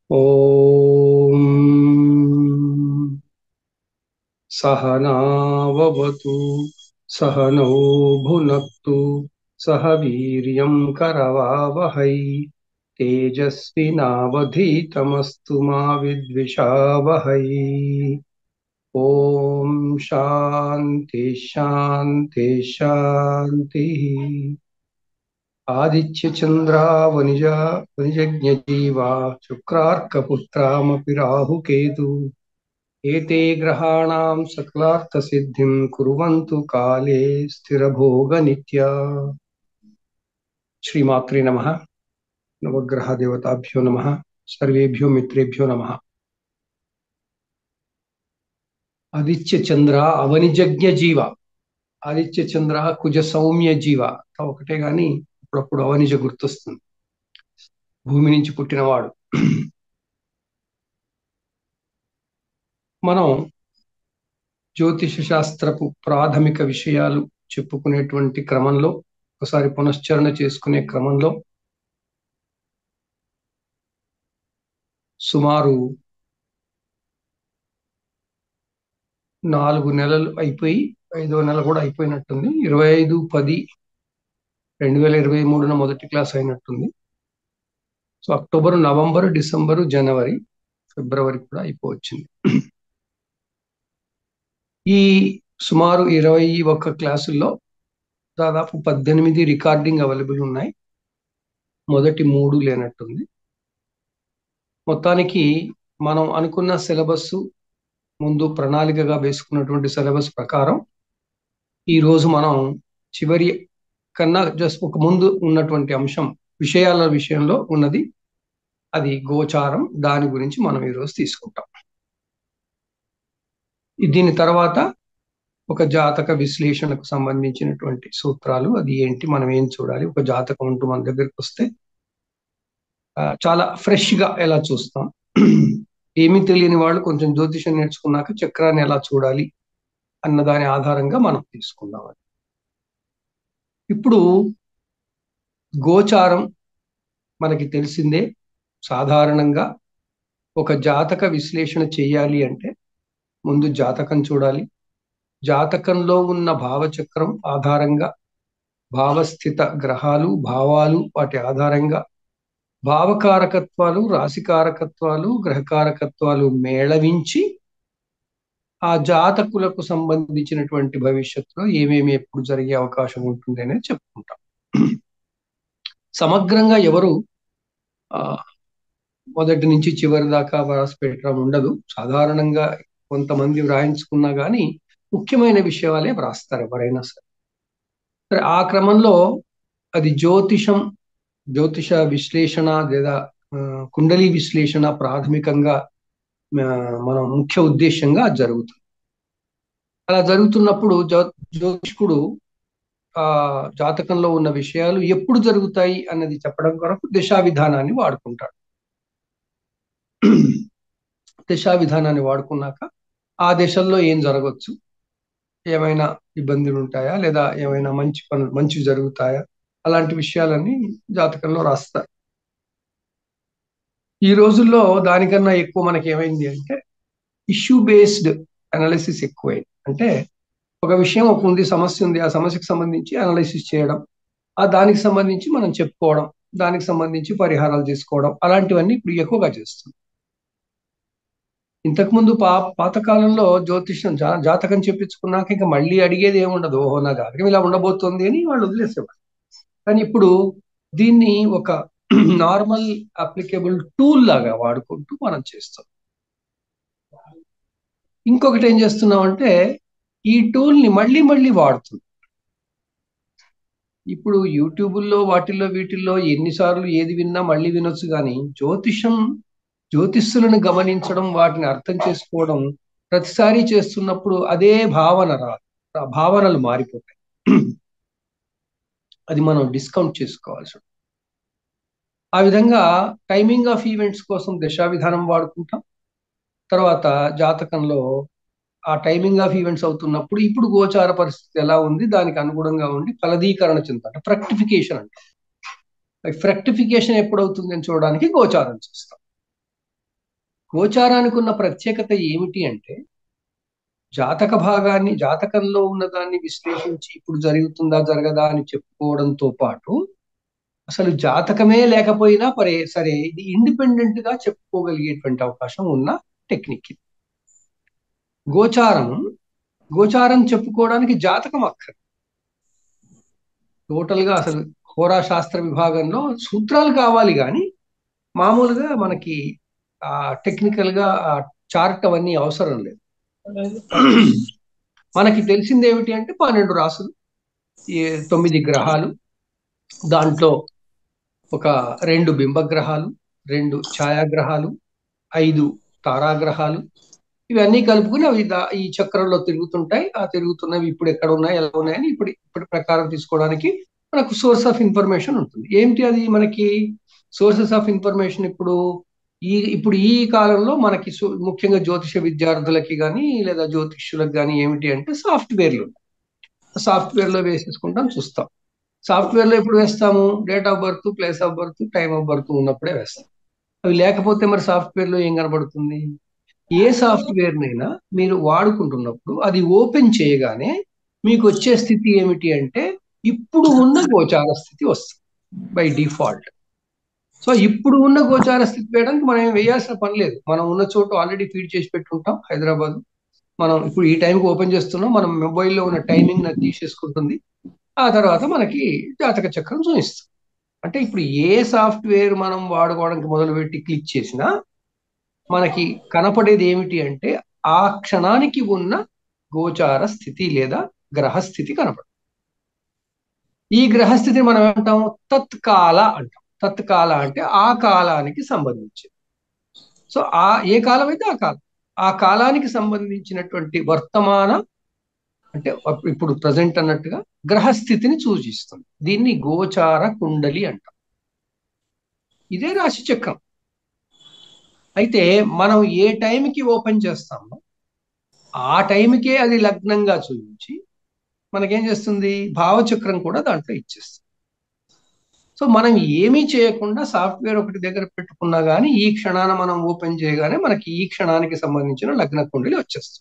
ॐ सहनाववतु सहनौ भुनक्तु सह वीर्यं करवावहै तेजस्विनावधीतमस्तु मा विद्विषावहै ॐ शान्ति शान्ति शान्तिः आदित्यचन्द्रावनिजा वनिजज्ञजीवा शुक्रार्कपुत्रामपि राहुकेतु एते ग्रहाणां सकलार्थसिद्धिं कुर्वन्तु काले स्थिरभोगनित्या श्रीमात्रे नमः नवग्रहदेवताभ्यो नमः सर्वेभ्यो मित्रेभ्यो नमः ఆదిత్య చంద్ర అవనిజజ్ఞ జీవ ఆదిత్య చంద్ర కుజ సౌమ్య జీవ ఒకటే గాని అప్పుడప్పుడు అవనిజ గుర్తొస్తుంది భూమి నుంచి పుట్టినవాడు మనం జ్యోతిష శాస్త్రపు ప్రాథమిక విషయాలు చెప్పుకునేటువంటి క్రమంలో ఒకసారి పునశ్చరణ చేసుకునే క్రమంలో సుమారు నాలుగు నెలలు అయిపోయి ఐదో నెల కూడా అయిపోయినట్టుంది ఇరవై ఐదు పది రెండు వేల ఇరవై మూడున మొదటి క్లాస్ అయినట్టుంది సో అక్టోబర్ నవంబర్ డిసెంబరు జనవరి ఫిబ్రవరి కూడా అయిపోవచ్చింది ఈ సుమారు ఇరవై ఒక్క క్లాసుల్లో దాదాపు పద్దెనిమిది రికార్డింగ్ అవైలబుల్ ఉన్నాయి మొదటి మూడు లేనట్టుంది మొత్తానికి మనం అనుకున్న సిలబస్ ముందు ప్రణాళికగా వేసుకున్నటువంటి సిలబస్ ప్రకారం ఈ రోజు మనం చివరి కన్నా జస్ట్ ఒక ముందు ఉన్నటువంటి అంశం విషయాల విషయంలో ఉన్నది అది గోచారం దాని గురించి మనం ఈరోజు తీసుకుంటాం దీని తర్వాత ఒక జాతక విశ్లేషణకు సంబంధించినటువంటి సూత్రాలు అది ఏంటి మనం ఏం చూడాలి ఒక జాతకం ఉంటూ మన దగ్గరికి వస్తే చాలా ఫ్రెష్ గా ఎలా చూస్తాం ఏమీ తెలియని వాళ్ళు కొంచెం జ్యోతిషం నేర్చుకున్నాక చక్రాన్ని ఎలా చూడాలి అన్న దాని ఆధారంగా మనం తీసుకుందాం ఇప్పుడు గోచారం మనకి తెలిసిందే సాధారణంగా ఒక జాతక విశ్లేషణ చేయాలి అంటే ముందు జాతకం చూడాలి జాతకంలో ఉన్న భావచక్రం ఆధారంగా భావస్థిత గ్రహాలు భావాలు వాటి ఆధారంగా భావకారకత్వాలు రాశికారకత్వాలు గ్రహకారకత్వాలు మేళవించి ఆ జాతకులకు సంబంధించినటువంటి భవిష్యత్తులో ఏమేమి ఎప్పుడు జరిగే అవకాశం ఉంటుంది అనేది చెప్పుకుంటాం సమగ్రంగా ఎవరు ఆ మొదటి నుంచి చివరి దాకా వ్రాసి పెట్టడం ఉండదు సాధారణంగా కొంతమంది వ్రాయించుకున్నా కానీ ముఖ్యమైన విషయాలే వ్రాస్తారు ఎవరైనా సరే సరే ఆ క్రమంలో అది జ్యోతిషం జ్యోతిష విశ్లేషణ లేదా కుండలి విశ్లేషణ ప్రాథమికంగా మనం ముఖ్య ఉద్దేశంగా జరుగుతుంది అలా జరుగుతున్నప్పుడు జ్యోతిష్కుడు ఆ జాతకంలో ఉన్న విషయాలు ఎప్పుడు జరుగుతాయి అన్నది చెప్పడం కొరకు దిశా విధానాన్ని వాడుకుంటాడు దిశా విధానాన్ని వాడుకున్నాక ఆ దశల్లో ఏం జరగవచ్చు ఏమైనా ఇబ్బందులు ఉంటాయా లేదా ఏమైనా మంచి పనులు మంచి జరుగుతాయా అలాంటి విషయాలన్నీ జాతకంలో రాస్తారు ఈ రోజుల్లో దానికన్నా ఎక్కువ మనకి ఏమైంది అంటే ఇష్యూ బేస్డ్ అనాలిసిస్ ఎక్కువైంది అంటే ఒక విషయం ఒక ఉంది సమస్య ఉంది ఆ సమస్యకు సంబంధించి అనాలిసిస్ చేయడం ఆ దానికి సంబంధించి మనం చెప్పుకోవడం దానికి సంబంధించి పరిహారాలు చేసుకోవడం అలాంటివన్నీ ఇప్పుడు ఎక్కువగా చేస్తుంది ఇంతకుముందు పా పాతకాలంలో జ్యోతిష్యం జా జాతకం చెప్పించుకున్నాక ఇంకా మళ్ళీ అడిగేది ఏముండదు ఓహో నా జాతకం ఇలా ఉండబోతుంది అని వాళ్ళు వదిలేసేవారు కానీ ఇప్పుడు దీన్ని ఒక నార్మల్ అప్లికేబుల్ టూల్ లాగా వాడుకుంటూ మనం చేస్తాం ఇంకొకటి ఏం చేస్తున్నాం అంటే ఈ టూల్ ని మళ్ళీ మళ్ళీ వాడుతుంది ఇప్పుడు యూట్యూబుల్లో వాటిల్లో వీటిల్లో ఎన్నిసార్లు ఏది విన్నా మళ్ళీ వినొచ్చు కానీ జ్యోతిషం జ్యోతిష్యులను గమనించడం వాటిని అర్థం చేసుకోవడం ప్రతిసారి చేస్తున్నప్పుడు అదే భావన రాదు భావనలు మారిపోతాయి అది మనం డిస్కౌంట్ చేసుకోవాల్సి ఆ విధంగా టైమింగ్ ఆఫ్ ఈవెంట్స్ కోసం దశా విధానం వాడుకుంటాం తర్వాత జాతకంలో ఆ టైమింగ్ ఆఫ్ ఈవెంట్స్ అవుతున్నప్పుడు ఇప్పుడు గోచార పరిస్థితి ఎలా ఉంది దానికి అనుగుణంగా ఉండి ఫలదీకరణ చెందుతాం ఫ్రక్టిఫికేషన్ అంటాం ఫ్రక్టిఫికేషన్ ఎప్పుడు అవుతుంది అని చూడడానికి గోచారం చూస్తాం గోచారానికి ఉన్న ప్రత్యేకత ఏమిటి అంటే జాతక భాగాన్ని జాతకంలో ఉన్నదాన్ని విశ్లేషించి ఇప్పుడు జరుగుతుందా జరగదా అని చెప్పుకోవడంతో పాటు అసలు జాతకమే లేకపోయినా పరే సరే ఇది ఇండిపెండెంట్ గా చెప్పుకోగలిగేటువంటి అవకాశం ఉన్న టెక్నిక్ ఇది గోచారం గోచారం చెప్పుకోవడానికి జాతకం అక్కర్ టోటల్ గా అసలు హోరా శాస్త్ర విభాగంలో సూత్రాలు కావాలి కానీ మామూలుగా మనకి ఆ టెక్నికల్ గా ఆ చార్ట్ అవన్నీ అవసరం లేదు మనకి తెలిసింది ఏమిటి అంటే పన్నెండు రాసులు ఈ తొమ్మిది గ్రహాలు దాంట్లో ఒక రెండు బింబగ్రహాలు రెండు ఛాయాగ్రహాలు ఐదు తారాగ్రహాలు ఇవన్నీ కలుపుకుని అవి దా- ఈ చక్రంలో తిరుగుతుంటాయి ఆ తిరుగుతున్నవి ఇప్పుడు ఎక్కడ ఉన్నాయి ఎలా ఉన్నాయని ఇప్పుడు ఇప్పటి ప్రకారం తీసుకోవడానికి మనకు సోర్స్ ఆఫ్ ఇన్ఫర్మేషన్ ఉంటుంది ఏమిటి అది మనకి సోర్సెస్ ఆఫ్ ఇన్ఫర్మేషన్ ఇప్పుడు ఈ ఇప్పుడు ఈ కాలంలో మనకి సు- ముఖ్యంగా జ్యోతిష విద్యార్థులకి కానీ లేదా జ్యోతిష్యులకు కానీ ఏమిటి అంటే సాఫ్ట్వేర్లు సాఫ్ట్వేర్ లో వేసేసుకుంటాం చూస్తాం సాఫ్ట్వేర్ లో ఎప్పుడు వేస్తాము date of birth place of birth time of birth ఉన్నప్పుడే వేస్తాం అవి లేకపోతే మరి సాఫ్ట్వేర్ లో ఏం కనబడుతుంది ఏ సాఫ్ట్వేర్ నైనా మీరు వాడుకుంటున్నప్పుడు అది ఓపెన్ చేయగానే మీకు వచ్చే స్థితి ఏమిటి అంటే ఇప్పుడు ఉన్న గోచార స్థితి వస్తుంది బై డిఫాల్ట్ సో ఇప్పుడు ఉన్న గోచార స్థితి వేయడానికి మనం ఏం వేయాల్సిన పని లేదు మనం ఉన్న చోటు ఆల్రెడీ ఫీడ్ చేసి పెట్టుంటాం హైదరాబాద్ మనం ఇప్పుడు ఈ టైంకి ఓపెన్ చేస్తున్నాం మనం మొబైల్లో ఉన్న టైమింగ్ నాకు తీసేసుకుంటుంది ఆ తర్వాత మనకి జాతక చక్రం చూపిస్తుంది అంటే ఇప్పుడు ఏ సాఫ్ట్వేర్ మనం వాడుకోవడానికి మొదలుపెట్టి క్లిక్ చేసినా మనకి కనపడేది ఏమిటి అంటే ఆ క్షణానికి ఉన్న గోచార స్థితి లేదా గ్రహస్థితి కనపడదు ఈ గ్రహస్థితిని మనం ఏమంటాం తత్కాల అంటాం తత్కాల అంటే ఆ కాలానికి సంబంధించి సో ఆ ఏ కాలం అయితే ఆ కాలం ఆ కాలానికి సంబంధించినటువంటి వర్తమాన అంటే ఇప్పుడు ప్రజెంట్ అన్నట్టుగా గ్రహస్థితిని సూచిస్తుంది దీన్ని గోచార కుండలి అంటాం ఇదే రాశి చక్రం అయితే మనం ఏ టైంకి ఓపెన్ చేస్తామో ఆ టైంకే అది లగ్నంగా చూపించి మనకేం చేస్తుంది భావచక్రం కూడా దాంట్లో ఇచ్చేస్తుంది సో మనం ఏమీ చేయకుండా సాఫ్ట్వేర్ ఒకటి దగ్గర పెట్టుకున్నా కానీ ఈ క్షణాన మనం ఓపెన్ చేయగానే మనకి ఈ క్షణానికి సంబంధించిన లగ్న కుండలి వచ్చేస్తాం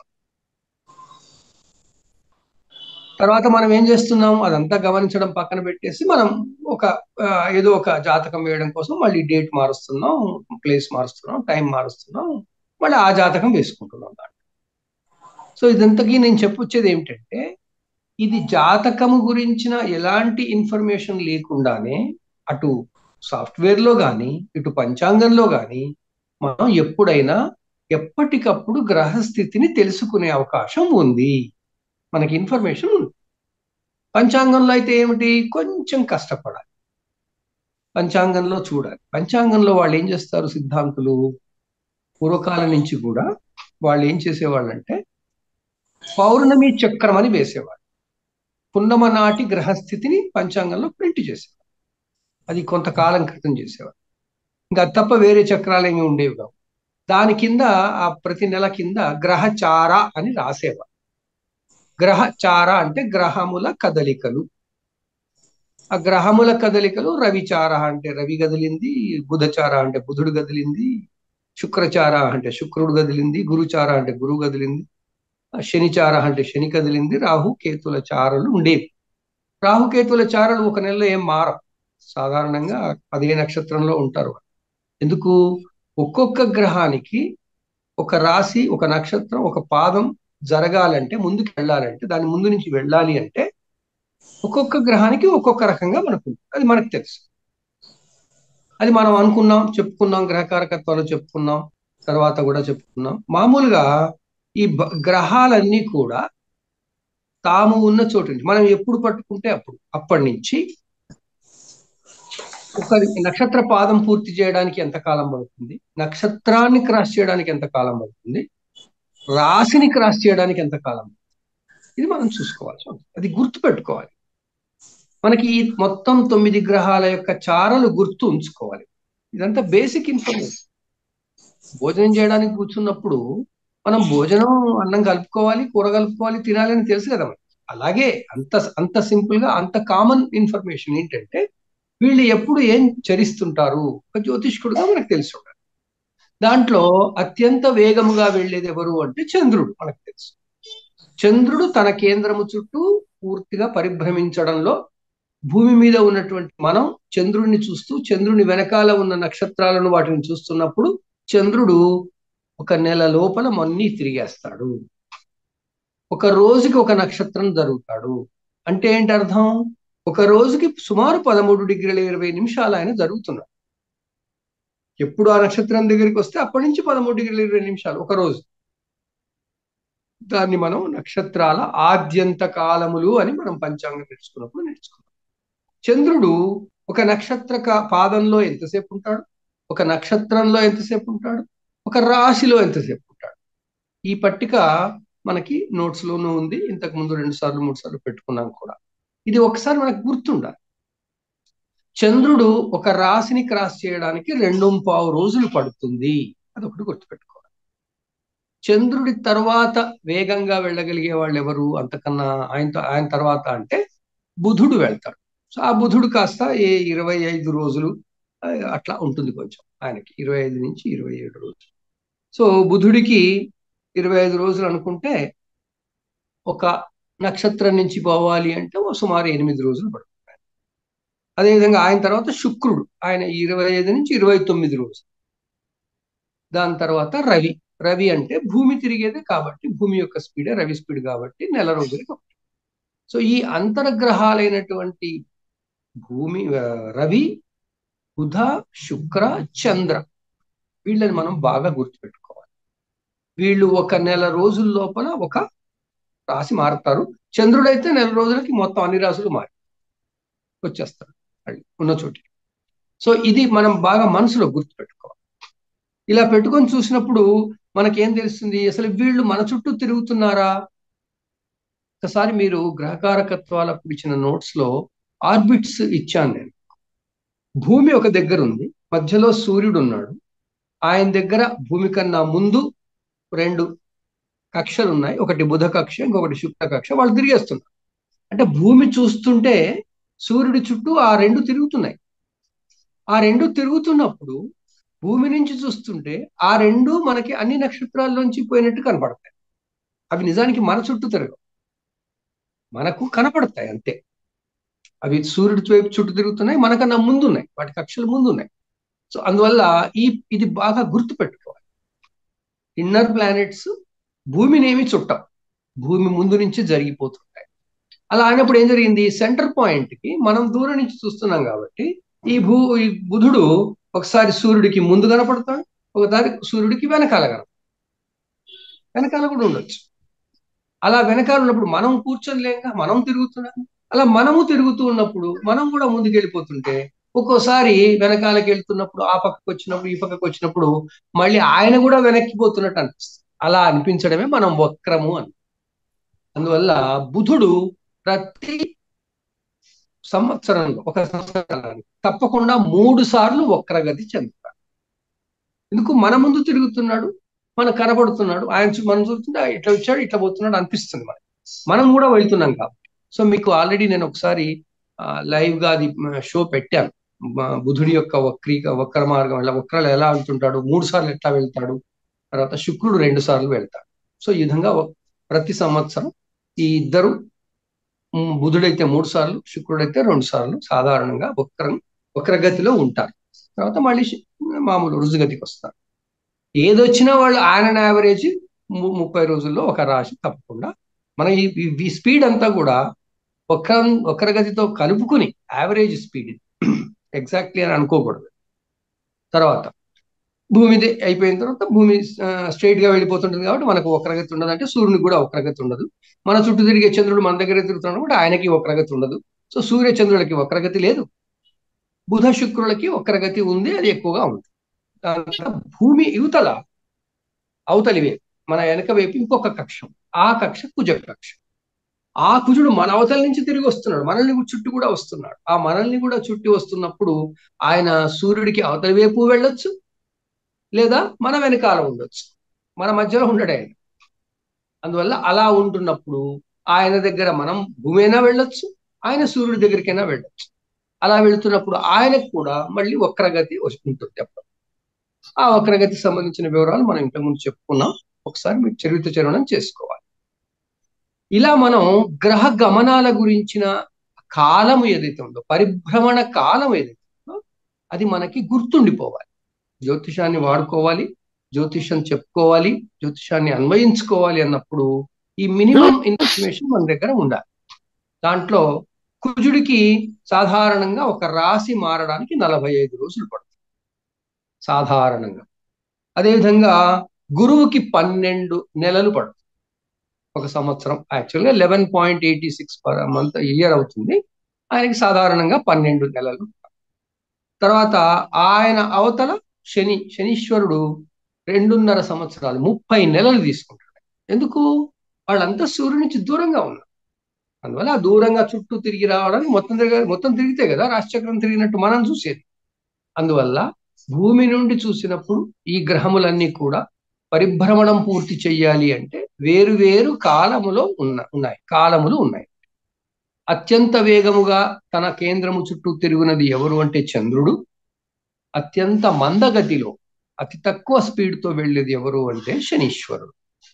తర్వాత మనం ఏం చేస్తున్నాం అదంతా గమనించడం పక్కన పెట్టేసి మనం ఒక ఆ, ఏదో ఒక జాతకం వేయడం కోసం మళ్ళీ డేట్ మారుస్తున్నాం ప్లేస్ మారుస్తున్నాం టైం మారుస్తున్నాం మళ్ళీ ఆ జాతకం వేసుకుంటున్నాం దాంట్లో సో ఇదంతకీ నేను చెప్పొచ్చేది ఏమిటంటే ఇది జాతకము గురించిన ఎలాంటి ఇన్ఫర్మేషన్ లేకుండానే అటు సాఫ్ట్వేర్ లో కానీ ఇటు పంచాంగంలో కానీ మనం ఎప్పుడైనా ఎప్పటికప్పుడు గ్రహస్థితిని తెలుసుకునే అవకాశం ఉంది మనకి ఇన్ఫర్మేషన్ ఉంది పంచాంగంలో అయితే ఏమిటి కొంచెం కష్టపడాలి పంచాంగంలో చూడాలి పంచాంగంలో వాళ్ళు ఏం చేస్తారు సిద్ధాంతులు పూర్వకాలం నుంచి కూడా వాళ్ళు ఏం చేసేవాళ్ళంటే పౌర్ణమి చక్రం అని వేసేవాళ్ళు పున్నమ నాటి గ్రహస్థితిని పంచాంగంలో ప్రింట్ చేసేవారు అది కొంతకాలం క్రితం చేసేవారు ఇంకా అది తప్ప వేరే చక్రాలు ఏమి ఉండేవి కావు దాని కింద ఆ ప్రతి నెల కింద గ్రహచార అని రాసేవారు గ్రహచార అంటే గ్రహముల కదలికలు ఆ గ్రహముల కదలికలు రవిచార అంటే రవి గదిలింది బుధచార అంటే బుధుడు గదిలింది శుక్రచార అంటే శుక్రుడు గదిలింది గురుచార అంటే గురువు గదిలింది శనిచార అంటే శని కదిలింది రాహు కేతుల చారలు ఉండేవి రాహుకేతుల చారలు ఒక నెలలో ఏం మారం సాధారణంగా అదే నక్షత్రంలో ఉంటారు ఎందుకు ఒక్కొక్క గ్రహానికి ఒక రాశి ఒక నక్షత్రం ఒక పాదం జరగాలంటే ముందుకు వెళ్ళాలంటే దాని ముందు నుంచి వెళ్ళాలి అంటే ఒక్కొక్క గ్రహానికి ఒక్కొక్క రకంగా మనకు ఉంటుంది. అది మనకు తెలుసు అది మనం అనుకున్నాం చెప్పుకున్నాం గ్రహకారకత్వాలు చెప్పుకున్నాం తర్వాత కూడా చెప్పుకున్నాం మామూలుగా ఈ బ- గ్రహాలన్నీ కూడా తాము ఉన్న చోటు నుంచి మనం ఎప్పుడు పట్టుకుంటే అప్పుడు అప్పటి నుంచి ఒక నక్షత్ర పాదం పూర్తి చేయడానికి ఎంత కాలం పడుతుంది నక్షత్రాన్ని క్రాస్ చేయడానికి ఎంత కాలం పడుతుంది రాశిని క్రాస్ చేయడానికి ఎంత కాలం పడుతుంది? ఇది మనం చూసుకోవాల్సి ఉంటుంది అది గుర్తు పెట్టుకోవాలి మనకి ఈ మొత్తం తొమ్మిది గ్రహాల యొక్క చారలు గుర్తు ఉంచుకోవాలి ఇదంతా బేసిక్ ఇన్ఫర్మేషన్ భోజనం చేయడానికి కూర్చున్నప్పుడు మనం భోజనం అన్నం కలుపుకోవాలి కూర కలుపుకోవాలి తినాలి అని తెలుసు కదా మనకి అలాగే అంత అంత సింపుల్ గా అంత కామన్ ఇన్ఫర్మేషన్ ఏంటంటే వీళ్ళు ఎప్పుడు ఏం చరిస్తుంటారు ఒక జ్యోతిష్కుడుగా మనకు తెలిసి ఉండాలి దాంట్లో అత్యంత వేగముగా వెళ్ళేది ఎవరు అంటే చంద్రుడు మనకు తెలుసు చంద్రుడు తన కేంద్రము చుట్టూ పూర్తిగా పరిభ్రమించడంలో భూమి మీద ఉన్నటువంటి మనం చంద్రుడిని చూస్తూ చంద్రుని వెనకాల ఉన్న నక్షత్రాలను వాటిని చూస్తున్నప్పుడు చంద్రుడు ఒక నెల లోపల మొన్నీ తిరిగేస్తాడు ఒక రోజుకి ఒక నక్షత్రం జరుగుతాడు అంటే ఏంటి అర్థం ఒక రోజుకి సుమారు పదమూడు డిగ్రీల ఇరవై నిమిషాలు ఆయన జరుగుతున్నాడు ఎప్పుడు ఆ నక్షత్రం దగ్గరికి వస్తే అప్పటి నుంచి పదమూడు డిగ్రీల ఇరవై నిమిషాలు ఒక రోజు దాన్ని మనం నక్షత్రాల ఆద్యంత కాలములు అని మనం పంచాంగం నేర్చుకున్నప్పుడు నేర్చుకున్నాం చంద్రుడు ఒక నక్షత్ర పాదంలో ఎంతసేపు ఉంటాడు ఒక నక్షత్రంలో ఎంతసేపు ఉంటాడు ఒక రాశిలో ఎంతసేపు ఉంటాడు ఈ పట్టిక మనకి నోట్స్ లోనూ ఉంది ఇంతకు ముందు రెండు సార్లు మూడు సార్లు పెట్టుకున్నాం కూడా ఇది ఒకసారి మనకు గుర్తుండాలి చంద్రుడు ఒక రాశిని క్రాస్ చేయడానికి రెండు పావు రోజులు పడుతుంది అదొకటి గుర్తుపెట్టుకోవాలి చంద్రుడి తర్వాత వేగంగా వెళ్ళగలిగే వాళ్ళు ఎవరు అంతకన్నా ఆయన ఆయన తర్వాత అంటే బుధుడు వెళ్తాడు సో ఆ బుధుడు కాస్త ఏ ఇరవై ఐదు రోజులు అట్లా ఉంటుంది కొంచెం ఆయనకి ఇరవై ఐదు నుంచి ఇరవై ఏడు రోజులు సో బుధుడికి ఇరవై ఐదు రోజులు అనుకుంటే ఒక నక్షత్రం నుంచి పోవాలి అంటే సుమారు ఎనిమిది రోజులు పడుతుంది అదేవిధంగా ఆయన తర్వాత శుక్రుడు ఆయన ఇరవై ఐదు నుంచి ఇరవై తొమ్మిది రోజులు దాని తర్వాత రవి రవి అంటే భూమి తిరిగేదే కాబట్టి భూమి యొక్క స్పీడే రవి స్పీడ్ కాబట్టి నెల రోజులకి ఒకటి సో ఈ అంతర్గ్రహాలైనటువంటి భూమి రవి బుధ శుక్ర చంద్ర వీళ్ళని మనం బాగా గుర్తుపెట్టుకోవాలి వీళ్ళు ఒక నెల రోజుల లోపల ఒక రాశి మారుతారు చంద్రుడైతే నెల రోజులకి మొత్తం అన్ని రాశులు మారి వచ్చేస్తారు ఉన్న చోటికి సో ఇది మనం బాగా మనసులో గుర్తుపెట్టుకోవాలి ఇలా పెట్టుకొని చూసినప్పుడు మనకేం తెలుస్తుంది అసలు వీళ్ళు మన చుట్టూ తిరుగుతున్నారా ఒకసారి మీరు గ్రహకారకత్వాలకు ఇచ్చిన నోట్స్ లో ఆర్బిట్స్ ఇచ్చాను నేను భూమి ఒక దగ్గర ఉంది మధ్యలో సూర్యుడు ఉన్నాడు ఆయన దగ్గర భూమి కన్నా ముందు రెండు కక్షలు ఉన్నాయి ఒకటి బుధ కక్ష ఇంకొకటి శుక్ర కక్ష వాళ్ళు తిరిగేస్తున్నారు అంటే భూమి చూస్తుంటే సూర్యుడి చుట్టూ ఆ రెండు తిరుగుతున్నాయి ఆ రెండు తిరుగుతున్నప్పుడు భూమి నుంచి చూస్తుంటే ఆ రెండు మనకి అన్ని నక్షత్రాల్లోంచి పోయినట్టు కనపడతాయి అవి నిజానికి మన చుట్టూ తిరగవు మనకు కనపడతాయి అంతే అవి సూర్యుడి వైపు చుట్టూ తిరుగుతున్నాయి మనకన్నా ముందు ఉన్నాయి వాటి కక్షలు ముందు ఉన్నాయి సో అందువల్ల ఈ ఇది బాగా గుర్తు పెట్టుకోవాలి ఇన్నర్ ప్లానెట్స్ భూమినేమి చుట్టం భూమి ముందు నుంచి జరిగిపోతుంటాయి అలా అయినప్పుడు ఏం జరిగింది సెంటర్ పాయింట్ కి మనం దూరం నుంచి చూస్తున్నాం కాబట్టి ఈ భూ ఈ బుధుడు ఒకసారి సూర్యుడికి ముందు కనపడతాడు ఒకసారి సూర్యుడికి వెనకాల కనపడతాడు వెనకాల కూడా ఉండొచ్చు అలా వెనకాల ఉన్నప్పుడు మనం కూర్చొని లేక మనం తిరుగుతున్నాం అలా మనము తిరుగుతూ ఉన్నప్పుడు మనం కూడా ముందుకు వెళ్ళిపోతుంటే ఒక్కోసారి వెనకాలకి వెళ్తున్నప్పుడు ఆ పక్కకు వచ్చినప్పుడు ఈ పక్కకు వచ్చినప్పుడు మళ్ళీ ఆయన కూడా వెనక్కిపోతున్నట్టు అనిపిస్తుంది అలా అనిపించడమే మనం వక్రము అని అందువల్ల బుధుడు ప్రతి సంవత్సరంలో ఒక సంవత్సరానికి తప్పకుండా మూడు సార్లు వక్రగతి చెందుతాడు ఎందుకు మన ముందు తిరుగుతున్నాడు మన కనబడుతున్నాడు ఆయన మనం చూస్తుంటే ఇట్లా వచ్చాడు ఇట్లా పోతున్నాడు అనిపిస్తుంది మనకి మనం కూడా వెళ్తున్నాం కాబట్టి సో మీకు ఆల్రెడీ నేను ఒకసారి లైవ్ గా అది షో పెట్టాను బుధుడి యొక్క వక్రీక వక్ర మార్గం ఎలా వక్రాలు ఎలా వెళ్తుంటాడు మూడు సార్లు ఎట్లా వెళ్తాడు తర్వాత శుక్రుడు రెండు సార్లు వెళ్తాడు సో ఈ విధంగా ప్రతి సంవత్సరం ఈ ఇద్దరు బుధుడైతే మూడు సార్లు శుక్రుడైతే రెండు సార్లు సాధారణంగా వక్రం వక్రగతిలో ఉంటారు తర్వాత మళ్ళీ మామూలు రుజుగతికి వస్తారు ఏదొచ్చినా వాళ్ళు ఆయన యావరేజ్ ముప్పై రోజుల్లో ఒక రాశి తప్పకుండా మన ఈ స్పీడ్ అంతా కూడా వక్ర వక్రగతితో కలుపుకుని యావరేజ్ స్పీడ్ ఎగ్జాక్ట్లీ అని అనుకోకూడదు తర్వాత భూమిది అయిపోయిన తర్వాత భూమి స్ట్రైట్ గా వెళ్ళిపోతుంటుంది కాబట్టి మనకు వక్రగతి ఉండదు అంటే సూర్యునికి కూడా వక్రగతి ఉండదు మన చుట్టూ తిరిగే చంద్రుడు మన దగ్గర తిరుగుతున్నాడు కూడా ఆయనకి వక్రగతి ఉండదు సో సూర్య చంద్రులకి వక్రగతి లేదు బుధ శుక్రులకి వక్రగతి ఉంది అది ఎక్కువగా ఉంది భూమి యువతల అవతలి వైపు మన వెనక వైపు ఇంకొక కక్షం ఆ కక్ష కుజ కక్ష ఆ కుజుడు మన అవతల నుంచి తిరిగి వస్తున్నాడు మనల్ని చుట్టూ కూడా వస్తున్నాడు ఆ మనల్ని కూడా చుట్టి వస్తున్నప్పుడు ఆయన సూర్యుడికి అవతలి వైపు వెళ్ళొచ్చు లేదా మన వెనకాల ఉండొచ్చు మన మధ్యలో ఉండడు ఆయన అందువల్ల అలా ఉంటున్నప్పుడు ఆయన దగ్గర మనం భూమి అయినా వెళ్ళొచ్చు ఆయన సూర్యుడి దగ్గరికైనా వెళ్ళొచ్చు అలా వెళుతున్నప్పుడు ఆయనకు కూడా మళ్ళీ వక్రగతి ఉంటుంది అప్పుడు ఆ వక్రగతి సంబంధించిన వివరాలు మనం ఇంతకుముందు చెప్పుకున్నాం ఒకసారి మీరు చరిత్ర చరణం చేసుకోవాలి ఇలా మనం గ్రహ గమనాల గురించిన కాలం ఏదైతే ఉందో పరిభ్రమణ కాలం ఏదైతే ఉందో అది మనకి గుర్తుండిపోవాలి జ్యోతిషాన్ని వాడుకోవాలి జ్యోతిషం చెప్పుకోవాలి జ్యోతిషాన్ని అన్వయించుకోవాలి అన్నప్పుడు ఈ మినిమం ఇన్ఫర్మేషన్ మన దగ్గర ఉండాలి దాంట్లో కుజుడికి సాధారణంగా ఒక రాశి మారడానికి నలభై ఐదు రోజులు పడుతుంది సాధారణంగా అదేవిధంగా గురువుకి పన్నెండు నెలలు పడుతుంది ఒక సంవత్సరం యాక్చువల్గా eleven point eighty six per month year అవుతుంది ఆయనకి సాధారణంగా పన్నెండు నెలలు తర్వాత ఆయన అవతల శని శనీశ్వరుడు రెండున్నర సంవత్సరాలు ముప్పై నెలలు తీసుకుంటాడు ఎందుకు వాళ్ళంతా సూర్యుడి నుంచి దూరంగా ఉన్నారు అందువల్ల ఆ దూరంగా చుట్టూ తిరిగి రావడానికి మొత్తం తిరిగి మొత్తం తిరిగితే కదా రాశిచక్రం తిరిగినట్టు మనం చూసేది అందువల్ల భూమి నుండి చూసినప్పుడు ఈ గ్రహములన్నీ కూడా పరిభ్రమణం పూర్తి చెయ్యాలి అంటే వేరు వేరు కాలములో ఉన్న ఉన్నాయి కాలములు ఉన్నాయి అత్యంత వేగముగా తన కేంద్రము చుట్టూ తిరుగునది ఎవరు అంటే చంద్రుడు అత్యంత మందగతిలో అతి తక్కువ స్పీడ్తో వెళ్ళేది ఎవరు అంటే శనీశ్వరుడు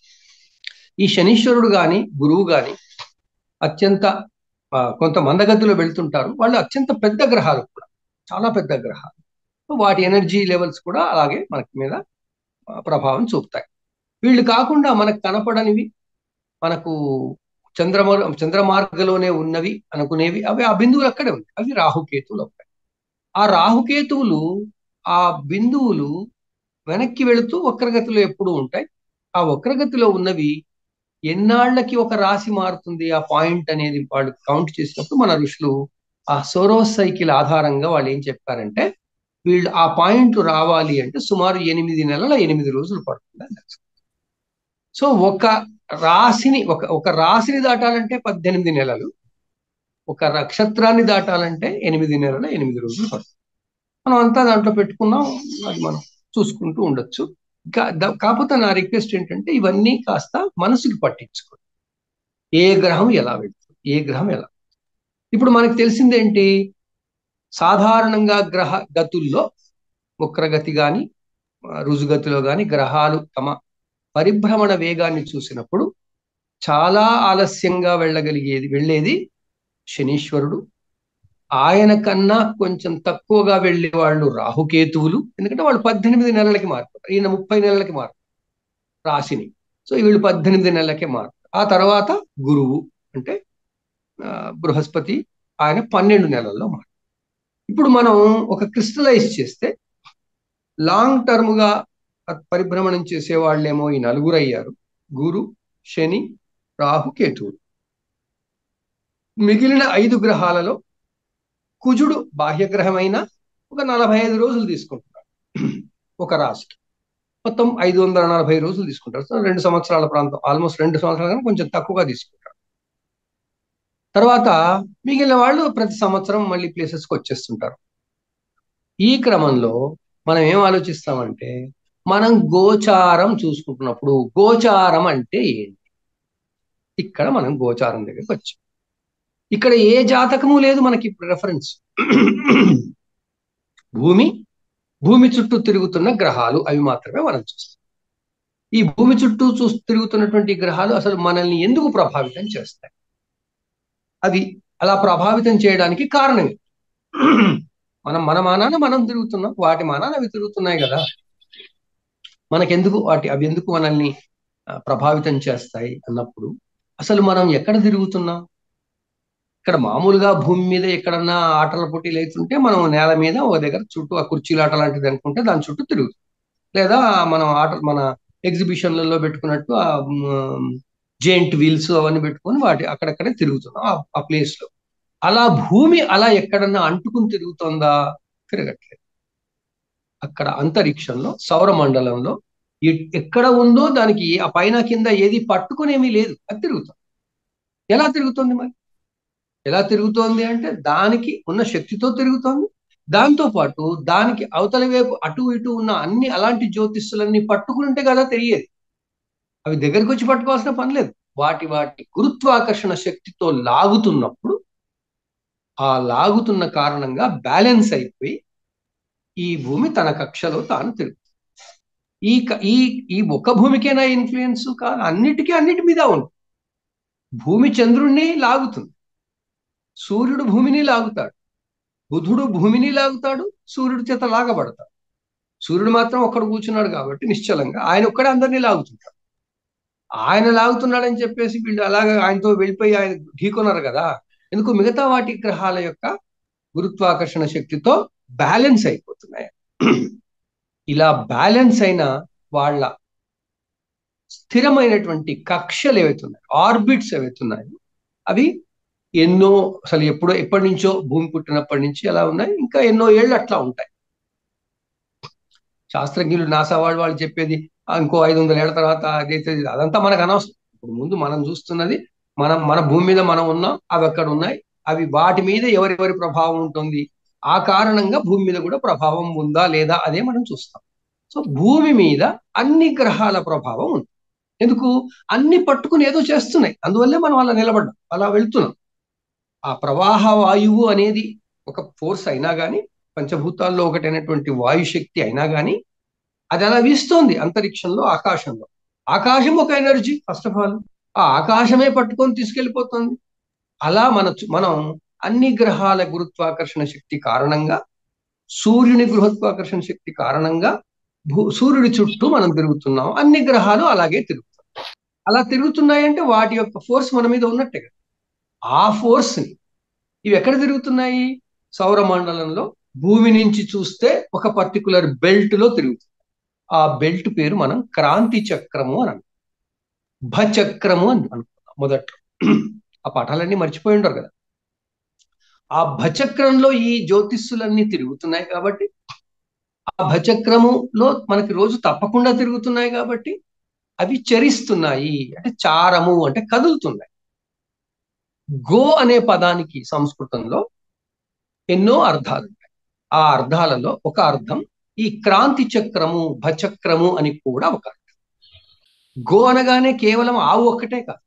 ఈ శనీశ్వరుడు గాని గురువు గాని అత్యంత కొంత మందగతిలో వెళ్తుంటారు వాళ్ళు అత్యంత పెద్ద గ్రహాలు కూడా చాలా పెద్ద గ్రహాలు వాటి ఎనర్జీ లెవెల్స్ కూడా అలాగే మనకి మీద ప్రభావం చూపుతాయి వీళ్ళు కాకుండా మనకు కనపడనివి మనకు చంద్రమ చంద్రమార్గలోనే ఉన్నవి అనుకునేవి అవి ఆ బిందువులు అక్కడే ఉన్నాయి అవి రాహుకేతువులు ఉంటాయి ఆ రాహుకేతువులు ఆ బిందువులు వెనక్కి వెళుతూ వక్రగతిలో ఎప్పుడూ ఉంటాయి ఆ వక్రగతిలో ఉన్నవి ఎన్నాళ్లకి ఒక రాశి మారుతుంది ఆ పాయింట్ అనేది వాళ్ళు కౌంట్ చేసినప్పుడు మన ఋషులు ఆ సోరోస్ సైకిల్ ఆధారంగా వాళ్ళు ఏం చెప్పారంటే వీళ్ళు ఆ పాయింట్ రావాలి అంటే సుమారు ఎనిమిది నెలల ఎనిమిది రోజులు పడుతుంది సో ఒక రాశిని ఒక ఒక రాశిని దాటాలంటే పద్దెనిమిది నెలలు ఒక నక్షత్రాన్ని దాటాలంటే ఎనిమిది నెలల ఎనిమిది రోజులు పడుతుంది మనం అంతా దాంట్లో పెట్టుకున్నాం అది మనం చూసుకుంటూ ఉండొచ్చు కాకపోతే నా రిక్వెస్ట్ ఏంటంటే ఇవన్నీ కాస్త మనసుకి పట్టించుకోండి ఏ గ్రహం ఎలా వెళ్తుంది ఏ గ్రహం ఎలా ఇప్పుడు మనకు తెలిసిందేంటి సాధారణంగా గ్రహ గతుల్లో వక్రగతి కానీ రుజుగతిలో కానీ గ్రహాలు తమ పరిభ్రమణ వేగాన్ని చూసినప్పుడు చాలా ఆలస్యంగా వెళ్ళగలిగేది వెళ్ళేది శనీశ్వరుడు ఆయన కన్నా కొంచెం తక్కువగా వెళ్ళే వాళ్ళు రాహుకేతువులు ఎందుకంటే వాళ్ళు పద్దెనిమిది నెలలకి మారుతారు ఈయన ముప్పై నెలలకి మారుతారు రాశిని సో వీళ్ళు పద్దెనిమిది నెలలకే మారుతారు ఆ తర్వాత గురువు అంటే బృహస్పతి ఆయన పన్నెండు నెలల్లో మారుతారు ఇప్పుడు మనం ఒక క్రిస్టలైజ్ చేస్తే లాంగ్ టర్మ్గా పరిభ్రమణం చేసే వాళ్ళేమో ఈ నలుగురు అయ్యారు గురు శని రాహు కేతువులు మిగిలిన ఐదు గ్రహాలలో కుజుడు బాహ్యగ్రహమైన ఒక నలభై ఐదు రోజులు తీసుకుంటున్నాడు ఒక రాశికి మొత్తం ఐదు వందల నలభై రోజులు తీసుకుంటారు సో రెండు సంవత్సరాల ప్రాంతం ఆల్మోస్ట్ రెండు సంవత్సరాల కొంచెం తక్కువగా తీసుకుంటారు తర్వాత మిగిలిన వాళ్ళు ప్రతి సంవత్సరం మళ్ళీ ప్లేసెస్కి వచ్చేస్తుంటారు ఈ క్రమంలో మనం ఏం ఆలోచిస్తామంటే మనం గోచారం చూసుకుంటున్నప్పుడు గోచారం అంటే ఏంటి ఇక్కడ మనం గోచారం దగ్గరికి వచ్చాం ఇక్కడ ఏ జాతకము లేదు మనకి రెఫరెన్స్ భూమి భూమి చుట్టూ తిరుగుతున్న గ్రహాలు అవి మాత్రమే మనం చూస్తాం ఈ భూమి చుట్టూ చూ తిరుగుతున్నటువంటి గ్రహాలు అసలు మనల్ని ఎందుకు ప్రభావితం చేస్తాయి అది అలా ప్రభావితం చేయడానికి కారణం మనం మన మానాన మనం తిరుగుతున్నాం వాటి మానాన అవి తిరుగుతున్నాయి కదా మనకెందుకు వాటి అవి ఎందుకు మనల్ని ప్రభావితం చేస్తాయి అన్నప్పుడు అసలు మనం ఎక్కడ తిరుగుతున్నాం ఇక్కడ మామూలుగా భూమి మీద ఎక్కడన్నా ఆటల పోటీలు అవుతుంటే మనం నేల మీద ఒక దగ్గర చుట్టూ ఆ కుర్చీల ఆట లాంటిది అనుకుంటే దాని చుట్టూ తిరుగుతుంది లేదా మనం ఆట మన ఎగ్జిబిషన్లలో పెట్టుకున్నట్టు ఆ జెయింట్ వీల్స్ అవన్నీ పెట్టుకొని వాటి అక్కడక్కడే తిరుగుతున్నాం ఆ ప్లేస్ లో అలా భూమి అలా ఎక్కడన్నా అంటుకుని తిరుగుతుందా తిరగట్లేదు అక్కడ అంతరిక్షంలో సౌర మండలంలో ఎక్కడ ఉందో దానికి ఆ పైన కింద ఏది పట్టుకునేమీ లేదు అది తిరుగుతుంది ఎలా తిరుగుతుంది మరి ఎలా తిరుగుతోంది అంటే దానికి ఉన్న శక్తితో తిరుగుతోంది దాంతో పాటు దానికి అవతల వైపు అటు ఇటు ఉన్న అన్ని అలాంటి జ్యోతిష్యులన్నీ పట్టుకుంటే కదా తెలియదు అవి దగ్గరికి వచ్చి పట్టుకోవాల్సిన పని లేదు వాటి వాటి గురుత్వాకర్షణ శక్తితో లాగుతున్నప్పుడు ఆ లాగుతున్న కారణంగా బ్యాలెన్స్ అయిపోయి ఈ భూమి తన కక్షలో తాను తిరుగుతుంది ఈ క- ఈ ఈ ఒక్క భూమికేనా ఇన్ఫ్లుయెన్స్ కాదు అన్నిటికీ అన్నిటి మీద ఉంది భూమి చంద్రుణ్ణి లాగుతుంది సూర్యుడు భూమిని లాగుతాడు బుధుడు భూమిని లాగుతాడు సూర్యుడి చేత లాగబడతాడు సూర్యుడు మాత్రం ఒక్కడు కూర్చున్నాడు కాబట్టి నిశ్చలంగా ఆయన ఒక్కడే అందరినీ లాగుతుంటాడు ఆయన లాగుతున్నాడని చెప్పేసి వీళ్ళు అలాగే ఆయనతో వెళ్ళిపోయి ఆయన ఢీకొన్నారు కదా ఎందుకు మిగతా వాటి గ్రహాల యొక్క గురుత్వాకర్షణ శక్తితో బ్యాలెన్స్ అయిపోతున్నాయి ఇలా బ్యాలెన్స్ అయిన వాళ్ళ స్థిరమైనటువంటి కక్షలు ఏవైతున్నాయి ఆర్బిట్స్ ఏవైతున్నాయో అవి ఎన్నో అసలు ఎప్పుడో ఎప్పటి నుంచో భూమి పుట్టినప్పటి నుంచి అలా ఉన్నాయి ఇంకా ఎన్నో ఏళ్ళు అట్లా ఉంటాయి శాస్త్రజ్ఞులు నాసా వాళ్ళు వాళ్ళు చెప్పేది "ఆ, ఇంకో ఐదు వందల ఏళ్ల తర్వాత అదైతే ఇది." అదంతా మనకు అనవసరం ఇప్పుడు ముందు మనం చూస్తున్నది మనం మన భూమి మీద మనం ఉన్నాం అవి అక్కడ ఉన్నాయి అవి వాటి మీద ఎవరెవరి ప్రభావం ఉంటుంది ఆ కారణంగా భూమి మీద కూడా ప్రభావం ఉందా లేదా అదే మనం చూస్తాం సో భూమి మీద అన్ని గ్రహాల ప్రభావం ఉంది ఎందుకు అన్ని పట్టుకుని ఏదో చేస్తున్నాయి అందువల్లే మనం అలా నిలబడ్డాం అలా వెళ్తున్నాం ఆ ప్రవాహ వాయువు అనేది ఒక ఫోర్స్ అయినా కానీ పంచభూతాల్లో ఒకటైనటువంటి వాయు శక్తి అయినా కానీ అది అలా వీస్తోంది అంతరిక్షంలో ఆకాశంలో ఆకాశం ఒక ఎనర్జీ ఫస్ట్ ఆఫ్ ఆల్ ఆ ఆకాశమే పట్టుకొని తీసుకెళ్ళిపోతుంది అలా మన చు- మనం అన్ని గ్రహాల గురుత్వాకర్షణ శక్తి కారణంగా సూర్యుని గురుత్వాకర్షణ శక్తి కారణంగా భూ సూర్యుడి చుట్టూ మనం తిరుగుతున్నాం అన్ని గ్రహాలు అలాగే తిరుగుతాయి అలా తిరుగుతున్నాయంటే వాటి యొక్క ఫోర్స్ మన మీద ఉన్నట్టే కదా ఆ ఫోర్స్ ని ఇవి ఎక్కడ తిరుగుతున్నాయి సౌరమండలంలో భూమి నుంచి చూస్తే ఒక పర్టికులర్ బెల్ట్ లో తిరుగుతుంది ఆ బెల్ట్ పేరు మనం క్రాంతి చక్రము అని అంటాం భచక్రము అని అనుకున్నాం మొదట్లో ఆ పాఠాలన్నీ మర్చిపోయి ఉంటారు కదా ఆ భచక్రంలో ఈ జ్యోతిష్సులన్నీ తిరుగుతున్నాయి కాబట్టి ఆ భచక్రములో మనకి రోజు తప్పకుండా తిరుగుతున్నాయి కాబట్టి అవి చరిస్తున్నాయి అంటే చారము అంటే కదులుతున్నాయి గో అనే పదానికి సంస్కృతంలో ఎన్నో అర్థాలు ఉంటాయి ఆ అర్థాలలో ఒక అర్థం ఈ క్రాంతి చక్రము భచక్రము అని కూడా ఒక అర్థం గో అనగానే కేవలం ఆవు ఒక్కటే కాదు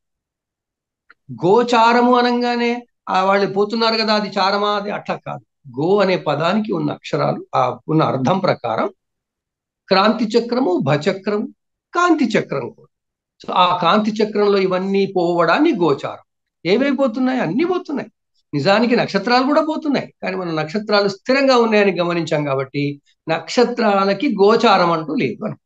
గోచారము అనగానే ఆ వాళ్ళు పోతున్నారు కదా అది చారమా అది అట్లా కాదు గో అనే పదానికి ఉన్న అక్షరాలు ఆ ఉన్న అర్థం ప్రకారం క్రాంతి చక్రము భచక్రము కాంతి చక్రం కూడా సో ఆ కాంతి చక్రంలో ఇవన్నీ పోవడాన్ని గోచారం ఏమైపోతున్నాయి అన్ని పోతున్నాయి నిజానికి నక్షత్రాలు కూడా పోతున్నాయి కానీ మన నక్షత్రాలు స్థిరంగా ఉన్నాయని గమనించాం కాబట్టి నక్షత్రాలకి గోచారం అంటూ లేదు అని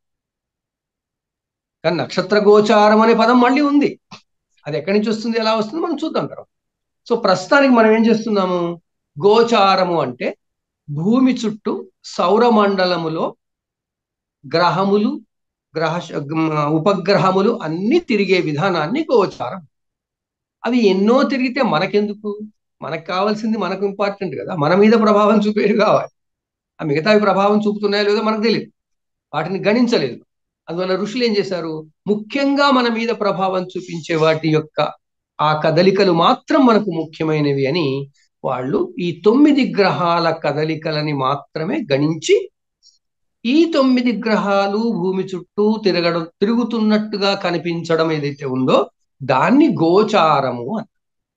కానీ నక్షత్ర గోచారం అనే పదం మళ్ళీ ఉంది అది ఎక్కడి నుంచి వస్తుంది ఎలా వస్తుంది మనం చూద్దాం తర్వాత సో ప్రస్తుతానికి మనం ఏం చేస్తున్నాము గోచారము అంటే భూమి చుట్టూ సౌరమండలములో గ్రహములు గ్రహ ఉపగ్రహములు అన్ని తిరిగే విధానాన్ని గోచారం అవి ఎన్నో తిరిగితే మనకెందుకు మనకు కావాల్సింది మనకు ఇంపార్టెంట్ కదా మన మీద ప్రభావం చూపేది కావాలి ఆ మిగతావి ప్రభావం చూపుతున్నాయో లేదో మనకు తెలియదు వాటిని గణించలేదు అందువల్ల ఋషులు ఏం చేశారు ముఖ్యంగా మన మీద ప్రభావం చూపించే వాటి యొక్క ఆ కదలికలు మాత్రం మనకు ముఖ్యమైనవి అని వాళ్ళు ఈ తొమ్మిది గ్రహాల కదలికలని మాత్రమే గణించి ఈ తొమ్మిది గ్రహాలు భూమి చుట్టూ తిరగడం తిరుగుతున్నట్టుగా కనిపించడం ఏదైతే ఉందో దాన్ని గోచారము అని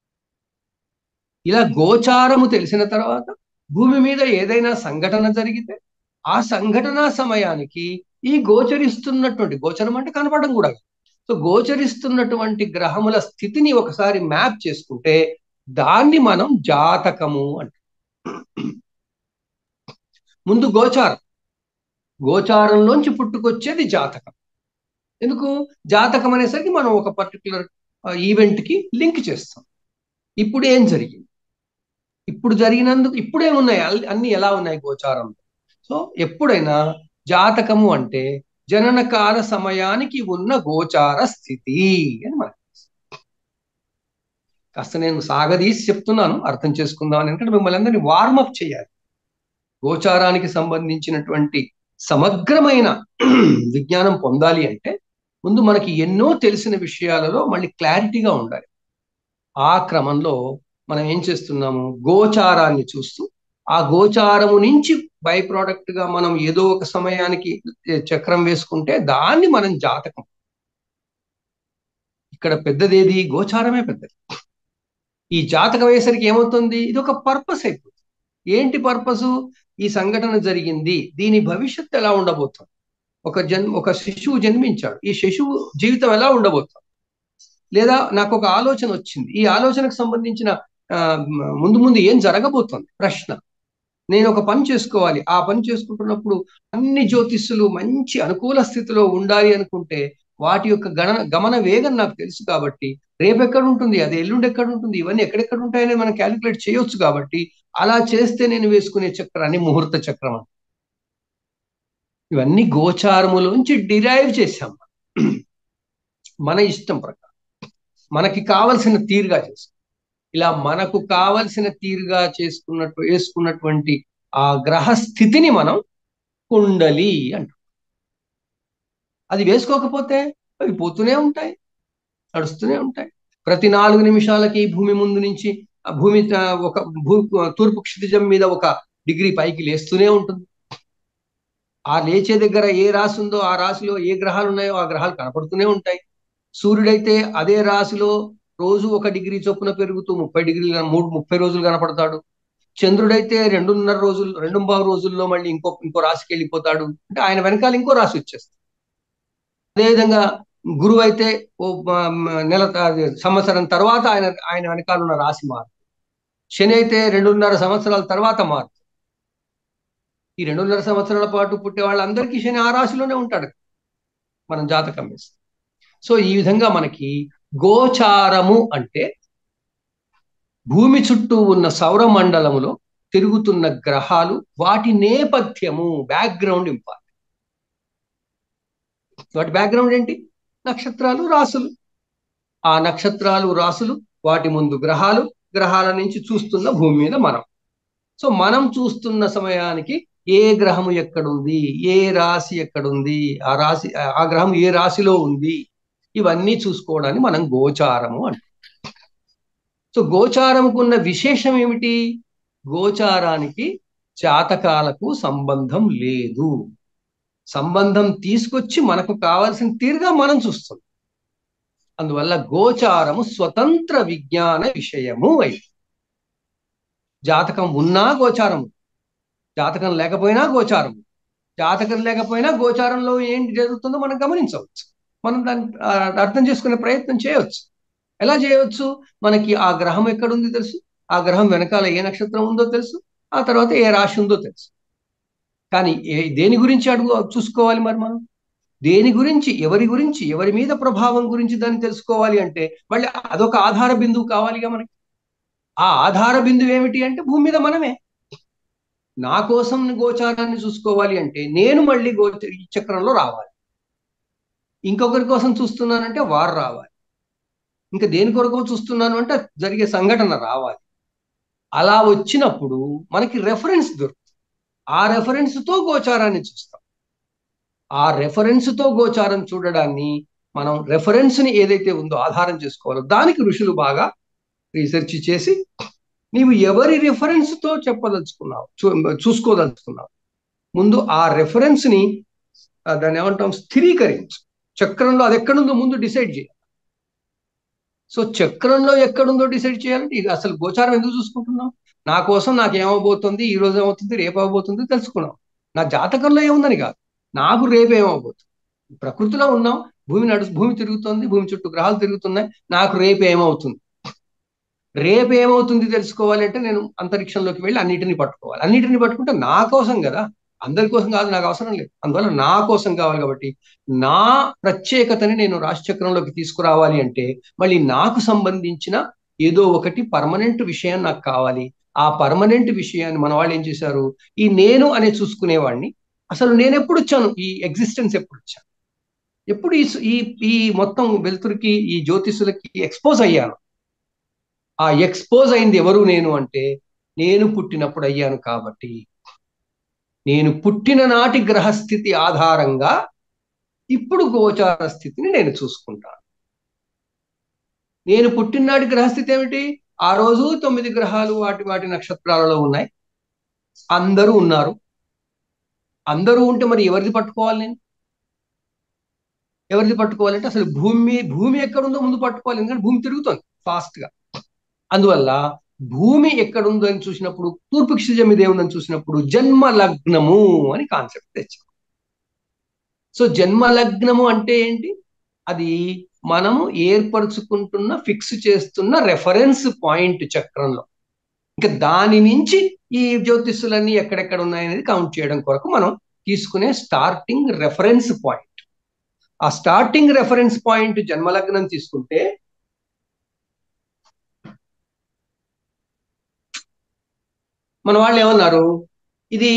ఇలా గోచారము తెలిసిన తర్వాత భూమి మీద ఏదైనా సంఘటన జరిగితే ఆ సంఘటన సమయానికి ఈ గోచరిస్తున్నటువంటి గోచరం అంటే కనపడడం కూడా సో గోచరిస్తున్నటువంటి గ్రహముల స్థితిని ఒకసారి మ్యాప్ చేసుకుంటే దాన్ని మనం జాతకము అంటాం ముందు గోచారం గోచారంలోంచి పుట్టుకొచ్చేది జాతకం ఎందుకు జాతకం అనేసరికి మనం ఒక పర్టికులర్ ఈవెంట్ కి లింక్ చేస్తాం ఇప్పుడు ఏం జరిగింది ఇప్పుడు జరిగినందుకు ఇప్పుడే ఉన్నాయి అన్ని ఎలా ఉన్నాయి గోచారంలో సో ఎప్పుడైనా జాతకము అంటే జనన కాల సమయానికి ఉన్న గోచార స్థితి అని మనకి కాస్త నేను సాగదీసి చెప్తున్నాను అర్థం చేసుకుందాం ఎందుకంటే మిమ్మల్ని అందరినీ వార్మప్ చేయాలి గోచారానికి సంబంధించినటువంటి సమగ్రమైన విజ్ఞానం పొందాలి అంటే ముందు మనకి ఎన్నో తెలిసిన విషయాలలో మళ్ళీ క్లారిటీగా ఉండాలి ఆ క్రమంలో మనం ఏం చేస్తున్నాము గోచారాన్ని చూస్తూ ఆ గోచారము నుంచి బై ప్రోడక్ట్ గా మనం ఏదో ఒక సమయానికి చక్రం వేసుకుంటే దాన్ని మనం జాతకం ఇక్కడ పెద్దదేది గోచారమే పెద్దది ఈ జాతకం వేసరికి ఏమవుతుంది ఇది ఒక పర్పస్ అయిపోతుంది ఏంటి పర్పస్ ఈ సంఘటన జరిగింది దీని భవిష్యత్తు ఎలా ఉండబోతుంది ఒక జన్ ఒక శిశువు జన్మించాడు ఈ శిశువు జీవితం ఎలా ఉండబోతుంది లేదా నాకు ఒక ఆలోచన వచ్చింది ఈ ఆలోచనకు సంబంధించిన ఆ, ముందు ముందు ఏం జరగబోతుంది ప్రశ్న నేను ఒక పని చేసుకోవాలి ఆ పని చేసుకుంటున్నప్పుడు అన్ని జ్యోతిష్యులు మంచి అనుకూల స్థితిలో ఉండాలి అనుకుంటే వాటి యొక్క గణన గమన వేగం నాకు తెలుసు కాబట్టి రేపు ఎక్కడ ఉంటుంది అది ఎల్లుండి ఎక్కడ ఉంటుంది ఇవన్నీ ఎక్కడెక్కడ ఉంటాయని మనం క్యాలిక్యులేట్ చేయొచ్చు కాబట్టి అలా చేస్తే నేను వేసుకునే చక్రాన్ని ముహూర్త చక్రం అంటారు. ఇవన్నీ గోచారములోంచి డిరైవ్ చేశాం మనం. మన ఇష్టం ప్రకారం మనకి కావలసిన తీరుగా చేస్తాం ఇలా మనకు కావలసిన తీరుగా చేసుకున్నట్టు వేసుకున్నటువంటి ఆ గ్రహ స్థితిని మనం కుండలి అంటాం అది వేసుకోకపోతే అవి పోతూనే ఉంటాయి నడుస్తూనే ఉంటాయి ప్రతి నాలుగు నిమిషాలకి భూమి ముందు నుంచి ఆ భూమి ఆ, ఒక భూ తూర్పు క్షితిజం మీద ఒక డిగ్రీ పైకి లేస్తూనే ఉంటుంది ఆ లేచే దగ్గర ఏ రాశి ఉందో ఆ రాశిలో ఏ గ్రహాలు ఉన్నాయో ఆ గ్రహాలు కనపడుతూనే ఉంటాయి సూర్యుడైతే అదే రాశిలో రోజు ఒక డిగ్రీ చొప్పున పెరుగుతూ ముప్పై డిగ్రీలు మూడు ముప్పై రోజులు కనపడతాడు చంద్రుడైతే రెండున్నర రోజులు రెండు బావు రోజుల్లో మళ్ళీ ఇంకో ఇంకో రాశికి వెళ్ళిపోతాడు అంటే ఆయన వెనకాల ఇంకో రాశి వచ్చేస్తుంది అదేవిధంగా గురువు అయితే ఓ మ- మ- నెల త- సంవత్సరం తర్వాత ఆయన ఆయన వెనకాల ఉన్న రాశి మారు శని అయితే రెండున్నర సంవత్సరాల తర్వాత మారు ఈ రెండున్నర సంవత్సరాల పాటు పుట్టే వాళ్ళందరికీ శని ఆ రాశిలోనే ఉంటాడు మనం జాతకం వేస్తే సో ఈ విధంగా మనకి గోచారము అంటే భూమి చుట్టూ ఉన్న సౌర మండలములో తిరుగుతున్న గ్రహాలు వాటి నేపథ్యము బ్యాక్గ్రౌండ్ ఇంపార్టెంట్ వాటి బ్యాక్గ్రౌండ్ ఏంటి నక్షత్రాలు రాసులు ఆ నక్షత్రాలు రాసులు వాటి ముందు గ్రహాలు గ్రహాల నుంచి చూస్తున్న భూమి మీద మనం సో మనం చూస్తున్న సమయానికి ఏ గ్రహము ఎక్కడుంది ఏ రాశి ఎక్కడుంది ఆ రాశి ఆ గ్రహం ఏ రాశిలో ఉంది ఇవన్నీ చూసుకోవడాన్ని మనం గోచారము అంటాం సో గోచారముకున్న విశేషం ఏమిటి గోచారానికి జాతకాలకు సంబంధం లేదు సంబంధం తీసుకొచ్చి మనకు కావాల్సిన తీరుగా మనం చూస్తాం అందువల్ల గోచారము స్వతంత్ర విజ్ఞాన విషయము అయింది జాతకం ఉన్నా గోచారము జాతకం లేకపోయినా గోచారము జాతకం లేకపోయినా గోచారంలో ఏంటి జరుగుతుందో మనం గమనించవచ్చు మనం దాన్ని ఆ, అర్థం చేసుకునే ప్రయత్నం చేయవచ్చు ఎలా చేయవచ్చు మనకి ఆ గ్రహం ఎక్కడుంది తెలుసు ఆ గ్రహం వెనకాల ఏ నక్షత్రం ఉందో తెలుసు ఆ తర్వాత ఏ రాశి ఉందో తెలుసు కానీ ఏ దేని గురించి అడుగు చూసుకోవాలి మరి మనం దేని గురించి ఎవరి గురించి ఎవరి మీద ప్రభావం గురించి దాన్ని తెలుసుకోవాలి అంటే మళ్ళీ అదొక ఆధార బిందువు కావాలిగా మనకి ఆ ఆధార బిందువు ఏమిటి అంటే భూమి మీద మనమే నా కోసం గోచారాన్ని చూసుకోవాలి అంటే నేను మళ్ళీ గోచ ఈ చక్రంలో రావాలి ఇంకొకరి కోసం చూస్తున్నానంటే వారు రావాలి ఇంకా దేని కొరకు చూస్తున్నాను అంటే జరిగే సంఘటన రావాలి అలా వచ్చినప్పుడు మనకి రెఫరెన్స్ దొరుకుతుంది ఆ రెఫరెన్స్ తో గోచారాన్ని చూస్తాం ఆ రెఫరెన్స్ తో గోచారం చూడడాన్ని మనం రెఫరెన్స్ ని ఏదైతే ఉందో ఆధారం చేసుకోవాలో దానికి ఋషులు బాగా రీసెర్చ్ చేసి నీవు ఎవరి రెఫరెన్స్ తో చెప్పదలుచుకున్నావు చూ- చూసుకోదలుచుకున్నావు ముందు ఆ రెఫరెన్స్ ని ఆ, దాన్ని ఏమంటాం స్థిరీకరించు చక్రంలో అది ఎక్కడుందో ముందు డిసైడ్ చేయాలి సో చక్రంలో ఎక్కడుందో డిసైడ్ చేయాలంటే ఇది అసలు గోచారం ఎందుకు చూసుకుంటున్నాం నా కోసం నాకు ఏమవబోతుంది ఈ రోజు ఏమవుతుంది రేపు అవబోతుంది తెలుసుకున్నాం నా జాతకంలో ఏముందని కాదు నాకు రేపు ఏమవబోతుంది ప్రకృతిలో ఉన్నాం భూమి నడు భూమి తిరుగుతుంది భూమి చుట్టూ గ్రహాలు తిరుగుతున్నాయి నాకు రేపు ఏమవుతుంది రేపు ఏమవుతుంది తెలుసుకోవాలి అంటే నేను అంతరిక్షంలోకి వెళ్ళి అన్నిటిని పట్టుకోవాలి అన్నిటిని పట్టుకుంటే నా కోసం కదా అందరి కోసం కాదు నాకు అవసరం లేదు అందువల్ల నా కోసం కావాలి కాబట్టి నా ప్రత్యేకతని నేను రాశిచక్రంలోకి తీసుకురావాలి అంటే మళ్ళీ నాకు సంబంధించిన ఏదో ఒకటి పర్మనెంట్ విషయం నాకు కావాలి ఆ పర్మనెంట్ విషయాన్ని మన వాళ్ళు ఏం చేశారు ఈ నేను అనే చూసుకునేవాడిని అసలు నేను ఎప్పుడు వచ్చాను ఈ ఎగ్జిస్టెన్స్ ఎప్పుడు వచ్చాను ఎప్పుడు ఈ ఈ ఈ మొత్తం వెలుతురికి ఈ జ్యోతిషులకి ఎక్స్పోజ్ అయ్యాను ఆ ఎక్స్పోజ్ అయింది ఎవరు నేను అంటే నేను పుట్టినప్పుడు అయ్యాను కాబట్టి నేను పుట్టిన నాటి గ్రహస్థితి ఆధారంగా ఇప్పుడు గోచార స్థితిని నేను చూసుకుంటాను నేను పుట్టినాటి గ్రహస్థితి ఏమిటి ఆ రోజు తొమ్మిది గ్రహాలు వాటి వాటి నక్షత్రాలలో ఉన్నాయి అందరూ ఉన్నారు అందరూ ఉంటే మరి ఎవరిది పట్టుకోవాలి నేను ఎవరిది పట్టుకోవాలంటే అసలు భూమి భూమి ఎక్కడుందో ముందు పట్టుకోవాలి ఎందుకంటే భూమి తిరుగుతుంది ఫాస్ట్ గా అందువల్ల భూమి ఎక్కడుందో అని చూసినప్పుడు తూర్పు క్షిజం మీద ఏముందని చూసినప్పుడు జన్మ లగ్నము అని కాన్సెప్ట్ తెచ్చాం సో జన్మలగ్నము అంటే ఏంటి అది మనము ఏర్పరచుకుంటున్న ఫిక్స్ చేస్తున్న రెఫరెన్స్ పాయింట్ చక్రంలో ఇంకా దాని నుంచి ఈ జ్యోతిష్యులన్నీ ఎక్కడెక్కడ ఉన్నాయనేది కౌంట్ చేయడం కొరకు మనం తీసుకునే స్టార్టింగ్ రెఫరెన్స్ పాయింట్ ఆ స్టార్టింగ్ రెఫరెన్స్ పాయింట్ జన్మలగ్నం తీసుకుంటే మన వాళ్ళు ఏమన్నారు ఇది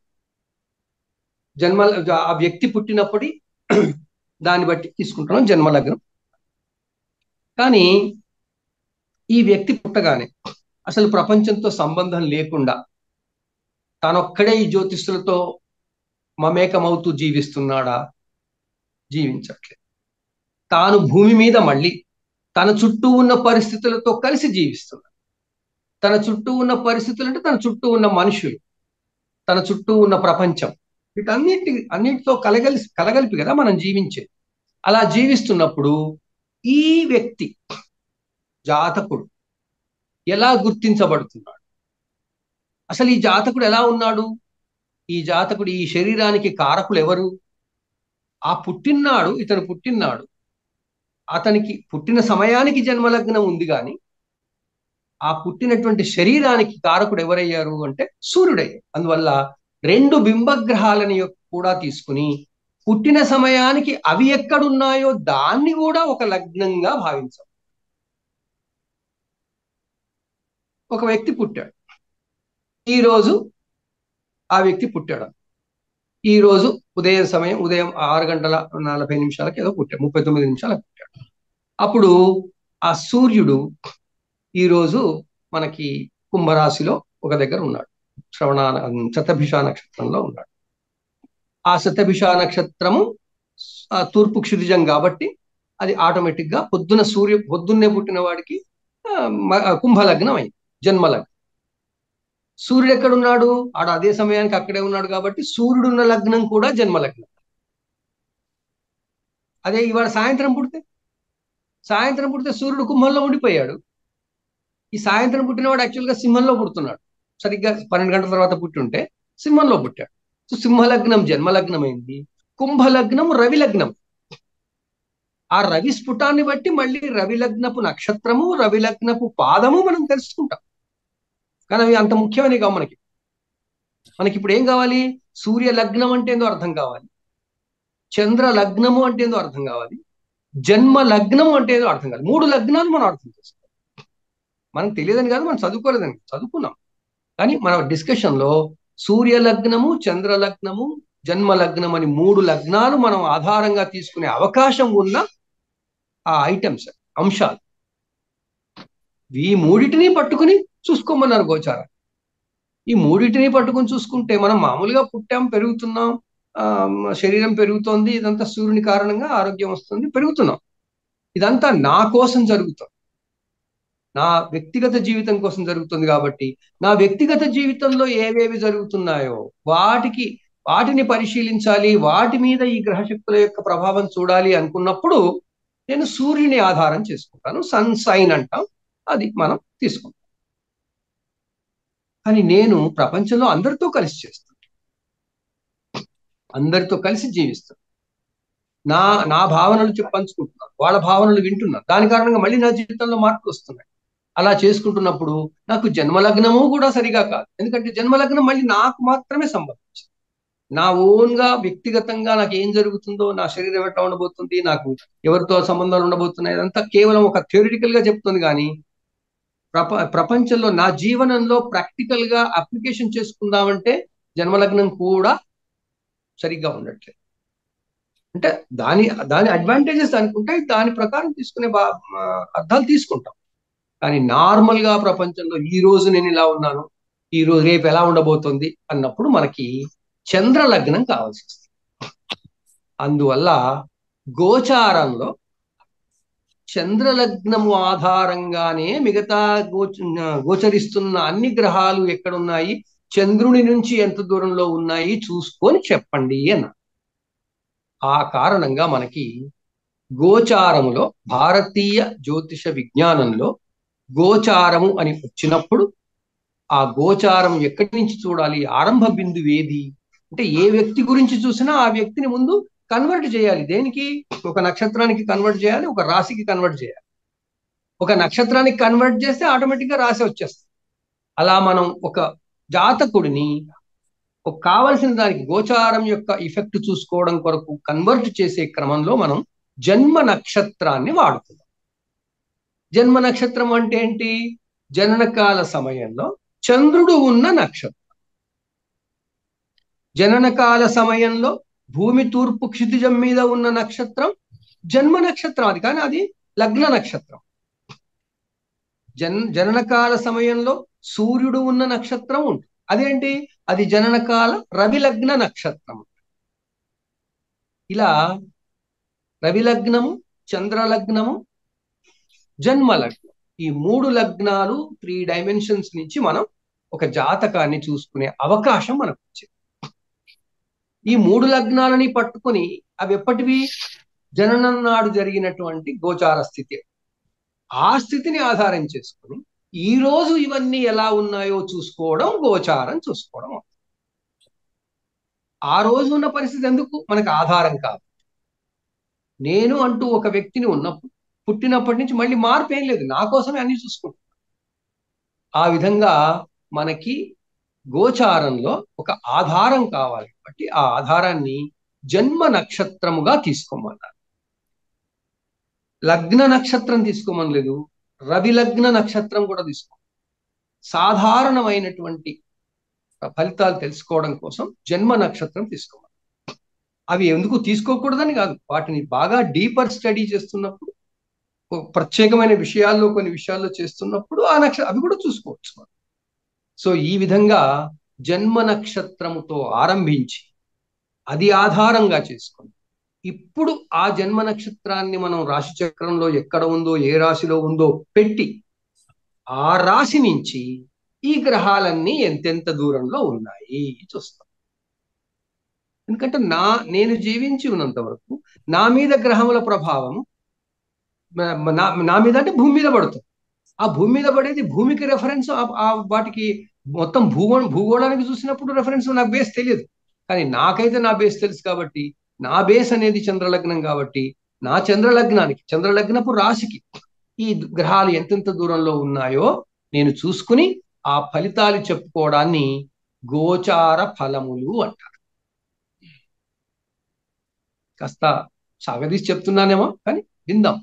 జన్మ ఆ వ్యక్తి పుట్టినప్పటి దాన్ని బట్టి తీసుకుంటున్నాం జన్మలగ్నం కానీ ఈ వ్యక్తి పుట్టగానే అసలు ప్రపంచంతో సంబంధం లేకుండా తానొక్కడే ఈ జ్యోతిష్యులతో మమేకమవుతూ జీవిస్తున్నాడా జీవించట్లేదు తాను భూమి మీద మళ్ళీ తన చుట్టూ ఉన్న పరిస్థితులతో కలిసి జీవిస్తున్నాడు తన చుట్టూ ఉన్న పరిస్థితులు అంటే తన చుట్టూ ఉన్న మనుషులు తన చుట్టూ ఉన్న ప్రపంచం వీటన్నిటి అన్నిటితో కలగలిసి కలగలిపి కదా మనం జీవించేది అలా జీవిస్తున్నప్పుడు ఈ వ్యక్తి జాతకుడు ఎలా గుర్తించబడుతున్నాడు అసలు ఈ జాతకుడు ఎలా ఉన్నాడు ఈ జాతకుడు ఈ శరీరానికి కారకులు ఎవరు ఆ పుట్టినాడు ఇతను పుట్టినాడు అతనికి పుట్టిన సమయానికి జన్మలగ్నం ఉంది కానీ ఆ పుట్టినటువంటి శరీరానికి కారకుడు ఎవరయ్యారు అంటే సూర్యుడయ్యారు అందువల్ల రెండు బింబగ్రహాలని కూడా తీసుకుని పుట్టిన సమయానికి అవి ఎక్కడున్నాయో దాన్ని కూడా ఒక లగ్నంగా భావించాం ఒక వ్యక్తి పుట్టాడు ఈరోజు ఆ వ్యక్తి పుట్టాడు ఈరోజు ఉదయం సమయం ఉదయం ఆరు గంటల నలభై నిమిషాలకి ఏదో పుట్టాడు ముప్పై తొమ్మిది నిమిషాలకు పుట్టాడు అప్పుడు ఆ సూర్యుడు ఈరోజు మనకి కుంభరాశిలో ఒక దగ్గర ఉన్నాడు శ్రవణ శతభిష నక్షత్రంలో ఉన్నాడు ఆ శతభిష నక్షత్రము తూర్పు క్షితిజం కాబట్టి అది ఆటోమేటిక్ గా పొద్దున సూర్య పొద్దున్నే పుట్టిన వాడికి కుంభలగ్నం అయింది జన్మలగ్నం సూర్యుడు ఎక్కడున్నాడు ఆడ అదే సమయానికి అక్కడే ఉన్నాడు కాబట్టి సూర్యుడు ఉన్న లగ్నం కూడా జన్మలగ్నం అదే ఇవాళ సాయంత్రం పుడితే సాయంత్రం పుడితే సూర్యుడు కుంభంలో ఉండిపోయాడు ఈ సాయంత్రం పుట్టినవాడు యాక్చువల్గా సింహంలో పుడుతున్నాడు సరిగ్గా పన్నెండు గంటల తర్వాత పుట్టి ఉంటే సింహంలో పుట్టాడు సో సింహలగ్నం జన్మలగ్నం అయింది కుంభలగ్నం రవి లగ్నం ఆ రవి స్ఫుటాన్ని బట్టి మళ్ళీ రవి లగ్నపు నక్షత్రము రవి లగ్నపు పాదము మనం తెలుసుకుంటాం కానీ అవి అంత ముఖ్యమైనవి కావు మనకి మనకి ఇప్పుడు ఏం కావాలి సూర్య లగ్నం అంటే ఏందో అర్థం కావాలి చంద్ర లగ్నము అంటే ఏందో అర్థం కావాలి జన్మ లగ్నము అంటే ఏదో అర్థం కావాలి మూడు లగ్నాలు మనం అర్థం చేసుకోవాలి మనకు తెలియదని కాదు మనం చదువుకోలేదని చదువుకున్నాం కానీ మన డిస్కషన్లో సూర్య లగ్నము చంద్ర లగ్నము జన్మ లగ్నం అని మూడు లగ్నాలు మనం ఆధారంగా తీసుకునే అవకాశం ఉన్న ఆ ఐటమ్స్ అంశాలు ఈ మూడిటిని పట్టుకుని చూసుకోమన్నారు గోచారం ఈ మూడిటిని పట్టుకుని చూసుకుంటే మనం మామూలుగా పుట్టాం పెరుగుతున్నాం శరీరం పెరుగుతోంది ఇదంతా సూర్యుని కారణంగా ఆరోగ్యం వస్తుంది పెరుగుతున్నాం ఇదంతా నా కోసం జరుగుతుంది నా వ్యక్తిగత జీవితం కోసం జరుగుతుంది కాబట్టి నా వ్యక్తిగత జీవితంలో ఏవేవి జరుగుతున్నాయో వాటికి వాటిని పరిశీలించాలి వాటి మీద ఈ గ్రహశక్తుల యొక్క ప్రభావం చూడాలి అనుకున్నప్పుడు నేను సూర్యుని ఆధారం చేసుకుంటాను సన్ సైన్ అంటాం అది మనం తీసుకుంటాం కానీ నేను ప్రపంచంలో అందరితో కలిసి చేస్తాను అందరితో కలిసి జీవిస్తాను నా నా భావనలు చెప్పి పంచుకుంటున్నాను వాళ్ళ భావనలు వింటున్నాను దాని కారణంగా మళ్ళీ నా జీవితంలో మార్పులు వస్తున్నాయి అలా చేసుకుంటున్నప్పుడు నాకు జన్మలగ్నము కూడా సరిగా కాదు ఎందుకంటే జన్మలగ్నం మళ్ళీ నాకు మాత్రమే సంబంధించింది నా ఓన్ గా వ్యక్తిగతంగా నాకు ఏం జరుగుతుందో నా శరీరం ఎట్లా ఉండబోతుంది నాకు ఎవరితో సంబంధాలు ఉండబోతున్నాయి అదంతా కేవలం ఒక థియరిటికల్ గా చెప్తుంది కానీ ప్రప ప్రపంచంలో నా జీవనంలో ప్రాక్టికల్ గా అప్లికేషన్ చేసుకుందామంటే జన్మలగ్నం కూడా సరిగ్గా ఉండట్లేదు అంటే దాని దాని అడ్వాంటేజెస్ దానికి ఉంటాయి దాని ప్రకారం తీసుకునే బా అర్థాలు తీసుకుంటాం కానీ నార్మల్ గా ప్రపంచంలో ఈ రోజు నేను ఇలా ఉన్నాను ఈ రోజు రేపు ఎలా ఉండబోతుంది అన్నప్పుడు మనకి చంద్ర లగ్నం కావాల్సి వస్తుంది అందువల్ల గోచారంలో చంద్రలగ్నము ఆధారంగానే మిగతా గోచ గోచరిస్తున్న అన్ని గ్రహాలు ఎక్కడున్నాయి చంద్రుని నుంచి ఎంత దూరంలో ఉన్నాయి చూసుకొని చెప్పండి అన్న ఆ కారణంగా మనకి గోచారములో భారతీయ జ్యోతిష విజ్ఞానంలో గోచారము అని వచ్చినప్పుడు ఆ గోచారం ఎక్కడి నుంచి చూడాలి ఆరంభ బిందువు ఏది అంటే ఏ వ్యక్తి గురించి చూసినా ఆ వ్యక్తిని ముందు కన్వర్ట్ చేయాలి దేనికి ఒక నక్షత్రానికి కన్వర్ట్ చేయాలి ఒక రాశికి కన్వర్ట్ చేయాలి ఒక నక్షత్రానికి కన్వర్ట్ చేస్తే ఆటోమేటిక్ గా రాశి వచ్చేస్తుంది అలా మనం ఒక జాతకుడిని ఒక కావలసిన దానికి గోచారం యొక్క ఇఫెక్ట్ చూసుకోవడం కొరకు కన్వర్ట్ చేసే క్రమంలో మనం జన్మ నక్షత్రాన్ని వాడుతున్నాం జన్మ నక్షత్రం అంటే ఏంటి జననకాల సమయంలో చంద్రుడు ఉన్న నక్షత్రం జననకాల సమయంలో భూమి తూర్పు క్షితిజం మీద ఉన్న నక్షత్రం జన్మ నక్షత్రం అది కానీ అది లగ్న నక్షత్రం జన్ జననకాల సమయంలో సూర్యుడు ఉన్న నక్షత్రం ఉంటుంది అదేంటి అది జననకాల రవి లగ్న నక్షత్రం ఇలా రవి లగ్నము చంద్ర లగ్నము జన్మ లగ్నం ఈ మూడు లగ్నాలు త్రీ డైమెన్షన్స్ నుంచి మనం ఒక జాతకాన్ని చూసుకునే అవకాశం మనకు వచ్చింది ఈ మూడు లగ్నాలని పట్టుకొని అవి ఎప్పటివి జననం నాడు జరిగినటువంటి గోచార స్థితి ఆ స్థితిని ఆధారం చేసుకుని ఈ రోజు ఇవన్నీ ఎలా ఉన్నాయో చూసుకోవడం గోచారం చూసుకోవడం ఆ రోజు ఉన్న పరిస్థితి ఎందుకు మనకు ఆధారం కాదు నేను అంటూ ఒక వ్యక్తిని ఉన్నప్పుడు పుట్టినప్పటి నుంచి మళ్ళీ మార్పు ఏం లేదు నా కోసమే అన్ని చూసుకుంటాను ఆ విధంగా మనకి గోచారంలో ఒక ఆధారం కావాలి కాబట్టి ఆ ఆధారాన్ని జన్మ నక్షత్రముగా తీసుకోమన్నారు లగ్న నక్షత్రం తీసుకోమనలేదు రవి లగ్న నక్షత్రం కూడా తీసుకో సాధారణమైనటువంటి ఫలితాలు తెలుసుకోవడం కోసం జన్మ నక్షత్రం తీసుకోమన్నారు అవి ఎందుకు తీసుకోకూడదని కాదు వాటిని బాగా డీపర్ స్టడీ చేస్తున్నప్పుడు ప్రత్యేకమైన విషయాల్లో కొన్ని విషయాల్లో చేస్తున్నప్పుడు ఆ నక్ష అవి కూడా చూసుకోవచ్చు సో ఈ విధంగా జన్మ నక్షత్రముతో ఆరంభించి అది ఆధారంగా చేసుకొని ఇప్పుడు ఆ జన్మ నక్షత్రాన్ని మనం రాశి చక్రంలో ఎక్కడ ఉందో ఏ రాశిలో ఉందో పెట్టి ఆ రాశి నుంచి ఈ గ్రహాలన్నీ ఎంతెంత దూరంలో ఉన్నాయి చూస్తాం ఎందుకంటే నా నేను జీవించి ఉన్నంత వరకు నా మీద గ్రహముల ప్రభావం నా మీద అంటే భూమి మీద పడుతుంది ఆ భూమి మీద పడేది భూమికి రెఫరెన్స్ ఆ వాటికి మొత్తం భూగోళ భూగోళానికి చూసినప్పుడు రెఫరెన్స్ నాకు బేస్ తెలియదు కానీ నాకైతే నా బేస్ తెలుసు కాబట్టి నా బేస్ అనేది చంద్రలగ్నం కాబట్టి నా చంద్రలగ్నానికి చంద్రలగ్నపు రాశికి ఈ గ్రహాలు ఎంతెంత దూరంలో ఉన్నాయో నేను చూసుకుని ఆ ఫలితాలు చెప్పుకోవడాన్ని గోచార ఫలములు అంటారు కాస్త సాగదీసి చెప్తున్నానేమో కానీ విందాం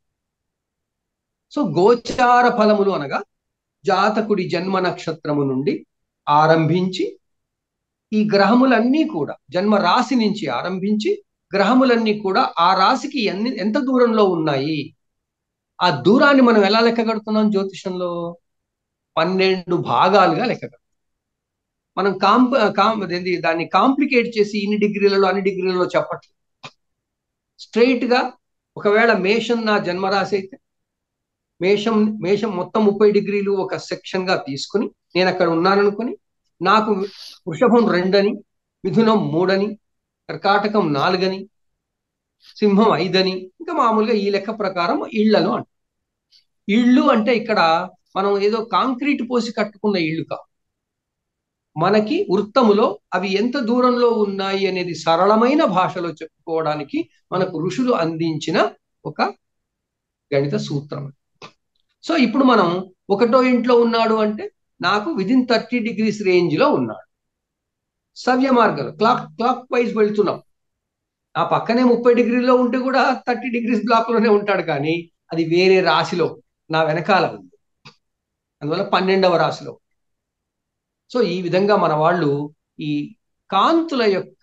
సో గోచార ఫలములు అనగా జాతకుడి జన్మ నక్షత్రము నుండి ఆరంభించి ఈ గ్రహములన్నీ కూడా జన్మ రాశి నుంచి ఆరంభించి గ్రహములన్నీ కూడా ఆ రాశికి ఎన్ని ఎంత దూరంలో ఉన్నాయి ఆ దూరాన్ని మనం ఎలా లెక్క కడుతున్నాం జ్యోతిషంలో పన్నెండు భాగాలుగా లెక్క కడుతున్నాం మనం కాంప్ కాం దాన్ని కాంప్లికేట్ చేసి ఇన్ని డిగ్రీలలో అన్ని డిగ్రీలలో చెప్పట్లేదు స్ట్రైట్ గా ఒకవేళ మేషం నా జన్మరాశి అయితే మేషం మేషం మొత్తం ముప్పై డిగ్రీలు ఒక సెక్షన్ గా తీసుకుని నేను అక్కడ ఉన్నాననుకుని నాకు వృషభం రెండని మిథునం మూడని కర్కాటకం నాలుగని సింహం ఐదని ఇంకా మామూలుగా ఈ లెక్క ప్రకారం ఇళ్లను అంట ఇళ్ళు అంటే ఇక్కడ మనం ఏదో కాంక్రీట్ పోసి కట్టుకున్న ఇళ్ళు కావు మనకి వృత్తములో అవి ఎంత దూరంలో ఉన్నాయి అనేది సరళమైన భాషలో చెప్పుకోవడానికి మనకు ఋషులు అందించిన ఒక గణిత సూత్రం సో ఇప్పుడు మనం ఒకటో ఇంట్లో ఉన్నాడు అంటే నాకు విదిన్ థర్టీ డిగ్రీస్ రేంజ్ లో ఉన్నాడు సవ్య మార్గం క్లాక్ క్లాక్ వైజ్ వెళ్తున్నాం ఆ పక్కనే ముప్పై డిగ్రీలో ఉంటే కూడా థర్టీ డిగ్రీస్ బ్లాక్ లోనే ఉంటాడు కానీ అది వేరే రాశిలో నా వెనకాల ఉంది అందువల్ల పన్నెండవ రాశిలో సో ఈ విధంగా మన వాళ్ళు ఈ కాంతుల యొక్క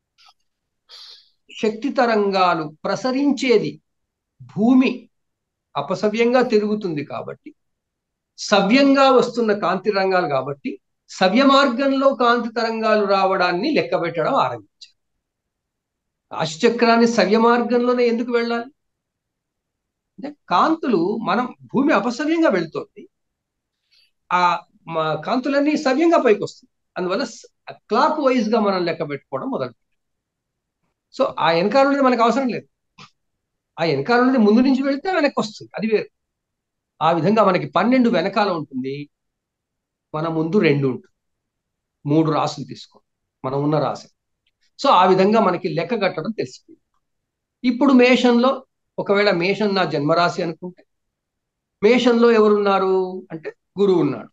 శక్తి తరంగాలు ప్రసరించేది భూమి అపసవ్యంగా తిరుగుతుంది కాబట్టి సవ్యంగా వస్తున్న కాంతి రంగాలు కాబట్టి సవ్య మార్గంలో కాంతి తరంగాలు రావడాన్ని లెక్క పెట్టడం ఆరంభించారు రాశిచక్రాన్ని సవ్య మార్గంలోనే ఎందుకు వెళ్ళాలి అంటే కాంతులు మనం భూమి అపసవ్యంగా వెళ్తుంది ఆ కాంతులన్నీ సవ్యంగా పైకి వస్తుంది అందువల్ల క్లాక్ వైజ్ గా మనం లెక్క పెట్టుకోవడం మొదలు సో ఆ వెనకాల మనకు అవసరం లేదు ఆ వెనకాల నుండి ముందు నుంచి వెళ్తే వెనక్కి వస్తుంది అది వేరు ఆ విధంగా మనకి పన్నెండు వెనకాల ఉంటుంది మన ముందు రెండు ఉంటుంది మూడు రాసులు తీసుకో మనం ఉన్న రాశి సో ఆ విధంగా మనకి లెక్క కట్టడం తెలిసిపోయింది ఇప్పుడు మేషంలో ఒకవేళ మేషం నా జన్మరాశి అనుకుంటే మేషంలో ఎవరున్నారు అంటే గురువు ఉన్నాడు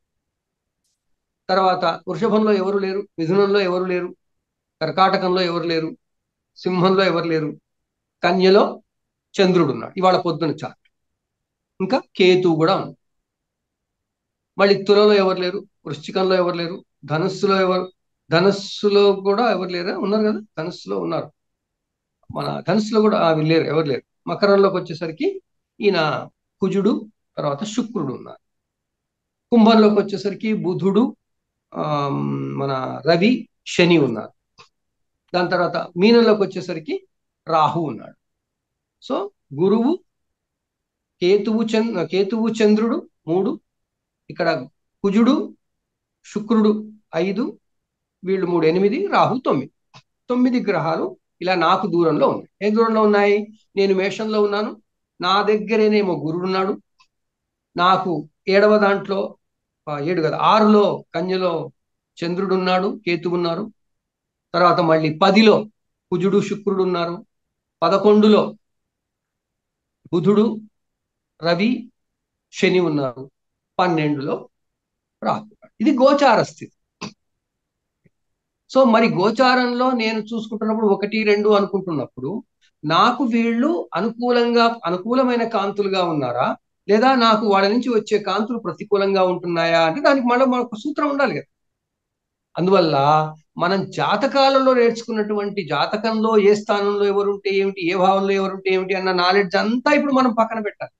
తర్వాత వృషభంలో ఎవరు లేరు మిథునంలో ఎవరు లేరు కర్కాటకంలో ఎవరు లేరు సింహంలో ఎవరు లేరు కన్యలో చంద్రుడు ఉన్నాడు ఇవాళ పొద్దున చార్ట్ ఇంకా కేతువు కూడా ఉంది మళ్ళీ తులలో ఎవరు లేరు వృశ్చికంలో ఎవరు లేరు ధనుస్సులో ఎవరు ధనుస్సులో కూడా ఎవరు లేరా ఉన్నారు కదా ధనుస్సులో ఉన్నారు మన ధనుస్సులో కూడా అవి లేరు ఎవరు లేరు మకరంలోకి వచ్చేసరికి ఈయన కుజుడు తర్వాత శుక్రుడు ఉన్నారు కుంభంలోకి వచ్చేసరికి బుధుడు మన రవి శని ఉన్నారు దాని తర్వాత మీనంలోకి వచ్చేసరికి రాహు ఉన్నాడు సో గురువు కేతువు చంద్ర కేతువు చంద్రుడు మూడు ఇక్కడ కుజుడు శుక్రుడు ఐదు వీళ్ళు మూడు ఎనిమిది రాహు తొమ్మిది తొమ్మిది గ్రహాలు ఇలా నాకు దూరంలో ఉన్నాయి ఏ దూరంలో ఉన్నాయి నేను మేషంలో ఉన్నాను నా దగ్గరేనేమో గురుడు ఉన్నాడు నాకు ఏడవ దాంట్లో ఏడు కదా ఆరులో కన్యలో చంద్రుడు ఉన్నాడు కేతువు ఉన్నారు తర్వాత మళ్ళీ పదిలో కుజుడు శుక్రుడు ఉన్నారు పదకొండులో బుధుడు రవి శని ఉన్నారు పన్నెండులో రాహు ఇది గోచార స్థితి సో మరి గోచారంలో నేను చూసుకుంటున్నప్పుడు ఒకటి రెండు అనుకుంటున్నప్పుడు నాకు వీళ్ళు అనుకూలంగా అనుకూలమైన కాంతులుగా ఉన్నారా లేదా నాకు వాళ్ళ నుంచి వచ్చే కాంతులు ప్రతికూలంగా ఉంటున్నాయా అంటే దానికి మళ్ళీ మనకు సూత్రం ఉండాలి కదా అందువల్ల మనం జాతకాలలో నేర్చుకున్నటువంటి జాతకంలో ఏ స్థానంలో ఎవరుంటే ఏమిటి ఏ భావంలో ఎవరుంటే ఏమిటి అన్న నాలెడ్జ్ అంతా ఇప్పుడు మనం పక్కన పెట్టాలి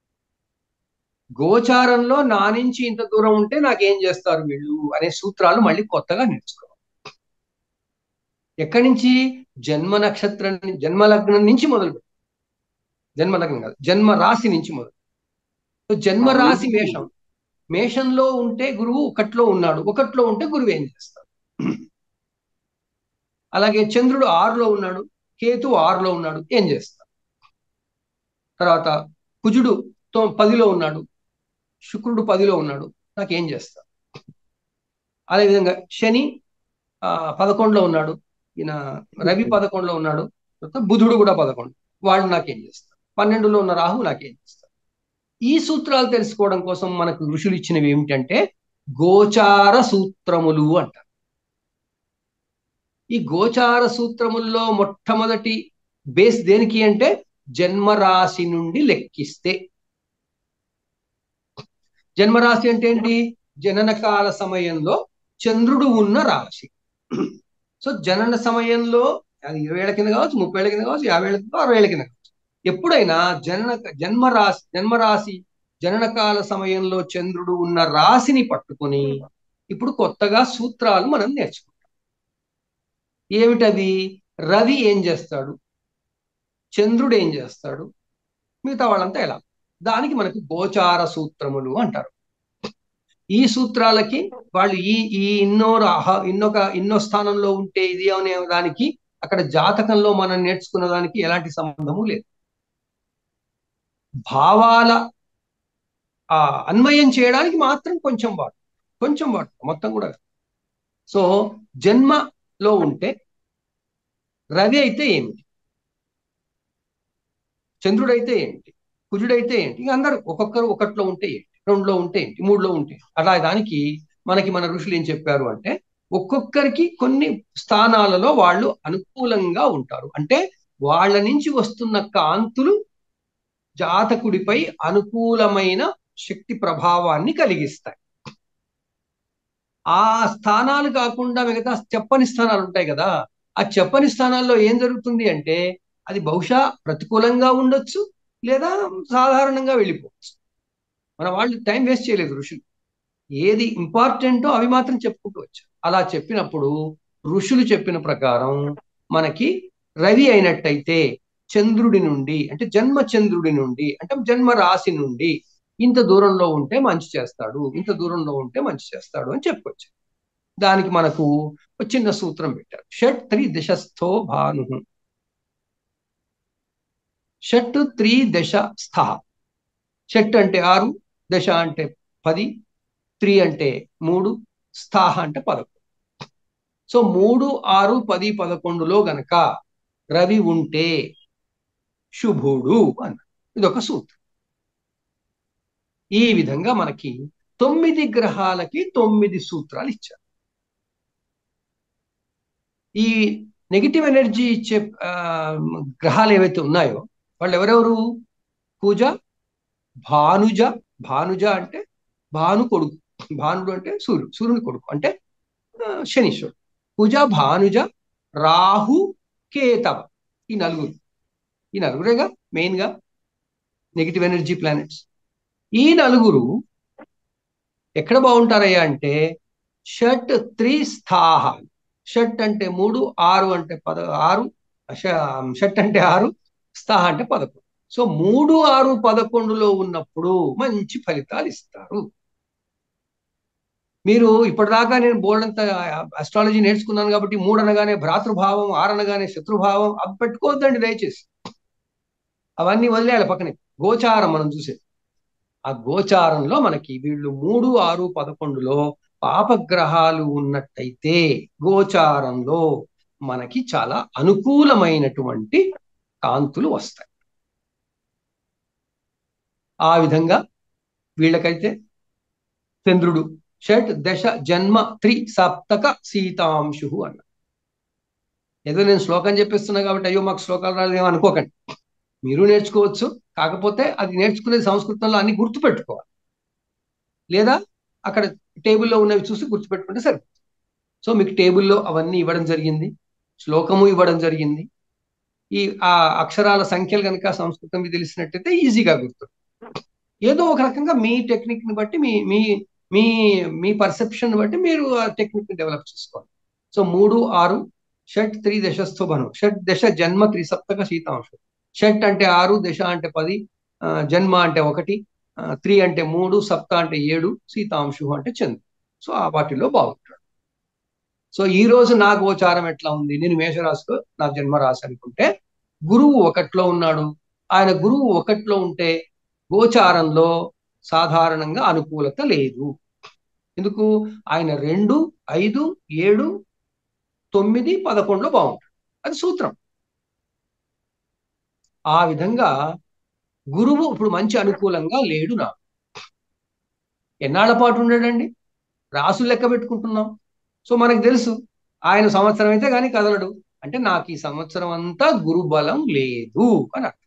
గోచారంలో నా నుంచి ఇంత దూరం ఉంటే నాకేం చేస్తారు వీళ్ళు అనే సూత్రాలు మళ్ళీ కొత్తగా నేర్చుకోవాలి ఎక్కడి నుంచి జన్మ నక్షత్రం జన్మ లగ్నం నుంచి మొదలు పెట్టాలి జన్మ లగ్నం కాదు జన్మ రాశి నుంచి మొదలు జన్మ రాశి మేషం మేషంలో ఉంటే గురువు ఒకట్లో ఉన్నాడు ఒకట్లో ఉంటే గురువు ఏం చేస్తాడు అలాగే చంద్రుడు ఆరులో ఉన్నాడు కేతు ఆరులో ఉన్నాడు ఏం చేస్తాడు తర్వాత కుజుడు పదిలో ఉన్నాడు శుక్రుడు పదిలో ఉన్నాడు నాకేం చేస్తాడు అదేవిధంగా శని పదకొండులో ఉన్నాడు ఈయన రవి పదకొండులో ఉన్నాడు తర్వాత బుధుడు కూడా పదకొండు వాళ్ళు నాకేం చేస్తారు పన్నెండులో ఉన్న రాహు నాకేం చేస్తారు ఈ సూత్రాలు తెలుసుకోవడం కోసం మనకు ఋషులు ఇచ్చినవి ఏమిటంటే గోచార సూత్రములు అంటారు ఈ గోచార సూత్రముల్లో మొట్టమొదటి బేస్ దేనికి అంటే జన్మరాశి నుండి లెక్కిస్తే జన్మరాశి అంటే ఏంటి జననకాల సమయంలో చంద్రుడు ఉన్న రాశి సో జనన సమయంలో అది ఇరవై ఏళ్ళ కింద కావచ్చు ముప్పై ఏళ్ళ కింద కావచ్చు యాభై ఏళ్ళ కింద అరవై ఏళ్ళ కింద కావచ్చు ఎప్పుడైనా జనన జన్మరాశి జన్మరాశి జననకాల సమయంలో చంద్రుడు ఉన్న రాశిని పట్టుకొని ఇప్పుడు కొత్తగా సూత్రాలు మనం నేర్చుకుంటాం ఏమిటది రవి ఏం చేస్తాడు చంద్రుడు ఏం చేస్తాడు మిగతా వాళ్ళంతా ఎలా దానికి మనకు గోచార సూత్రములు అంటారు ఈ సూత్రాలకి వాళ్ళు ఈ ఈ ఇన్నో ఇన్నొక ఇన్నో స్థానంలో ఉంటే ఇది అనే దానికి అక్కడ జాతకంలో మనం నేర్చుకున్న దానికి ఎలాంటి సంబంధము లేదు భావాల ఆ అన్వయం చేయడానికి మాత్రం కొంచెం వాడు కొంచెం వాడు మొత్తం కూడా సో జన్మలో ఉంటే రవి అయితే ఏమిటి చంద్రుడైతే ఏంటి కుజుడైతే ఏంటి ఇక అందరు ఒక్కొక్కరు ఒకటిలో ఉంటే ఏంటి రెండులో ఉంటే ఏంటి మూడులో ఉంటే అలా దానికి మనకి మన ఋషులు ఏం చెప్పారు అంటే ఒక్కొక్కరికి కొన్ని స్థానాలలో వాళ్ళు అనుకూలంగా ఉంటారు అంటే వాళ్ళ నుంచి వస్తున్న కాంతులు జాతకుడిపై అనుకూలమైన శక్తి ప్రభావాన్ని కలిగిస్తాయి ఆ స్థానాలు కాకుండా మిగతా చెప్పని స్థానాలు ఉంటాయి కదా ఆ చెప్పని స్థానాల్లో ఏం జరుగుతుంది అంటే అది బహుశా ప్రతికూలంగా ఉండొచ్చు లేదా సాధారణంగా వెళ్ళిపోవచ్చు మన వాళ్ళు టైం వేస్ట్ చేయలేదు ఋషులు ఏది ఇంపార్టెంటో అవి మాత్రం చెప్పుకుంటూ వచ్చారు అలా చెప్పినప్పుడు ఋషులు చెప్పిన ప్రకారం మనకి రవి అయినట్టయితే చంద్రుడి నుండి అంటే జన్మ చంద్రుడి నుండి అంటే జన్మ రాశి నుండి ఇంత దూరంలో ఉంటే మంచి చేస్తాడు ఇంత దూరంలో ఉంటే మంచి చేస్తాడు అని చెప్పుకోవచ్చు దానికి మనకు ఒక చిన్న సూత్రం పెట్టారు షట్ త్రి దిశస్థో భాను షట్ త్రి దశ స్థ షట్ అంటే ఆరు దశ అంటే పది త్రి అంటే మూడు స్థాహ అంటే పదకొండు సో మూడు ఆరు పది పదకొండులో గనక రవి ఉంటే శుభుడు అన్న ఇది ఒక సూత్రం ఈ విధంగా మనకి తొమ్మిది గ్రహాలకి తొమ్మిది సూత్రాలు ఇచ్చారు ఈ నెగిటివ్ ఎనర్జీ ఇచ్చే ఆ, గ్రహాలు ఏవైతే ఉన్నాయో వాళ్ళు ఎవరెవరు పూజ భానుజ భానుజ అంటే భాను కొడుకు భానుడు అంటే సూర్యుడు సూర్యుని కొడుకు అంటే ఆ, శనీశ్వరుడు కుజ భానుజ రాహు కేతవ ఈ నలుగురు ఈ నలుగురేగా మెయిన్ గా నెగిటివ్ ఎనర్జీ ప్లానెట్స్ ఈ నలుగురు ఎక్కడ బాగుంటారయ్యా అంటే షట్ త్రిస్థాహ షట్ అంటే మూడు ఆరు అంటే పద ఆరు ష- షట్ అంటే ఆరు స్థాహ అంటే పదకొండు సో మూడు ఆరు పదకొండులో ఉన్నప్పుడు మంచి ఫలితాలు ఇస్తారు మీరు ఇప్పటిదాకా నేను బోర్డు అంత అస్ట్రాలజీ నేర్చుకున్నాను కాబట్టి మూడు అనగానే భ్రాతృభావం ఆరు అనగానే శత్రుభావం అవి పెట్టుకోవద్దండి దయచేసి అవన్నీ వదిలేయాలి పక్కనే గోచారం మనం చూసేది ఆ గోచారంలో మనకి వీళ్ళు మూడు ఆరు పదకొండులో పాపగ్రహాలు ఉన్నట్టయితే గోచారంలో మనకి చాలా అనుకూలమైనటువంటి కాంతులు వస్తాయి ఆ విధంగా వీళ్ళకైతే చంద్రుడు షట్ దశ జన్మ త్రి సప్తక సీతాంశు అన్న ఏదో నేను శ్లోకం చెప్పిస్తున్నా కాబట్టి అయ్యో మాకు శ్లోకాలు రాలేమో అనుకోకండి మీరు నేర్చుకోవచ్చు కాకపోతే అది నేర్చుకునే సంస్కృతంలో అన్ని గుర్తుపెట్టుకోవాలి లేదా అక్కడ టేబుల్లో ఉన్నవి చూసి గుర్తుపెట్టుకుంటే సరే సో మీకు టేబుల్లో అవన్నీ ఇవ్వడం జరిగింది శ్లోకము ఇవ్వడం జరిగింది ఈ ఆ అక్షరాల సంఖ్యలు కనుక సంస్కృతం మీకు తెలిసినట్టయితే ఈజీగా గుర్తు ఏదో ఒక రకంగా మీ టెక్నిక్ ని బట్టి మీ మీ మీ మీ పర్సెప్షన్ బట్టి మీరు ఆ టెక్నిక్ ని డెవలప్ చేసుకోవాలి సో మూడు ఆరు షట్ త్రి దశస్థో భను షట్ దశ జన్మ త్రిసప్తక శీతాంశం షట్ అంటే ఆరు దశ అంటే పది ఆ, జన్మ అంటే ఒకటి ఆ, త్రి అంటే మూడు సప్త అంటే ఏడు సీతాంశు అంటే చంద్రుడు సో ఆ వాటిలో బాగుంటాడు సో ఈ రోజు నా గోచారం ఎట్లా ఉంది నేను మేషరాశిలో నా జన్మ రాశి అనుకుంటే గురువు ఒకట్లో ఉన్నాడు ఆయన గురువు ఒకట్లో ఉంటే గోచారంలో సాధారణంగా అనుకూలత లేదు ఎందుకు ఆయన రెండు ఐదు ఏడు తొమ్మిది పదకొండులో బాగుంటాడు అది సూత్రం ఆ విధంగా గురువు ఇప్పుడు మంచి అనుకూలంగా లేడు నాకు ఎన్నాళ్ల పాటు ఉండడండి రాసులు లెక్క పెట్టుకుంటున్నాం సో మనకు తెలుసు ఆయన సంవత్సరం అయితే కానీ కదలడు అంటే నాకు ఈ సంవత్సరం అంతా గురు బలం లేదు అని అర్థం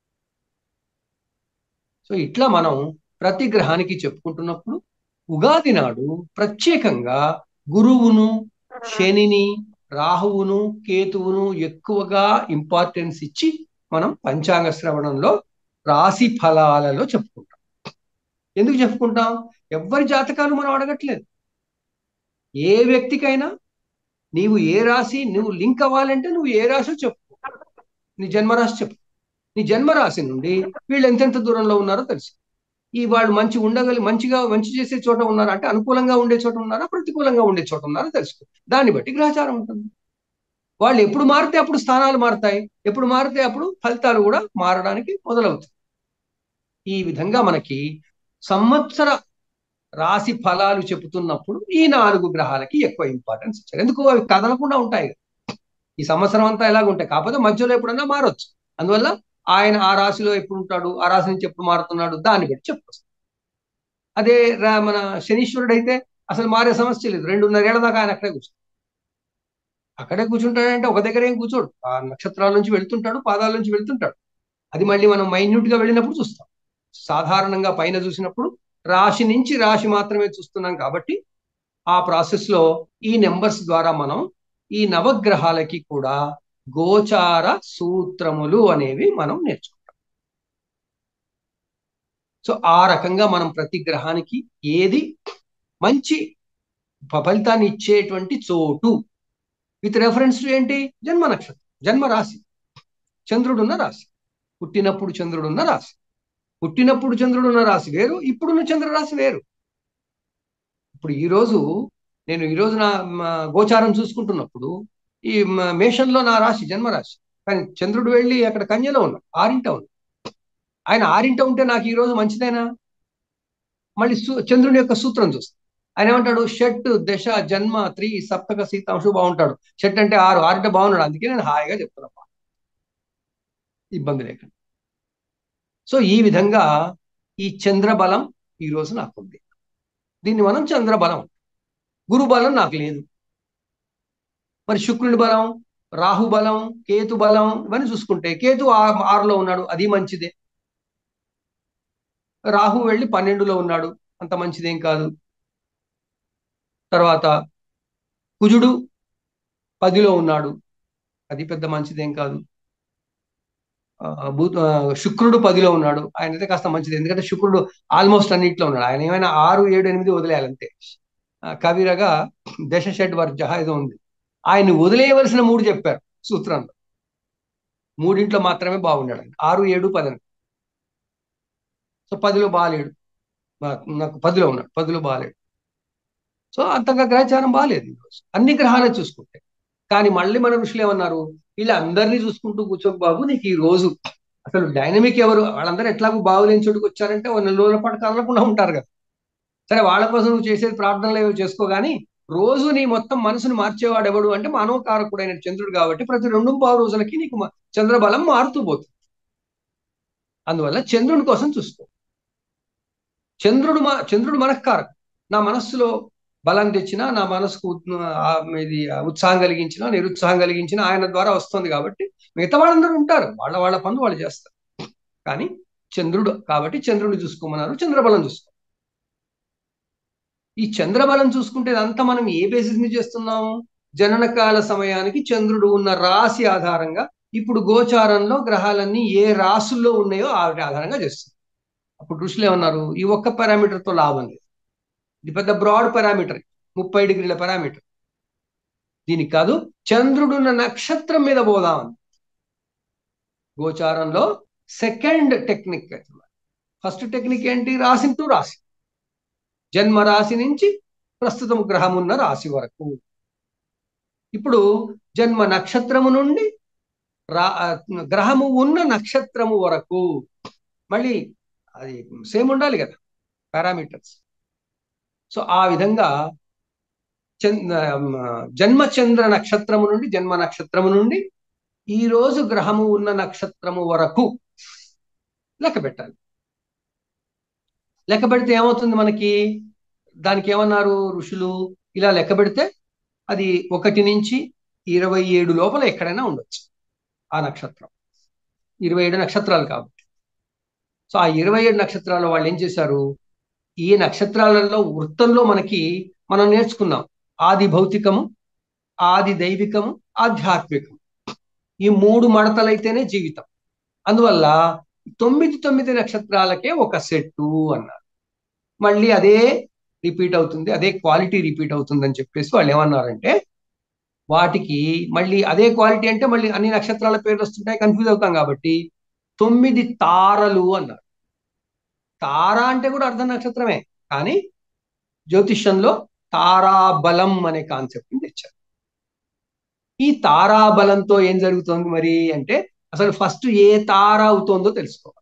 సో ఇట్లా మనం ప్రతి గ్రహానికి చెప్పుకుంటున్నప్పుడు ఉగాది నాడు ప్రత్యేకంగా గురువును శనిని రాహువును కేతువును ఎక్కువగా ఇంపార్టెన్స్ ఇచ్చి మనం పంచాంగ శ్రవణంలో రాశి ఫలాలలో చెప్పుకుంటాం ఎందుకు చెప్పుకుంటాం ఎవరి జాతకాలు మనం అడగట్లేదు ఏ వ్యక్తికైనా నీవు ఏ రాశి నువ్వు లింక్ అవ్వాలంటే నువ్వు ఏ రాశి చెప్పు నీ జన్మరాశి చెప్పు నీ జన్మరాశి నుండి వీళ్ళు ఎంతెంత దూరంలో ఉన్నారో తెలుసు ఈ వాళ్ళు మంచి ఉండగలి మంచిగా మంచి చేసే చోట ఉన్నారా అంటే అనుకూలంగా ఉండే చోట ఉన్నారా ప్రతికూలంగా ఉండే చోట ఉన్నారా తెలుసుకో దాన్ని బట్టి గ్రహచారం ఉంటుంది వాళ్ళు ఎప్పుడు మారితే అప్పుడు స్థానాలు మారుతాయి ఎప్పుడు మారితే అప్పుడు ఫలితాలు కూడా మారడానికి మొదలవుతాయి ఈ విధంగా మనకి సంవత్సర రాశి ఫలాలు చెబుతున్నప్పుడు ఈ నాలుగు గ్రహాలకి ఎక్కువ ఇంపార్టెన్స్ ఇచ్చారు ఎందుకు అవి కదలకుండా ఉంటాయి ఈ సంవత్సరం అంతా ఎలాగ ఉంటాయి కాకపోతే మధ్యలో ఎప్పుడన్నా మారొచ్చు అందువల్ల ఆయన ఆ రాశిలో ఎప్పుడు ఉంటాడు ఆ రాశి నుంచి ఎప్పుడు మారుతున్నాడు దాన్ని బట్టి చెప్పొచ్చు అదే రా- మన శనీశ్వరుడు అయితే అసలు మారే సమస్య లేదు రెండున్నర ఏళ్ళ దాకా ఆయన అక్కడే కూర్చుంటాడు అక్కడే కూర్చుంటాడంటే ఒక దగ్గర ఏం కూర్చోడు ఆ నక్షత్రాల నుంచి వెళ్తుంటాడు పాదాల నుంచి వెళ్తుంటాడు అది మళ్ళీ మనం మైన్యూట్ గా వెళ్ళినప్పుడు చూస్తాం సాధారణంగా పైన చూసినప్పుడు రాశి నుంచి రాశి మాత్రమే చూస్తున్నాం కాబట్టి ఆ ప్రాసెస్ లో ఈ నెంబర్స్ ద్వారా మనం ఈ నవగ్రహాలకి కూడా గోచార సూత్రములు అనేవి మనం నేర్చుకుంటాం సో ఆ రకంగా మనం ప్రతి గ్రహానికి ఏది మంచి ఫ- ఫలితాన్ని ఇచ్చేటువంటి చోటు విత్ రెఫరెన్స్ టు ఏంటి జన్మ నక్షత్రం జన్మ రాశి చంద్రుడున్న రాశి పుట్టినప్పుడు చంద్రుడున్న రాశి పుట్టినప్పుడు చంద్రుడున్న రాశి వేరు ఇప్పుడున్న చంద్ర రాశి వేరు ఇప్పుడు ఈ రోజు నేను ఈ రోజు నా మా గోచారం చూసుకుంటున్నప్పుడు ఈ మ- మేషంలో నా రాశి జన్మరాశి కానీ చంద్రుడు వెళ్ళి అక్కడ కన్యలో ఉన్నాడు ఆరింట ఉన్నాడు ఆయన ఆరింట ఉంటే నాకు ఈ రోజు మంచిదేనా మళ్ళీ సు- చంద్రుని యొక్క సూత్రం చూస్తాం ఆయన ఏమంటాడు షట్ దశ జన్మ త్రీ సప్తక సీతాంశు బాగుంటాడు షట్ అంటే ఆరు ఆరు అంటే బాగున్నాడు అందుకే నేను హాయిగా చెప్తున్నా ఇబ్బంది లేకుండా సో ఈ విధంగా ఈ చంద్రబలం ఈ రోజు నాకుంది దీన్ని మనం చంద్రబలం గురు బలం నాకు లేదు మరి శుక్రుని బలం రాహు బలం కేతు బలం ఇవన్నీ చూసుకుంటే కేతు ఆ- ఆరులో ఉన్నాడు అది మంచిదే రాహు వెళ్ళి పన్నెండులో ఉన్నాడు అంత మంచిదేం కాదు తర్వాత కుజుడు పదిలో ఉన్నాడు అది పెద్ద మంచిదేం కాదు ఆ, భూ ఆ, శుక్రుడు పదిలో ఉన్నాడు ఆయన అయితే కాస్త మంచిది ఎందుకంటే శుక్రుడు ఆల్మోస్ట్ అన్నింటిలో ఉన్నాడు ఆయన ఏమైనా ఆరు ఏడు ఎనిమిది వదిలేయాలంతే ఆ, కవిరగా దశ షడ్ వర్జ ఏదో ఉంది ఆయన్ని వదిలేయవలసిన మూడు చెప్పారు సూత్రంలో మూడింట్లో మాత్రమే బాగున్నాడు ఆయన ఆరు ఏడు పది అని. సో పదిలో బాగాలేడు మా- నాకు పదిలో ఉన్నాడు పదిలో బాగాలేడు సో అంతగా గ్రహచారం బాగాలేదు ఈరోజు అన్ని గ్రహాలు చూసుకుంటే కానీ మళ్ళీ మన ఋషులు ఏమన్నారు వీళ్ళ అందరినీ చూసుకుంటూ కూర్చోక బాబు నీకు ఈ రోజు అసలు డైనమిక్ ఎవరు వాళ్ళందరూ ఎట్లాగో బాగులేని చోటుకు వచ్చారంటే ఒక నెల రోజుల పాటు కదలకుండా ఉంటారు కదా సరే వాళ్ళ కోసం నువ్వు చేసేది ప్రార్థనలు ఏవో చేసుకో కానీ రోజు నీ మొత్తం మనసును మార్చేవాడు ఎవడు అంటే మానవకారకుడైన చంద్రుడు కాబట్టి ప్రతి రెండు పావు రోజులకి నీకు మ- చంద్రబలం మారుతూ పోతుంది అందువల్ల చంద్రుడి కోసం చూసుకో చంద్రుడు మా చంద్రుడు మనఃకారకు నా మనస్సులో బలం తెచ్చినా నా మనసుకు ఉత్- ఆ ఇది ఆ ఉత్సాహం కలిగించినా నిరుత్సాహం కలిగించినా ఆయన ద్వారా వస్తుంది కాబట్టి మిగతా వాళ్ళందరూ ఉంటారు వాళ్ళ వాళ్ళ పనులు వాళ్ళు చేస్తారు కానీ చంద్రుడు కాబట్టి చంద్రుడిని చూసుకోమన్నారు చంద్రబలం చూసుకో ఈ చంద్రబలం చూసుకుంటే ఇదంతా మనం ఏ బేసిస్ మీద చేస్తున్నాము జననకాల సమయానికి చంద్రుడు ఉన్న రాశి ఆధారంగా ఇప్పుడు గోచారంలో గ్రహాలన్నీ ఏ రాసుల్లో ఉన్నాయో వాటి ఆధారంగా చేస్తుంది అప్పుడు ఋషులు ఏమన్నారు ఈ ఒక్క పారామీటర్ తో లాభం లేదు ఇది పెద్ద బ్రాడ్ పారామీటర్ ముప్పై డిగ్రీల పారామీటర్ దీనికి కాదు చంద్రుడున్న నక్షత్రం మీద పోదామని గోచారంలో సెకండ్ టెక్నిక్ ఫస్ట్ టెక్నిక్ ఏంటి రాశి టు రాశి జన్మ రాశి నుంచి ప్రస్తుతం గ్రహం ఉన్న రాశి వరకు ఇప్పుడు జన్మ నక్షత్రము నుండి రా ఆ, గ్రహము ఉన్న నక్షత్రము వరకు మళ్ళీ అది సేమ్ ఉండాలి కదా పారామీటర్స్ సో ఆ విధంగా చంద్ర జన్మచంద్ర నక్షత్రము నుండి జన్మ నక్షత్రము నుండి ఈ రోజు గ్రహము ఉన్న నక్షత్రము వరకు లెక్క పెట్టాలి లెక్క పెడితే ఏమవుతుంది మనకి దానికి ఏమన్నారు ఋషులు ఇలా లెక్క పెడితే అది ఒకటి నుంచి ఇరవై ఏడు లోపల ఎక్కడైనా ఉండొచ్చు ఆ నక్షత్రం ఇరవై ఏడు నక్షత్రాలు కాబట్టి సో ఆ ఇరవై ఏడు నక్షత్రాల వాళ్ళు ఏం చేశారు ఈ నక్షత్రాలలో వృత్తంలో మనకి మనం నేర్చుకున్నాం ఆది భౌతికము ఆది దైవికము ఆధ్యాత్మికము ఈ మూడు మడతలైతేనే జీవితం అందువల్ల తొమ్మిది తొమ్మిది నక్షత్రాలకే ఒక సెట్టు అన్నారు మళ్ళీ అదే రిపీట్ అవుతుంది అదే క్వాలిటీ రిపీట్ అవుతుంది అని చెప్పేసి వాళ్ళు ఏమన్నారంటే వాటికి మళ్ళీ అదే క్వాలిటీ అంటే మళ్ళీ అన్ని నక్షత్రాల పేర్లు వస్తుంటాయి కన్ఫ్యూజ్ అవుతాం కాబట్టి తొమ్మిది తారలు అన్నారు తార అంటే కూడా అర్ధ నక్షత్రమే కానీ జ్యోతిష్యంలో తారాబలం అనే కాన్సెప్ట్ తెచ్చారు ఈ తారాబలంతో ఏం జరుగుతోంది మరి అంటే అసలు ఫస్ట్ ఏ తార అవుతోందో తెలుసుకోవాలి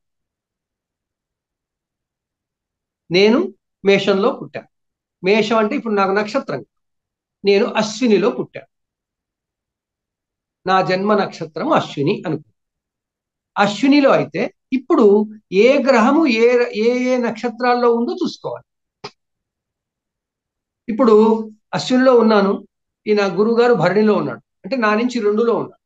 నేను మేషంలో పుట్టాను మేషం అంటే ఇప్పుడు నాకు నక్షత్రం నేను అశ్వినిలో పుట్టాను నా జన్మ నక్షత్రం అశ్విని అనుకో అశ్వినిలో అయితే ఇప్పుడు ఏ గ్రహము ఏ ఏ ఏ నక్షత్రాల్లో ఉందో చూసుకోవాలి ఇప్పుడు అశ్వినిలో ఉన్నాను ఈయన గురువు గారు భరణిలో ఉన్నాడు అంటే నా నుంచి రెండులో ఉన్నాడు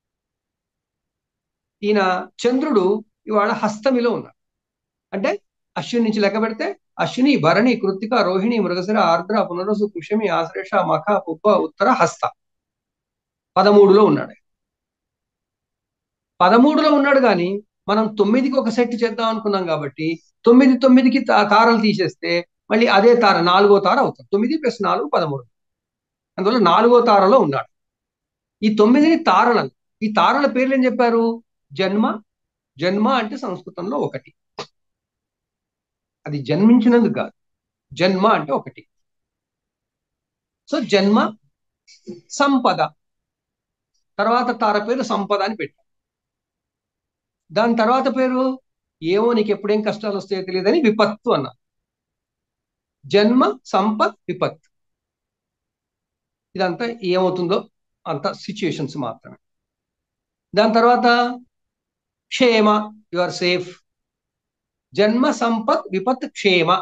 ఈయన చంద్రుడు ఇవాళ హస్తమిలో ఉన్నాడు అంటే అశ్విని నుంచి లెక్క పెడితే అశ్విని భరణి కృత్తిక రోహిణి మృగశిర ఆర్ద్ర పునరసు కుషమి ఆశ్లేష మఖ పుబ్బ ఉత్తర హస్త పదమూడులో ఉన్నాడు పదమూడులో ఉన్నాడు కానీ మనం తొమ్మిదికి ఒక సెట్ చేద్దాం అనుకున్నాం కాబట్టి తొమ్మిది తొమ్మిదికి తా- తారలు తీసేస్తే మళ్ళీ అదే తార నాలుగో తార అవుతుంది తొమ్మిది ప్లస్ నాలుగు పదమూడు అందువల్ల నాలుగో తారలో ఉన్నాడు ఈ తొమ్మిదిని తారలు ఈ తారల పేర్లు ఏం చెప్పారు జన్మ జన్మ అంటే సంస్కృతంలో ఒకటి అది జన్మించినందుకు కాదు జన్మ అంటే ఒకటి సో జన్మ సంపద తర్వాత తార పేరు సంపద అని పెట్టారు దాని తర్వాత పేరు ఏమో నీకు ఎప్పుడేం కష్టాలు వస్తాయో తెలియదని విపత్తు అన్నారు జన్మ సంపత్ విపత్ ఇదంతా ఏమవుతుందో అంత సిచ్యుయేషన్స్ మాత్రమే దాని తర్వాత క్షేమ యు ఆర్ సేఫ్ జన్మ సంపత్ విపత్ క్షేమ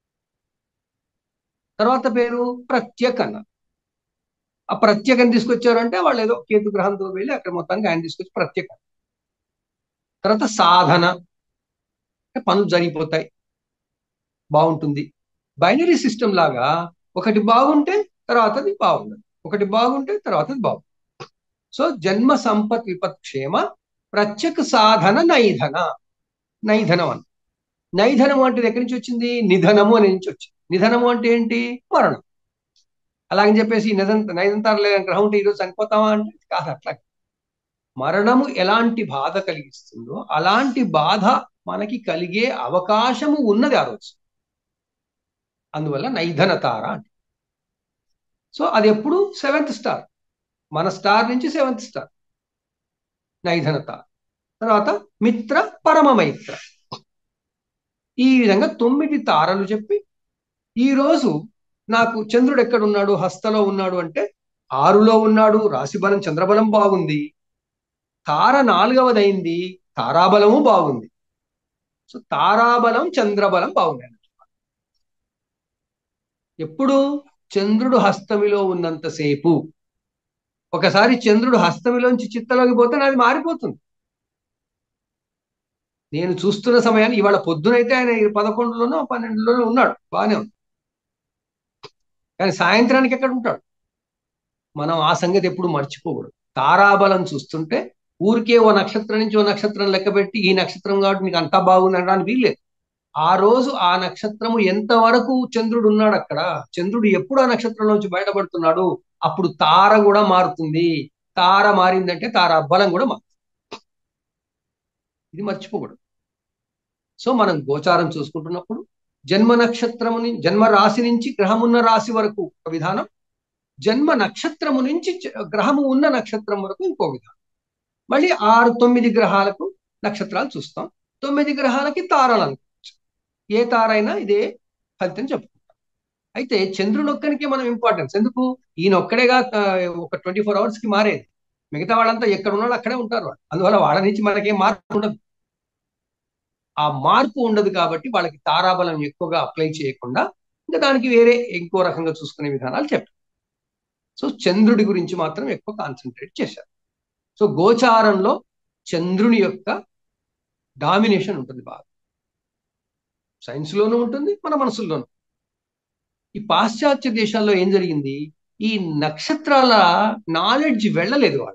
తర్వాత పేరు ప్రత్యేక అన్న ఆ ప్రత్యేకం తీసుకొచ్చారంటే వాళ్ళు ఏదో కేతు గ్రహంతో వెళ్ళి అక్కడ మొత్తానికి ఆయన తీసుకొచ్చి ప్రత్యేక తర్వాత సాధన పనులు జరిగిపోతాయి బాగుంటుంది బైనరీ సిస్టమ్ లాగా ఒకటి బాగుంటే తర్వాతది బాగుండదు ఒకటి బాగుంటే తర్వాతది బాగుంది సో జన్మ సంపత్ విపత్ క్షేమ ప్రత్యేక సాధన నైధన నైధనం అని నైధనం అంటే ఎక్కడి నుంచి వచ్చింది నిధనము అని నుంచి వచ్చింది నిధనము అంటే ఏంటి మరణం అలాగని చెప్పేసి నిధంత నైదంతారు లేదని గ్రహం ఉంటే ఈరోజు చనిపోతామా అంటే కాదు అట్లా మరణము ఎలాంటి బాధ కలిగిస్తుందో అలాంటి బాధ మనకి కలిగే అవకాశము ఉన్నది ఆ రోజు అందువల్ల నైధన తార అంటే సో అది ఎప్పుడు సెవెంత్ స్టార్ మన స్టార్ నుంచి సెవెంత్ స్టార్ నైధన తార తర్వాత మిత్ర పరమ మైత్ర ఈ విధంగా తొమ్మిది తారలు చెప్పి ఈ రోజు నాకు చంద్రుడు ఎక్కడ ఉన్నాడు హస్తలో ఉన్నాడు అంటే ఆరులో ఉన్నాడు రాశిబలం చంద్రబలం బాగుంది తార నాలుగవదైంది తారాబలము బాగుంది సో తారాబలం చంద్రబలం బాగుంది ఎప్పుడు చంద్రుడు హస్తమిలో ఉన్నంతసేపు ఒకసారి చంద్రుడు హస్తమిలోంచి చిత్తలోకి పోతే నాది మారిపోతుంది నేను చూస్తున్న సమయాన్ని ఇవాళ పొద్దునైతే ఆయన పదకొండులోనో పన్నెండులోనో ఉన్నాడు బాగానే ఉంది కానీ సాయంత్రానికి ఎక్కడ ఉంటాడు మనం ఆ సంగతి ఎప్పుడు మర్చిపోకూడదు తారాబలం చూస్తుంటే ఊరికే ఓ నక్షత్రం నుంచి ఓ నక్షత్రం లెక్క పెట్టి ఈ నక్షత్రం కాబట్టి నీకు అంతా బాగుంది అనడానికి వీల్లేదు ఆ రోజు ఆ నక్షత్రము ఎంతవరకు చంద్రుడు ఉన్నాడు అక్కడ చంద్రుడు ఎప్పుడు ఆ నక్షత్రం నుంచి బయటపడుతున్నాడు అప్పుడు తార కూడా మారుతుంది తార మారిందంటే తార బలం కూడా మారుతుంది ఇది మర్చిపోకూడదు సో మనం గోచారం చూసుకుంటున్నప్పుడు జన్మ నక్షత్రము జన్మ రాశి నుంచి గ్రహమున్న రాశి వరకు ఒక విధానం జన్మ నక్షత్రము నుంచి గ్రహము ఉన్న నక్షత్రం వరకు ఇంకో విధానం మళ్ళీ ఆరు తొమ్మిది గ్రహాలకు నక్షత్రాలు చూస్తాం తొమ్మిది గ్రహాలకి తారలు అనుకోవచ్చు ఏ తారైనా ఇదే ఫలితం చెప్పుకుంటాం అయితే చంద్రునొక్కనికి మనం ఇంపార్టెన్స్ ఎందుకు ఈయన ఒక్కడేగా ఒక ట్వంటీ ఫోర్ అవర్స్ కి మారేది మిగతా వాళ్ళంతా ఎక్కడ ఉన్నాడు అక్కడే ఉంటారు వాళ్ళు అందువల్ల వాళ్ళ నుంచి మనకేం మార్పు ఉండదు ఆ మార్పు ఉండదు కాబట్టి వాళ్ళకి తారాబలం ఎక్కువగా అప్లై చేయకుండా ఇంకా దానికి వేరే ఇంకో రకంగా చూసుకునే విధానాలు చెప్పారు సో చంద్రుడి గురించి మాత్రం ఎక్కువ కాన్సన్ట్రేట్ చేశారు సో గోచారంలో చంద్రుని యొక్క డామినేషన్ ఉంటుంది బాగా సైన్స్లోనూ ఉంటుంది మన మనసుల్లోనూ ఈ పాశ్చాత్య దేశాల్లో ఏం జరిగింది ఈ నక్షత్రాల నాలెడ్జ్ వెళ్ళలేదు వాళ్ళు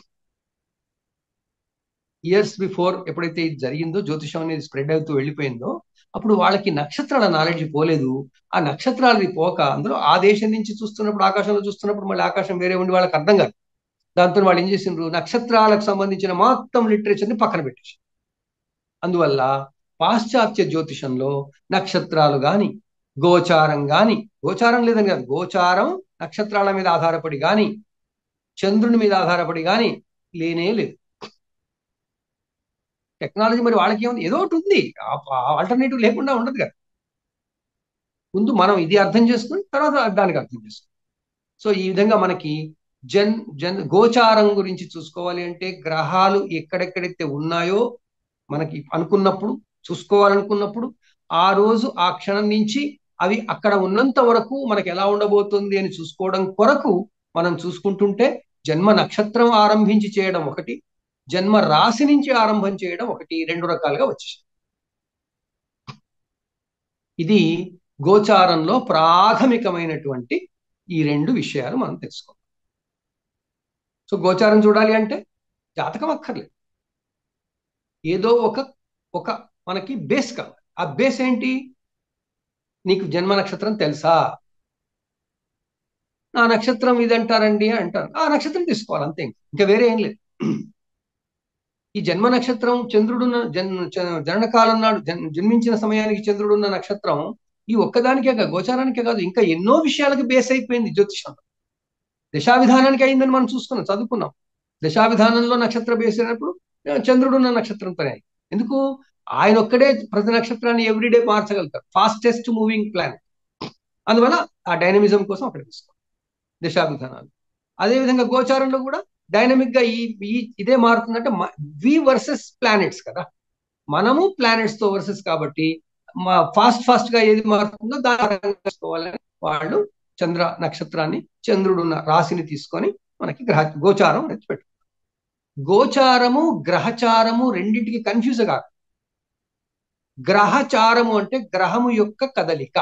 ఇయర్స్ బిఫోర్ ఎప్పుడైతే ఇది జరిగిందో జ్యోతిషం అనేది స్ప్రెడ్ అవుతూ వెళ్ళిపోయిందో అప్పుడు వాళ్ళకి నక్షత్రాల నాలెడ్జ్ పోలేదు ఆ నక్షత్రాలది పోక అందులో ఆ దేశం నుంచి చూస్తున్నప్పుడు ఆకాశంలో చూస్తున్నప్పుడు మళ్ళీ ఆకాశం వేరే ఉండి వాళ్ళకి అర్థం కాదు దాంతో వాళ్ళు ఏం చేసిండ్రు నక్షత్రాలకు సంబంధించిన మొత్తం లిటరేచర్ని పక్కన పెట్టేసి అందువల్ల పాశ్చాత్య జ్యోతిషంలో నక్షత్రాలు గాని గోచారం గాని గోచారం లేదని కాదు గోచారం నక్షత్రాల మీద ఆధారపడి గాని చంద్రుని మీద ఆధారపడి గాని లేనే లేదు టెక్నాలజీ మరి వాళ్ళకి ఏముంది ఏదో ఒకటి ఉంది ఆల్టర్నేటివ్ లేకుండా ఉండదు కదా ముందు మనం ఇది అర్థం చేసుకుని తర్వాత దానికి అర్థం చేసుకుని సో ఈ విధంగా మనకి జన్ జన్ గోచారం గురించి చూసుకోవాలి అంటే గ్రహాలు ఎక్కడెక్కడైతే ఉన్నాయో మనకి అనుకున్నప్పుడు చూసుకోవాలనుకున్నప్పుడు ఆ రోజు ఆ క్షణం నుంచి అవి అక్కడ ఉన్నంత వరకు మనకి ఎలా ఉండబోతుంది అని చూసుకోవడం కొరకు మనం చూసుకుంటుంటే జన్మ నక్షత్రం ఆరంభించి చేయడం ఒకటి జన్మ రాశి నుంచి ఆరంభం చేయడం ఒకటి రెండు రకాలుగా వచ్చేసింది ఇది గోచారంలో ప్రాథమికమైనటువంటి ఈ రెండు విషయాలు మనం తెలుసుకోవాలి సో గోచారం చూడాలి అంటే జాతకం అక్కర్లేదు ఏదో ఒక ఒక మనకి బేస్ కావాలి ఆ బేస్ ఏంటి నీకు జన్మ నక్షత్రం తెలుసా నా నక్షత్రం ఇది అంటారండి అంటారు ఆ నక్షత్రం తీసుకోవాలి అంతే ఇంకా వేరే ఏం లేదు ఈ జన్మ నక్షత్రం చంద్రుడున్న జన్ జననకాలం నాడు జన్మించిన సమయానికి చంద్రుడున్న నక్షత్రం ఈ ఒక్కదానికే కాదు గోచారానికే కాదు ఇంకా ఎన్నో విషయాలకు బేస్ అయిపోయింది జ్యోతిషంలో దశావిధానానికి అయిందని మనం చూసుకున్నాం చదువుకున్నాం దశావిధానంలో నక్షత్ర బేస్ అయినప్పుడు చంద్రుడున్న నక్షత్రంతోనే ఎందుకు ఆయన ఒక్కడే ప్రతి నక్షత్రాన్ని ఎవ్రీడే మార్చగలుగుతారు ఫాస్టెస్ట్ మూవింగ్ ప్లానెట్ అందువల్ల ఆ డైనమిజం కోసం అక్కడ తీసుకోవాలి దిశా విధానాలు అదేవిధంగా గోచారంలో కూడా డైనమిక్ గా ఈ ఈ- ఇదే మారుతుందంటే వి వర్సెస్ ప్లానెట్స్ కదా మనము ప్లానెట్స్ తో వర్సెస్ కాబట్టి మా ఫాస్ట్ ఫాస్ట్ గా ఏది మారుతుందో దాని ఆధారంగా చేసుకోవాలని వాళ్ళు చంద్ర నక్షత్రాన్ని చంద్రుడు ఉన్న రాశిని తీసుకొని మనకి గ్రహ గోచారం అనేది పెట్టు గోచారము గ్రహచారము రెండింటికి కన్ఫ్యూజ్ కాదు గ్రహచారము అంటే గ్రహము యొక్క కదలిక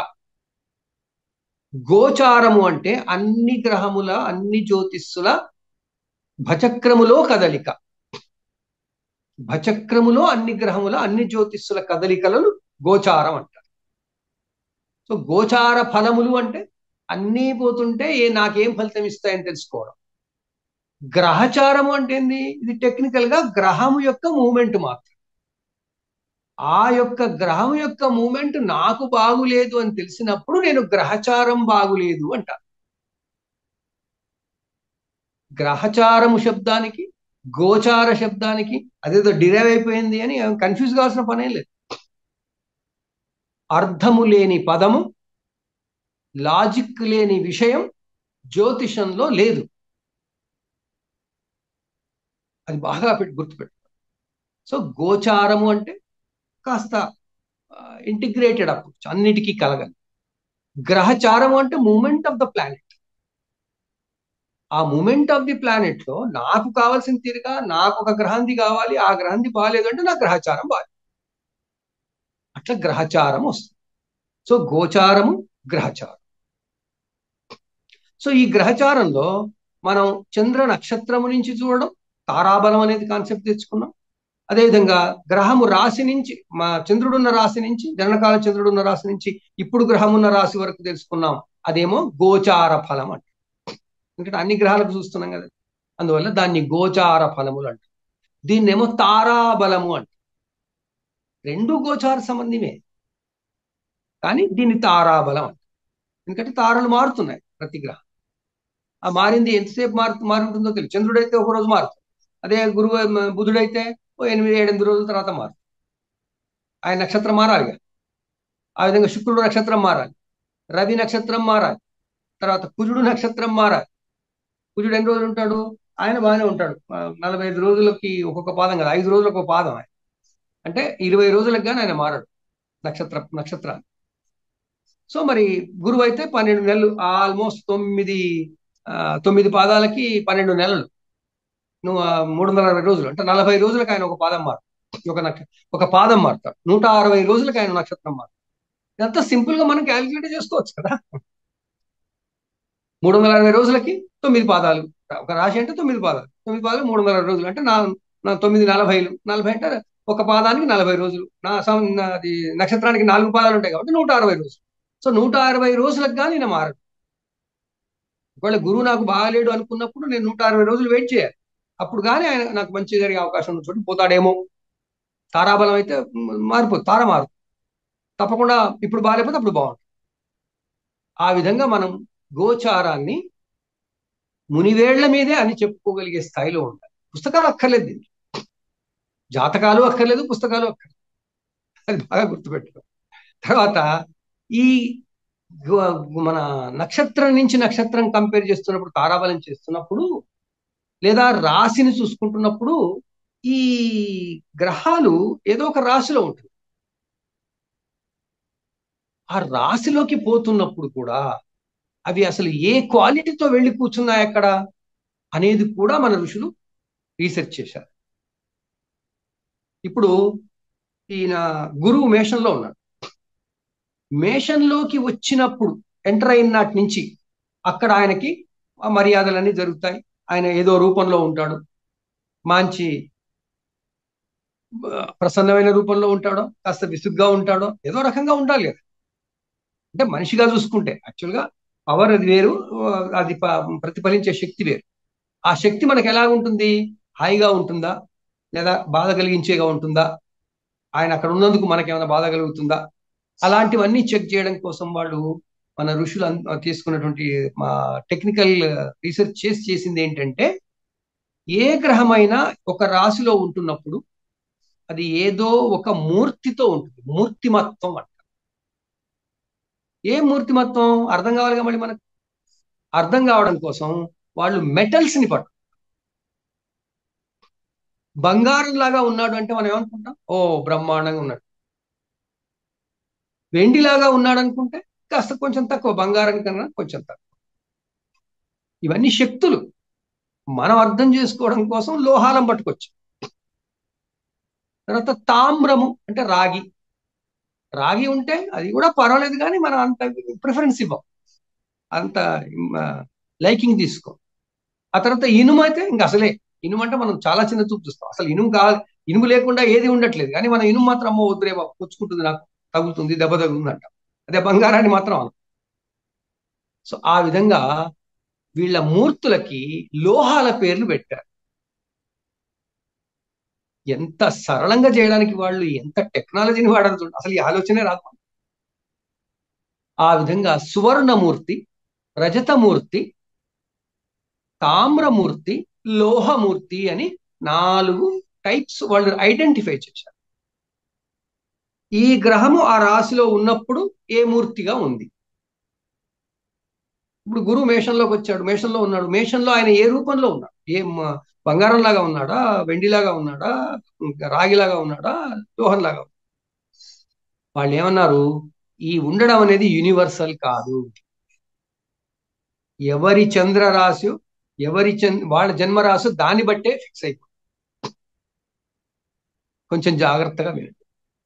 గోచారము అంటే అన్ని గ్రహముల అన్ని జ్యోతిస్సుల భచక్రములో కదలిక భచక్రములో అన్ని గ్రహముల అన్ని జ్యోతిస్సుల కదలికలను గోచారం అంటారు సో గోచార ఫలములు అంటే అన్నీ పోతుంటే ఏ నాకేం ఫలితం ఇస్తాయని తెలుసుకోవడం గ్రహచారము అంటే ఏంది ఇది టెక్నికల్ గా గ్రహము యొక్క మూమెంట్ మాత్రం ఆ యొక్క గ్రహం యొక్క మూమెంట్ నాకు బాగులేదు అని తెలిసినప్పుడు నేను గ్రహచారం బాగులేదు అంట గ్రహచారము శబ్దానికి గోచార శబ్దానికి అదేదో డిరైవ్ అయిపోయింది అని కన్ఫ్యూజ్ కావాల్సిన పనేం లేదు అర్థము లేని పదము లాజిక్ లేని విషయం జ్యోతిషంలో లేదు అది బాగా పెట్టి గుర్తుపెట్టు సో గోచారము అంటే కాస్త ఇంటిగ్రేటెడ్ అప్రోచ్ అన్నిటికీ కలగలి గ్రహచారము అంటే మూమెంట్ ఆఫ్ ద ప్లానెట్ ఆ మూమెంట్ ఆఫ్ ది ప్లానెట్ లో నాకు కావాల్సిన తీరుగా నాకు ఒక గ్రహంది కావాలి ఆ గ్రహంది బాగాలేదు అంటే నా గ్రహచారం బాగాలేదు అట్లా గ్రహచారం వస్తుంది సో గోచారము గ్రహచారం సో ఈ గ్రహచారంలో మనం చంద్ర నక్షత్రము నుంచి చూడడం తారాబలం అనేది కాన్సెప్ట్ తెచ్చుకున్నాం అదేవిధంగా గ్రహము రాశి నుంచి మా చంద్రుడున్న రాశి నుంచి జననకాల చంద్రుడున్న రాశి నుంచి ఇప్పుడు గ్రహం ఉన్న రాశి వరకు తెలుసుకున్నాం అదేమో గోచార ఫలం అంట ఎందుకంటే అన్ని గ్రహాలకు చూస్తున్నాం కదా అందువల్ల దాన్ని గోచార ఫలములు అంట దీన్నేమో తారాబలము అంట రెండు గోచార సంబంధమే కానీ దీన్ని తారాబలం అంట ఎందుకంటే తారలు మారుతున్నాయి ప్రతి గ్రహం ఆ మారింది ఎంతసేపు మారు మారుంటుందో తెలియదు చంద్రుడైతే ఒక రోజు మారుతుంది అదే గురువు బుధుడైతే ఓ ఎనిమిది ఏడెనిమిది రోజుల తర్వాత మారుతుంది ఆయన నక్షత్రం మారాలి ఆ విధంగా శుక్రుడు నక్షత్రం మారాలి రవి నక్షత్రం మారాలి తర్వాత కుజుడు నక్షత్రం మారాలి కుజుడు ఎన్ని రోజులు ఉంటాడు ఆయన బాగానే ఉంటాడు నలభై ఐదు రోజులకి ఒక్కొక్క పాదం కదా ఐదు రోజులకు ఒక పాదం ఆయన అంటే ఇరవై రోజులకు కానీ ఆయన మారాడు నక్షత్ర నక్షత్రాన్ని సో మరి గురువు అయితే పన్నెండు నెలలు ఆల్మోస్ట్ తొమ్మిది తొమ్మిది పాదాలకి పన్నెండు నెలలు నువ్వు మూడు వందల అరవై రోజులు అంటే నలభై రోజులకు ఆయన ఒక పాదం మారు ఒక నక్ష ఒక పాదం మారుతాడు నూట అరవై రోజులకు ఆయన నక్షత్రం మారు ఇదంతా సింపుల్ గా మనం క్యాలిక్యులేట్ చేసుకోవచ్చు కదా మూడు వందల అరవై రోజులకి తొమ్మిది పాదాలు ఒక రాశి అంటే తొమ్మిది పాదాలు తొమ్మిది పాదాలు మూడు వందల అరవై రోజులు అంటే నా నా తొమ్మిది నలభైలు నలభై అంటే ఒక పాదానికి నలభై రోజులు నా అది నక్షత్రానికి నాలుగు పాదాలు ఉంటాయి కాబట్టి నూట అరవై రోజులు సో నూట అరవై రోజులకు కానీ నేను మారడు ఒకవేళ గురువు నాకు బాగాలేడు అనుకున్నప్పుడు నేను నూట అరవై రోజులు వెయిట్ చేయాలి అప్పుడు కానీ ఆయన నాకు మంచి జరిగే అవకాశం ఉన్న చోటు పోతాడేమో తారాబలం అయితే మారిపోతుంది తార మారు తప్పకుండా ఇప్పుడు బాగాలేకపోతే అప్పుడు బాగుంటుంది ఆ విధంగా మనం గోచారాన్ని మునివేళ్ల మీదే అని చెప్పుకోగలిగే స్థాయిలో ఉండాలి పుస్తకాలు అక్కర్లేదు దీనికి జాతకాలు అక్కర్లేదు పుస్తకాలు అక్కర్లేదు అది బాగా గుర్తుపెట్టుకో తర్వాత ఈ మన నక్షత్రం నుంచి నక్షత్రం కంపేర్ చేస్తున్నప్పుడు తారాబలం చేస్తున్నప్పుడు లేదా రాశిని చూసుకుంటున్నప్పుడు ఈ గ్రహాలు ఏదో ఒక రాశిలో ఉంటుంది ఆ రాశిలోకి పోతున్నప్పుడు కూడా అవి అసలు ఏ క్వాలిటీతో వెళ్ళి కూర్చున్నాయి అక్కడ అనేది కూడా మన ఋషులు రీసెర్చ్ చేశారు ఇప్పుడు ఈయన గురువు మేషంలో ఉన్నాడు మేషంలోకి వచ్చినప్పుడు ఎంటర్ అయిన నాటి నుంచి అక్కడ ఆయనకి మర్యాదలన్నీ జరుగుతాయి ఆయన ఏదో రూపంలో ఉంటాడు మంచి ప్రసన్నమైన రూపంలో ఉంటాడో కాస్త విసుగ్గా ఉంటాడో ఏదో రకంగా ఉండాలి కదా అంటే మనిషిగా చూసుకుంటే యాక్చువల్గా పవర్ అది వేరు అది ప్రతిఫలించే శక్తి వేరు ఆ శక్తి మనకు ఎలా ఉంటుంది హాయిగా ఉంటుందా లేదా బాధ కలిగించేగా ఉంటుందా ఆయన అక్కడ ఉన్నందుకు మనకేమైనా బాధ కలుగుతుందా అలాంటివన్నీ చెక్ చేయడం కోసం వాళ్ళు మన ఋషులు తీసుకున్నటువంటి మా టెక్నికల్ రీసెర్చ్ చేసి చేసింది ఏంటంటే ఏ గ్రహమైనా ఒక రాశిలో ఉంటున్నప్పుడు అది ఏదో ఒక మూర్తితో ఉంటుంది మూర్తిమత్వం అంట ఏ మూర్తిమత్వం అర్థం కావాలిగా మళ్ళీ మనకు అర్థం కావడం కోసం వాళ్ళు మెటల్స్ ని పట్టు బంగారం లాగా ఉన్నాడు అంటే మనం ఏమనుకుంటాం ఓ బ్రహ్మాండంగా ఉన్నాడు వెండిలాగా ఉన్నాడు అనుకుంటే కాస్త కొంచెం తక్కువ బంగారం కన్నా కొంచెం తక్కువ ఇవన్నీ శక్తులు మనం అర్థం చేసుకోవడం కోసం లోహాలం పట్టుకొచ్చు తర్వాత తామ్రము అంటే రాగి రాగి ఉంటే అది కూడా పర్వాలేదు కానీ మనం అంత ప్రిఫరెన్స్ ఇవ్వం అంత లైకింగ్ తీసుకో ఆ తర్వాత ఇనుము అయితే ఇంకా అసలే ఇనుము అంటే మనం చాలా చిన్న చూపు చూస్తాం అసలు ఇనుము కావాలి ఇనుము లేకుండా ఏది ఉండట్లేదు కానీ మన ఇనుము మాత్రం అమ్మ వద్దురేమో పుచ్చుకుంటుంది నాకు తగులుతుంది దెబ్బ తగులుతుంది అంట అదే బంగారాన్ని మాత్రం అను సో ఆ విధంగా వీళ్ళ మూర్తులకి లోహాల పేర్లు పెట్టారు ఎంత సరళంగా చేయడానికి వాళ్ళు ఎంత టెక్నాలజీని వాడారు చూడండి అసలు ఈ ఆలోచనే రాదు ఆ విధంగా సువర్ణమూర్తి రజతమూర్తి తామ్రమూర్తి లోహమూర్తి అని నాలుగు టైప్స్ వాళ్ళు ఐడెంటిఫై చేశారు ఈ గ్రహము ఆ రాశిలో ఉన్నప్పుడు ఏ మూర్తిగా ఉంది ఇప్పుడు గురువు మేషంలోకి వచ్చాడు మేషంలో ఉన్నాడు మేషంలో ఆయన ఏ రూపంలో ఉన్నాడు ఏ బంగారం లాగా ఉన్నాడా వెండిలాగా ఉన్నాడా రాగిలాగా ఉన్నాడా లోహంలాగా వాళ్ళు ఏమన్నారు ఈ ఉండడం అనేది యూనివర్సల్ కాదు ఎవరి చంద్ర రాశి ఎవరి చంద్ర వాళ్ళ జన్మరాశి దాన్ని బట్టే ఫిక్స్ అయిపోతుంది కొంచెం జాగ్రత్తగా వినండి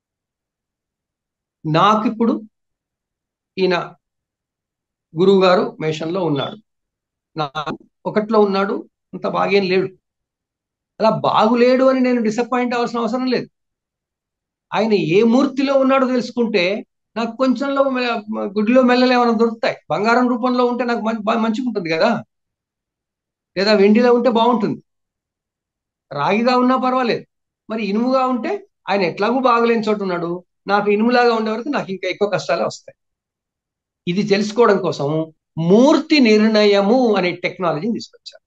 నాకు ఇప్పుడు ఈయన గురువు గారు మేషంలో ఉన్నాడు నా ఒకట్లో ఉన్నాడు అంత బాగేం లేడు అలా బాగులేడు అని నేను డిసప్పాయింట్ అవ్వాల్సిన అవసరం లేదు ఆయన ఏ మూర్తిలో ఉన్నాడో తెలుసుకుంటే నాకు కొంచెంలో గుడిలో మెల్లలు ఏమైనా దొరుకుతాయి బంగారం రూపంలో ఉంటే నాకు మంచిగా ఉంటుంది కదా లేదా వెండిలో ఉంటే బాగుంటుంది రాగిగా ఉన్నా పర్వాలేదు మరి ఇనుముగా ఉంటే ఆయన ఎట్లాగూ బాగలేని చోటు ఉన్నాడు నాకు ఇనుములాగా ఉండే వరకు నాకు ఇంకా ఎక్కువ కష్టాలే వస్తాయి ఇది తెలుసుకోవడం కోసం మూర్తి నిర్ణయము అనే టెక్నాలజీని తీసుకొచ్చారు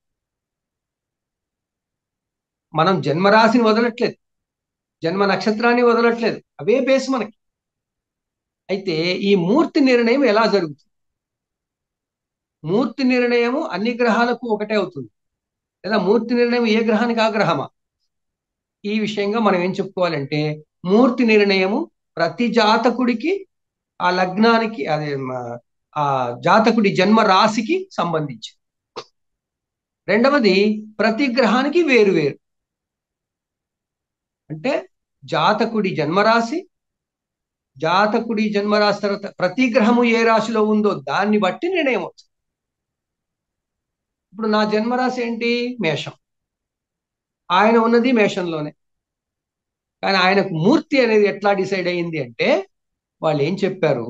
మనం జన్మరాశిని వదలట్లేదు జన్మ నక్షత్రాన్ని వదలట్లేదు అవే బేస్ మనకి అయితే ఈ మూర్తి నిర్ణయం ఎలా జరుగుతుంది మూర్తి నిర్ణయము అన్ని గ్రహాలకు ఒకటే అవుతుంది లేదా మూర్తి నిర్ణయం ఏ గ్రహానికి ఆ గ్రహమా ఈ విషయంగా మనం ఏం చెప్పుకోవాలంటే మూర్తి నిర్ణయము ప్రతి జాతకుడికి ఆ లగ్నానికి అదే ఆ జాతకుడి జన్మ రాశికి సంబంధించి రెండవది ప్రతి గ్రహానికి వేరు వేరు అంటే జాతకుడి జన్మరాశి జాతకుడి జన్మరాశి తర్వాత ప్రతి గ్రహము ఏ రాశిలో ఉందో దాన్ని బట్టి నిర్ణయం అవుతుంది ఇప్పుడు నా జన్మరాశి ఏంటి మేషం ఆయన ఉన్నది మేషంలోనే కానీ ఆయనకు మూర్తి అనేది ఎట్లా డిసైడ్ అయింది అంటే వాళ్ళు ఏం చెప్పారు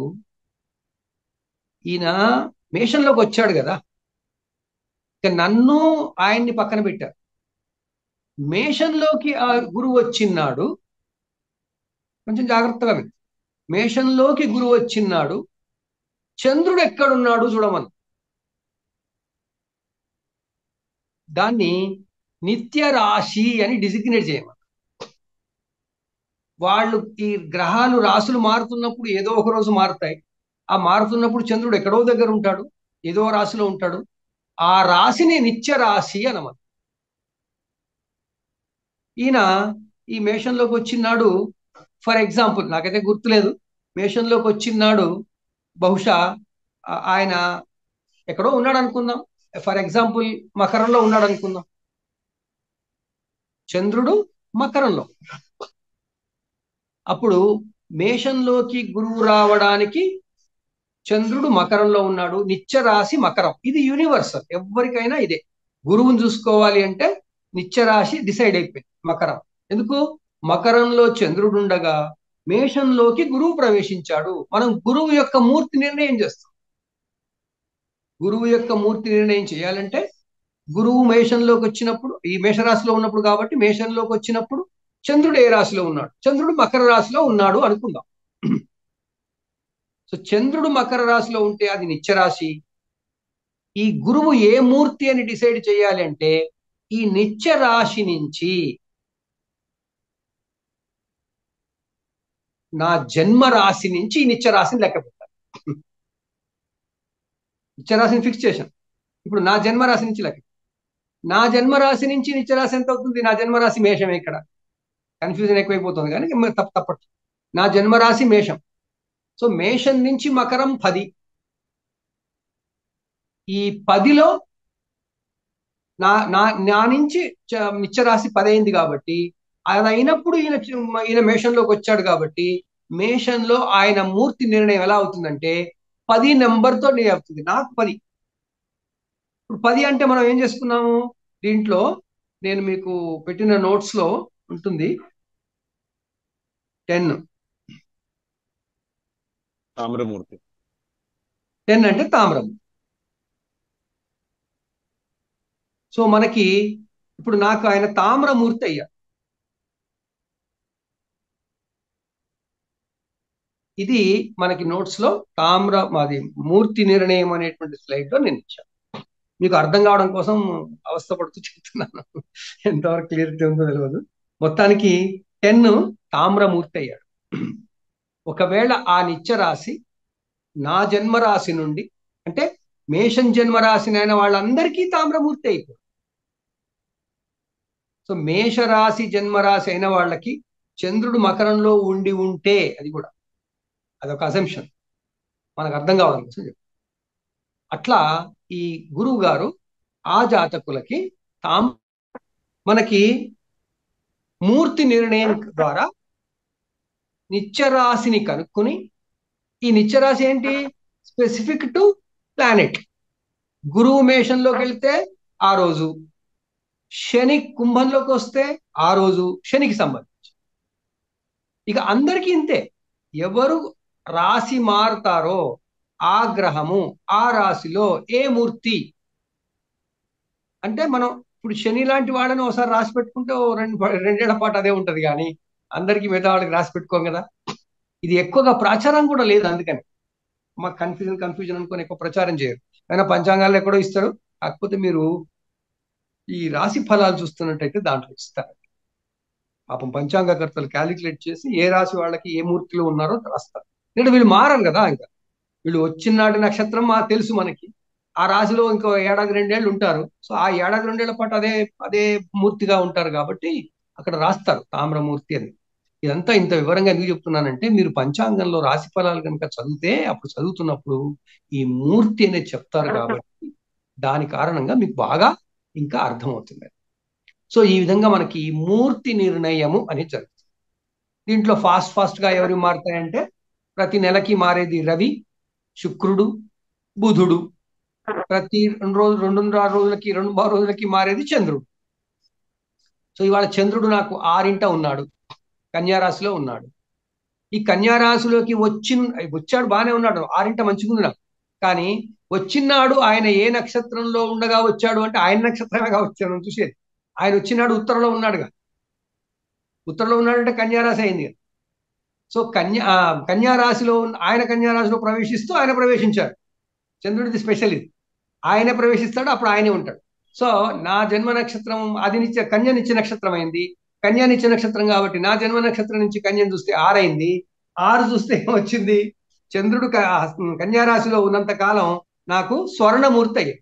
ఈయన మేషంలోకి వచ్చాడు కదా ఇక నన్ను ఆయన్ని పక్కన పెట్టారు మేషంలోకి ఆ గురువు వచ్చిన్నాడు కొంచెం జాగ్రత్తగా విను మేషంలోకి గురువు వచ్చిన్నాడు చంద్రుడు ఎక్కడున్నాడు చూడమను దాన్ని నిత్య రాశి అని డిజిగ్నేట్ చేయమని వాళ్ళు ఈ గ్రహాలు రాసులు మారుతున్నప్పుడు ఏదో ఒక రోజు మారుతాయి ఆ మారుతున్నప్పుడు చంద్రుడు ఎక్కడో దగ్గర ఉంటాడు ఏదో రాశిలో ఉంటాడు ఆ రాశిని నిత్య రాశి అనమాట ఈయన ఈ మేషంలోకి వచ్చినాడు ఫర్ ఎగ్జాంపుల్ నాకైతే గుర్తులేదు మేషంలోకి వచ్చినాడు బహుశా ఆయన ఎక్కడో ఉన్నాడు అనుకుందాం ఫర్ ఎగ్జాంపుల్ మకరంలో ఉన్నాడు అనుకుందాం చంద్రుడు మకరంలో అప్పుడు మేషంలోకి గురువు రావడానికి చంద్రుడు మకరంలో ఉన్నాడు నిత్య రాశి మకరం ఇది యూనివర్సల్ ఎవరికైనా ఇదే గురువుని చూసుకోవాలి అంటే నిత్య రాశి డిసైడ్ అయిపోయింది మకరం ఎందుకు మకరంలో చంద్రుడు ఉండగా మేషంలోకి గురువు ప్రవేశించాడు మనం గురువు యొక్క మూర్తి నిర్ణయం చేస్తాం గురువు యొక్క మూర్తి నిర్ణయం చేయాలంటే గురువు మేషంలోకి వచ్చినప్పుడు ఈ మేషరాశిలో ఉన్నప్పుడు కాబట్టి మేషంలోకి వచ్చినప్పుడు చంద్రుడు ఏ రాశిలో ఉన్నాడు చంద్రుడు మకర రాశిలో ఉన్నాడు అనుకుందాం సో చంద్రుడు మకర రాశిలో ఉంటే అది నిత్యరాశి ఈ గురువు ఏ మూర్తి అని డిసైడ్ చేయాలి అంటే ఈ నిత్య రాశి నుంచి నా జన్మ రాశి నుంచి ఈ నిత్య రాశిని లెక్క పెట్టాలి నిత్యరాశిని ఫిక్స్ చేశాను ఇప్పుడు నా జన్మరాశి నుంచి లెక్క నా జన్మరాశి నుంచి నిత్యరాశి ఎంత అవుతుంది నా జన్మరాశి మేషమే ఇక్కడ కన్ఫ్యూజన్ ఎక్కువైపోతుంది కానీ తప్ప తప్పట్టు నా జన్మరాశి మేషం సో మేషం నుంచి మకరం పది ఈ పదిలో నా నా నా నుంచి నిత్యరాశి పదైంది కాబట్టి అది అయినప్పుడు ఈయన ఈయన మేషంలోకి వచ్చాడు కాబట్టి మేషంలో ఆయన మూర్తి నిర్ణయం ఎలా అవుతుందంటే పది నెంబర్తో అవుతుంది నాకు పది ఇప్పుడు పది అంటే మనం ఏం చేసుకున్నాము దీంట్లో నేను మీకు పెట్టిన నోట్స్ లో ఉంటుంది టెన్ తామ్రమూర్తి టెన్ అంటే తామ్రం సో మనకి ఇప్పుడు నాకు ఆయన తామ్రమూర్తి అయ్యా ఇది మనకి నోట్స్ లో తామ్ర మాది మూర్తి నిర్ణయం అనేటువంటి స్లైడ్ లో నేను ఇచ్చాను మీకు అర్థం కావడం కోసం అవస్థపడుతూ చెప్తున్నాను ఎంతవరకు క్లియరిటీ ఉందో తెలియదు మొత్తానికి టెన్ తామ్రమూర్తి అయ్యాడు ఒకవేళ ఆ నిత్యరాశి నా జన్మరాశి నుండి అంటే మేషం జన్మరాశినైన వాళ్ళందరికీ తామ్రమూర్తి అయిపోయింది సో మేషరాశి జన్మరాశి అయిన వాళ్ళకి చంద్రుడు మకరంలో ఉండి ఉంటే అది కూడా అదొక అసెంప్షన్ మనకు అర్థం కావడం కోసం చెప్పు అట్లా ఈ గురువు గారు ఆ జాతకులకి తాం మనకి మూర్తి నిర్ణయం ద్వారా నిత్యరాశిని కనుక్కొని ఈ నిత్యరాశి ఏంటి స్పెసిఫిక్ టు ప్లానెట్ గురువు మేషంలోకి వెళ్తే ఆ రోజు శని కుంభంలోకి వస్తే ఆ రోజు శనికి సంబంధించి ఇక అందరికీ ఇంతే ఎవరు రాశి మారుతారో ఆ గ్రహము ఆ రాశిలో ఏ మూర్తి అంటే మనం ఇప్పుడు శని లాంటి వాడని ఒకసారి రాసి పెట్టుకుంటే రెండు రెండేళ్ల పాటు అదే ఉంటది కానీ అందరికీ మిగతా వాళ్ళకి రాసి పెట్టుకోం కదా ఇది ఎక్కువగా ప్రచారం కూడా లేదు అందుకని మాకు కన్ఫ్యూజన్ కన్ఫ్యూజన్ అనుకుని ఎక్కువ ప్రచారం చేయరు అయినా పంచాంగాలు ఎక్కడో ఇస్తారు కాకపోతే మీరు ఈ రాశి ఫలాలు చూస్తున్నట్టయితే దాంట్లో ఇస్తారు పాపం పంచాంగకర్తలు క్యాలిక్యులేట్ చేసి ఏ రాశి వాళ్ళకి ఏ మూర్తిలో ఉన్నారో రాస్తారు ఎందుకంటే వీళ్ళు మారరు కదా ఇంకా వీళ్ళు వచ్చినాటి నక్షత్రం మా తెలుసు మనకి ఆ రాశిలో ఇంకో ఏడాది రెండేళ్ళు ఉంటారు సో ఆ ఏడాది రెండేళ్ల పాటు అదే అదే మూర్తిగా ఉంటారు కాబట్టి అక్కడ రాస్తారు తామ్రమూర్తి అని ఇదంతా ఇంత వివరంగా ఎందుకు చెప్తున్నానంటే మీరు పంచాంగంలో రాశి ఫలాలు కనుక చదివితే అప్పుడు చదువుతున్నప్పుడు ఈ మూర్తి అనేది చెప్తారు కాబట్టి దాని కారణంగా మీకు బాగా ఇంకా అర్థమవుతుంది సో ఈ విధంగా మనకి మూర్తి నిర్ణయము అని జరుగుతుంది దీంట్లో ఫాస్ట్ ఫాస్ట్ గా ఎవరు మారుతాయంటే ప్రతి నెలకి మారేది రవి శుక్రుడు బుధుడు ప్రతి రెండు రోజులు రెండున్నర రోజులకి రెండు మూడు రోజులకి మారేది చంద్రుడు సో ఇవాళ చంద్రుడు నాకు ఆరింట ఉన్నాడు కన్యారాశిలో ఉన్నాడు ఈ కన్యారాశిలోకి వచ్చి వచ్చాడు బాగానే ఉన్నాడు ఆరింట మంచిగుంది నాకు కానీ వచ్చినాడు ఆయన ఏ నక్షత్రంలో ఉండగా వచ్చాడు అంటే ఆయన నక్షత్రమేగా వచ్చాను చూసేది ఆయన వచ్చినాడు ఉత్తరంలో ఉన్నాడుగా ఉత్తరంలో ఉన్నాడంటే కన్యారాశి అయింది సో కన్యా కన్యారాశిలో ఆయన కన్యారాశిలో ప్రవేశిస్తూ ఆయన ప్రవేశించాడు చంద్రుడిది స్పెషల్ ఇది ఆయనే ప్రవేశిస్తాడు అప్పుడు ఆయనే ఉంటాడు సో నా జన్మ నక్షత్రం అది నిత్య కన్య నిత్య నక్షత్రం అయింది కన్యా నిత్య నక్షత్రం కాబట్టి నా జన్మ నక్షత్రం నుంచి కన్యను చూస్తే ఆరైంది ఆరు చూస్తే ఏమొచ్చింది చంద్రుడు కన్యారాశిలో ఉన్నంత కాలం నాకు స్వర్ణమూర్తి అయ్యాడు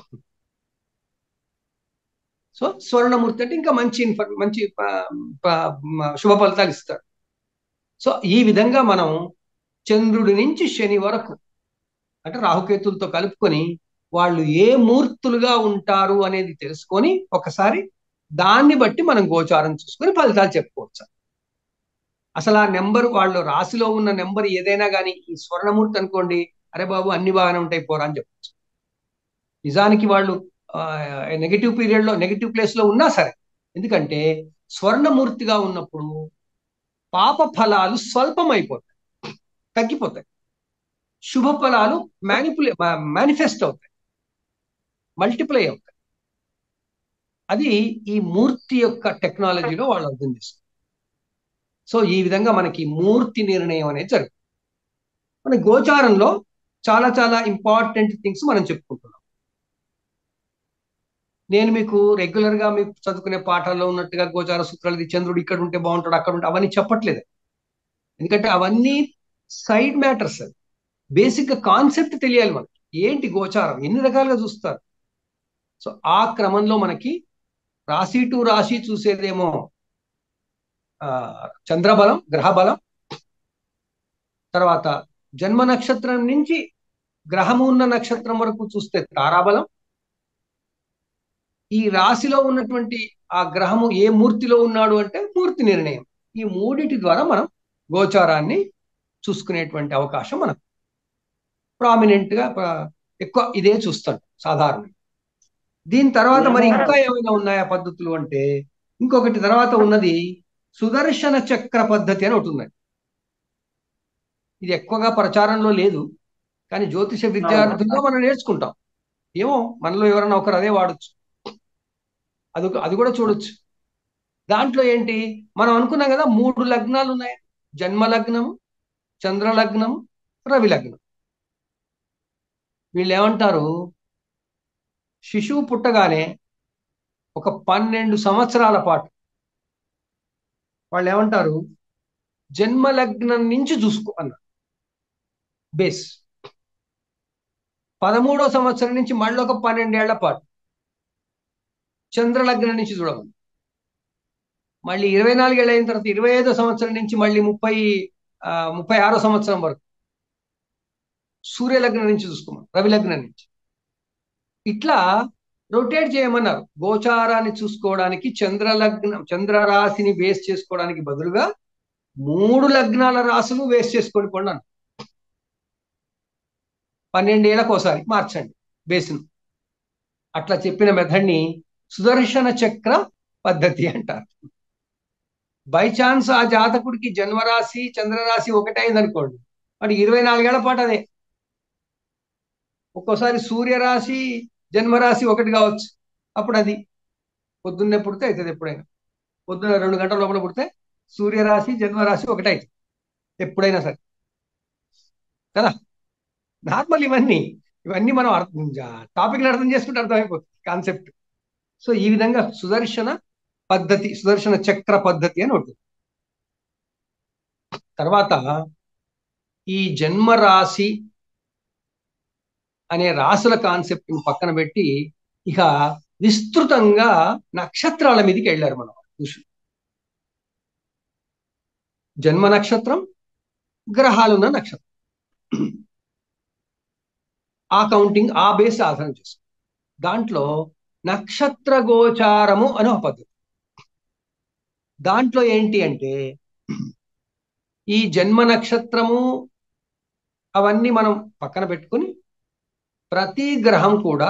సో స్వర్ణమూర్తి అంటే ఇంకా మంచి ఇన్ఫర్ మంచి శుభ ఫలితాలు ఇస్తాడు సో ఈ విధంగా మనం చంద్రుడి నుంచి శని వరకు అంటే రాహుకేతులతో కలుపుకొని వాళ్ళు ఏ మూర్తులుగా ఉంటారు అనేది తెలుసుకొని ఒకసారి దాన్ని బట్టి మనం గోచారం చూసుకొని ఫలితాలు చెప్పుకోవచ్చు అసలు ఆ నెంబర్ వాళ్ళు రాశిలో ఉన్న నెంబర్ ఏదైనా కానీ ఈ స్వర్ణమూర్తి అనుకోండి అరే బాబు అన్ని బాగానే ఉంటాయి పోరా అని చెప్పచ్చు నిజానికి వాళ్ళు నెగిటివ్ పీరియడ్ లో నెగిటివ్ ప్లేస్ లో ఉన్నా సరే ఎందుకంటే స్వర్ణమూర్తిగా ఉన్నప్పుడు పాప ఫలాలు స్వల్పం అయిపోతాయి తగ్గిపోతాయి శుభ ఫలాలు మ్యానిపులే మేనిఫెస్ట్ అవుతాయి మల్టిప్లై అవుతాయి అది ఈ మూర్తి యొక్క టెక్నాలజీలో వాళ్ళు అర్థం చేస్తారు సో ఈ విధంగా మనకి మూర్తి నిర్ణయం అనేది జరుగుతుంది మన గోచారంలో చాలా చాలా ఇంపార్టెంట్ థింగ్స్ మనం చెప్పుకుంటున్నాం నేను మీకు రెగ్యులర్ గా మీకు చదువుకునే పాఠాల్లో ఉన్నట్టుగా గోచార సూత్రాలు చంద్రుడు ఇక్కడ ఉంటే బాగుంటాడు అక్కడ ఉంటే అవన్నీ చెప్పట్లేదు ఎందుకంటే అవన్నీ సైడ్ మ్యాటర్స్ అది బేసిక్ గా కాన్సెప్ట్ తెలియాలి మనకి ఏంటి గోచారం ఎన్ని రకాలుగా చూస్తారు సో ఆ క్రమంలో మనకి రాశి టు రాశి చూసేదేమో ఆ చంద్రబలం గ్రహబలం తర్వాత జన్మ నక్షత్రం నుంచి గ్రహము ఉన్న నక్షత్రం వరకు చూస్తే తారాబలం ఈ రాశిలో ఉన్నటువంటి ఆ గ్రహము ఏ మూర్తిలో ఉన్నాడు అంటే మూర్తి నిర్ణయం ఈ మూడిటి ద్వారా మనం గోచారాన్ని చూసుకునేటువంటి అవకాశం మనకు ప్రామినెంట్ గా ఎక్కువ ఇదే చూస్తాం సాధారణంగా దీని తర్వాత మరి ఇంకా ఏమైనా ఉన్నాయా పద్ధతులు అంటే ఇంకొకటి తర్వాత ఉన్నది సుదర్శన చక్ర పద్ధతి అని ఒకటి ఉన్నది ఇది ఎక్కువగా ప్రచారంలో లేదు కానీ జ్యోతిష విద్యార్థుల్లో మనం నేర్చుకుంటాం ఏమో మనలో ఎవరైనా ఒకరు అదే వాడచ్చు అది అది కూడా చూడొచ్చు దాంట్లో ఏంటి మనం అనుకున్నాం కదా మూడు లగ్నాలు ఉన్నాయి జన్మ లగ్నము చంద్ర లగ్నము రవి లగ్నం వీళ్ళు ఏమంటారు శిశువు పుట్టగానే ఒక పన్నెండు సంవత్సరాల పాటు వాళ్ళు ఏమంటారు జన్మ లగ్నం నుంచి చూసుకో అన్నారు బేస్ పదమూడో సంవత్సరం నుంచి మళ్ళీ ఒక పన్నెండేళ్ల పాటు చంద్రలగ్నం నుంచి చూడమని మళ్ళీ ఇరవై నాలుగేళ్ళు అయిన తర్వాత ఇరవై ఐదో సంవత్సరం నుంచి మళ్ళీ ముప్పై ముప్పై ఆరో సంవత్సరం వరకు సూర్యలగ్నం నుంచి చూసుకోమని రవి లగ్నం నుంచి ఇట్లా రొటేట్ చేయమన్నారు గోచారాన్ని చూసుకోవడానికి చంద్రలగ్నం చంద్రరాశిని బేస్ చేసుకోవడానికి బదులుగా మూడు లగ్నాల రాసులు వేస్ట్ చేసుకొని పోండి అన్న పన్నెండేళ్లకు ఒకసారి మార్చండి బేస్ను అట్లా చెప్పిన మెథడ్ని సుదర్శన చక్ర పద్ధతి అంటారు బై ఛాన్స్ ఆ జాతకుడికి జన్మరాశి చంద్రరాశి ఒకటైంది అనుకోండి వాడి ఇరవై నాలుగేళ్ల పాటు అదే ఒక్కోసారి సూర్యరాశి జన్మరాశి ఒకటి కావచ్చు అప్పుడు అది పొద్దున్నే పుడితే అవుతుంది ఎప్పుడైనా పొద్దున్న రెండు గంటల లోపల పుడితే సూర్యరాశి జన్మరాశి ఒకటి అవుతుంది ఎప్పుడైనా సరే కదా నార్మల్ ఇవన్నీ ఇవన్నీ మనం అర్థం టాపిక్లు అర్థం చేసుకుంటే అర్థమైపోతుంది కాన్సెప్ట్ సో ఈ విధంగా సుదర్శన పద్ధతి సుదర్శన చక్ర పద్ధతి అని ఉంటుంది తర్వాత ఈ జన్మరాశి అనే రాసుల కాన్సెప్ట్ పక్కన పెట్టి ఇక విస్తృతంగా నక్షత్రాల మీదకి వెళ్ళారు మనం ఋషులు జన్మ నక్షత్రం గ్రహాలున్న నక్షత్రం ఆ కౌంటింగ్ ఆ బేస్ ఆధారం చేసుకో దాంట్లో నక్షత్ర గోచారము అని ఒక పద్ధతి దాంట్లో ఏంటి అంటే ఈ జన్మ నక్షత్రము అవన్నీ మనం పక్కన పెట్టుకుని ప్రతి గ్రహం కూడా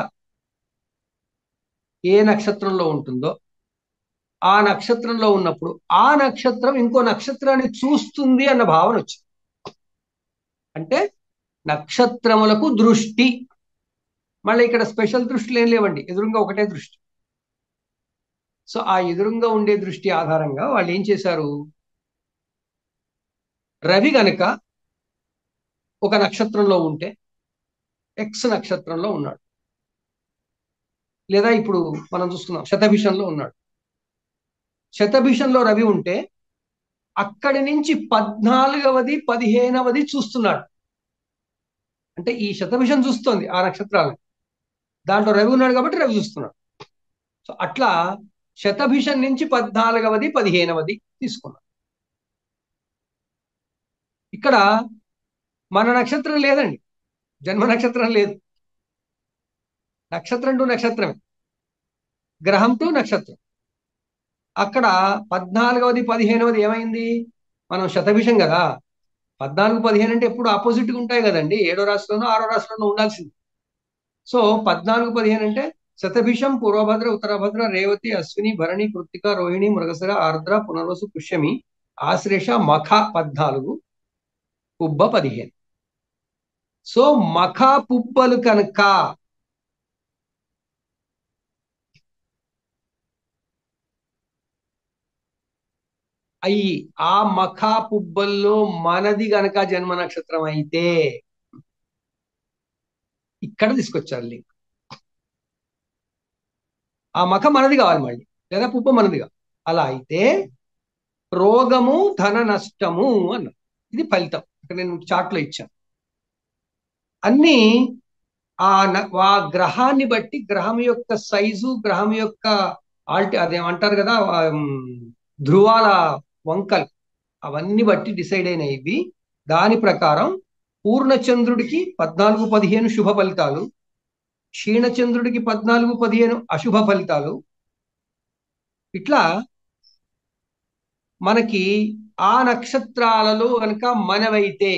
ఏ నక్షత్రంలో ఉంటుందో ఆ నక్షత్రంలో ఉన్నప్పుడు ఆ నక్షత్రం ఇంకో నక్షత్రాన్ని చూస్తుంది అన్న భావన వచ్చింది అంటే నక్షత్రములకు దృష్టి మళ్ళీ ఇక్కడ స్పెషల్ దృష్టిలు ఏం లేవండి ఎదురుగా ఒకటే దృష్టి సో ఆ ఎదురుగా ఉండే దృష్టి ఆధారంగా వాళ్ళు ఏం చేశారు రవి గనక ఒక నక్షత్రంలో ఉంటే ఎక్స్ నక్షత్రంలో ఉన్నాడు లేదా ఇప్పుడు మనం చూస్తున్నాం శతభిషంలో ఉన్నాడు శతభిషంలో రవి ఉంటే అక్కడి నుంచి పద్నాలుగవది పదిహేనవది చూస్తున్నాడు అంటే ఈ శతభిషం చూస్తోంది ఆ నక్షత్రాలను దాంట్లో రవి ఉన్నాడు కాబట్టి రవి చూస్తున్నాడు సో అట్లా శతభిషం నుంచి పద్నాలుగవది పదిహేనవది తీసుకున్నాడు ఇక్కడ మన నక్షత్రం లేదండి జన్మ నక్షత్రం లేదు నక్షత్రం టు నక్షత్రమే గ్రహం టు నక్షత్రం అక్కడ పద్నాలుగవది పదిహేనవది ఏమైంది మనం శతభిషం కదా పద్నాలుగు పదిహేను అంటే ఎప్పుడు ఆపోజిట్గా ఉంటాయి కదండి ఏడో రాశిలోనో ఆరో రాశిలోనో ఉండాల్సింది సో పద్నాలుగు పదిహేను అంటే శతభిషం పూర్వభద్ర ఉత్తరభద్ర రేవతి అశ్విని భరణి కృత్తిక రోహిణి మృగశిర ఆర్ద్ర పునర్వసు పుష్యమి ఆశ్లేష మఖ పద్నాలుగు పుబ్బ పదిహేను సో మఖ పుబ్బలు కనుక అయ్యి ఆ మఖ పుబ్బల్లో మనది గనక జన్మ నక్షత్రం అయితే ఇక్కడ తీసుకొచ్చారు లింక్ ఆ మఖ మనది కావాలి మళ్ళీ లేదా పుబ్బ మనది కావాలి అలా అయితే రోగము ధన నష్టము అన్న ఇది ఫలితం ఇక్కడ నేను చాట్లో ఇచ్చాను అన్ని ఆ న- ఆ గ్రహాన్ని బట్టి గ్రహం యొక్క సైజు గ్రహం యొక్క ఆల్టి అదేమంటారు కదా ఆ, ఉమ్, ధ్రువాల వంకలు అవన్నీ బట్టి డిసైడ్ అయినాయి ఇవి దాని ప్రకారం పూర్ణచంద్రుడికి పద్నాలుగు పదిహేను శుభ ఫలితాలు క్షీణచంద్రుడికి పద్నాలుగు పదిహేను అశుభ ఫలితాలు ఇట్లా మనకి ఆ నక్షత్రాలలో కనుక మనవైతే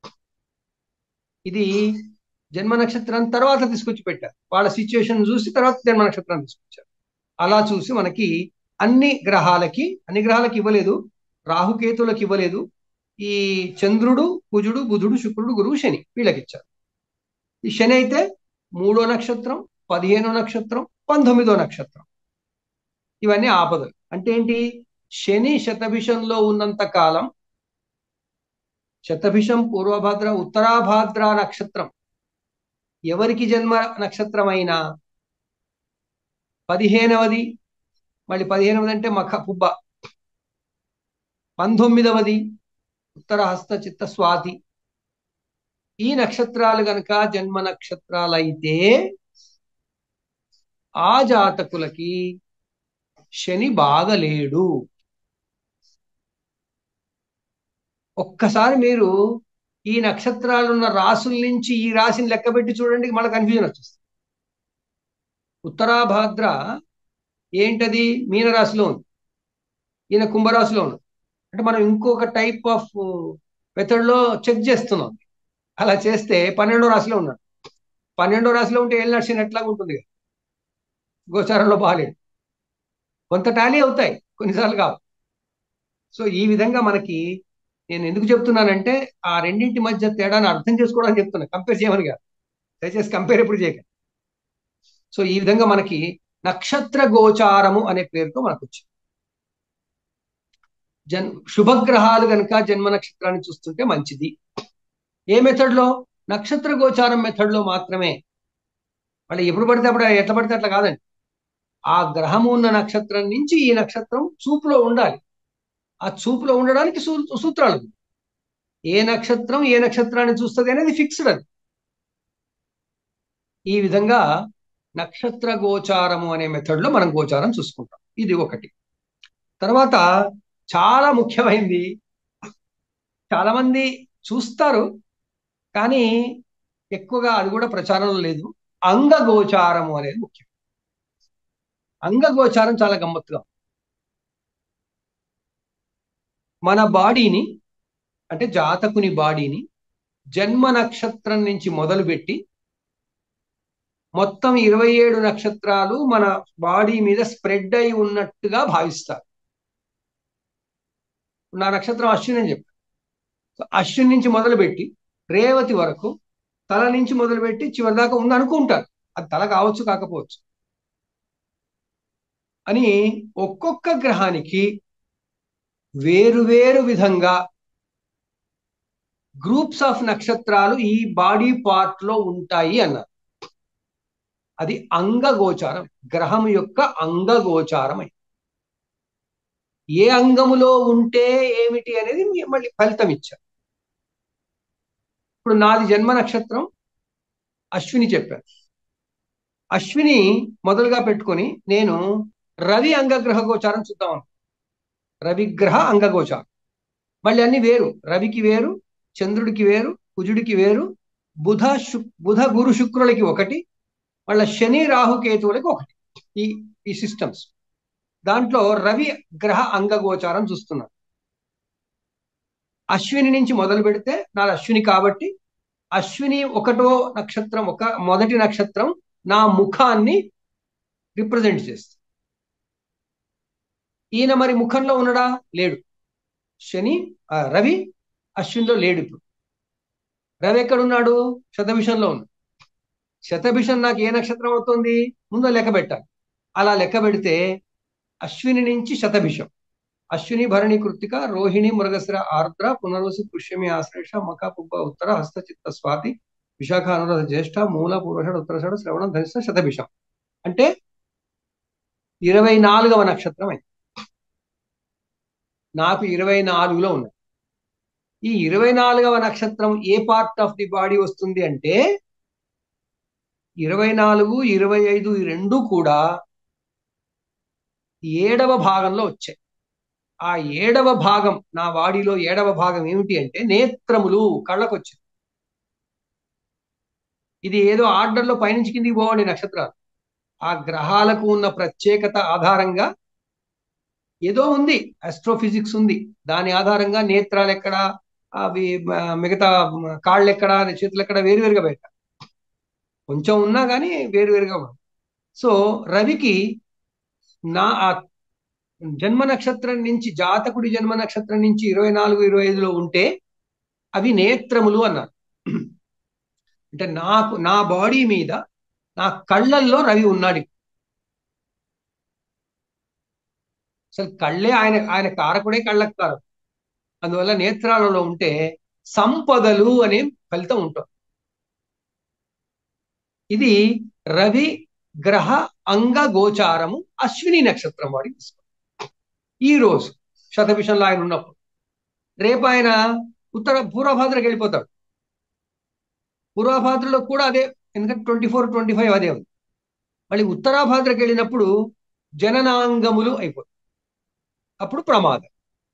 ఇది జన్మ నక్షత్రం తర్వాత తీసుకొచ్చి పెట్టారు వాళ్ళ సిచ్యువేషన్ చూసి తర్వాత జన్మ నక్షత్రం తీసుకొచ్చారు అలా చూసి మనకి అన్ని గ్రహాలకి అన్ని గ్రహాలకి ఇవ్వలేదు రాహుకేతులకు ఇవ్వలేదు ఈ చంద్రుడు కుజుడు బుధుడు శుక్రుడు గురువు శని వీళ్ళకి ఇచ్చారు ఈ శని అయితే మూడో నక్షత్రం పదిహేనో నక్షత్రం పంతొమ్మిదో నక్షత్రం ఇవన్నీ ఆపదలు అంటే ఏంటి శని శతభిషంలో ఉన్నంత కాలం శతభిషం పూర్వభద్ర ఉత్తరాభాద్ర నక్షత్రం ఎవరికి జన్మ నక్షత్రమైనా పదిహేనవది మళ్ళీ పదిహేనవది అంటే మఖ పుబ్బ పంతొమ్మిదవది ఉత్తర హస్త చిత్త స్వాతి ఈ నక్షత్రాలు గనక జన్మ నక్షత్రాలైతే ఆ జాతకులకి శని బాగలేడు ఒక్కసారి మీరు ఈ నక్షత్రాలు ఉన్న రాసుల నుంచి ఈ రాశిని లెక్కబెట్టి చూడండి మళ్ళీ కన్ఫ్యూజన్ వచ్చేస్తుంది ఉత్తరాభాద్ర ఏంటది మీనరాశిలో ఉంది ఈయన కుంభరాశిలో ఉంది అంటే మనం ఇంకొక టైప్ ఆఫ్ మెథడ్లో చెక్ చేస్తున్నాం అలా చేస్తే పన్నెండో రాశిలో ఉన్నాడు పన్నెండో రాశిలో ఉంటే ఏళ్ళు నడిచిన ఎట్లాగా ఉంటుంది కదా. గోచారంలో బాగాలేదు కొంత టాలీ అవుతాయి కొన్నిసార్లు కావు సో ఈ విధంగా మనకి నేను ఎందుకు చెప్తున్నానంటే ఆ రెండింటి మధ్య తేడాను అర్థం చేసుకోవడానికి చెప్తున్నా కంపేర్ చేయమని కాదు దయచేసి కంపేర్ ఎప్పుడు చేయకండి సో ఈ విధంగా మనకి నక్షత్ర గోచారము అనే పేరుతో మనకు వచ్చింది జన్ శుభగ్రహాలు కనుక జన్మ నక్షత్రాన్ని చూస్తుంటే మంచిది ఏ మెథడ్లో నక్షత్ర గోచారం మెథడ్లో మాత్రమే మళ్ళీ ఎప్పుడు పడితే అప్పుడు ఎట్లా పడితే అట్లా కాదండి ఆ గ్రహము ఉన్న నక్షత్రం నుంచి ఈ నక్షత్రం చూపులో ఉండాలి ఆ చూపులో ఉండడానికి సూ- సూత్రాలు ఉన్నాయి. ఏ నక్షత్రం ఏ నక్షత్రాన్ని చూస్తుంది అనేది ఫిక్స్డ్ అది ఈ విధంగా నక్షత్ర గోచారము అనే మెథడ్లో మనం గోచారం చూసుకుంటాం ఇది ఒకటి తర్వాత చాలా ముఖ్యమైనది చాలా మంది చూస్తారు కానీ ఎక్కువగా అది కూడా ప్రచారంలో లేదు అంగగోచారము అనేది ముఖ్యం అంగగోచారం చాలా గమ్మత్తుగా ఉంది. మన బాడీని అంటే జాతకుని బాడీని జన్మ నక్షత్రం నుంచి మొదలుపెట్టి మొత్తం ఇరవై ఏడు నక్షత్రాలు మన బాడీ మీద స్ప్రెడ్ అయి ఉన్నట్టుగా భావిస్తారు నా నక్షత్రం అశ్విని అని చెప్పాను సో అశ్విని నుంచి మొదలుపెట్టి రేవతి వరకు తల నుంచి మొదలుపెట్టి చివరి దాకా ఉంది అనుకుంటారు అది తల కావచ్చు కాకపోవచ్చు అని ఒక్కొక్క గ్రహానికి వేరువేరు విధంగా గ్రూప్స్ ఆఫ్ నక్షత్రాలు ఈ బాడీ పార్ట్ లో ఉంటాయి అన్నారు అది అంగగోచారం గ్రహం యొక్క అంగగోచారం అయింది ఏ అంగములో ఉంటే ఏమిటి అనేది మీ- మళ్ళీ ఫలితం ఇచ్చారు ఇప్పుడు నాది జన్మ నక్షత్రం అశ్విని చెప్పాను అశ్విని మొదలుగా పెట్టుకొని నేను రవి అంగగ్రహ గోచారం చూద్దాం అనుకున్నాను. రవిగ్రహ అంగగోచారం మళ్ళీ అన్ని వేరు రవికి వేరు చంద్రుడికి వేరు కుజుడికి వేరు బుధ శు బుధ గురు శుక్రులకి ఒకటి మళ్ళీ శని రాహు కేతువులకి ఒకటి ఈ ఈ సిస్టమ్స్ దాంట్లో రవి గ్రహ అంగగోచారం చూస్తున్నాను అశ్విని నుంచి మొదలు పెడితే నాది అశ్విని కాబట్టి అశ్విని ఒకటో నక్షత్రం ఒక మొదటి నక్షత్రం నా ముఖాన్ని రిప్రజెంట్ చేస్తుంది ఈయన మరి ముఖంలో ఉన్నడా లేడు శని ఆ, రవి అశ్విన్లో లేడు ఇప్పుడు రవి ఎక్కడున్నాడు శతభిషంలో ఉన్నాడు శతభిషం నాకు ఏ నక్షత్రం అవుతుంది ముందు లెక్క పెట్టాలి అలా లెక్క పెడితే అశ్విని నుంచి శతభిషం అశ్విని భరణి కృత్తిక రోహిణి మృగశిర ఆర్ద్ర పునర్వసు పుష్యమి ఆశ్లేష మక పుబ్బ ఉత్తర హస్త చిత్త స్వాతి విశాఖ అనురాధ జ్యేష్ఠ మూల పూర్వషాఢ ఉత్తరషాఢ శ్రవణం ధనిష్ట శతభిషం అంటే ఇరవై నాలుగవ నక్షత్రం అయింది నాకు ఇరవై నాలుగులో ఉన్నది ఈ ఇరవై నాలుగవ నక్షత్రం ఏ పార్ట్ ఆఫ్ ది బాడీ వస్తుంది అంటే ఇరవై నాలుగు ఇరవై ఐదు ఈ రెండు కూడా ఏడవ భాగంలో వచ్చాయి ఆ ఏడవ భాగం నా వాడిలో ఏడవ భాగం ఏమిటి అంటే నేత్రములు కళ్ళకు వచ్చింది ఇది ఏదో ఆర్డర్లో పైనుంచి కిందికి పోవండి నక్షత్రాలు ఆ గ్రహాలకు ఉన్న ప్రత్యేకత ఆధారంగా ఏదో ఉంది ఆస్ట్రోఫిజిక్స్ ఉంది దాని ఆధారంగా నేత్రాలు ఎక్కడ అవి మిగతా కాళ్ళు ఎక్కడ చేతులు ఎక్కడ వేరువేరుగా పెట్ట కొంచెం ఉన్నా కానీ వేరువేరుగా సో రవికి నా జన్మ నక్షత్రం నుంచి జాతకుడి జన్మ నక్షత్రం నుంచి ఇరవై నాలుగు ఇరవై ఐదులో ఉంటే అవి నేత్రములు అన్నారు అంటే నాకు నా బాడీ మీద నా కళ్ళల్లో రవి ఉన్నాడు అసలు కళ్ళే ఆయన ఆయన కారకుడే కళ్ళకు కారకుడు అందువల్ల నేత్రాలలో ఉంటే సంపదలు అనే ఫలితం ఉంటుంది ఇది రవి గ్రహ అంగ గోచారము అశ్విని నక్షత్రం వాడి తీసుకో ఈ రోజు శతభిషంలో ఆయన ఉన్నప్పుడు రేపు ఆయన ఉత్తర పూర్వభాద్రకి వెళ్ళిపోతాడు పూర్వభాద్రలో కూడా అదే ఎందుకంటే ట్వంటీ ఫోర్ ట్వంటీ ఫైవ్ అదే ఉంది మళ్ళీ ఉత్తరాభాద్రకి వెళ్ళినప్పుడు జననాంగములు అయిపోతాయి అప్పుడు ప్రమాదం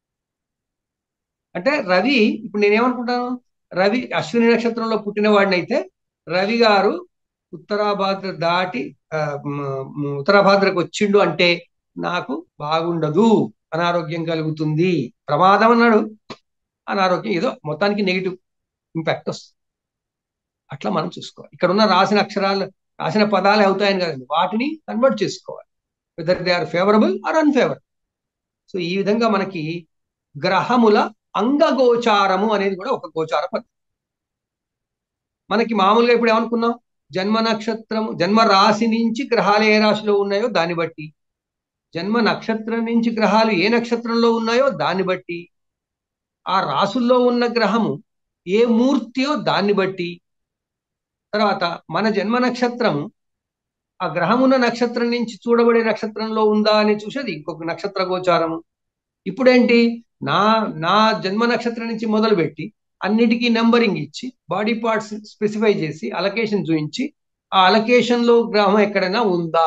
అంటే రవి ఇప్పుడు నేనేమనుకుంటాను రవి అశ్విని నక్షత్రంలో పుట్టిన వాడినైతే రవి గారు ఉత్తరాభాద్ర దాటి ఉత్తరాభాద్రకు వచ్చిండు అంటే నాకు బాగుండదు అనారోగ్యం కలుగుతుంది ప్రమాదం అన్నాడు అనారోగ్యం ఏదో మొత్తానికి నెగిటివ్ ఇంపాక్ట్ వస్తుంది అట్లా మనం చూసుకోవాలి ఇక్కడ ఉన్న రాసిన అక్షరాలు రాసిన పదాలు అవుతాయని కదండి వాటిని కన్వర్ట్ చేసుకోవాలి whether they are favourable or unfavourable so ఈ విధంగా మనకి గ్రహముల అంగగోచారము అనేది కూడా ఒక గోచార పద్ధతి మనకి మామూలుగా ఇప్పుడు ఏమనుకున్నాం జన్మ నక్షత్రం జన్మ రాశి నుంచి గ్రహాలు ఏ రాశిలో ఉన్నాయో దాన్ని బట్టి జన్మ నక్షత్రం నుంచి గ్రహాలు ఏ నక్షత్రంలో ఉన్నాయో దాన్ని బట్టి ఆ రాసుల్లో ఉన్న గ్రహము ఏ మూర్తియో దాన్ని బట్టి తర్వాత మన జన్మ నక్షత్రం ఆ గ్రహమున్న నక్షత్రం నుంచి చూడబడే నక్షత్రంలో ఉందా అని చూసేది ఇంకొక నక్షత్ర గోచారము ఇప్పుడేంటి నా నా జన్మ నక్షత్రం నుంచి మొదలుపెట్టి అన్నిటికీ నెంబరింగ్ ఇచ్చి బాడీ పార్ట్స్ స్పెసిఫై చేసి అలకేషన్ చూపించి ఆ అలకేషన్ లో గ్రహం ఎక్కడైనా ఉందా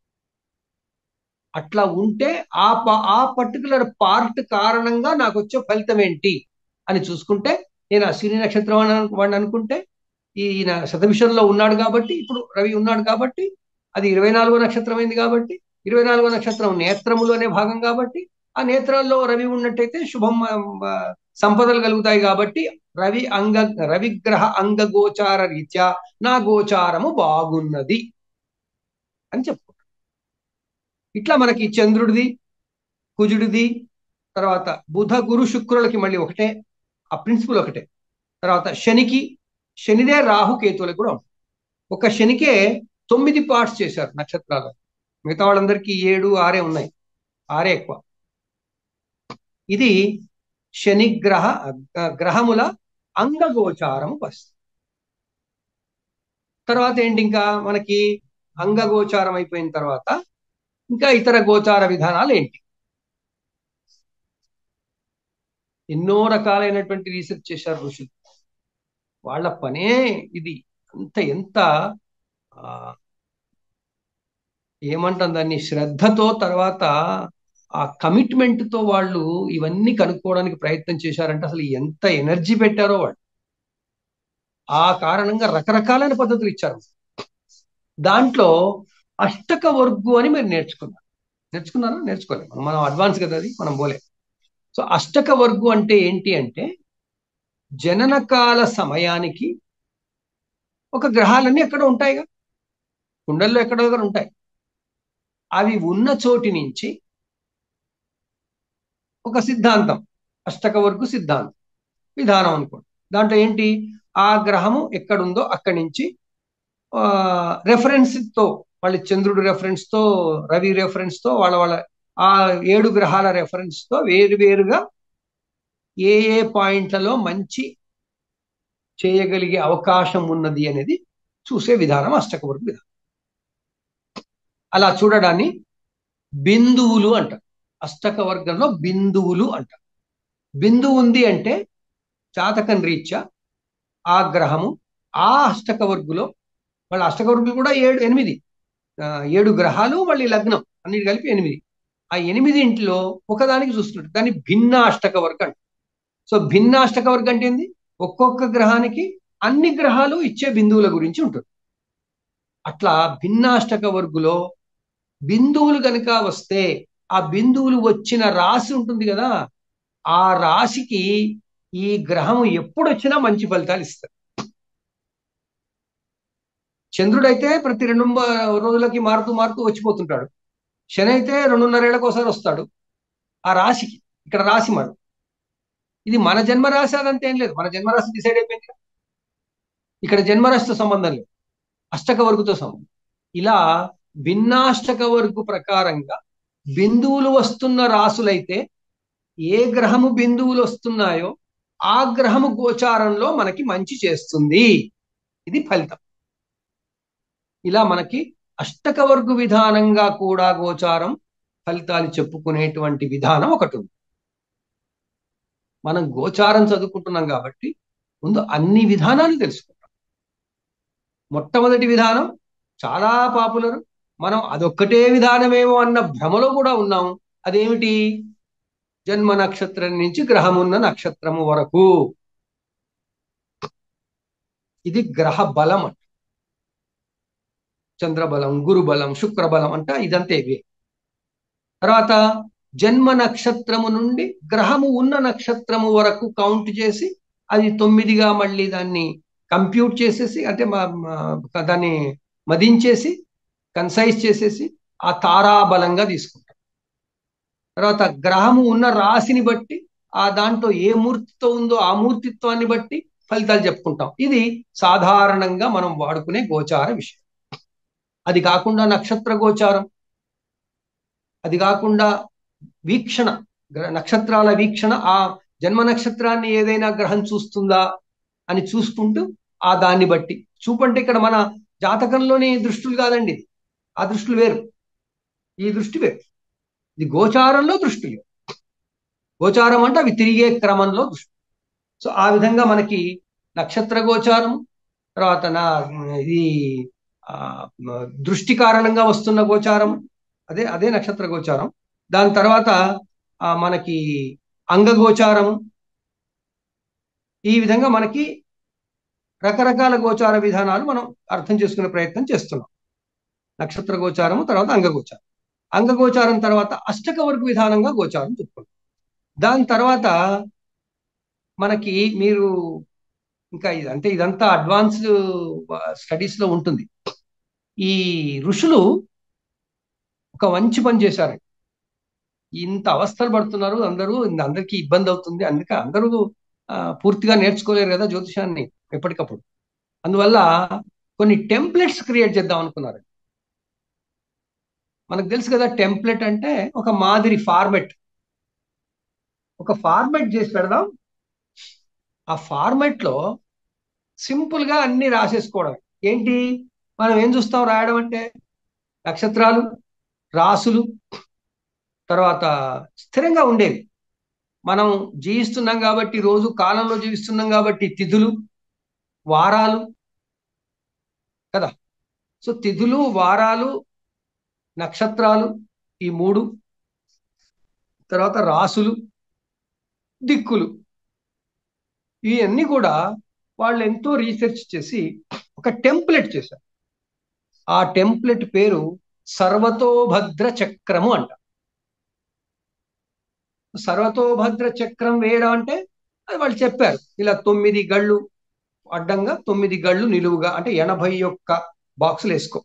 అట్లా ఉంటే ఆ ఆ పర్టికులర్ పార్ట్ కారణంగా నాకు వచ్చే ఫలితం ఏంటి అని చూసుకుంటే నేను అశ్విని నక్షత్రం అని వాడిని అనుకుంటే ఈయన శతభిషంలో ఉన్నాడు కాబట్టి ఇప్పుడు రవి ఉన్నాడు కాబట్టి అది ఇరవై నాలుగో నక్షత్రం అయింది కాబట్టి ఇరవై నాలుగో నక్షత్రం నేత్రములు అనే భాగం కాబట్టి ఆ నేత్రాల్లో రవి ఉన్నట్టయితే శుభం సంపదలు కలుగుతాయి కాబట్టి రవి అంగ రవిగ్రహ అంగ గోచార రీత్యా నా గోచారము బాగున్నది అని చెప్పుకుంటాం ఇట్లా మనకి చంద్రుడిది కుజుడిది తర్వాత బుధ గురు శుక్రులకి మళ్ళీ ఒకటే ఆ ప్రిన్సిపల్ ఒకటే తర్వాత శనికి శనిదే రాహు కేతువులకు కూడా ఉంటుంది ఒక శనికే తొమ్మిది పార్ట్స్ చేశారు నక్షత్రాలు మిగతా వాళ్ళందరికీ ఏడు ఆరే ఉన్నాయి ఆరే ఎక్కువ ఇది శని గ్రహ గ్రహముల అంగగోచారము పరిస్థితి తర్వాత ఏంటి ఇంకా మనకి అంగగోచారం అయిపోయిన తర్వాత ఇంకా ఇతర గోచార విధానాలు ఏంటి ఎన్నో రకాలైనటువంటి రీసెర్చ్ చేశారు ఋషులు వాళ్ళ పనే ఇది అంత ఎంత ఏమంటాం దాన్ని శ్రద్ధతో తర్వాత ఆ కమిట్మెంట్ తో వాళ్ళు ఇవన్నీ కనుక్కోవడానికి ప్రయత్నం చేశారంటే అసలు ఎంత ఎనర్జీ పెట్టారో వాళ్ళు ఆ కారణంగా రకరకాలైన పద్ధతులు ఇచ్చారు దాంట్లో అష్టక వర్గు అని మీరు నేర్చుకున్నారు నేర్చుకున్నారా నేర్చుకోలేదు మనం అడ్వాన్స్ కదా అది మనం పోలే సో అష్టక వర్గు అంటే ఏంటి అంటే జననకాల సమయానికి ఒక గ్రహాలన్నీ ఎక్కడ ఉంటాయిగా కుండల్లో ఎక్కడో దగ్గర ఉంటాయి అవి ఉన్న చోటి నుంచి ఒక సిద్ధాంతం అష్టక వరకు సిద్ధాంతం విధానం అనుకోండి దాంట్లో ఏంటి ఆ గ్రహము ఎక్కడుందో అక్కడి నుంచి రెఫరెన్స్ తో వాళ్ళ చంద్రుడు రెఫరెన్స్ తో రవి రెఫరెన్స్ తో వాళ్ళ వాళ్ళ ఆ ఏడు గ్రహాల రెఫరెన్స్ తో వేరు వేరుగా ఏ ఏ పాయింట్లలో మంచి చేయగలిగే అవకాశం ఉన్నది అనేది చూసే విధానం అష్టక వరకు విధానం అలా చూడడాన్ని బిందువులు అంటారు అష్టక వర్గంలో బిందువులు అంటారు బిందువు ఉంది అంటే జాతకం రీత్యా ఆ గ్రహము ఆ అష్టక వర్గులో వాళ్ళ అష్టకవర్గులు కూడా ఏడు ఎనిమిది ఆ, ఏడు గ్రహాలు మళ్ళీ లగ్నం అన్నిటి కలిపి ఎనిమిది ఆ ఎనిమిదింటిలో ఒకదానికి చూస్తున్నట్టు దాన్ని భిన్న అష్టక వర్గ అంట సో భిన్న అష్టక వర్గ అంటే ఏంది ఒక్కొక్క గ్రహానికి అన్ని గ్రహాలు ఇచ్చే బిందువుల గురించి ఉంటుంది అట్లా భిన్నాష్టక వర్గులో బిందువులు కనుక వస్తే ఆ బిందువులు వచ్చిన రాశి ఉంటుంది కదా ఆ రాశికి ఈ గ్రహం ఎప్పుడు వచ్చినా మంచి ఫలితాలు ఇస్తారు చంద్రుడైతే ప్రతి రెండు మ- రోజులకి మారుతూ మారుతూ వచ్చిపోతుంటాడు శని అయితే రెండున్నరేళ్లకు ఒకసారి వస్తాడు ఆ రాశికి ఇక్కడ రాశి మాట ఇది మన జన్మరాశి అదంతా ఏం లేదు మన జన్మరాశి డిసైడ్ అయిపోయింది కదా. ఇక్కడ జన్మరాశితో సంబంధం లేదు అష్టక వర్గుతో సంబంధం ఇలా భిన్నాష్టక వర్గు ప్రకారంగా బిందువులు వస్తున్న రాసులైతే ఏ గ్రహము బిందువులు వస్తున్నాయో ఆ గ్రహము గోచారంలో మనకి మంచి చేస్తుంది ఇది ఫలితం ఇలా మనకి అష్టక వర్గు విధానంగా కూడా గోచారం ఫలితాలు చెప్పుకునేటువంటి విధానం ఒకటి ఉంది మనం గోచారం చదువుకుంటున్నాం కాబట్టి ముందు అన్ని విధానాలు తెలుసుకుంటాం మొట్టమొదటి విధానం చాలా పాపులర్ మనం అదొక్కటే విధానమేమో అన్న భ్రమలో కూడా ఉన్నాం అదేమిటి జన్మ నక్షత్రం నుంచి గ్రహమున్న నక్షత్రము వరకు ఇది గ్రహ బలం అంట చంద్రబలం గురుబలం శుక్రబలం అంట ఇదంతా ఇవే తర్వాత జన్మ నక్షత్రము నుండి గ్రహము ఉన్న నక్షత్రము వరకు కౌంట్ చేసి అది తొమ్మిదిగా మళ్ళీ దాన్ని కంప్యూట్ చేసేసి అంటే మా- మా- దాన్ని మదించేసి కన్సైజ్ చేసేసి ఆ తారాబలంగా తీసుకుంటాం తర్వాత గ్రహము ఉన్న రాశిని బట్టి ఆ దాంట్లో ఏ మూర్తితో ఉందో ఆ మూర్తిత్వాన్ని బట్టి ఫలితాలు చెప్పుకుంటాం ఇది సాధారణంగా మనం వాడుకునే గోచార విషయం అది కాకుండా నక్షత్ర గోచారం అది కాకుండా వీక్షణ గ్ర- నక్షత్రాల వీక్షణ ఆ జన్మ నక్షత్రాన్ని ఏదైనా గ్రహం చూస్తుందా అని చూసుకుంటూ ఆ దాన్ని బట్టి చూపంటే ఇక్కడ మన జాతకంలోని దృష్టులు కాదండి ఇది. ఆ దృష్టిలు వేరు ఈ దృష్టి వేరు ఇది గోచారంలో దృష్టిలు గోచారం అంటే అవి తిరిగే క్రమంలో దృష్టి సో ఆ విధంగా మనకి నక్షత్ర గోచారం తర్వాత నా ఇది ఆ, దృష్టి కారణంగా వస్తున్న గోచారం అదే అదే నక్షత్ర గోచారం దాని తర్వాత ఆ, మనకి అంగ గోచారం ఈ విధంగా మనకి రకరకాల గోచార విధానాలు మనం అర్థం చేసుకునే ప్రయత్నం చేస్తున్నాం నక్షత్ర గోచారము తర్వాత అంగ గోచారం అంగ గోచారం తర్వాత అష్టక వర్గ విధానంగా గోచారం చెప్పుకున్నాం దాని తర్వాత మనకి మీరు ఇంకా ఇది అంటే ఇదంతా అడ్వాన్స్డ్ స్టడీస్ లో ఉంటుంది ఈ ఋషులు ఒక మంచి పని చేశారు ఇంత అవస్థలు పడుతున్నారు అందరూ అందరికీ ఇబ్బంది అవుతుంది అందుకే అందరూ ఆ, పూర్తిగా నేర్చుకోలేరు కదా జ్యోతిషాన్ని ఎప్పటికప్పుడు అందువల్ల కొన్ని టెంప్లెట్స్ క్రియేట్ చేద్దాం అనుకున్నారు మనకు తెలుసు కదా టెంప్లెట్ అంటే ఒక మాదిరి ఫార్మెట్ ఒక ఫార్మెట్ చేసి పెడదాం ఆ ఫార్మెట్ లో సింపుల్ గా అన్ని రాసేసుకోవడం ఏంటి మనం ఏం చూస్తాం రాయడం అంటే నక్షత్రాలు రాసులు తర్వాత స్థిరంగా ఉండేవి మనం జీవిస్తున్నాం కాబట్టి రోజు కాలంలో జీవిస్తున్నాం కాబట్టి తిథులు వారాలు కదా సో తిథులు వారాలు నక్షత్రాలు ఈ మూడు తర్వాత రాసులు దిక్కులు ఇవన్నీ కూడా వాళ్ళు ఎంతో రీసెర్చ్ చేసి ఒక టెంప్లెట్ చేశారు ఆ టెంప్లెట్ పేరు సర్వతోభద్ర చక్రము అంట సర్వతోభద్ర చక్రం వేయడం అంటే అది వాళ్ళు చెప్పారు ఇలా తొమ్మిది గళ్ళు అడ్డంగా తొమ్మిది గళ్ళు నిలువుగా అంటే ఎనభై ఒక్క బాక్సులు వేసుకో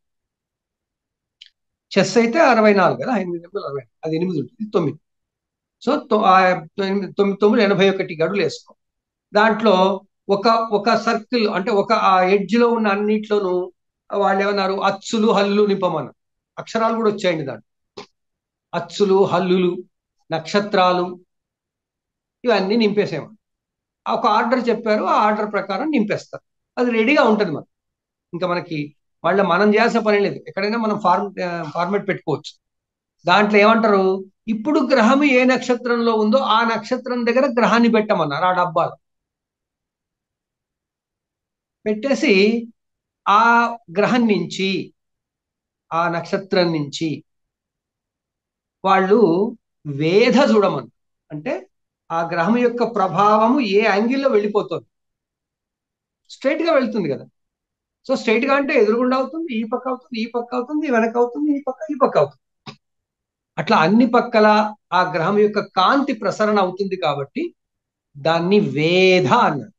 చెస్ అయితే అరవై నాలుగు కదా ఎనిమిది ఎనిమిది అరవై అది ఎనిమిది ఉంటుంది ఇది తొమ్మిది సో తొ- ఆ తొమ్మిది తొమ్మిది తొమ్మిది ఎనభై ఒకటి గడులు వేసుకో దాంట్లో ఒక ఒక సర్కిల్ అంటే ఒక ఆ ఎడ్జ్ లో ఉన్న అన్నిట్లోనూ వాళ్ళు ఏమన్నారు అచ్చులు హల్లు నింపమన్నారు అక్షరాలు కూడా వచ్చాయండి దాంట్లో అచ్చులు హల్లులు నక్షత్రాలు ఇవన్నీ నింపేసేమన్నారు ఒక ఆర్డర్ చెప్పారు ఆ ఆర్డర్ ప్రకారం నింపేస్తారు అది రెడీగా ఉంటుంది మనకి ఇంకా మనకి వాళ్ళ మనం చేయాల్సిన పని లేదు ఎక్కడైనా మనం ఫార్మ్ ఫార్మెట్ పెట్టుకోవచ్చు దాంట్లో ఏమంటారు ఇప్పుడు గ్రహం ఏ నక్షత్రంలో ఉందో ఆ నక్షత్రం దగ్గర గ్రహాన్ని పెట్టమన్నారు ఆ డబ్బాలో పెట్టేసి ఆ గ్రహం నుంచి ఆ నక్షత్రం నుంచి వాళ్ళు వేధ చూడమని అంటే ఆ గ్రహం యొక్క ప్రభావము ఏ యాంగిల్లో వెళ్ళిపోతుంది స్ట్రైట్ గా వెళ్తుంది కదా సో స్ట్రైట్ గా అంటే ఎదురుగుండా అవుతుంది ఈ పక్క అవుతుంది ఈ పక్క అవుతుంది వెనక అవుతుంది ఈ పక్క ఈ పక్క అవుతుంది అట్లా అన్ని పక్కల ఆ గ్రహం యొక్క కాంతి ప్రసరణ అవుతుంది కాబట్టి దాన్ని వేధ అన్నారు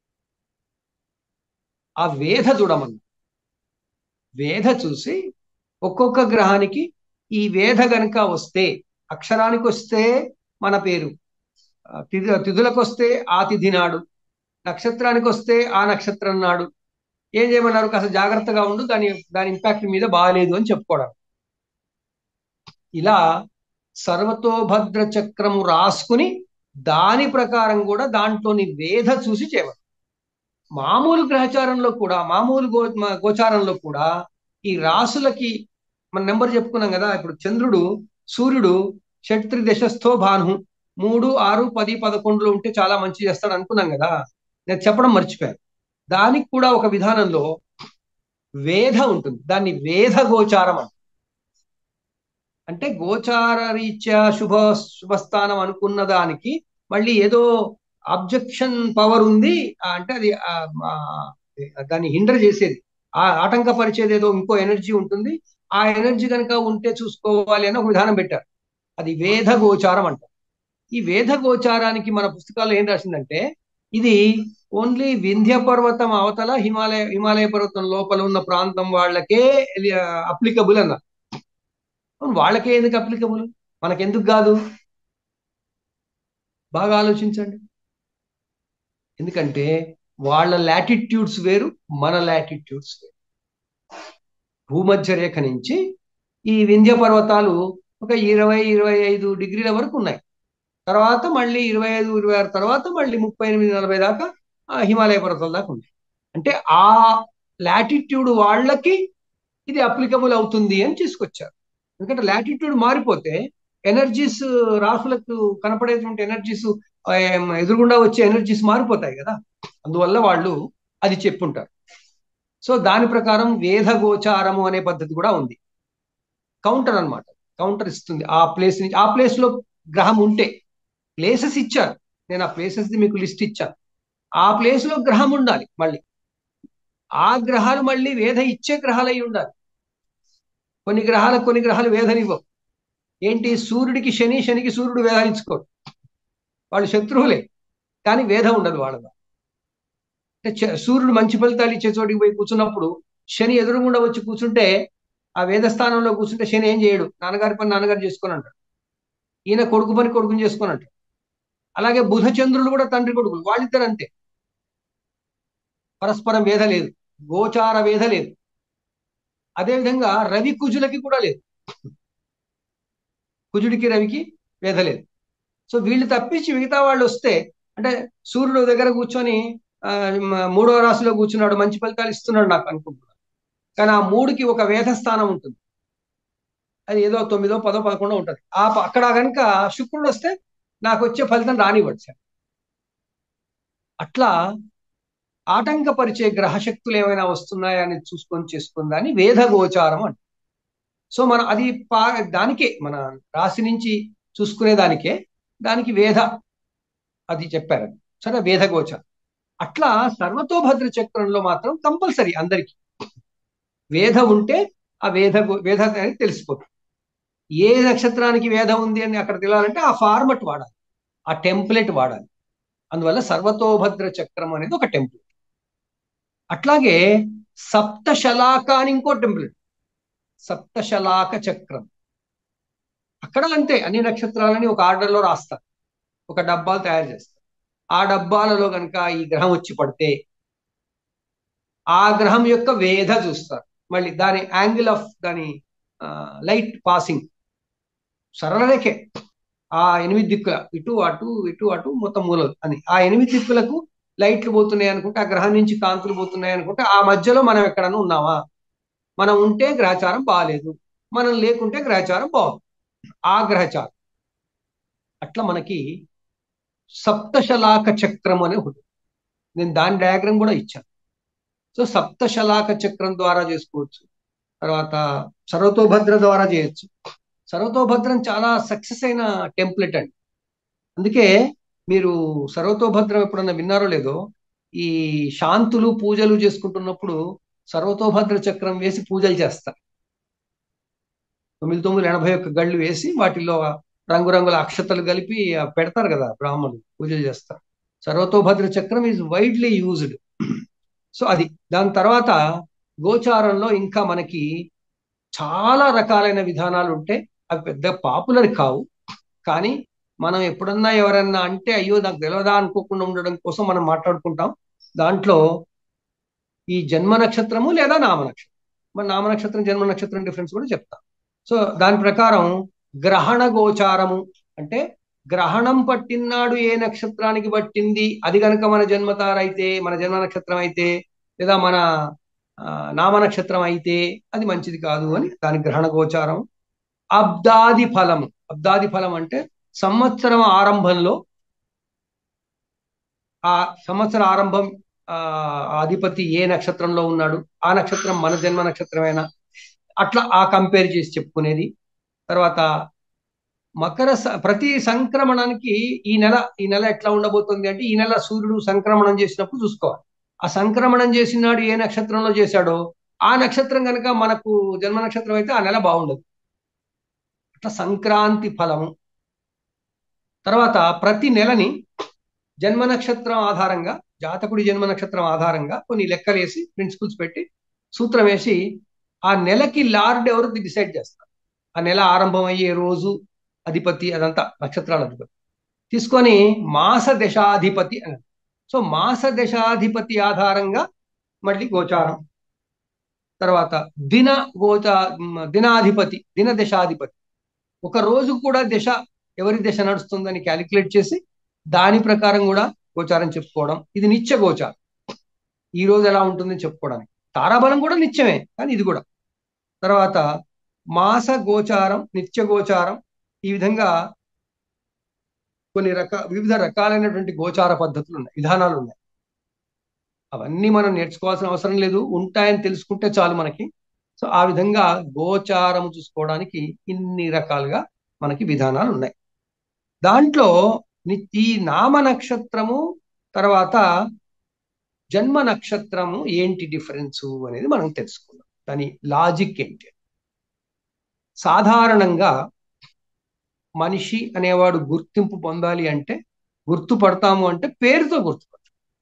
ఆ వేధ చూడమన్నారు వేధ చూసి ఒక్కొక్క గ్రహానికి ఈ వేధ గనుక వస్తే అక్షరానికి వస్తే మన పేరు తిథి తిథులకు వస్తే ఆ తిథి నాడు నక్షత్రానికి వస్తే ఆ నక్షత్రం నాడు ఏం చేయమన్నారు కాస్త జాగ్రత్తగా ఉండు దాని దాని ఇంపాక్ట్ మీద బాగాలేదు అని చెప్పుకోవడం ఇలా సర్వతోభద్ర చక్రము రాసుకుని దాని ప్రకారం కూడా దాంట్లోని వేధ చూసి చేయమన్నారు మామూలు గ్రహచారంలో కూడా మామూలు గో గోచారంలో కూడా ఈ రాసులకి మన నెంబర్ చెప్పుకున్నాం కదా ఇప్పుడు చంద్రుడు సూర్యుడు షట్త్రి దశస్థో భాను మూడు ఆరు పది పదకొండులో ఉంటే చాలా మంచి చేస్తాడు అనుకున్నాం కదా నేను చెప్పడం మర్చిపోయాను దానికి కూడా ఒక విధానంలో వేధ ఉంటుంది దాన్ని వేధ గోచారం అంట అంటే గోచార రీత్యా శుభ శుభస్థానం అనుకున్న దానికి మళ్ళీ ఏదో అబ్జెక్షన్ పవర్ ఉంది అంటే అది దాన్ని హిండర్ చేసేది ఆ ఆటంకపరిచేది ఏదో ఇంకో ఎనర్జీ ఉంటుంది ఆ ఎనర్జీ కనుక ఉంటే చూసుకోవాలి అని ఒక విధానం పెట్టారు అది వేద గోచారం అంటారు ఈ వేద గోచారానికి మన పుస్తకాల్లో ఏం రాసిందంటే ఇది ఓన్లీ వింధ్య పర్వతం అవతల హిమాలయ హిమాలయ పర్వతం లోపల ఉన్న ప్రాంతం వాళ్ళకే అప్లికబుల్ అన్నారు వాళ్ళకే ఎందుకు అప్లికబుల్ మనకెందుకు కాదు బాగా ఆలోచించండి ఎందుకంటే వాళ్ళ లాటిట్యూడ్స్ వేరు మన లాటిట్యూడ్స్ వేరు భూమధ్య రేఖ నుంచి ఈ వింధ్య పర్వతాలు ఒక ఇరవై ఇరవై ఐదు డిగ్రీల వరకు ఉన్నాయి తర్వాత మళ్ళీ ఇరవై ఐదు ఇరవై ఆరు తర్వాత మళ్ళీ ముప్పై ఎనిమిది నలభై దాకా హిమాలయ పర్వతాల దాకా ఉంది అంటే ఆ లాటిట్యూడ్ వాళ్ళకి ఇది అప్లికబుల్ అవుతుంది అని తీసుకొచ్చారు ఎందుకంటే లాటిట్యూడ్ మారిపోతే ఎనర్జీస్ రాసులకు కనపడేటువంటి ఎనర్జీస్ ఎదురుగుండా వచ్చే ఎనర్జీస్ మారిపోతాయి కదా అందువల్ల వాళ్ళు అది చెప్పుంటారు సో దాని ప్రకారం వేద గోచారము అనే పద్ధతి కూడా ఉంది కౌంటర్ అనమాట కౌంటర్ ఇస్తుంది ఆ ప్లేస్ నుంచి ఆ ప్లేస్ లో గ్రహం ఉంటే ప్లేసెస్ ఇచ్చారు నేను ఆ ప్లేసెస్ మీకు లిస్ట్ ఇచ్చాను ఆ ప్లేస్ లో గ్రహం ఉండాలి మళ్ళీ ఆ గ్రహాలు మళ్ళీ వేధ ఇచ్చే గ్రహాలు అయి ఉండాలి కొన్ని గ్రహాలకు కొన్ని గ్రహాలు వేధనివ్వవు ఏంటి సూర్యుడికి శని శనికి సూర్యుడు వేధాలు ఇచ్చుకోరు వాళ్ళు శత్రువులే కానీ వేధ ఉండదు వాళ్ళ అంటే సూర్యుడు మంచి ఫలితాలు ఇచ్చే చోటికి పోయి కూర్చున్నప్పుడు శని ఎదురుగుండా వచ్చి కూర్చుంటే ఆ వేదస్థానంలో కూర్చుంటే శని ఏం చేయడు నాన్నగారి పని నాన్నగారు చేసుకొని అంటాడు ఈయన కొడుకు పని కొడుకుని చేసుకొని అంటాడు అలాగే బుధ చంద్రులు కూడా తండ్రి కొడుకులు వాళ్ళిద్దరు అంతే పరస్పరం వేధ లేదు గోచార వేధ లేదు అదేవిధంగా రవి కుజులకి కూడా లేదు కుజుడికి రవికి వేధ లేదు సో వీళ్ళు తప్పించి మిగతా వాళ్ళు వస్తే అంటే సూర్యుడు దగ్గర కూర్చొని మూడవ రాశిలో కూర్చున్నాడు మంచి ఫలితాలు ఇస్తున్నాడు నాకు అనుకుంటున్నాను కానీ ఆ మూడుకి ఒక వేధ స్థానం ఉంటుంది అది ఏదో తొమ్మిదో పదో పదకొండో ఉంటుంది ఆ అక్కడ కనుక శుక్రుడు వస్తే నాకు వచ్చే ఫలితం రానివ్వడు సార్ అట్లా ఆటంకపరిచే గ్రహశక్తులు ఏమైనా వస్తున్నాయా అని చూసుకొని చేసుకుందాని వేద గోచారం అంట సో మనం అది పా దానికే మన రాశి నుంచి చూసుకునే దానికే దానికి వేద అది చెప్పారు సరే వేద గోచారం అట్లా సర్వతోభద్ర చక్రంలో మాత్రం కంపల్సరీ అందరికీ వేద ఉంటే ఆ వేద వేద అనేది తెలిసిపోతుంది ఏ నక్షత్రానికి వేద ఉంది అని అక్కడ తెలియాలంటే ఆ ఫార్మట్ వాడాలి ఆ టెంప్లెట్ వాడాలి అందువల్ల సర్వతోభద్ర చక్రం అనేది ఒక టెంప్లెట్ అట్లాగే సప్తశలాక అని ఇంకో టెంప్లెట్ సప్తశలాక చక్రం అక్కడ అంతే అన్ని నక్షత్రాలని ఒక ఆర్డర్లో రాస్తారు ఒక డబ్బాలు తయారు చేస్తారు ఆ డబ్బాలలో కనుక ఈ గ్రహం వచ్చి పడితే ఆ గ్రహం యొక్క వేధ చూస్తారు మళ్ళీ దాని యాంగిల్ ఆఫ్ దాని లైట్ పాసింగ్ సరళ రేఖే ఆ ఎనిమిది దిక్కుల ఇటు అటు ఇటు అటు మొత్తం మూలలు అని ఆ ఎనిమిది దిక్కులకు లైట్లు పోతున్నాయి అనుకుంటే ఆ గ్రహం నుంచి కాంతులు పోతున్నాయి అనుకుంటే ఆ మధ్యలో మనం ఎక్కడన్నా ఉన్నామా మనం ఉంటే గ్రహచారం బాగాలేదు మనం లేకుంటే గ్రహచారం బాగుంది ఆ గ్రహచారం అట్లా మనకి సప్తశలాక చక్రం అనే ఒకటి నేను దాని డయాగ్రామ్ కూడా ఇచ్చాను సో సప్తశలాక చక్రం ద్వారా చేసుకోవచ్చు తర్వాత సర్వతోభద్ర ద్వారా చేయొచ్చు సర్వతోభద్రం చాలా సక్సెస్ అయిన టెంప్లెట్ అండి అందుకే మీరు సర్వతోభద్రం ఎప్పుడన్నా విన్నారో లేదో ఈ శాంతులు పూజలు చేసుకుంటున్నప్పుడు సర్వతోభద్ర చక్రం వేసి పూజలు చేస్తారు తొమ్మిది తొమ్మిది ఎనభై ఒక్క గళ్ళు వేసి వాటిలో రంగురంగుల అక్షతలు కలిపి పెడతారు కదా బ్రాహ్మణులు పూజలు చేస్తారు సర్వతోభద్ర చక్రం ఈజ్ వైడ్లీ యూజ్డ్ సో అది దాని తర్వాత గోచారంలో ఇంకా మనకి చాలా రకాలైన విధానాలు ఉంటే అవి పెద్ద పాపులర్ కావు కానీ మనం ఎప్పుడన్నా ఎవరన్నా అంటే అయ్యో నాకు తెలియదా అనుకోకుండా ఉండడం కోసం మనం మాట్లాడుకుంటాం దాంట్లో ఈ జన్మ నక్షత్రము లేదా నామ నక్షత్రం మరి నామ నక్షత్రం జన్మ నక్షత్రం డిఫరెన్స్ కూడా చెప్తాం సో దాని ప్రకారం గ్రహణ గోచారము అంటే గ్రహణం పట్టినాడు ఏ నక్షత్రానికి పట్టింది అది కనుక మన జన్మతారైతే మన జన్మ నక్షత్రం అయితే లేదా మన నామ నక్షత్రం అయితే అది మంచిది కాదు అని దాని గ్రహణ గోచారం అబ్దాది ఫలం అబ్దాది ఫలం అంటే సంవత్సరం ఆరంభంలో ఆ సంవత్సర ఆరంభం ఆ అధిపతి ఏ నక్షత్రంలో ఉన్నాడు ఆ నక్షత్రం మన జన్మ నక్షత్రమేనా అట్లా ఆ కంపేర్ చేసి చెప్పుకునేది తర్వాత మకర ప్రతి సంక్రమణానికి ఈ నెల ఈ నెల ఎట్లా ఉండబోతుంది అంటే ఈ నెల సూర్యుడు సంక్రమణం చేసినప్పుడు చూసుకోవాలి ఆ సంక్రమణం చేసినాడు ఏ నక్షత్రంలో చేశాడో ఆ నక్షత్రం కనుక మనకు జన్మ నక్షత్రం అయితే ఆ నెల బాగుండదు అట్లా సంక్రాంతి ఫలము తర్వాత ప్రతి నెలని జన్మ నక్షత్రం ఆధారంగా జాతకుడి జన్మ నక్షత్రం ఆధారంగా కొన్ని లెక్కలేసి ప్రిన్సిపల్స్ పెట్టి సూత్రం వేసి ఆ నెలకి లార్డ్ ఎవరు డిసైడ్ చేస్తారు ఆ నెల ఆరంభం అయ్యే రోజు అధిపతి అదంతా నక్షత్రాల అధిపతి తీసుకొని మాస దశాధిపతి అని సో మాస దశాధిపతి ఆధారంగా మళ్ళీ గోచారం తర్వాత దిన గోచా దినాధిపతి దిన దశాధిపతి ఒక రోజు కూడా దశ ఎవరి దశ నడుస్తుందని క్యాలిక్యులేట్ చేసి దాని ప్రకారం కూడా గోచారం చెప్పుకోవడం ఇది నిత్య గోచారం ఈ రోజు ఎలా ఉంటుందని చెప్పుకోవడానికి తారాబలం కూడా నిత్యమే కానీ ఇది కూడా తర్వాత మాస గోచారం నిత్య గోచారం ఈ విధంగా కొన్ని రక వివిధ రకాలైనటువంటి గోచార పద్ధతులు ఉన్నాయి విధానాలు ఉన్నాయి అవన్నీ మనం నేర్చుకోవాల్సిన అవసరం లేదు ఉంటాయని తెలుసుకుంటే చాలు మనకి సో ఆ విధంగా గోచారం చూసుకోవడానికి ఇన్ని రకాలుగా మనకి విధానాలు ఉన్నాయి దాంట్లో ఈ నామ నక్షత్రము తర్వాత జన్మ నక్షత్రము ఏంటి డిఫరెన్స్ అనేది మనం తెలుసుకుందాం దాని లాజిక్ ఏంటి సాధారణంగా మనిషి అనేవాడు గుర్తింపు పొందాలి అంటే గుర్తుపడతాము అంటే పేరుతో గుర్తుపడతాం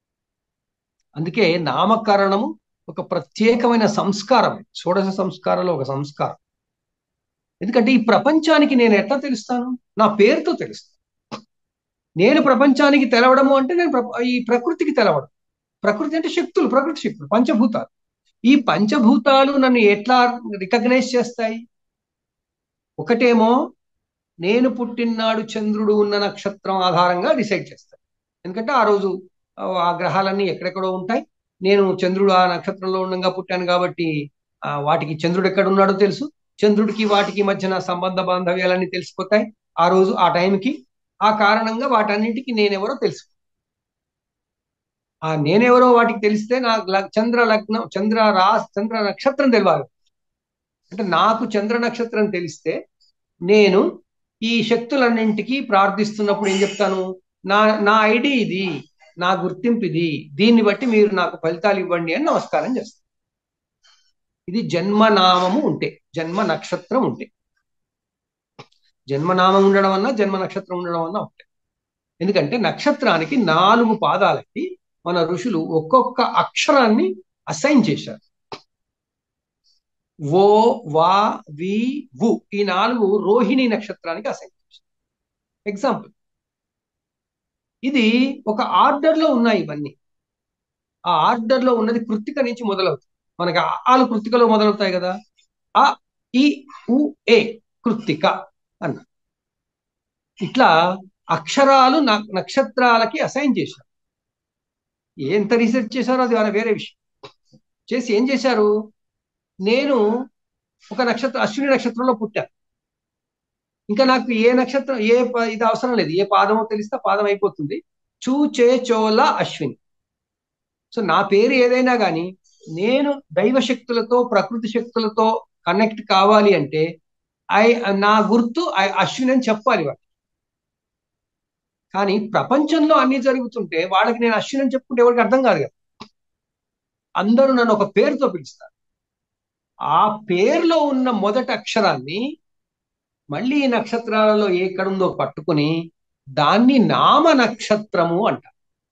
అందుకే నామకరణము ఒక ప్రత్యేకమైన సంస్కారం షోడశ సంస్కారంలో ఒక సంస్కారం ఎందుకంటే ఈ ప్రపంచానికి నేను ఎట్లా తెలుస్తాను నా పేరుతో తెలుస్తాను నేను ప్రపంచానికి తెలవడము అంటే నేను ఈ ప్రకృతికి తెలవడం ప్రకృతి అంటే శక్తులు ప్రకృతి శక్తులు పంచభూతాలు ఈ పంచభూతాలు నన్ను ఎట్లా రికగ్నైజ్ చేస్తాయి ఒకటేమో నేను పుట్టినాడు చంద్రుడు ఉన్న నక్షత్రం ఆధారంగా డిసైడ్ చేస్తాను ఎందుకంటే ఆ రోజు ఆ గ్రహాలన్నీ ఎక్కడెక్కడో ఉంటాయి నేను చంద్రుడు ఆ నక్షత్రంలో ఉండగా పుట్టాను కాబట్టి వాటికి చంద్రుడు ఎక్కడ ఉన్నాడో తెలుసు చంద్రుడికి వాటికి మధ్యన సంబంధ బాంధవ్యాలన్నీ తెలిసిపోతాయి ఆ రోజు ఆ టైంకి ఆ కారణంగా వాటన్నిటికీ నేనెవరో తెలుసు ఆ నేనెవరో వాటికి తెలిస్తే నాకు చంద్ర లగ్నం చంద్ర రా చంద్ర నక్షత్రం తెలియాలి అంటే నాకు చంద్ర నక్షత్రం తెలిస్తే నేను ఈ శక్తులన్నింటికి ప్రార్థిస్తున్నప్పుడు ఏం చెప్తాను నా నా ఐడి ఇది నా గుర్తింపు ఇది దీన్ని బట్టి మీరు నాకు ఫలితాలు ఇవ్వండి అని నమస్కారం చేస్తాను ఇది జన్మనామము ఉంటే జన్మ నక్షత్రం ఉంటే జన్మనామం ఉండడం వల్ల జన్మ నక్షత్రం ఉండడం వల్ల ఒకటే ఎందుకంటే నక్షత్రానికి నాలుగు పాదాలకి మన ఋషులు ఒక్కొక్క అక్షరాన్ని అసైన్ చేశారు ఓ వా వి వు ఈ నాలుగు రోహిణి నక్షత్రానికి అసైన్ చేశారు ఎగ్జాంపుల్ ఇది ఒక ఆర్డర్లో ఉన్నాయి ఇవన్నీ ఆ ఆర్డర్లో ఉన్నది కృత్తిక నుంచి మొదలవుతుంది మనకి ఆలు కృత్తికలో మొదలవుతాయి కదా ఆ ఈ ఉ ఏ కృత్తిక అన్న ఇట్లా అక్షరాలు నక్షత్రాలకి అసైన్ చేశారు ఎంత రీసెర్చ్ చేశారో అది వేరే విషయం చేసి ఏం చేశారు నేను ఒక నక్షత్రం అశ్విని నక్షత్రంలో పుట్టాను ఇంకా నాకు ఏ నక్షత్రం ఏ ఇది అవసరం లేదు ఏ పాదమో తెలిస్తే పాదం అయిపోతుంది చూ చే చోల అశ్విని సో నా పేరు ఏదైనా కానీ నేను దైవ శక్తులతో ప్రకృతి శక్తులతో కనెక్ట్ కావాలి అంటే ఐ నా గుర్తు ఐ అశ్విన్ అని చెప్పాలి వాళ్ళు కానీ ప్రపంచంలో అన్ని జరుగుతుంటే వాళ్ళకి నేను అశ్విన్ అని చెప్పుకుంటే ఎవరికి అర్థం కాదు కదా అందరూ నన్ను ఒక పేరుతో పిలుస్తారు ఆ పేరులో ఉన్న మొదటి అక్షరాన్ని మళ్ళీ ఈ నక్షత్రాలలో ఎక్కడుందో పట్టుకుని దాన్ని నామ నక్షత్రము అంట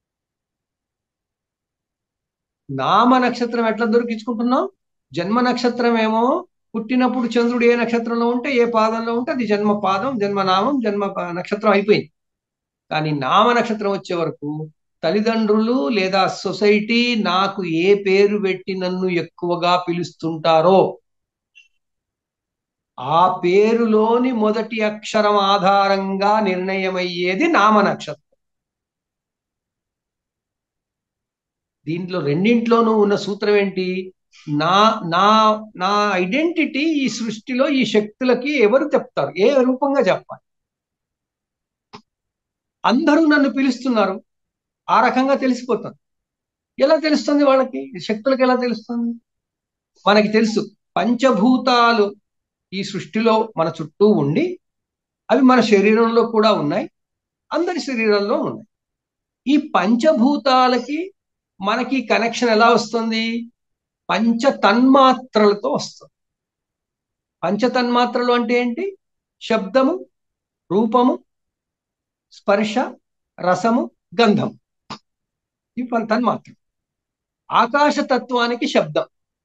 నామ నక్షత్రం ఎట్లా దొరికించుకుంటున్నాం జన్మ నక్షత్రం ఏమో పుట్టినప్పుడు చంద్రుడు ఏ నక్షత్రంలో ఉంటే ఏ పాదంలో ఉంటే అది జన్మ పాదం జన్మనామం జన్మ నక్షత్రం అయిపోయింది కానీ నామ నక్షత్రం వచ్చే వరకు తల్లిదండ్రులు లేదా సొసైటీ నాకు ఏ పేరు పెట్టి నన్ను ఎక్కువగా పిలుస్తుంటారో ఆ పేరులోని మొదటి అక్షరం ఆధారంగా నిర్ణయమయ్యేది నామ నక్షత్రం దీంట్లో రెండింట్లోనూ ఉన్న సూత్రం ఏంటి నా నా నా ఐడెంటిటీ ఈ సృష్టిలో ఈ శక్తులకి ఎవరు చెప్తారు ఏ రూపంగా చెప్పాలి అందరూ నన్ను పిలుస్తున్నారు ఆ రకంగా తెలిసిపోతాను ఎలా తెలుస్తుంది వాళ్ళకి శక్తులకు ఎలా తెలుస్తుంది మనకి తెలుసు పంచభూతాలు ఈ సృష్టిలో మన చుట్టూ ఉండి అవి మన శరీరంలో కూడా ఉన్నాయి అందరి శరీరంలో ఉన్నాయి ఈ పంచభూతాలకి మనకి కనెక్షన్ ఎలా వస్తుంది పంచ తన్మాత్రలతో వస్తుంది పంచ తన్మాత్రలు అంటే ఏంటి శబ్దము రూపము స్పర్శ రసము గంధం ఇవి తన్మాత్రలు ఆకాశతత్వానికి శబ్దం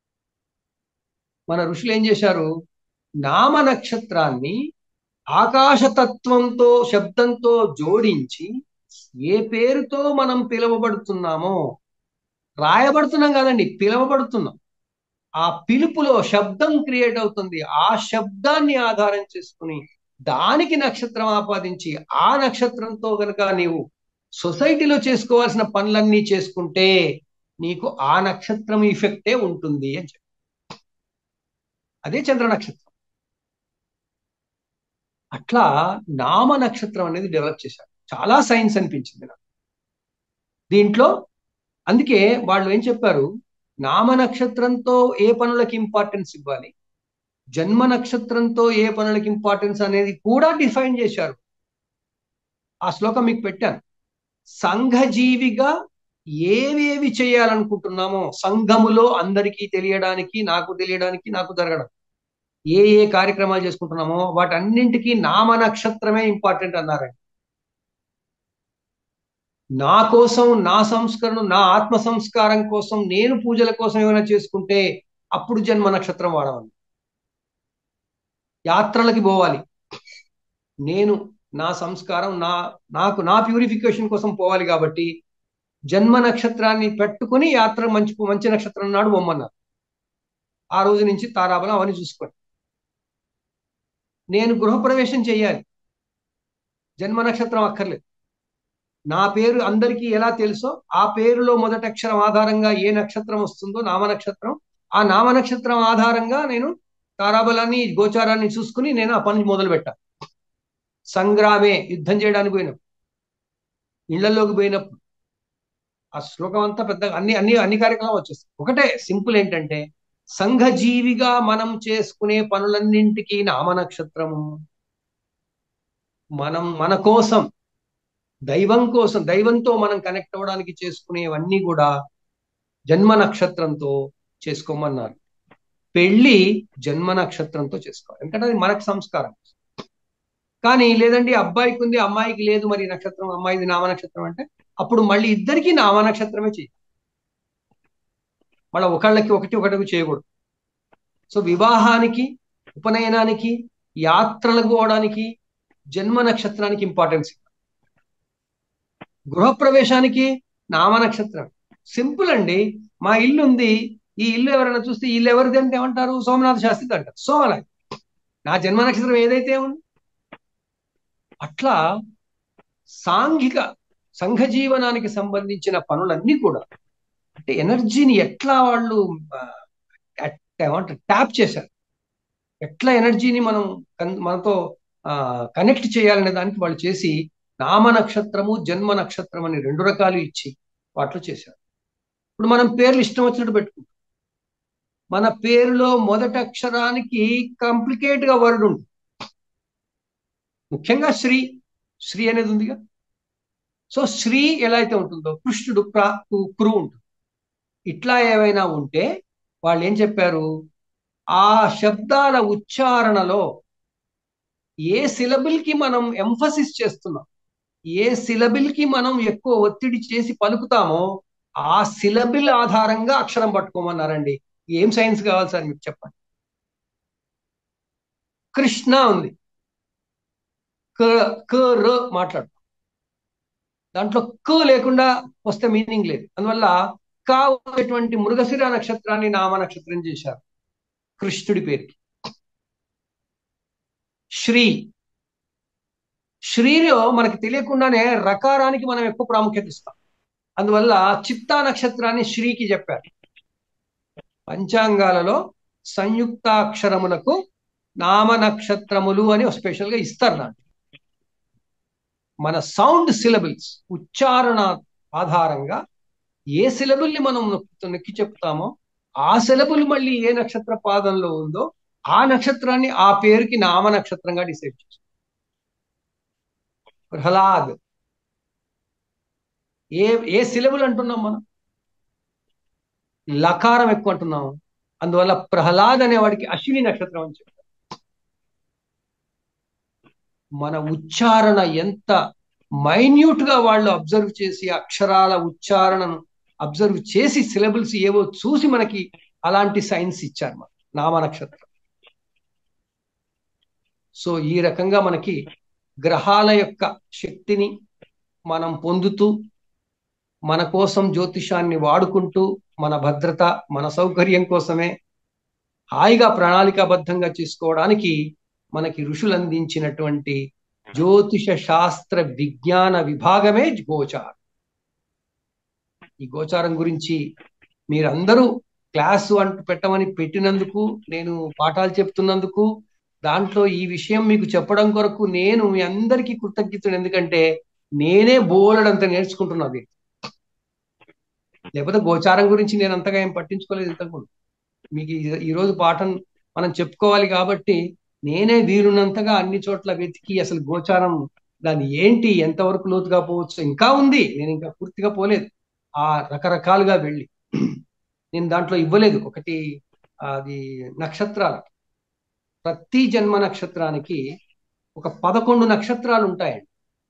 మన ఋషులు ఏం చేశారు నామ నక్షత్రాన్ని ఆకాశతత్వంతో శబ్దంతో జోడించి ఏ పేరుతో మనం పిలువబడుతున్నామో రాయబడుతున్నాం కదండి పిలువబడుతున్నాం ఆ పిలుపులో శబ్దం క్రియేట్ అవుతుంది ఆ శబ్దాన్ని ఆధారం చేసుకుని దానికి నక్షత్రం ఆపాదించి ఆ నక్షత్రంతో గనక నీవు సొసైటీలో చేసుకోవాల్సిన పనులన్నీ చేసుకుంటే నీకు ఆ నక్షత్రం ఇఫెక్టే ఉంటుంది అని చెప్పి అదే చంద్ర నక్షత్రం అట్లా నామ నక్షత్రం అనేది డెవలప్ చేశారు చాలా సైన్స్ అనిపించింది నాకు దీంట్లో అందుకే వాళ్ళు ఏం చెప్పారు నామ నక్షత్రంతో ఏ పనులకి ఇంపార్టెన్స్ ఇవ్వాలి జన్మ నక్షత్రంతో ఏ పనులకి ఇంపార్టెన్స్ అనేది కూడా డిఫైన్ చేశారు ఆ శ్లోకం మీకు పెట్టాను సంఘజీవిగా ఏవేవి చేయాలనుకుంటున్నామో సంఘములో అందరికీ తెలియడానికి నాకు తెలియడానికి నాకు జరగడం ఏ ఏ కార్యక్రమాలు చేసుకుంటున్నామో వాటన్నింటికి నామ నక్షత్రమే ఇంపార్టెంట్ అన్నారండి నా కోసం నా సంస్కరణ నా ఆత్మ సంస్కారం కోసం నేను పూజల కోసం ఏమైనా చేసుకుంటే అప్పుడు జన్మ నక్షత్రం వాడవాలి యాత్రలకి పోవాలి నేను నా సంస్కారం నా నాకు నా ప్యూరిఫికేషన్ కోసం పోవాలి కాబట్టి జన్మ నక్షత్రాన్ని పెట్టుకుని యాత్ర మంచి మంచి నక్షత్రం నాడు బొమ్మన్నారు ఆ రోజు నుంచి తారాబలం అవన్నీ చూసుకోండి నేను గృహప్రవేశం చేయాలి జన్మ నక్షత్రం అక్కర్లేదు నా పేరు అందరికీ ఎలా తెలుసో ఆ పేరులో మొదటి అక్షరం ఆధారంగా ఏ నక్షత్రం వస్తుందో నామ నక్షత్రం ఆ నామ నక్షత్రం ఆధారంగా నేను తారాబలాన్ని గోచారాన్ని చూసుకుని నేను ఆ పని మొదలు పెట్టాను సంగ్రామే యుద్ధం చేయడానికి పోయినప్పుడు ఇళ్లలోకి పోయినప్పుడు ఆ శ్లోకం అంతా పెద్దగా అన్ని అన్ని అన్ని కార్యక్రమాలు వచ్చేస్తాయి ఒకటే సింపుల్ ఏంటంటే సంఘజీవిగా మనం చేసుకునే పనులన్నింటికీ నామ నక్షత్రము మనం మన కోసం దైవం కోసం దైవంతో మనం కనెక్ట్ అవ్వడానికి చేసుకునేవన్నీ కూడా జన్మ నక్షత్రంతో చేసుకోమన్నారు పెళ్లి జన్మ నక్షత్రంతో చేసుకోవాలి ఎందుకంటే అది మనకు సంస్కారం కానీ లేదండి అబ్బాయికి ఉంది అమ్మాయికి లేదు మరి నక్షత్రం అమ్మాయిది నామ నక్షత్రం అంటే అప్పుడు మళ్ళీ ఇద్దరికి నామ నక్షత్రమే చేయాలి మళ్ళీ ఒకళ్ళకి ఒకటి ఒకటి చేయకూడదు సో వివాహానికి ఉపనయనానికి యాత్రలకు పోవడానికి జన్మ నక్షత్రానికి ఇంపార్టెన్స్ గృహప్రవేశానికి నామ నక్షత్రం సింపుల్ అండి మా ఇల్లు ఉంది ఈ ఇల్లు ఎవరైనా చూస్తే ఇల్లు ఎవరిది అంటే ఏమంటారు సోమనాథ శాస్త్రి అంటారు సోమనాథ్ నా జన్మ నక్షత్రం ఏదైతే ఉంది అట్లా సాంఘిక సంఘ జీవనానికి సంబంధించిన పనులన్నీ కూడా అంటే ఎనర్జీని ఎట్లా వాళ్ళు ఏమంటారు ట్యాప్ చేశారు ఎట్లా ఎనర్జీని మనం మనతో కనెక్ట్ చేయాలనే దానికి వాళ్ళు చేసి నామ నక్షత్రము జన్మ నక్షత్రం అని రెండు రకాలు ఇచ్చి వాటిలో చేశారు ఇప్పుడు మనం పేర్లు ఇష్టం వచ్చినట్టు పెట్టుకుంటాం మన పేరులో మొదటి అక్షరానికి కాంప్లికేట్ గా వర్డ్ ఉంటుంది ముఖ్యంగా శ్రీ శ్రీ అనేది ఉందిగా సో శ్రీ ఎలా అయితే ఉంటుందో కృష్ణుడు ప్రా కు- కురు ఉంటుంది ఇట్లా ఏవైనా ఉంటే వాళ్ళు ఏం చెప్పారు ఆ శబ్దాల ఉచ్చారణలో ఏ సిలబుల్ కి మనం ఎంఫసిస్ చేస్తున్నాం ఏ సిలబుల్ కి మనం ఎక్కువ ఒత్తిడి చేసి పలుకుతామో ఆ సిలబుల్ ఆధారంగా అక్షరం పట్టుకోమన్నారండి ఏం సైన్స్ కావాలి సార్ మీకు చెప్పండి కృష్ణ ఉంది క క ర మాట్లాడు దాంట్లో క లేకుండా వస్తే మీనింగ్ లేదు అందువల్ల కా ఉన్నటువంటి మృగశిర నక్షత్రాన్ని నామ నక్షత్రం చేశారు కృష్ణుడి పేరుకి శ్రీ శ్రీలో మనకి తెలియకుండానే రకారానికి మనం ఎక్కువ ప్రాముఖ్యత ఇస్తాం అందువల్ల చిత్తా నక్షత్రాన్ని శ్రీకి చెప్పారు పంచాంగాలలో సంయుక్తాక్షరములకు నామ నక్షత్రములు అని స్పెషల్ గా ఇస్తారు దాంట్లో మన సౌండ్ సిలబుల్స్ ఉచ్చారణ ఆధారంగా ఏ సిలబుల్ ని మనం నొక్కి నొక్కి చెప్తామో ఆ సిలబుల్ మళ్ళీ ఏ నక్షత్ర పాదంలో ఉందో ఆ నక్షత్రాన్ని ఆ పేరుకి నామ నక్షత్రంగా డిసైడ్ చేస్తాం ప్రహ్లాద్ ఏ ఏ సిలబుల్ అంటున్నాం మనం లకారం ఎక్కువ అంటున్నాం అందువల్ల ప్రహ్లాద్ అనేవాడికి అశ్విని నక్షత్రం అని చెప్పారు మన ఉచ్చారణ ఎంత మైన్యూట్ గా వాళ్ళు అబ్జర్వ్ చేసి అక్షరాల ఉచ్చారణను అబ్జర్వ్ చేసి సిలబుల్స్ ఏవో చూసి మనకి అలాంటి సైన్స్ ఇచ్చారు మన నామ నక్షత్రం సో ఈ రకంగా మనకి గ్రహాల యొక్క శక్తిని మనం పొందుతూ మన కోసం జ్యోతిషాన్ని వాడుకుంటూ మన భద్రత మన సౌకర్యం కోసమే హాయిగా ప్రణాళికాబద్ధంగా చేసుకోవడానికి మనకి ఋషులు అందించినటువంటి జ్యోతిష శాస్త్ర విజ్ఞాన విభాగమే గోచారం ఈ గోచారం గురించి మీరందరూ క్లాసు అంటూ పెట్టమని పెట్టినందుకు నేను పాఠాలు చెప్తున్నందుకు దాంట్లో ఈ విషయం మీకు చెప్పడం కొరకు నేను మీ అందరికీ కృతజ్ఞతలు ఎందుకంటే నేనే బోలెడంత నేర్చుకుంటున్నది లేకపోతే గోచారం గురించి నేను అంతగా ఏం పట్టించుకోలేదు ఇంతకుముందు మీకు ఈ- ఈ రోజు పాఠం మనం చెప్పుకోవాలి కాబట్టి నేనే వీలున్నంతగా అన్ని చోట్ల వెతికి అసలు గోచారం దాని ఏంటి ఎంతవరకు లోతుగా పోవచ్చు ఇంకా ఉంది నేను ఇంకా పూర్తిగా పోలేదు ఆ రకరకాలుగా వెళ్ళి నేను దాంట్లో ఇవ్వలేదు ఒకటి అది నక్షత్రాలు ప్రతి జన్మ నక్షత్రానికి ఒక పదకొండు నక్షత్రాలు ఉంటాయండి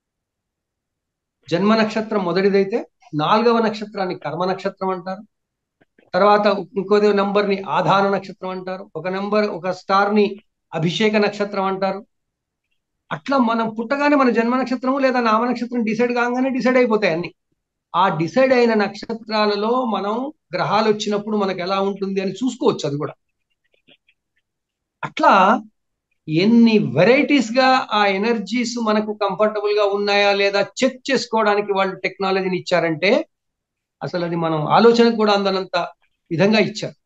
జన్మ నక్షత్రం మొదటిదైతే నాలుగవ నక్షత్రాన్ని కర్మ నక్షత్రం అంటారు తర్వాత ఇంకో నంబర్ ని ఆధార నక్షత్రం అంటారు ఒక నంబర్ ఒక స్టార్ ని అభిషేక నక్షత్రం అంటారు అట్లా మనం పుట్టగానే మన జన్మ నక్షత్రము లేదా నామ నక్షత్రం డిసైడ్ కాగానే డిసైడ్ అయిపోతాయి అన్ని ఆ డిసైడ్ అయిన నక్షత్రాలలో మనం గ్రహాలు వచ్చినప్పుడు మనకు ఎలా ఉంటుంది అని చూసుకోవచ్చు అది కూడా అట్లా ఎన్ని వెరైటీస్ గా ఆ ఎనర్జీస్ మనకు కంఫర్టబుల్ గా ఉన్నాయా లేదా చెక్ చేసుకోవడానికి వాళ్ళు టెక్నాలజీని ఇచ్చారంటే అసలు అది మనం ఆలోచనకు కూడా అందనంత విధంగా ఇచ్చారు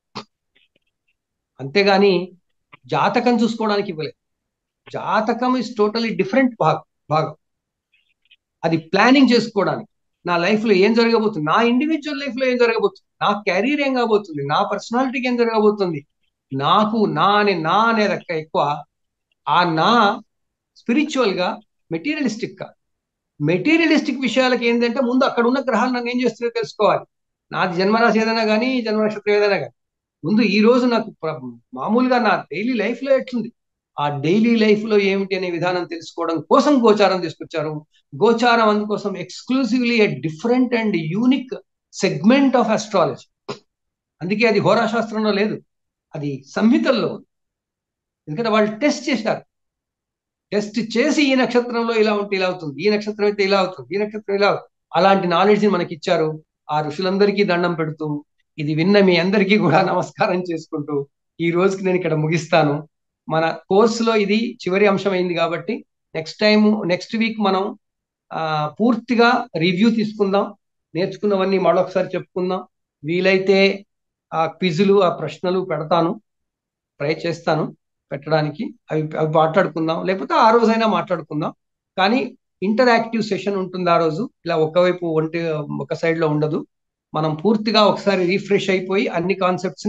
అంతేగాని జాతకం చూసుకోవడానికి ఇవ్వలేదు జాతకం ఇస్ టోటలీ డిఫరెంట్ భాగం భాగం అది ప్లానింగ్ చేసుకోవడానికి నా లైఫ్ లో ఏం జరగబోతుంది నా ఇండివిజువల్ లైఫ్ లో ఏం జరగబోతుంది నా కెరీర్ ఏం కాబోతుంది నా పర్సనాలిటీకి ఏం జరగబోతుంది నాకు నా అనే నా అనేది అక్క ఎక్కువ ఆ నా స్పిరిచువల్ గా మెటీరియలిస్టిక్ గా మెటీరియలిస్టిక్ విషయాలకి ఏంటంటే ముందు అక్కడ ఉన్న గ్రహాలు నన్ను ఏం చేస్తున్నాయో తెలుసుకోవాలి నాది జన్మరాశి ఏదైనా కానీ జన్మ నక్షత్రం ఏదైనా కానీ ముందు ఈ రోజు నాకు ప్ర- మామూలుగా నా డైలీ లైఫ్ లో ఎట్లుంది ఆ డైలీ లైఫ్ లో ఏమిటి అనే విధానం తెలుసుకోవడం కోసం గోచారం తీసుకొచ్చారు గోచారం అందుకోసం exclusively a different and unique segment of astrology అందుకే అది హోరాశాస్త్రంలో లేదు అది సంహితల్లో ఉంది ఎందుకంటే వాళ్ళు టెస్ట్ చేశారు టెస్ట్ చేసి ఈ నక్షత్రంలో ఇలా ఉంటే ఇలా అవుతుంది ఈ నక్షత్రం అయితే ఇలా అవుతుంది ఈ నక్షత్రం ఇలా అవుతుంది. అలాంటి నాలెడ్జ్ మనకి ఇచ్చారు ఆ ఋషులందరికీ దండం పెడుతూ ఇది విన్న మీ అందరికీ కూడా నమస్కారం చేసుకుంటూ ఈ రోజుకి నేను ఇక్కడ ముగిస్తాను మన కోర్సులో ఇది చివరి అంశం అయింది కాబట్టి నెక్స్ట్ టైం నెక్స్ట్ వీక్ మనం ఆ, పూర్తిగా రివ్యూ తీసుకుందాం నేర్చుకున్నవన్నీ మరొకసారి చెప్పుకుందాం వీలైతే ఆ క్విజులు ఆ ప్రశ్నలు పెడతాను ట్రై చేస్తాను పెట్టడానికి అవి అవి మాట్లాడుకుందాం లేకపోతే ఆ రోజైనా మాట్లాడుకుందాం కానీ ఇంటరాక్టివ్ సెషన్ ఉంటుంది ఆ రోజు ఇలా ఒకవైపు ఒంటి ఒక సైడ్ లో ఉండదు మనం పూర్తిగా ఒకసారి రీఫ్రెష్ అయిపోయి అన్ని కాన్సెప్ట్స్ ని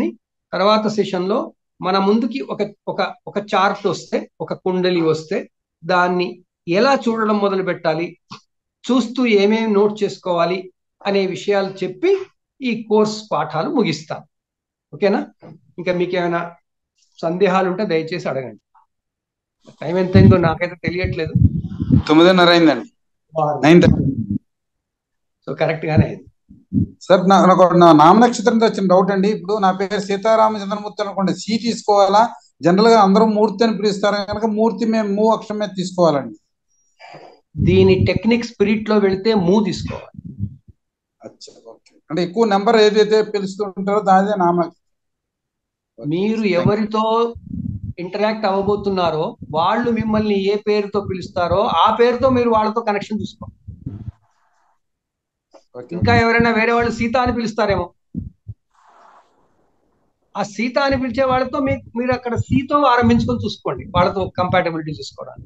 తర్వాత సెషన్లో మన ముందుకి ఒక ఒక ఒక చార్ట్ వస్తే ఒక కుండలి వస్తే దాన్ని ఎలా చూడడం మొదలు పెట్టాలి చూస్తూ ఏమేమి నోట్ చేసుకోవాలి అనే విషయాలు చెప్పి ఈ కోర్స్ పాఠాలు ముగిస్తాం ఓకేనా ఇంకా మీకు ఏమైనా సందేహాలు ఉంటే దయచేసి అడగండి టైం ఎంత అయిందో నాకైతే తెలియట్లేదు తొమ్మిదిన్నర అయిందండి నైన్ థర్టీ సో కరెక్ట్ గానే అయింది సార్ నా- నాకు నా నామ నక్షత్రంతో వచ్చిన డౌట్ అండి ఇప్పుడు నా పేరు సీతారామచంద్రమూర్తి అనుకోండి సి తీసుకోవాలా జనరల్ గా అందరూ మూర్తి అని పిలుస్తారు కనుక మూర్తి మేము మూ అక్షరం మీద తీసుకోవాలండి దీని టెక్నిక్ స్పిరిట్ లో వెళితే మూ తీసుకోవాలి అచ్చా ఓకే అంటే ఎక్కువ నెంబర్ ఏదైతే పిలుస్తూ ఉంటారో దానిదే నామ నక్షత్రం. మీరు ఎవరితో ఇంటరాక్ట్ అవ్వబోతున్నారో వాళ్ళు మిమ్మల్ని ఏ పేరుతో పిలుస్తారో ఆ పేరుతో మీరు వాళ్ళతో కనెక్షన్ చూసుకోండి ఓకే ఇంకా ఎవరైనా వేరే వాళ్ళు సీత అని పిలుస్తారేమో ఆ సీత అని పిలిచే వాళ్ళతో మీకు మీరు అక్కడ సీతో ఆరంభించుకొని చూసుకోండి వాళ్ళతో కంపాటబిలిటీ చూసుకోవడానికి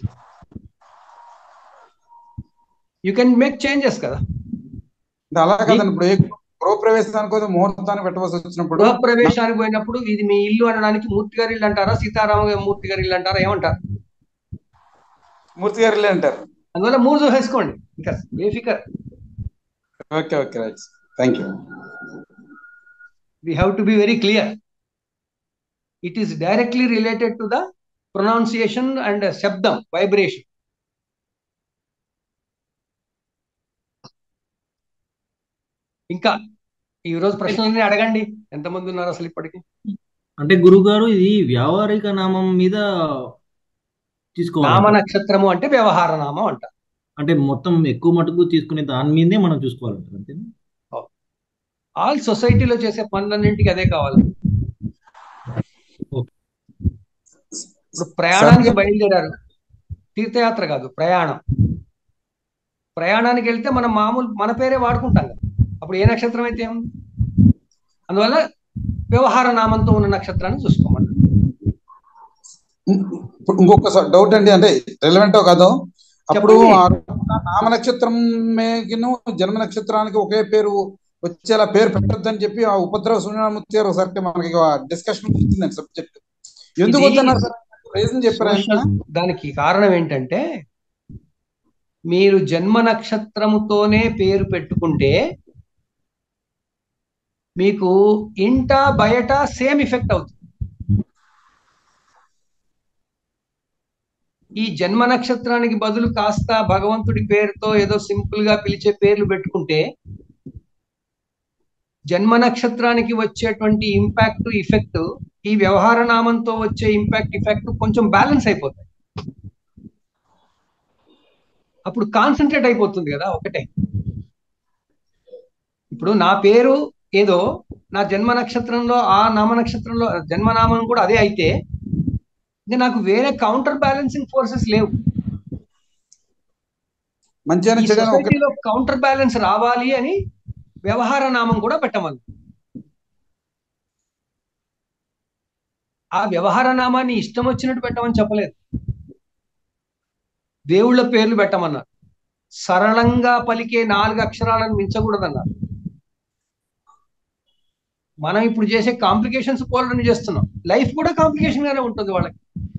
యూ కెన్ మేక్ చేంజెస్ కదా అంటే అలా కదండి ఇప్పుడు ఏ గృహప్రవేశానికి అయితే ముహూర్తాన్ని పెట్టవలసి వచ్చినప్పుడు గృహ ప్రవేశానికి పోయినప్పుడు ఇది మీ ఇల్లు అనడానికి మూర్తి గారి ఇల్లు అంటారా సీతారామ మూర్తి గారి ఇల్లు అంటారా ఏమంటారు మూర్తి గారు ఇల్లే అంటారు అందువల్ల మూడు చూసేసుకోండి ఇంకా బేఫికర్ okay okay right thank you we have to be very clear. It is directly related to the pronunciation and uh, shabdam, vibration. ఇంకా ఈ రోజు ప్రశ్నలన్నీ అడగండి ఎంతమంది ఉన్నారు అసలు ఇప్పటికి అంటే గురుగారు ఇది వ్యావహారిక నామం మీద నామ తీసుకోవాలి నక్షత్రము అంటే వ్యవహార నామం అంట అంటే మొత్తం ఎక్కువ మటుకు తీసుకునే దాని మీదే మనం చూసుకోవాలంటారు అంతేనా ఆల్ సొసైటీలో చేసే పనులన్నింటికి అదే కావాలి ఇప్పుడు ప్రయాణానికి బయలుదేరారు తీర్థయాత్ర కాదు ప్రయాణం ప్రయాణానికి వెళ్తే మనం మామూలు మన పేరే వాడుకుంటాం కదా అప్పుడు ఏ నక్షత్రం అయితే ఏముంది అందువల్ల వ్యవహార నామంతో ఉన్న నక్షత్రాన్ని చూసుకోమన్నారు ఇప్పుడు ఇంకొక డౌట్ అండి అంటే రెలవెంటో కాదో అప్పుడు చెప్పండి. ఆ నామ నక్షత్రం మేకిను జన్మ నక్షత్రానికి ఒకే పేరు వచ్చేలా పేరు పెట్టొద్దని చెప్పి ఆ ఉపద్రవ సూర్యనామూర్తి గారు ఒకసారి మనకి డిస్కషన్ వచ్చిందండి సబ్జెక్ట్ ఎందుకు ఇది- వద్దన్నారు సార్ రీజన్ చెప్పారు ఆయన Social- దానికి కారణం ఏంటంటే మీరు జన్మ నక్షత్రముతోనే పేరు పెట్టుకుంటే మీకు ఇంట బయట సేమ్ ఎఫెక్ట్ అవుతుంది ఈ జన్మ నక్షత్రానికి బదులు కాస్త భగవంతుడి పేరుతో ఏదో సింపుల్ గా పిలిచే పేర్లు పెట్టుకుంటే జన్మ నక్షత్రానికి వచ్చేటువంటి ఇంపాక్ట్ ఇఫెక్ట్ ఈ వ్యవహార నామంతో వచ్చే ఇంపాక్ట్ ఇఫెక్ట్ కొంచెం బ్యాలెన్స్ అయిపోతాయి అప్పుడు కాన్సన్ట్రేట్ అయిపోతుంది కదా ఒకటే ఇప్పుడు నా పేరు ఏదో నా జన్మ నక్షత్రంలో ఆ నామ నక్షత్రంలో జన్మనామం కూడా అదే అయితే ఇంకా నాకు వేరే కౌంటర్ బ్యాలెన్సింగ్ ఫోర్సెస్ లేవు మంచిగా ఈ చెడు ఒకటి సొసైటీలో కౌంటర్ బ్యాలెన్స్ రావాలి అని వ్యవహార నామం కూడా పెట్టమని ఆ వ్యవహార నామాన్ని ఇష్టం వచ్చినట్టు పెట్టమని చెప్పలేదు దేవుళ్ళ పేర్లు పెట్టమన్నారు సరళంగా పలికే నాలుగు అక్షరాలను మించకూడదన్నారు మనం ఇప్పుడు చేసే కాంప్లికేషన్స్ పోలని చేస్తున్నాం లైఫ్ కూడా కాంప్లికేషన్ గానే ఉంటుంది వాళ్ళకి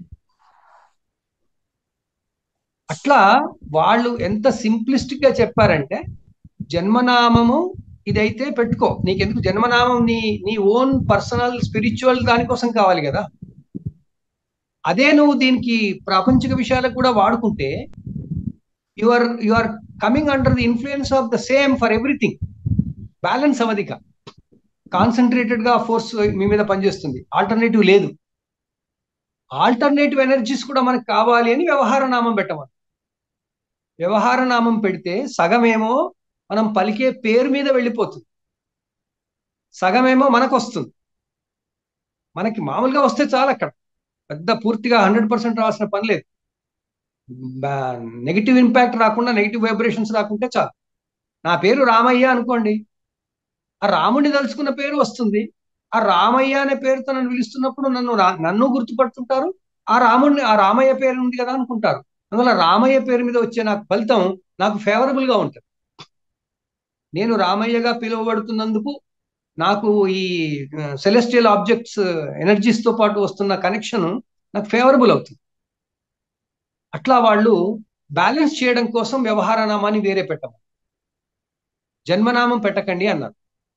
అట్లా వాళ్ళు ఎంత సింప్లిస్టిక్ గా చెప్పారంటే జన్మనామము ఇదైతే పెట్టుకో నీకెందుకు జన్మనామం నీ నీ ఓన్ పర్సనల్ స్పిరిచువల్ దానికోసం కావాలి కదా అదే నువ్వు దీనికి ప్రాపంచిక విషయాలకు కూడా వాడుకుంటే you are you are coming under the influence of the same for everything balance అవధిక కాన్సన్ట్రేటెడ్ గా ఫోర్స్ మీ మీద పనిచేస్తుంది ఆల్టర్నేటివ్ లేదు ఆల్టర్నేటివ్ ఎనర్జీస్ కూడా మనకు కావాలి అని వ్యవహార నామం పెట్టమని వ్యవహార నామం పెడితే సగమేమో మనం పలికే పేరు మీద వెళ్ళిపోతుంది సగమేమో మనకు వస్తుంది మనకి మామూలుగా వస్తే చాలు అక్కడ పెద్ద పూర్తిగా హండ్రెడ్ పర్సెంట్ రావాల్సిన పని లేదు నెగిటివ్ ఇంపాక్ట్ రాకుండా నెగిటివ్ వైబ్రేషన్స్ రాకుంటే చాలు నా పేరు రామయ్య అనుకోండి ఆ రాముడిని తలుచుకున్న పేరు వస్తుంది ఆ రామయ్య అనే పేరుతో నన్ను పిలుస్తున్నప్పుడు నన్ను రా- నన్ను గుర్తుపడుతుంటారు ఆ రాముడిని ఆ రామయ్య పేరు ఉంది కదా అనుకుంటారు అందువల్ల రామయ్య పేరు మీద వచ్చే నాకు ఫలితం నాకు ఫేవరబుల్ గా ఉంటుంది నేను రామయ్యగా పిలువబడుతున్నందుకు నాకు ఈ సెలెస్టియల్ ఆబ్జెక్ట్స్ ఎనర్జీస్ తో పాటు వస్తున్న కనెక్షన్ నాకు ఫేవరబుల్ అవుతుంది అట్లా వాళ్ళు బ్యాలెన్స్ చేయడం కోసం వ్యవహార నామాన్ని వేరే పెట్టము జన్మనామం పెట్టకండి అన్నారు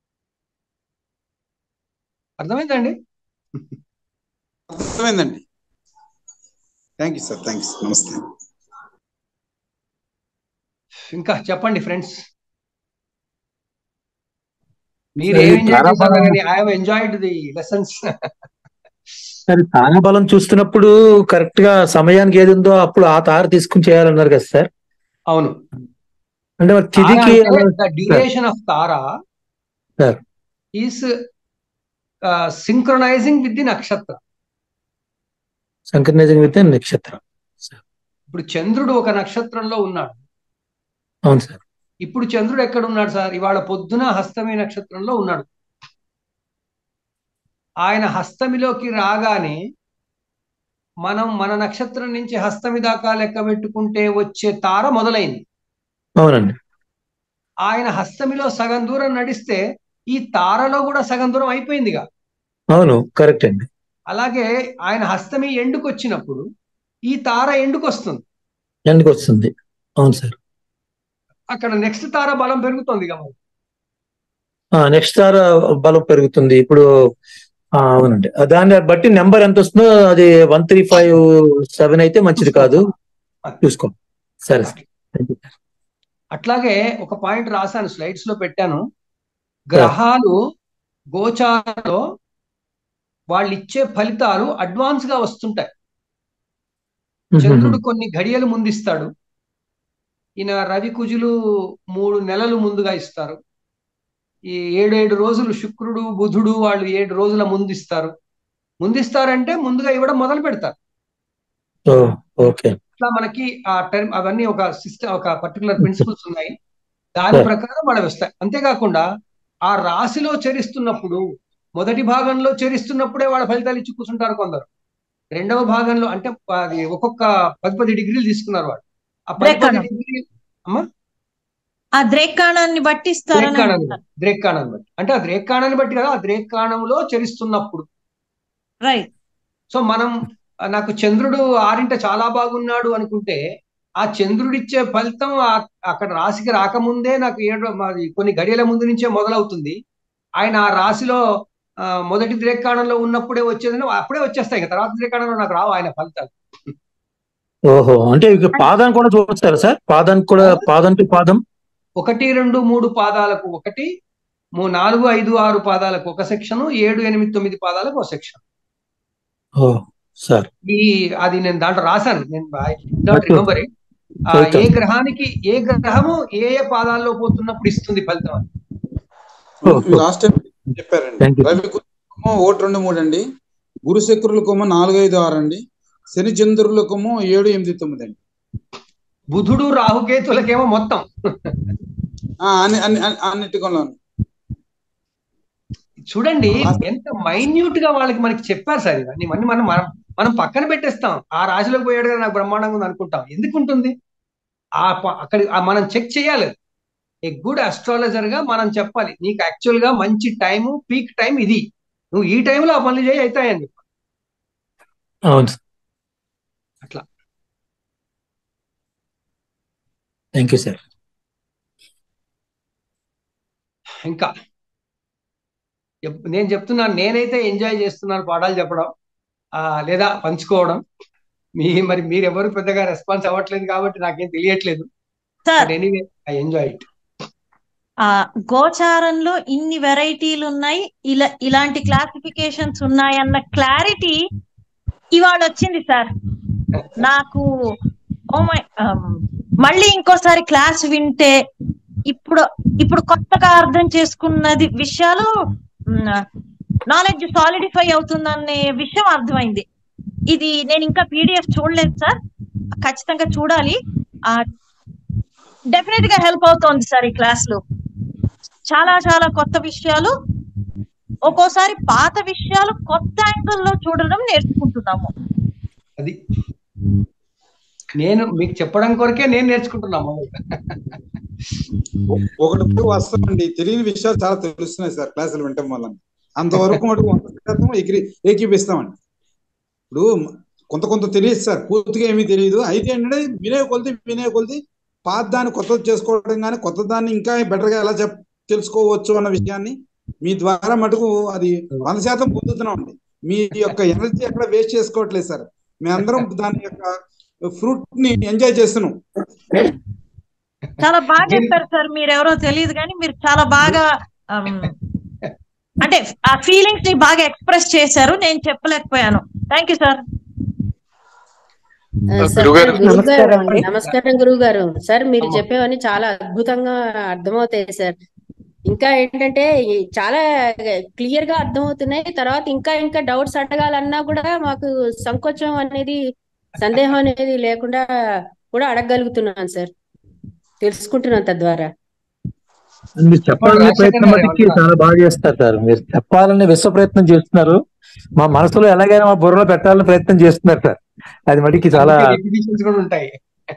అర్థమైందండి అర్థమైందండి థ్యాంక్ యూ సార్ థ్యాంక్స్ నమస్తే ఇంకా చెప్పండి ఫ్రెండ్స్ మీరు సరే, ఏం ఎంజాయ్ చేశారు తారాబలం- కానీ I have enjoyed the lessons మరి తారాబలం చూస్తున్నప్పుడు కరెక్ట్ గా సమయానికి ఏది ఉందో అప్పుడు ఆ తార తీసుకుని చేయాలన్నారు కదా సార్ అవును అంటే మరి తిథికి డ్యూరేషన్ ఆఫ్ తారా Sir. Is synchronizing with the నక్షత్ర సంక్రనైజింగ్ విత్ నక్షత్రం ఇప్పుడు చంద్రుడు ఒక నక్షత్రంలో ఉన్నాడు అవును సార్ ఇప్పుడు చంద్రుడు ఎక్కడ ఉన్నాడు సార్ ఇవాళ పొద్దున హస్తమి నక్షత్రంలో ఉన్నాడు ఆయన హస్తమిలోకి రాగానే మనం మన నక్షత్రం నుంచి హస్తమి దాకా లెక్క పెట్టుకుంటే వచ్చే తార మొదలైంది అవునండి ఆయన హస్తమిలో సగం దూరం నడిస్తే ఈ తారలో కూడా సగం దూరం అయిపోయిందిగా అవును కరెక్ట్ అండి అలాగే ఆయన హస్తమి ఎండుకు వచ్చినప్పుడు ఈ తార ఎండుకు వస్తుంది ఎండుకు వస్తుంది అవును సార్ అక్కడ నెక్స్ట్ తార బలం పెరుగుతుంది కదా నెక్స్ట్ తార బలం పెరుగుతుంది ఇప్పుడు ఆ, అవునండి ఆ, దాన్ని బట్టి నెంబర్ ఎంత వస్తుందో అది వన్ త్రీ ఫైవ్ సెవెన్ అయితే మంచిది కాదు చూసుకో సరే సార్ థ్యాంక్ యూ సార్ అట్లాగే ఒక పాయింట్ రాశాను స్లైడ్స్ లో పెట్టాను గ్రహాలు గోచారంలో వాళ్ళు ఇచ్చే ఫలితాలు అడ్వాన్స్ గా వస్తుంటాయి చంద్రుడు కొన్ని ఘడియలు ముందిస్తాడు ఈయన రవి కుజులు మూడు నెలలు ముందుగా ఇస్తారు ఈ ఏడు ఏడు రోజులు శుక్రుడు బుధుడు వాళ్ళు ఏడు రోజుల ముందిస్తారు ముందిస్తారంటే ముందుగా ఇవ్వడం మొదలు పెడతారు ఓ, ఓకే ఇట్లా మనకి ఆ టర్మ్ అవన్నీ ఒక సిస్టమ్ ఒక పర్టికులర్ ప్రిన్సిపల్స్ ఉన్నాయి దాని Sure. ప్రకారం మనం వస్తాయి అంతేకాకుండా ఆ రాశిలో చరిస్తున్నప్పుడు మొదటి భాగంలో చరిస్తున్నప్పుడే వాళ్ళ ఫలితాలు ఇచ్చి కూర్చుంటారు కొందరు రెండవ భాగంలో అంటే అది ఒక్కొక్క పది పది డిగ్రీలు తీసుకున్నారు వాళ్ళు ఆ పది పది ద్రేకాణం. డిగ్రీ అమ్మా ఆ ద్రేకాణాన్ని బట్టి ఇస్తారని ద్రేకాణాన్ని అంటున్నారు. బట్టి ద్రేకాణాన్ని బట్టి అంటే ఆ ద్రేకాణాన్ని బట్టి కదా ఆ ద్రేకాణంలో చరిస్తున్నప్పుడు రైట్ సో మనం ఆ, నాకు చంద్రుడు ఆరింట చాలా బాగున్నాడు అనుకుంటే ఆ చంద్రుడిచ్చే ఫలితం ఆ- అక్కడ రాశికి రాకముందే నాకు ఏడు మాది కొన్ని గడియల ముందు నుంచే మొదలవుతుంది ఆయన ఆ రాశిలో ఆ, మొదటి ద్రేకాణంలో ఉన్నప్పుడే వచ్చేదని అప్పుడే వచ్చేస్తాయి ఇంకా తర్వాత ద్రేకాణంలో నాకు రావు ఆయన ఫలితాలు ఓహో అంటే ఇక పాదాన్ని కూడా చూస్తారా సార్ పాదానికి కూడా పాదం టు పాదం ఒకటి రెండు మూడు పాదాలకు ఒకటి మూ- నాలుగు ఐదు ఆరు పాదాలకు ఒక సెక్షన్ ఏడు ఎనిమిది తొమ్మిది పాదాలకు ఒక సెక్షన్ ఓ సార్ ఈ అది నేను దాంట్లో రాశాను నేను నాట్ రిమెంబర్ ఇట్ ఆ, ఏ గ్రహానికి ఏ గ్రహము ఏ ఏ పాదాల్లో పోతున్నప్పుడు ఇస్తుంది ఫలితం అని. ఓహో. లాస్ట్ టైం చెప్పారండి Thank you. రవి కుజులకేమో ఒకటి రెండు మూడు అండి గురు శుక్రులకేమో నాలుగు ఐదు ఆరు అండి శని చంద్రులకేమో ఏడు ఎనిమిది తొమ్మిది అండి బుధుడు రాహుకేతులకేమో మొత్తం ఆ, అన్ని అన్ని అన్ని- అన్నిటిలో చూడండి ఎంత మైన్యూట్ గా వాళ్ళకి మనకి చెప్పారు సార్ ఇవన్నీ ఇవన్నీ మనం మనం మనం పక్కన పెట్టేస్తాం ఆ రాశిలోకి పోయాడు కదా నాకు బ్రహ్మాండంగా ఉంది అనుకుంటాం ఎందుకు ఉంటుంది ఆ ప- అక్కడ ఆ మనం చెక్ చేయాలి ఏ గుడ్ అస్ట్రాలజర్ గా మనం చెప్పాలి నీకు యాక్చువల్ గా మంచి టైము పీక్ టైం ఇది నువ్వు ఈ టైంలో ఆ పనులు చేయి అవుతాయని చెప్పి అవును సార్ అట్లా థ్యాంక్ యూ సార్ ఇంకా ఎప్- నేను చెప్తున్నాను నేనైతే ఎంజాయ్ చేస్తున్నాను పాఠాలు చెప్పడం ఆ, లేదా పంచుకోవడం మీ మరి మీరు ఎవరు పెద్దగా రెస్పాన్స్ అవ్వట్లేదు కాబట్టి నాకేం తెలియట్లేదు sir but anyway I enjoy it ఆ గోచారంలో ఇన్ని వెరైటీలు ఉన్నాయి ఇలా ఇలాంటి క్లాసిఫికేషన్స్ ఉన్నాయన్న క్లారిటీ ఇవాళ వచ్చింది సార్ నాకు ఓ మై మళ్ళీ ఇంకోసారి క్లాస్ వింటే ఇప్పుడు ఇప్పుడు కొత్తగా అర్థం చేసుకున్నది విషయాలు నాలెడ్జ్ సాలిడిఫై అవుతుందనే విషయం అర్థమైంది ఇది నేను ఇంకా పీడిఎఫ్ చూడలేదు సార్ ఖచ్చితంగా చూడాలి ఆ డెఫినెట్ గా హెల్ప్ అవుతోంది సార్ ఈ క్లాస్ లో చాలా చాలా కొత్త విషయాలు ఒక్కోసారి పాత విషయాలు కొత్త యాంగిల్ లో చూడడం నేర్చుకుంటున్నాము అది నేను మీకు చెప్పడం కొరకే నేను నేర్చుకుంటున్నా మామూలుగా ఒకటి వస్తామండి తెలియని విషయాలు చాలా తెలుస్తున్నాయి సార్ క్లాసులు వినటం వల్ల అంతవరకు మటుకు వంద శాతం ఎగిరి ఏకీపిస్తామండి ఇప్పుడు కొంత కొంత తెలియదు సార్ పూర్తిగా ఏమీ తెలియదు అయితే ఏంటంటే వినే కొలిది వినే కొలిది పాత దాన్ని కొత్తది చేసుకోవడం కానీ కొత్త దాన్ని ఇంకా better గా ఎలా చెప్ తెలుసుకోవచ్చు అన్న విషయాన్ని మీ ద్వారా మటుకు అది వంద శాతం పొందుతున్నాం అండి మీ యొక్క ఎనర్జీ ఎక్కడ వేస్ట్ చేసుకోవట్లేదు సార్ మేమందరం దాని యొక్క ఫ్రూట్ ని ఎంజాయ్ చేస్తున్నాం చాలా బాగా చెప్పారు సార్ మీరు ఎవరో తెలియదు కానీ మీరు చాలా బాగా um, అంటే ఆ ఫీలింగ్స్ ని బాగా ఎక్స్ప్రెస్ చేశారు నేను చెప్పలేకపోయాను థ్యాంక్ యూ సార్ ఆ, సార్ గురుగారు గురువు గారు నమస్కారం అండి నమస్కారం గురువు గారు సార్ మీరు అమ్మా. చెప్పేవన్నీ చాలా అద్భుతంగా అర్థమవుతాయి సార్ ఇంకా ఏంటంటే ఈ చాలా క్లియర్ గా అర్థమవుతున్నాయి తర్వాత ఇంకా ఇంకా డౌట్స్ అడగాలన్నా కూడా మాకు సంకోచం అనేది సందేహం అనేది లేకుండా కూడా అడగగలుగుతున్నాను సార్ తెలుసుకుంటున్నాను తద్వారా మీరు చెప్పాలనే రాజశేఖర్ ప్రయత్నం గారు మటుకి ఏమంటారు? చాలా బాగా చేస్తారు సార్ మీరు చెప్పాలని విశ్వ ప్రయత్నం చేస్తున్నారు మా మనసులో ఎలాగైనా మా బుర్రలో పెట్టాలని ప్రయత్నం చేస్తున్నారు సార్ అది మటుకి చాలా రిపిటేషన్స్ కూడా ఉంటాయి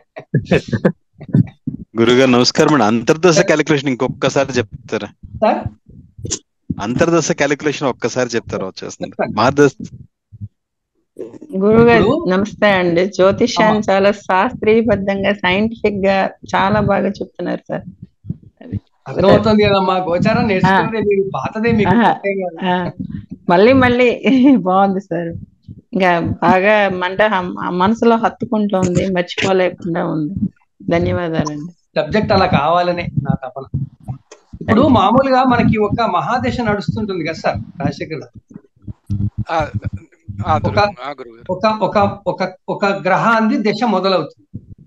గురుగారు నమస్కారం అండి అంతర్దశ క్యాలిక్యులేషన్ ఇంకొకసారి చెప్తారా సార్ అంతర్దశ క్యాలిక్యులేషన్ ఒక్కసారి చెప్తారా వచ్చేస్తుంది చెప్తాను. మహర్దశ గురుగారు ఇప్పుడు- నమస్తే అండి జ్యోతిష్యాన్ని చాలా శాస్త్రీయబద్ధంగా సైంటిఫిక్ గా చాలా బాగా చెప్తున్నారు సార్ అర్థమవుతుంది కదమ్మా గోచారం నేర్చుకున్నదే మీరు పాతదే మీకు ఆహా. కొత్తే కాదు. ఆ, మళ్ళీ మళ్ళీ బాగుంది సార్ ఇంకా బాగా మంట హం- మనసులో హత్తుకుంటోంది మర్చిపోలేకుండా ఉంది ధన్యవాదాలండి సబ్జెక్ట్ అలా కావాలనే నా తపన ఇప్పుడు మామూలుగా మనకి ఒక మహాదశ నడుస్తుంటుంది కదా సార్ రాజశేఖర్ గారు ఆ, ఆ, ఒక- గురువు- ఆ గురువు గారు ఒక ఒక ఒక ఒక గ్రహాంది దశ మొదలవుతుంది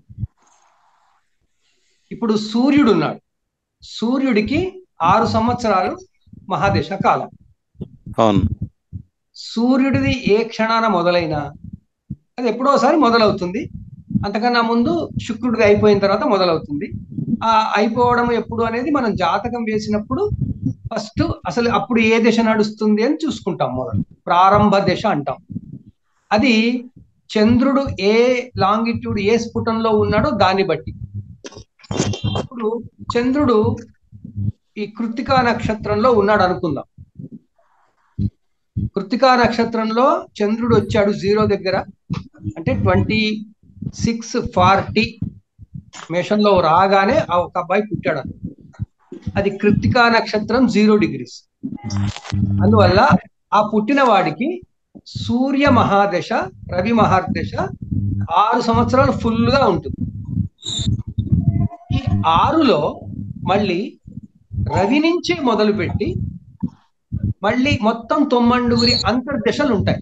ఇప్పుడు సూర్యుడు ఉన్నాడు సూర్యుడికి ఆరు సంవత్సరాలు మహాదశ కాలం అవును సూర్యుడిది ఏ క్షణాన మొదలైనా అది ఎప్పుడోసారి మొదలవుతుంది అంతకన్నా ముందు శుక్రుడిది అయిపోయిన తర్వాత మొదలవుతుంది ఆ అయిపోవడం ఎప్పుడు అనేది మనం జాతకం వేసినప్పుడు ఫస్ట్ అసలు అప్పుడు ఏ దశ నడుస్తుంది అని చూసుకుంటాం మొదలు ప్రారంభ దశ అంటాం అది చంద్రుడు ఏ లాంగిట్యూడ్ ఏ స్ఫుటంలో ఉన్నాడో దాన్ని బట్టి ఇప్పుడు చంద్రుడు ఈ కృత్తికా నక్షత్రంలో ఉన్నాడు అనుకుందాం కృత్తికా నక్షత్రంలో చంద్రుడు వచ్చాడు జీరో దగ్గర అంటే ట్వంటీ సిక్స్ ఫార్టీ మేషంలో రాగానే ఆ ఒక అబ్బాయి పుట్టాడు అన్నమాట. అది కృత్తికా నక్షత్రం జీరో డిగ్రీస్ అందువల్ల ఆ పుట్టిన వాడికి సూర్య మహాదశ రవి మహాదశ ఆరు సంవత్సరాలు ఫుల్ గా ఉంటుంది ఈ ఆరులో మళ్ళీ రవి నుంచి మొదలుపెట్టి మళ్ళీ మొత్తం తొమ్మండుగురి అంతర్దశలు ఉంటాయి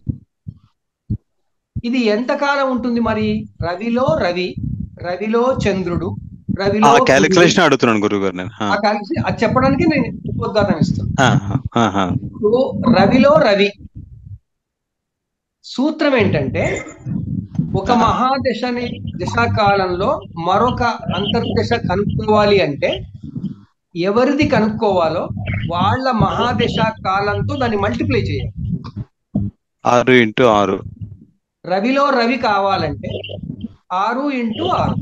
ఇది ఎంతకాలం ఉంటుంది మరి రవిలో రవి రవిలో చంద్రుడు రవిలో ఆ సూర్యుడు. క్యాలిక్యులేషన్ అడుగుతున్నాను గురువు గారు నేను ఆ, ఆ calculation- అది చెప్పడానికి నేను ఉపోద్ఘాతం ఇస్తాను ఆ, ఆ, ఆ. ఇప్పుడు రవిలో రవి సూత్రం ఏంటంటే ఒక మహాదశని దశాకాలంలో మరొక అంతర్దశ కనుక్కోవాలి అంటే ఎవరిది కనుక్కోవాలో వాళ్ళ మహాదశ కాలంతో దాన్ని మల్టిప్లై చేయాలి ఆరు ఇంటూ ఆరు రవిలో రవి కావాలంటే ఆరు ఇంటూ ఆరు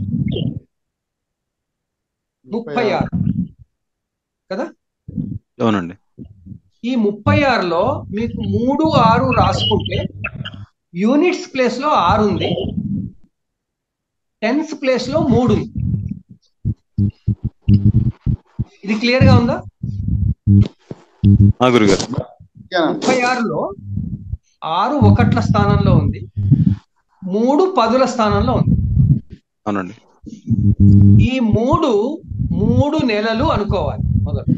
ముప్పై ఆరు కదా అవునండి ఈ ముప్పై ఆరులో మీకు మూడు ఆరు రాసుకుంటే యూనిట్స్ ప్లేస్ లో ఆరు ఉంది టెన్స్ ప్లేస్ లో మూడు ఉంది ఇది క్లియర్ గా ఉందా ఆ గురుగారు ముప్పై ఆరులో ఆరు ఒకట్ల స్థానంలో ఉంది మూడు పదుల స్థానంలో ఉంది అవునండి ఈ మూడు మూడు నెలలు అనుకోవాలి మొదలు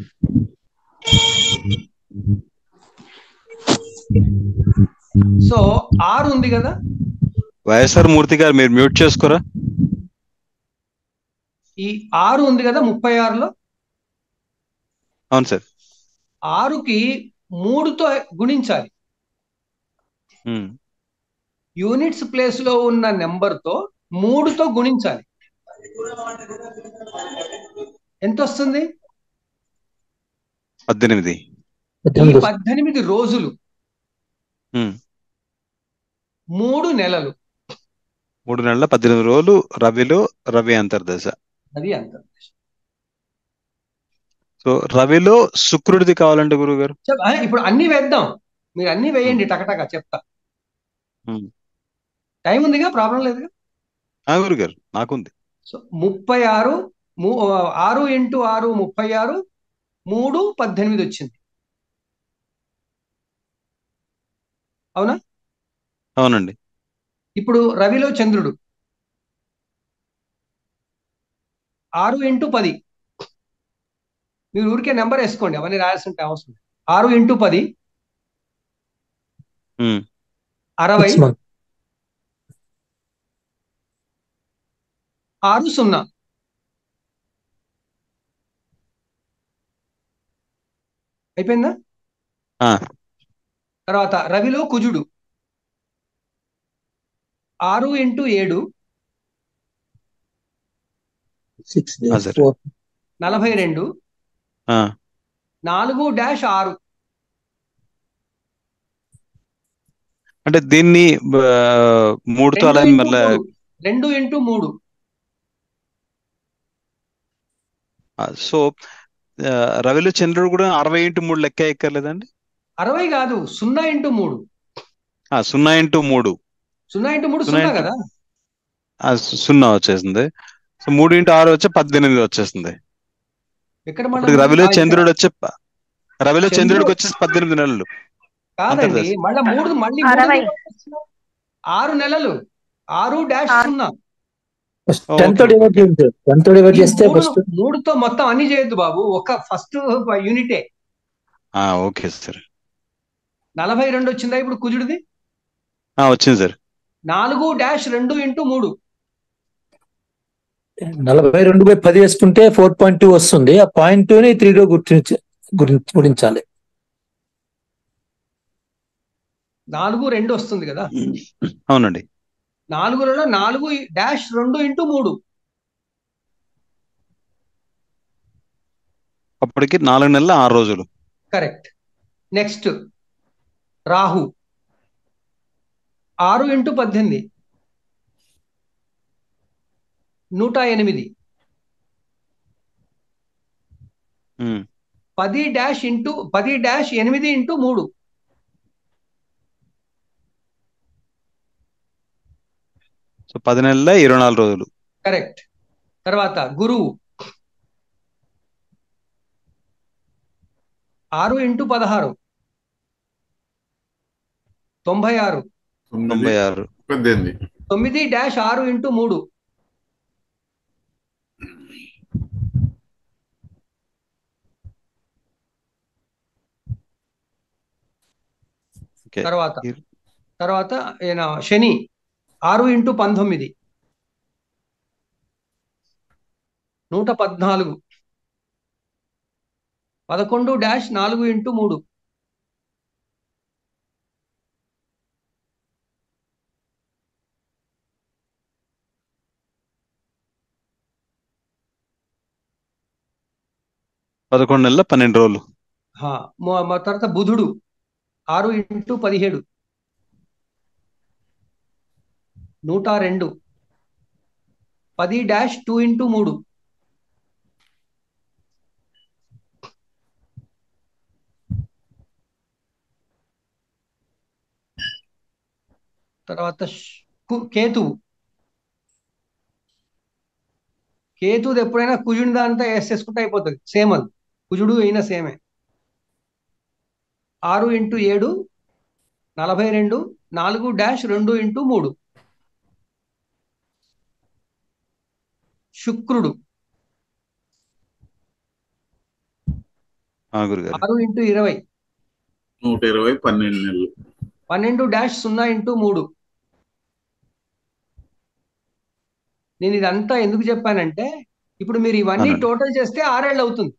సో ఆరు ఉంది కదా వైఎస్ఆర్ మూర్తి గారు మీరు మ్యూట్ చేసుకోరా ఈ ఆరు ఉంది కదా ముప్పై ఆరులో అవును సార్ ఆరుకి మూడుతో గుణించాలి ఉమ్, యూనిట్స్ ప్లేస్ లో ఉన్న నెంబర్ తో మూడుతో గుణించాలి ఎంత వస్తుంది పద్దెనిమిది ఈ పద్దెనిమిది పద్దెనిమిది రోజులు ఉమ్, మూడు నెలలు మూడు నెలల పద్దెనిమిది రోజులు రవిలో రవి అంతర్దశ అది అంత సో రవిలో శుక్రుడిది కావాలంటే గురువు గారు చెప్- ఆ, ఇప్పుడు అన్ని వేద్దాం మీరు అన్ని వేయండి టకటక చెప్తా ఉమ్. టైం ఉందిగా ప్రాబ్లం లేదుగా ఆ గురువు గారు నాకుంది సో ముప్పై ఆరు ము- ఆరు ఇంటూ ఆరు ముప్పై ఆరు మూడు పద్దెనిమిది వచ్చింది అవునా అవునండి ఇప్పుడు రవిలో చంద్రుడు ఆరు ఇంటూ పది మీరు ఊరికే నెంబర్ వేసుకోండి అవన్నీ రాయాల్సిన అవసరం లేదు. ఆరు ఇంటూ పది ఉమ్. అరవై సిక్స్ మంత్ ఆరు సున్నా అయిపోయిందా ఆ, తర్వాత రవిలో కుజుడు ఆరు ఇంటూ ఏడు సిక్స్ ఆ, సరే. ఫోర్ నలభై రెండు ఆ. నాలుగు డాష్ ఆరు అంటే దీన్ని ఆ, మూడుతో రెండు అలా ఇంటూ మళ్ళా మూడు. రెండు ఇంటూ మూడు ఆ, సో ఆ, రవిలో చంద్రుడు కూడా అరవై ఇంటూ మూడు లెక్క ఎక్కర్లేదండి అరవై కాదు సున్నా ఇంటూ మూడు ఆ, సున్నా ఇంటూ మూడు సున్నా ఇంటూ మూడు సున్నా సున్నా ఇంటూ- కదా ఆ, సు- సున్నా వచ్చేసింది సో మూడు ఇంటూ ఆరు వచ్చే పద్దెనిమిది వచ్చేస్తుంది ఎక్కడ ఇప్పుడు మళ్ళా రవిలో ఆ, ఇక్కడ చంద్రుడు వచ్చే ప- రవిలో చంద్రుడు- చంద్రుడికి వచ్చేసి పద్దెనిమిది నెలలు కాదండి అంతర్దశ. మళ్ళా మూడు మళ్ళీ మూడు అరవై. ఆరు నెలలు ఆరు డాష్ ఆరు. సున్నా టెన్ తో డివైడ్ చేయండి టెన్ తో డివైడ్ ఈ చేస్తే మూడు ఫస్ట్ మూడుతో మొత్తం అన్ని చేయొద్దు బాబు ఒక ఫస్ట్ యూనిటే ఆ, ఓకే సార్ నలభై రెండు వచ్చిందా ఇప్పుడు కుజుడిది ఆ, వచ్చింది సార్ నాలుగు డాష్ రెండు ఇంటూ మూడు నలభై రెండు బై పది వేసుకుంటే ఫోర్ పాయింట్ టూ వస్తుంది ఆ పాయింట్ టూ ని త్రీలో గుర్తించ గురించి గురించాలి నాలుగు రెండు వస్తుంది కదా అవునండి నాలుగులలో నాలుగు డాష్ రెండు ఇంటూ మూడు అప్పటికి నాలుగు నెలల ఆరు రోజులు కరెక్ట్ నెక్స్ట్ రాహు ఆరు ఇంటూ పద్దెనిమిది నూట ఎనిమిది ఉమ్. పది డాష్ ఇంటూ పది డాష్ ఎనిమిది ఇంటూ మూడు సో పది నెలల ఇరవై నాలుగు రోజులు కరెక్ట్ తర్వాత గురువు ఆరు ఇంటూ పదహారు తొంభై ఆరు తొంభై తొమ్మిది ఆరు పద్దెనిమిది తొమ్మిది డాష్ ఆరు ఇంటూ మూడు ఓకే తర్వాత ఇర్- తర్వాత ఈయన శని ఆరు ఇంటూ పంతొమ్మిది నూట పద్నాలుగు పదకొండు డాష్ నాలుగు ఇంటూ మూడు పదకొండు నెలల పన్నెండు రోజులు హా, మొ- మొ- తర్వాత బుధుడు ఆరు ఇంటూ పదిహేడు నూట రెండు పది డాష్ టూ ఇంటూ మూడు తర్వాత శ్- కు- కేతువు కేతువుది ఎప్పుడైనా కుజుని దాంతో వేసేసుకుంటే అయిపోతుంది సేమ్ అది కుజుడు అయినా సేమే ఆరు ఇంటూ ఏడు నలభై రెండు నాలుగు డాష్ రెండు ఇంటూ మూడు శుక్రుడు ఆ గురుగారు ఆరు ఇంటూ ఇరవై నూట ఇరవై పన్నెండు నెలలు పన్నెండు డాష్ సున్నా ఇంటూ మూడు నేను ఇదంతా ఎందుకు చెప్పానంటే ఇప్పుడు మీరు ఇవన్నీ అవునండి. టోటల్ చేస్తే ఆరేళ్ళు అవుతుంది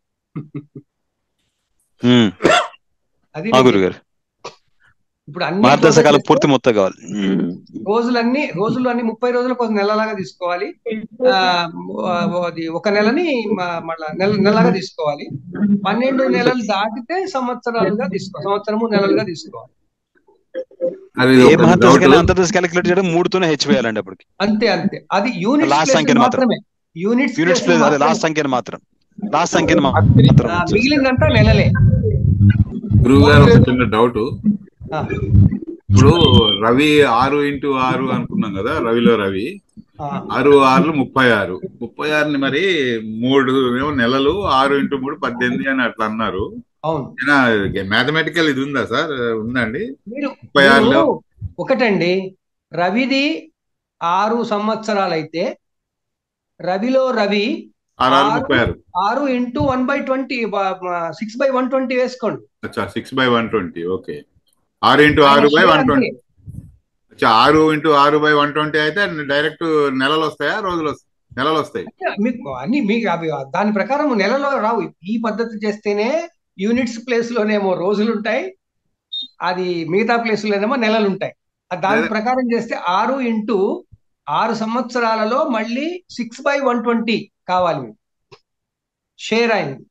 ఉమ్. అది ఆ నేను గురుగారు ఇప్పుడు అన్ని మార్గదర్శ total కాలం చేస్తే పూర్తి మొత్తం కావాలి రోజులన్నీ రోజులు అన్ని ముప్పై రోజులకు ఒక నెలలాగా తీసుకోవాలి ఆ అది ఒక నెలని మ- మళ్ళా నెల నెలగా తీసుకోవాలి పన్నెండు నెలలు దాటితే సంవత్సరాలుగా తీసుకో సంవత్సరము నెలలుగా తీసుకోవాలి అది ఏ ఒక మహర్దశ డౌట్ కైనా అంతర్దశ క్యాలిక్యులేట్ చేయడం మూడుతోనే హెచ్ వేయాలండి అప్పటికి అంతే అంతే అది యూనిట్స్ లాస్ట్ ప్లేస్ సంఖ్యను మాత్రం మాత్రమే యూనిట్స్ యూనిట్స్ ప్లేస్ ప్లేస్ అదే మాత్రమే లాస్ట్ సంఖ్యను మాత్రం లాస్ట్ సంఖ్యను ఆ, మాత్రం ఉంచేస్తారు మిగిలిందంతా నెలలే గురువు గారు ఒక చిన్న డౌట్ ఆ, ఇప్పుడు రవి ఆరు ఇంటూ ఆరు అనుకున్నాం కదా రవిలో రవి ఆ, ఆరు ఆరులు ముప్పై ఆరు ముప్పై ఆరుని మరి మూడు ఏమో నెలలు ఆరు ఇంటూ మూడు పద్దెనిమిది అని అట్లా అన్నారు అవును మ్యాథమెటికల్ ఇది ఉందా సార్ ఉందండి మీరు ముప్పై మీరు ఆరులో ఒకటండి రవిది ఆరు సంవత్సరాలైతే రవిలో రవి ఆరు ఆరు ఆరు ముప్పై ఆరు ఆరు into one by twenty six by one twenty వేసుకోండి అచ్చా six by one twenty okay ఆరు ఇంటూ ఆయన ఆరు బై షేర్ వన్ అంతే ట్వంటీ అచ్చా ఆరు ఇంటూ ఆరు బై వన్ ట్వంటీ అయితే డైరెక్ట్ నెలలు వస్తాయా రోజులు వస్తాయి నెలలు వస్తాయి మీకు అన్ని మీకు అవి దాని ప్రకారం నెలలో రావు ఈ పద్ధతి చేస్తేనే యూనిట్స్ ప్లేస్ లోనేమో రోజులు ఉంటాయి అది మిగతా ప్లేస్ లోనేమో నెలలు ఉంటాయి ఆ దాని లేదా- ప్రకారం చేస్తే ఆరు ఇంటూ ఆరు సంవత్సరాలలో మళ్ళీ సిక్స్ బై వన్ ట్వంటీ కావాలి మీకు షేర్ అయింది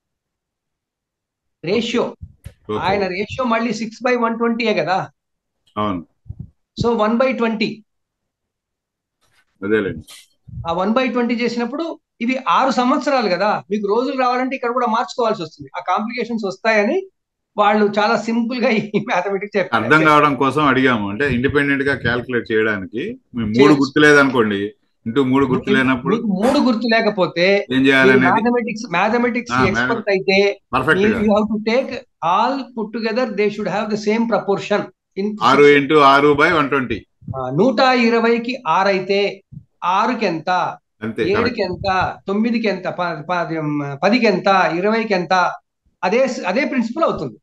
రేషియో ఓకే ఆయన రేషియో మళ్ళీ సిక్స్ బై వన్ ట్వంటీయే కదా అవును సో వన్ బై ట్వంటీ అదేలేండి ఆ వన్ బై ట్వంటీ చేసినప్పుడు ఇవి ఆరు సంవత్సరాలు కదా మీకు రోజులు రావాలంటే ఇక్కడ కూడా మార్చుకోవాల్సి వస్తుంది ఆ కాంప్లికేషన్స్ వస్తాయని వాళ్ళు చాలా సింపుల్ గా ఈ మ్యాథమెటిక్స్ చెప్పారు అర్థం కావడం కోసం అడిగాము అంటే ఇండిపెండెంట్ గా క్యాల్కులేట్ చేయడానికి మీ మూడు చేయొచ్చు. గుర్తు లేదనుకోండి ఇంటూ మూడు గుర్తు లేనప్పుడు మీకు మూడు గుర్తు లేకపోతే ఏం చేయాలి అనేది మ్యాథమెటిక్స్ మ్యాథమెటిక్స్ ఆ, ఎక్స్పర్ట్ అయితే పర్ఫెక్ట్ గా you have to take all put together they should have the same proportion in ఆరు ఇంటూ ఆరు బై వన్ ట్వంటీ నూట ఇరవైకి ఆరు అయితే ఆరుకి ఎంత అంతే ఏడుకి ఎంత తొమ్మిదికి ఎంత ప- ప- పదికి ఎంత ఇరవైకి ఎంత అదే అదే ప్రిన్సిపల్ అవుతుంది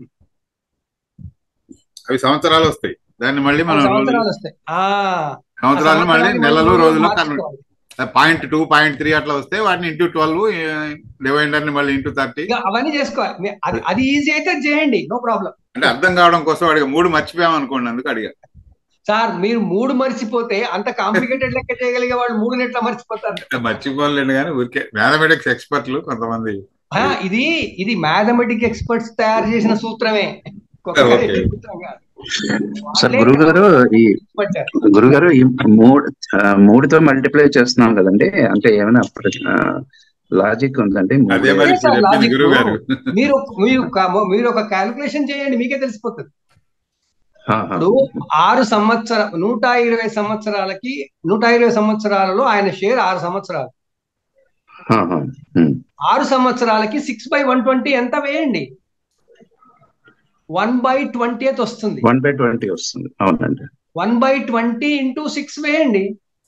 అవి సంవత్సరాలు వస్తాయి దాన్ని మళ్ళీ మనం రోజులు సంవత్సరాలు వస్తాయి ఆ సంవత్సరాలు మళ్ళీ సంవత్సరాలు నెలలు రోజులు రోజులు మార్చుకోవాలి. పాయింట్ టూ పాయింట్ త్రీ అట్లా వస్తే వాటిని ఇంటూ ట్వెల్వ్ డివైడర్ ని మళ్ళీ ఇంటూ థర్టీ ఇక అవన్నీ చేసుకోవాలి మీ- అది అది ఈజీ అయితే అది చేయండి నో ప్రాబ్లం అంటే అర్థం కావడం కోసం అడిగా మూడు మర్చిపోయాం అనుకోండి అందుకు అడిగా సార్ మీరు మూడు మర్చిపోతే అంత కాంప్లికేటెడ్ లెక్క చేయగలిగే వాళ్ళు మూడు నెట్ల మర్చిపోతారు మర్చిపోలేండి కానీ ఊరికే మ్యాథమెటిక్స్ ఎక్స్పర్ట్లు కొంతమంది ఆ, ఇది ఇది మ్యాథమెటిక్ ఎక్స్పర్ట్స్ తయారు చేసిన సూత్రమే కొత్తగా ఓకే. చేసిన సూత్రం కాదు. సార్ వాళ్ళే గురుగారు ఈ పట్టారు. గురుగారు ఈ మూడు ఆ, మూడుతో మల్టిప్లై చేస్తున్నాం కదండి అంటే ఏమైనా లాజిక్ ఉందండి మూడు- అదే మరి అదే సార్ చెప్పింది లాజిక్ గురువు గారు మీరు మీరు ఒక- మీరు ఒక క్యాలిక్యులేషన్ చేయండి మీకే తెలిసిపోతుంది ఆహా. ఇప్పుడు ఆరు సంవత్సర నూట ఇరవై సంవత్సరాలకి నూట ఇరవై సంవత్సరాలలో ఆయన షేర్ ఆరు సంవత్సరాలు ఆహా. ఉమ్. ఆరు సంవత్సరాలకి సిక్స్ బై వన్ ట్వంటీ ఎంత వేయండి వన్ బై ట్వంటీ వస్తుంది వన్ బై ట్వంటీ వస్తుంది అవునండి one by twenty into six వేయండి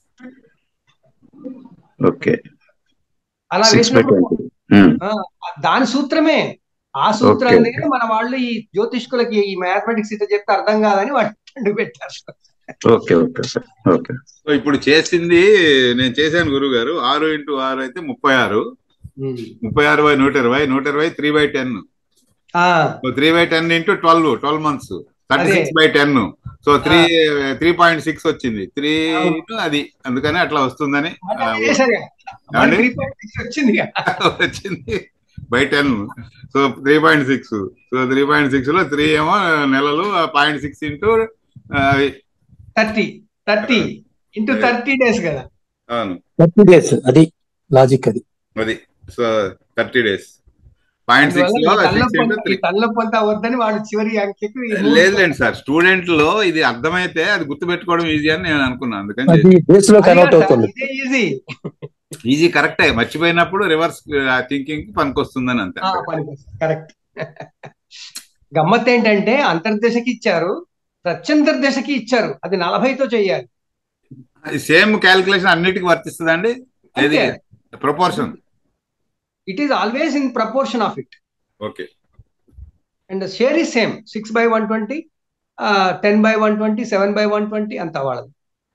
ఓకే అలా సిక్స్ బై వేసినప్పుడు ట్వంటీ ఉమ్. ఆ, దాని సూత్రమే ఆ సూత్రాన్ని ఓకే. మన వాళ్ళు ఈ జ్యోతిష్కులకి ఈ మ్యాథమెటిక్స్ ఇట్లా చెప్తే అర్థం కాదని వాటి రెండు పెట్టారు okay okay sir okay so ఇప్పుడు చేసింది నేను చేశాను గురువు గారు ఆరు ఇంటూ ఆరు అయితే ముప్పై ఆరు ముప్పై ఆరు బై నూట ఇరవై నూట ఇరవై త్రీ బై టెన్ ఆ, three by ten into twelve twelve months thirty అదే. Six by ten so three three point six వచ్చింది త్రీ అవును. అది అందుకని అట్లా వస్తుందని అదే ఆ, చేశారు కదా. ఏమండి? మరి 3.6 వచ్చింది కదా. వచ్చింది by ten so three point six so three point six లో త్రీ ఏమో నెలలు point six into thirty thirty into thirty days కదా అవును థర్టీ డేస్ అది లాజిక్ అది అది so thirty days point six లో అందువల్ల ఈ సిక్స్ ఇంటూ తలనొప్పి త్రీ ఈ తలనొప్పి అంతా వద్దని వాడు చివరి అంకెకు ఈ మూడు- లేదులేండి సార్ స్టూడెంట్ లో ఇది అర్థమైతే అది గుర్తుపెట్టుకోవడం ఈజీ అని నేను అనుకున్నాను అందుకని అది బేస్ లో అది కన్వర్ట్ కాదు సార్, అవుతుంది ఇదే ఈజీ ఈజీ కరెక్టే మర్చిపోయినప్పుడు రివర్స్ థింకింగ్ పనికొస్తుందని అంతే కరెక్ట్ గమ్మత్ ఏంటంటే అంతర్దశకి ఇచ్చారు ప్రత్యంతర దశకి ఇచ్చారు అది నలభైతో చేయాలి సేమ్ క్యాలిక్యులేషన్ అన్నిటికీ వర్తిస్తుందండి ఏది అంతే. Proportion it is always in proportion of it okay and share is same six by one twenty ten by one twenty seven by one twenty అంత వాళ్ళది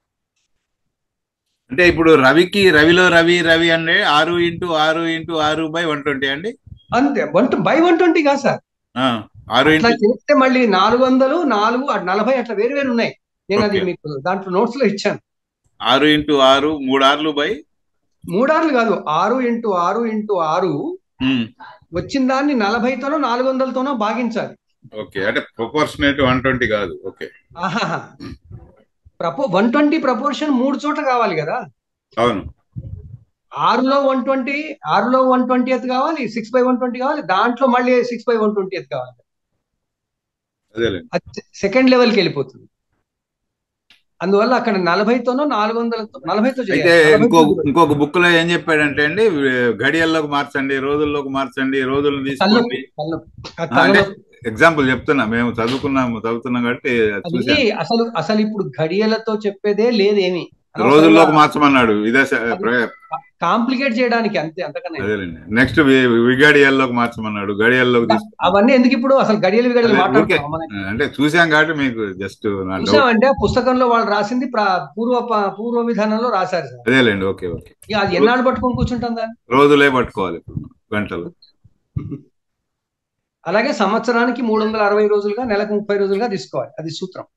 అంటే ఇప్పుడు రవికి రవిలో రవి రవి అంటే ఆరు ఇంటూ ఆరు ఇంటూ ఆరు బై వన్ ట్వంటీ అండి అంతే వన్ బై వన్ ట్వంటీ కాదు సార్ ఆ, ఆరు అట్లా ఇంటూ చేస్తే మళ్ళీ నాలుగు వందలు నాలుగు అటు నలభై అట్లా వేరు వేరు ఉన్నాయి నేను అది Okay. మీకు దాంట్లో నోట్స్ లో ఇచ్చాను ఆరు ఇంటూ ఆరు మూడు ఆర్లు బై మూడార్లు కాదు ఆరు ఇంటూ ఆరు ఇంటూ ఆరు ఉమ్, వచ్చిన దాన్ని నలభైతోనో నాలుగు వందలతోనో భాగించాలి ఓకే అంటే ప్రపోర్షనేట్ వన్ ట్వంటీ కాదు ఓకే ఆహాహా. ప్రపో వన్ ట్వంటీ ప్రపోర్షన్ మూడు చోట్ల కావాలి కదా అవును ఆరులో వన్ ట్వంటీ ఆరులో వన్ ట్వంటీ కావాలి సిక్స్ బై వన్ ట్వంటీ కావాలి దాంట్లో మళ్ళీ సిక్స్ బై వన్ ట్వంటీ కావాలి అదేలేండి అది సెకండ్ లెవెల్కి వెళ్ళిపోతుంది అందువల్ల అక్కడ నలభైతోనో నాలుగు వందలతో నలభైతో అయితే చేయాలి ఇంకో నలభైతో ఇంకొక బుక్ లో ఏం చెప్పాడంటే అండి గడియల్లోకి మార్చండి రోజుల్లోకి మార్చండి రోజులను తలనొప్పి తీసుకోండి తలనొప్పి ఆ ఆ, అంటే తలనొప్పి ఎగ్జాంపుల్ చెప్తున్నా మేము చదువుకున్నాము చదువుతున్నాం కాబట్టి అది అది చూశాను అసలు అసలు ఇప్పుడు ఘడియలతో చెప్పేదే లేదేమి అనవసరంగా రోజుల్లోకి మార్చమన్నాడు ఇదే స- అది ప్ర- కాంప్లికేట్ చేయడానికి అంతే అంతకన్నా ఏం లేదు. అదేలేండి నెక్స్ట్ విగడియల్లోకి మార్చమన్నాడు గడియల్లోకి దా- తీసుకు అవన్నీ ఎందుకు ఇప్పుడు అసలు గడియలు గడియలు అదే ఊరికే మాట్లాడుతున్నాం మనం ఆ, అంటే చూసాం కాబట్టి మీకు జస్ట్ నా డౌట్ చూసామంటే ఆ పుస్తకంలో వాళ్ళు రాసింది ప్రా- పూర్వ ప- పూర్వ విధానంలో రాశారు సార్ అదేలేండి ఓకే ఓకే ఇక అది ఎన్నాళ్ళు పట్టుకొని కూర్చుంటాం దాన్ని రోజులే పట్టుకోవాలి ఇప్పుడు మనం, గంటలు అలాగే సంవత్సరానికి మూడు వందల అరవై రోజులుగా నెలకు ముప్పై రోజులుగా తీసుకోవాలి అది సూత్రం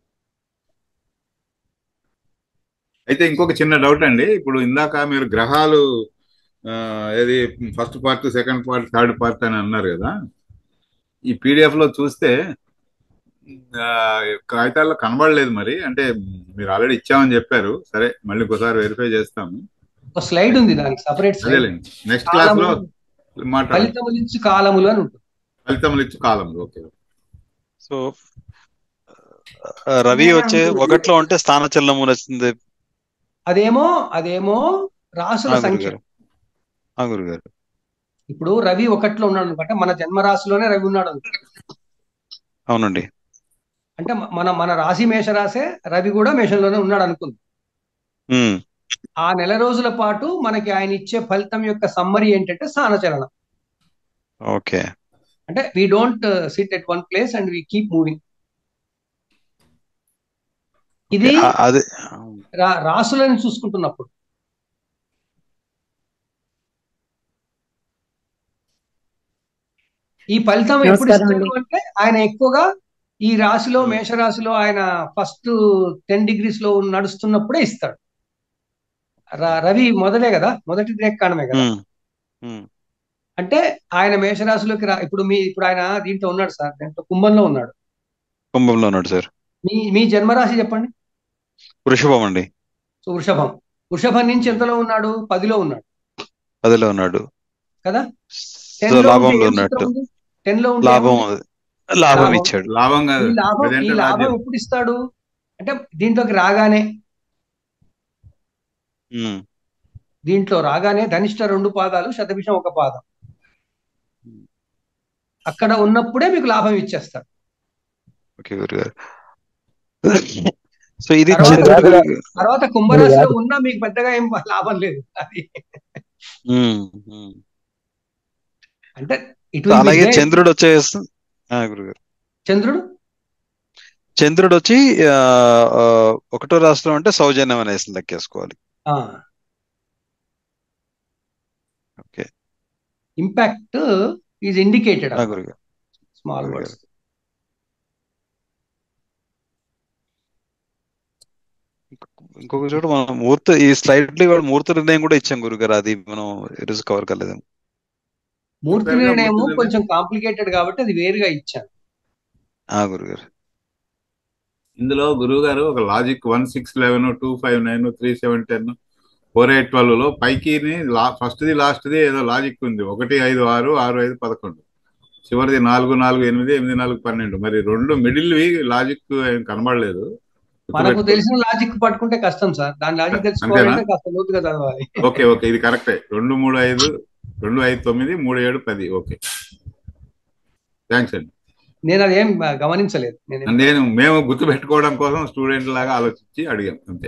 అయితే ఇంకొక చిన్న డౌట్ అండి ఇప్పుడు ఇందాక మీరు గ్రహాలు ఆ, ఏది first part second part third part అని అన్నారు కదా ఈ పీడిఎఫ్ లో చూస్తే ఆ, కాగితాల్లో కనబడలేదు మరి అంటే మీరు ఆల్రెడీ ఇచ్చామని చెప్పారు సరే మళ్ళీ ఒకసారి వెరిఫై చేస్తాము ఒక స్లైడ్ ఉంది దానికి సపరేట్ స్లైడ్ అదేలేండి నెక్స్ట్ క్లాస్ లో కాలములు మాట్లాడాలి ఫలితములు ఇచ్చు కాలములు అని ఉంటుంది ఫలితములు ఇచ్చు కాలంలో ఓకే సో రవి వచ్చే ఒకటిలో ఉంటే స్థానచలనము నచ్చింది అదేమో అదేమో రాసుల ఆ సంఖ్య గురుగారు ఆ గురుగారు ఇప్పుడు రవి ఒకటిలో ఉన్నాడు అనుకుంటే మన జన్మ రాశిలోనే రవి ఉన్నాడు అనుకో అవునండి అంటే మ- మన మన రాశి మేష రాసే రవి కూడా మేషంలోనే ఉన్నాడు అనుకుంది ఉమ్, ఆ నెల రోజుల పాటు మనకి ఆయన ఇచ్చే ఫలితం యొక్క సమ్మరి ఏంటంటే స్థానచలనం ఓకే అంటే we don't sit at one place and we keep moving ఇది ఆ- అదే రా- రాసులను చూసుకుంటున్నప్పుడు ఈ ఫలితం ఎప్పుడు నమస్కారం ఇస్తాడు అండి అంటే ఆయన ఎక్కువగా ఈ రాశిలో మేషరాశిలో ఆయన ఫస్ట్ టెన్ డిగ్రీస్ లో నడుస్తున్నప్పుడే ఇస్తాడు ర- రవి మొదలే కదా మొదటి దినకాణమే కదా ఉమ్, ఉమ్, అంటే ఆయన మేషరాశిలోకి రా ఇప్పుడు మీ ఇప్పుడు ఆయన దీంట్లో ఉన్నాడు సార్ దీంట్లో కుంభంలో ఉన్నాడు కుంభంలో ఉన్నాడు సార్ మీ మీ జన్మరాశి చెప్పండి వృషభం అండి సో వృషభం వృషభం నుంచి ఎంతలో ఉన్నాడు పదిలో ఉన్నాడు పదిలో ఉన్నాడు కదా సో టెన్ లో ఉంటే లాభంలో ఏం ఉన్నట్టు సూత్రం ఉంది టెన్ లో ఉంటే లాభం ఏముంది లాభం లాభం ఇచ్చాడు లాభం ఈ కాదు లాభం ఈ అదేంటే లాభం రాజ్యం ఎప్పుడు ఇస్తాడు అంటే దీంట్లోకి రాగానే ఉమ్, దీంట్లో రాగానే ధనిష్ట రెండు పాదాలు శతభిషం ఒక పాదం అక్కడ ఉన్నప్పుడే మీకు లాభం ఇచ్చేస్తాడు ఓకే గురుగారు సో ఇది తర్వాత చంద్రుడి తర్వాత కుంభరాశిలో ఉన్నా మీకు పెద్దగా ఏం లాభం లేదు అది ఉమ్, ఉమ్. అంటే ఇట్ సో విల్ బి అలాగే గ్రేట్ చంద్రుడు వచ్చేసి ఆ, గురుగారు చంద్రుడు చంద్రుడు వచ్చి ఆ, ఆ, ఒకటో రాష్ట్రం అంటే సౌజన్యం అనేసి లెక్కేసుకోవాలి ఆ ఓకే ఇంపాక్ట్ ఈజ్ ఇండికేటెడ్ ఆ అన్నమాట గురుగారు స్మాల్ గురుగారు వర్డ్స్ ఇంకొక చోట మనం మూర్తి ఈ స్లైడ్ లో ఇవాళ మూర్తి నిర్ణయం కూడా ఇచ్చాం గురుగారు అది మనం ఈరోజు కవర్ కాలేదు మూర్తి చెప్పారుగా నిర్ణయము మూర్తి నిర్ణయం కొంచెం కాంప్లికేటెడ్ కాబట్టి అది వేరుగా ఇచ్చాను ఆ గురుగారు ఇందులో గురువు గారు ఒక logic one six eleven two five nine three seven ten four eight twelve లో పైకి ఫస్ట్ ది లాస్ట్ ది ఏదో లాజిక్ ఉంది ఒకటి ఐదు ఆరు ఆరు ఐదు పదకొండు చివరిది నాలుగు నాలుగు ఎనిమిది ఎనిమిది నాలుగు పన్నెండు మరి రెండు మిడిల్ వి లాజిక్ ఏం కనబడలేదు మనకు గుర్తుపెట్టుకో తెలిసిన లాజిక్ పట్టుకుంటే కష్టం సార్ దాని లాజిక్ అంతేనా తెలుసుకోవాలంటే కాస్త లోతుగా చదవాలి ఓకే ఓకే ఇది కరెక్టే రెండు మూడు ఐదు రెండు ఐదు తొమ్మిది మూడు ఏడు పది ఓకే థ్యాంక్స్ అండి నేను అదేం గమనించలేదు నేను నేను మేము గుర్తు పెట్టుకోవడం కోసం స్టూడెంట్ లాగా ఆలోచించి అడిగాం అంతే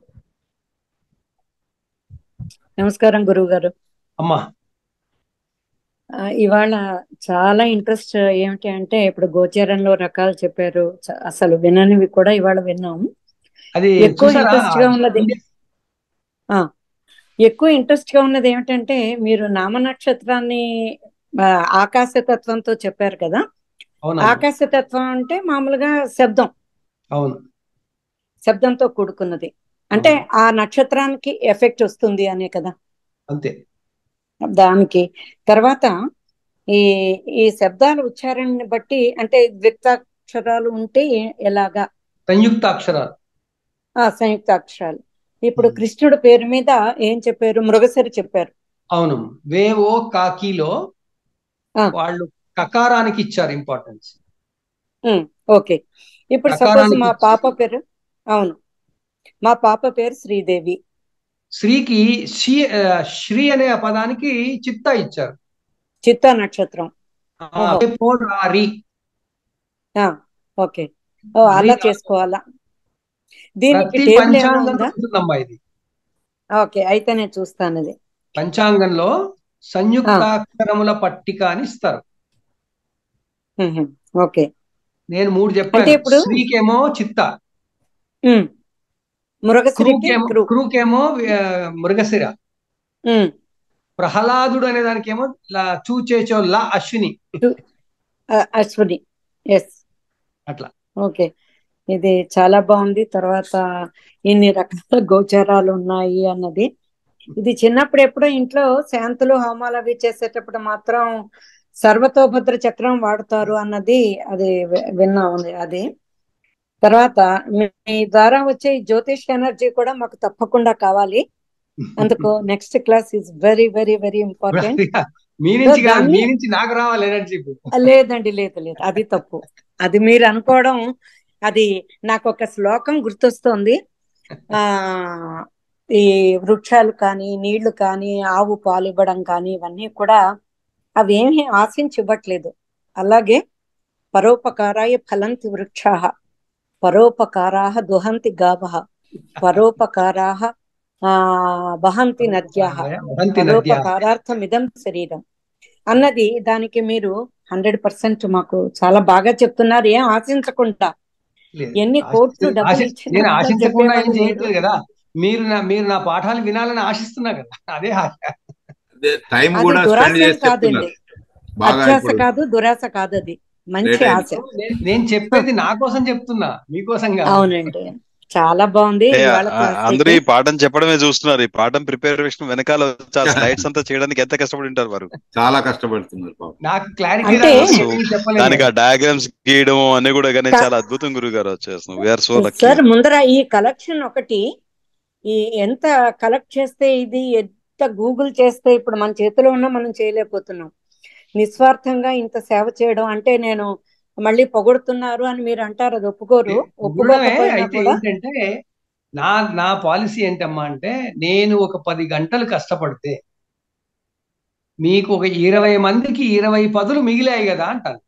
నమస్కారం గురువు గారు అమ్మా ఆ, ఇవాళ చాలా ఇంట్రెస్ట్ ఏమిటి అంటే ఇప్పుడు గోచారంలో రకాలు చెప్పారు చ- అసలు విననివి కూడా ఇవాళ విన్నాం అది ఎక్కువ చూసారా ఇంట్రెస్ట్ గా ఉన్నది ఇండియా ఆ ఎక్కువ ఇంట్రెస్ట్ గా ఉన్నది ఏమిటంటే మీరు నామ నక్షత్రాన్ని ఆ, ఆకాశతత్వంతో చెప్పారు కదా అవునమ్మా ఆకాశతత్వం అంటే మామూలుగా శబ్దం అవును శబ్దంతో కూడుకున్నది అంటే అవును ఆ నక్షత్రానికి ఎఫెక్ట్ వస్తుంది అనే కదా అంతే దానికి తర్వాత ఈ ఈ శబ్దాల ఉచ్చారణని బట్టి అంటే ద్విత్వాక్షరాలు ఉంటే ఏ- ఎలాగా సంయుక్త అక్షరాలు ఆ సంయుక్త అక్షరాలు ఇప్పుడు కృష్ణుడు పేరు మీద ఏం చెప్పారు మృగశిర చెప్పారు అవును వేవో కాకిలో ఆ. వాళ్ళు కకారానికి ఇచ్చారు ఇంపార్టెన్స్ ఉమ్, ఓకే ఇప్పుడు సపోజ్ కకారానికి మా ఇచ్చి- పాప పేరు అవును మా పాప పేరు శ్రీదేవి శ్రీకి శ్రీ ఆ, శ్రీ అనే ఆ పదానికి చిత్తా ఇచ్చారు చిత్తా నక్షత్రం ఆ, ఓహో. వేపో రారి ఆ, ఓకే ఓ అలా శ్రీ చేసుకోవాలా దీనికి ప్రతి టేబుల్ ఏమైనా పంచాంగంలో ఉందా ఉంటుందమ్మా ఇది ఓకే అయితే నేను చూస్తాను అది పంచాంగంలో సంయుక్తాక్షరముల పట్టిక అని ఇస్తారు ఉహు, ఓకే నేను మూడు అంటే చెప్పాను ఇప్పుడు శ్రీకేమో చిత్త ఉమ్, మృగశిరకి క్రూకేమో క్రూ క్రూకేమో ఆ, మృగశిర ఉమ్, ప్రహ్లాదుడు అనే దానికేమో లా చూచేచో లా అశ్విని ఆ, అశ్విని ఎస్ అట్లా ఓకే ఇది చాలా బాగుంది తర్వాత ఇన్ని రకాల గోచారాలు ఉన్నాయి అన్నది ఇది చిన్నప్పుడు ఎప్పుడో ఇంట్లో శాంతులు హోమాలు అవి చేసేటప్పుడు మాత్రం సర్వతోభద్ర చక్రం వాడతారు అన్నది అది వి- విన్నాం అది తర్వాత మీ ద్వారా వచ్చే ఈ జ్యోతిష్ ఎనర్జీ కూడా మాకు తప్పకుండా కావాలి అందుకు next class is very very very important మీ నుంచి కాదు దాన్ని మీ నుంచి నాకు రావాలి ఎనర్జీ లేదండి లేదు లేదు అది తప్పు అది మీరు అనుకోవడం అది నాకు ఒక శ్లోకం గుర్తొస్తుంది ఆ ఈ వృక్షాలు కానీ నీళ్లు కానీ ఆవు పాలు ఇవ్వడం కానీ ఇవన్నీ కూడా అవి ఏమీ ఆశించి ఇవ్వట్లేదు అలాగే పరోపకారాయ ఫలంతి వృక్షా పరోపకారా దుహంతి గాభ పరోపకారా ఆ వహంతి నద్యా వహంతి నద్యాః. పరోపకారార్థమిదం శరీరం అన్నది దానికి మీరు హండ్రెడ్ పర్సెంట్ మాకు చాలా బాగా చెప్తున్నారు ఏం ఆశించకుండా లేదు. ఎన్ని ఆశ- కోట్లు డబ్బులు ఆశ- ఇచ్చినా నేను కూడా ఆశించకుండా ఏం చెప్పేవాళ్ళు లేరు. చేయట్లేదు కదా మీరు నా మీరు నా పాఠాలు వినాలని ఆశిస్తున్నా కదా అదే ఆశ టైం అది కూడా దురాశ స్పెండ్ ఏం చేసి చెప్తున్నారు కాదండి బాగా అత్యాశ ఇప్పుడు కాదు దురాశ కాదు అది మంచి Great ఆశ నేను- నేను చెప్పేది నా కోసం చెప్తున్నా మీకోసం కాదు అవునండి చాలా బాగుంది ఏ, ఇవాళ ఆ- క్లాస్ అందరూ అయితే ఈ పాఠం చెప్పడమే చూస్తున్నారు ఈ పాఠం ప్రిపరేషన్ వెనకాల వచ్చి ఆ స్లైడ్స్ అంతా చేయడానికి ఎంత కష్టపడి ఉంటారు వారు చాలా కష్టపడుతున్నారు పాపం నాకు క్లారిటీ అంటే రాదు సో చెప్పలేదు దానికి ఆ డయాగ్రామ్స్ గీయడం అన్ని కూడా కానీ కా- చాలా అద్భుతం గురువు గారు వచ్చేస్తున్నాం వీఆర్ సో లక్కీ సార్ ముందర ఈ కలెక్షన్ ఒకటి ఈ ఎంత కలెక్ట్ చేస్తే ఇది ఎంత గూగుల్ చేస్తే ఇప్పుడు మన చేతిలో ఉన్నా మనం చేయలేకపోతున్నాం నిస్వార్థంగా ఇంత సేవ చేయడం అంటే నేను మళ్ళీ పొగుడుతున్నారు అని మీరు అంటారు అది ఒప్పుకోరు పొగడమే ఒప్పుకోకపోయినా అయితే కూడా ఏంటంటే నా నా పాలసీ ఏంటమ్మా అంటే నేను ఒక పది గంటలు కష్టపడితే మీకు ఒక ఇరవై మందికి ఇరవై పదులు మిగిలాయి కదా అంటాను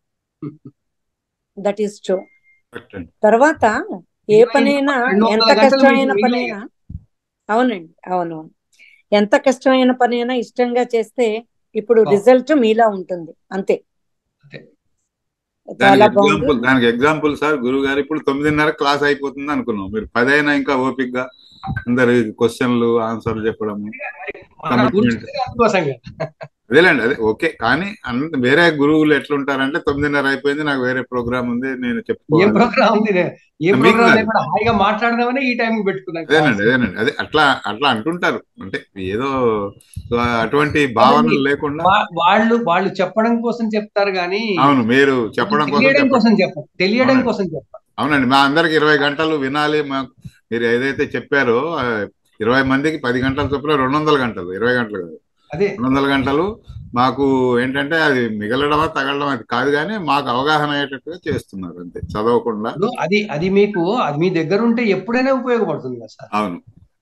దట్ ఈస్ ట్రూ Correct అండి. తర్వాత ఏ ఇరవై పనైనా రెండు వందల ఎంత గంటలు కష్టమైన మీకు మిగిలాయి పనైనా అవునండి అవునవును ఎంత కష్టమైన పనైనా ఇష్టంగా చేస్తే ఇప్పుడు అవును. రిజల్ట్ మీలా ఉంటుంది అంతే అంతే. చాలా దానికి బాగుంది ఎగ్జాంపుల్ దానికి ఎగ్జాంపుల్ సార్ గురువు గారు ఇప్పుడు తొమ్మిదిన్నర క్లాస్ అయిపోతుంది అనుకున్నాం మీరు పదైనా ఇంకా ఓపిక్ గా అందరు క్వశ్చన్లు ఆన్సర్లు చెప్పడం మనం కమిట్మెంట్ కూర్చుంటే అందుకోసం కదా. అదేలేండి అదే ఓకే కానీ అంత వేరే గురువులు ఎట్లుంటారంటే తొమ్మిదిన్నర అయిపోయింది నాకు వేరే ప్రోగ్రామ్ ఉంది నేను ఏ చెప్పుకోవాలి ప్రోగ్రామ్ ఉంది నే- ఏ మీకు ప్రోగ్రామ్ కాదు లేకుండా హాయిగా మాట్లాడదామని ఈ టైంకి పెట్టుకున్నాం క్లాస్ అదేనండి అదేనండి అదే అట్లా అట్లా అంటుంటారు అంటే ఏదో సో అటువంటి కాదండి భావనలు లేకుండా వా- వాళ్ళు వాళ్ళు చెప్పడం కోసం చెప్తారు కానీ అవును మీరు చెప్పడం కోసం తెలియడం చెప్పండి కోసం చెప్పరు తెలియడం అవునండి కోసం చెప్పరు అవునండి మా అందరికి ఇరవై గంటలు వినాలి మాకు మీరు ఏదైతే చెప్పారో ఆ, ఇరవై మందికి పది గంటల చొప్పున రెండు వందల గంటలు ఇరవై గంటలు కాదు అదే రెండు వందల గంటలు మాకు ఏంటంటే అది మిగలడమా తగలడం అది కాదు కానీ మాకు అవగాహన అయ్యేటట్టుగా చేస్తున్నారు అంతే చదవకుండా ఇప్పుడు అది అది మీకు అది మీ దగ్గర ఉంటే ఎప్పుడైనా ఉపయోగపడుతుంది కదా సార్ అవును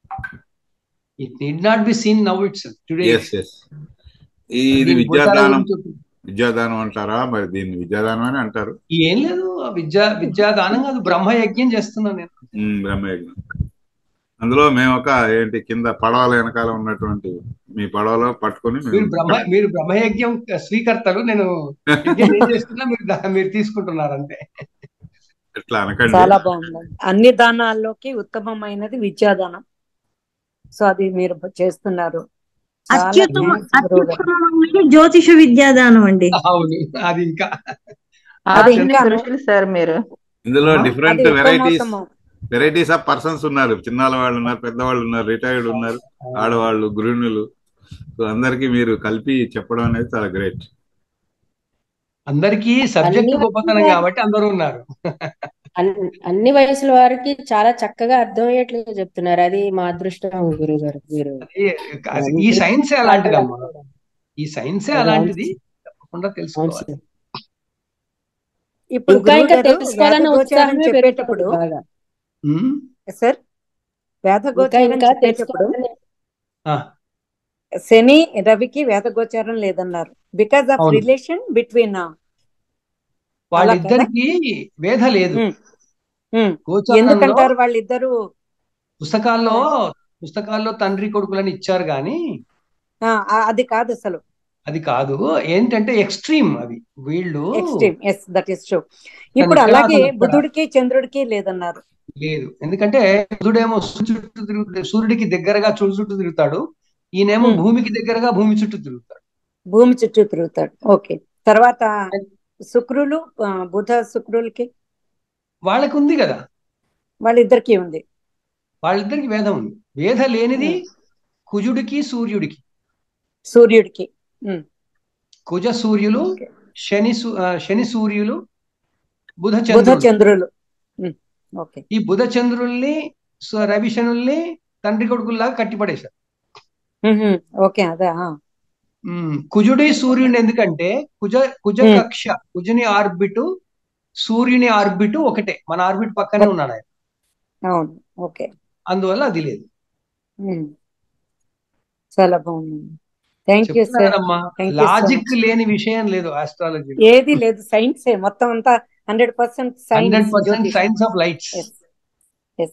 it need not be seen now it's today yes yes ఇది దీని భూతాల విద్యాదానం గురించి విద్యాదానం అంటారా మరి దీన్ని విద్యాదానం అని అంటారు ఏం లేదు ఆ విద్యా విద్యాదానం కాదు బ్రహ్మయజ్ఞం చేస్తున్నా నేను ఉమ్, బ్రహ్మయజ్ఞం అందులో మేము ఒక ఏంటి కింద పడవల వెనకాల ఉన్నటువంటి మీ పడవలో పట్టుకొని మీరు మేము బ్రహ్మ మీరు బ్రహ్మయజ్ఞం స్వీకర్తలు నేను యజ్ఞం ఏం చేస్తున్నా మీరు దా- మీరు తీసుకుంటున్నారు అంతే ఎట్లా అనకండి చాలా బాగుందండి అన్ని దానాల్లోకి ఉత్తమమైనది విద్యాదానం సో అది మీరు చేస్తున్నారు చాలా అత్యుత్తమ థ్యాంక్స్ గురువు గారు అత్యుత్తమమైనది జ్యోతిష విద్యాదానం అండి అవును అది ఇంకా అది ఆధునిక ఇంకా ఋషులు సార్ మీరు ఇందులో ఆ? డిఫరెంట్ అది వెరైటీస్ ఉత్తమోత్తమం వెరైటీస్ ఆఫ్ పర్సన్స్ ఉన్నారు చిన్నాల వాళ్ళు ఉన్నారు పెద్దవాళ్ళు ఉన్నారు రిటైర్డ్ ఉన్నారు ఆడవాళ్ళు గృహిణులు సో అందరికీ మీరు కలిపి చెప్పడం అనేది చాలా గ్రేట్ అందరికీ సబ్జెక్ట్ అన్ని గొప్పతనం కాబట్టి అందరూ ఉన్నారు అన్ని అన్ని వయసుల వారికి చాలా చక్కగా అర్థమయ్యేట్లుగా చెప్తున్నారు అది మా అదృష్టం గురువు గారు మీరు అది అది ఈ అన్ని సైన్సే పాటలు అలాంటిదమ్మా అనుకోవడం. ఈ సైన్సే అవును అలాంటిది సార్. తప్పకుండా అవును తెలుసుకోవాలి సార్. ఇప్పుడు ఇంకా ఇంకా గురువు గారు తెలుసుకోవాలన్న వేదగోచారం ఉత్సాహమే చెప్పేటప్పుడు పెరుగుతుంది బాగా ఉమ్, సార్ ఇంకా వేదగోచారం ఇంకా చెప్పేటప్పుడు తెలుసుకోవాలని ఆ, శని రవికి వేదగోచారం లేదన్నారు బికాస్ ఆఫ్ అవును రిలేషన్ బిట్వీన్ అలా కదా వాళ్ళిద్దరికి వేధ లేదు ఉమ్, ఉమ్. గోచారంలో ఎందుకంటారు వాళ్ళిద్దరూ పుస్తకాల్లో ఆ, పుస్తకాల్లో తండ్రి కొడుకులని ఇచ్చారు కానీ ఆ, ఆ, అది కాదు అసలు అది కాదు ఏంటంటే ఎక్స్ట్రీమ్ అవి వీళ్ళు extreme yes that is true తను ఇప్పుడు ఇక్కడ అలాగే అతను ఇక్కడ బుధుడికి చంద్రుడికి లేదన్నారు లేదు ఎందుకంటే బుధుడేమో సూర్యుడి చుట్టూ తిరుగు సూర్యుడికి దగ్గరగా సూర్యుడి చుట్టూ తిరుగుతాడు ఈయనేమో ఉమ్, భూమికి దగ్గరగా భూమి చుట్టూ తిరుగుతాడు భూమి చుట్టూ తిరుగుతాడు ఓకే తర్వాత శుక్రులు ఆ, బుధ శుక్రులకి వాళ్ళకి ఉంది కదా వాళ్ళిద్దరికి ఉంది వాళ్ళిద్దరికి వేదం ఉంది వేద లేనిది ఉమ్, కుజుడికి సూర్యుడికి సూర్యుడికి ఉమ్, కుజ సూర్యులు ఓకే శని సు- ఆ, శని సూర్యులు బుధ బుధ చంద్రులు చంద్రులు ఉమ్, ఓకే ఈ బుధ చంద్రుల్ని స- రవి శనుల్ని తండ్రి కొడుకుల్లాగా కట్టిపడేశారు ఉహుం, ఓకే అదే ఆ, ఉమ్, కుజుడి సూర్యుని ఎందుకంటే కుజ కుజ ఉమ్, కక్ష కుజుని ఆర్బిట్ సూర్యుని ఆర్బిట్ ఒకటే మన ఆర్బిట్ పక్కనే ఓకే, ఉన్నాడు ఆయన అవును ఓకే అందువల్ల అది లేదు ఉమ్, చాలా బాగుంది థ్యాంక్ యూ చెప్తున్నా సార్ కదమ్మా thank you so logic much లేని విషయం లేదు ఆస్ట్రాలజీలో ఏది లేదు సైన్సే మొత్తం అంతా hundred percent hundred science percent Jyotish science of lights yes yes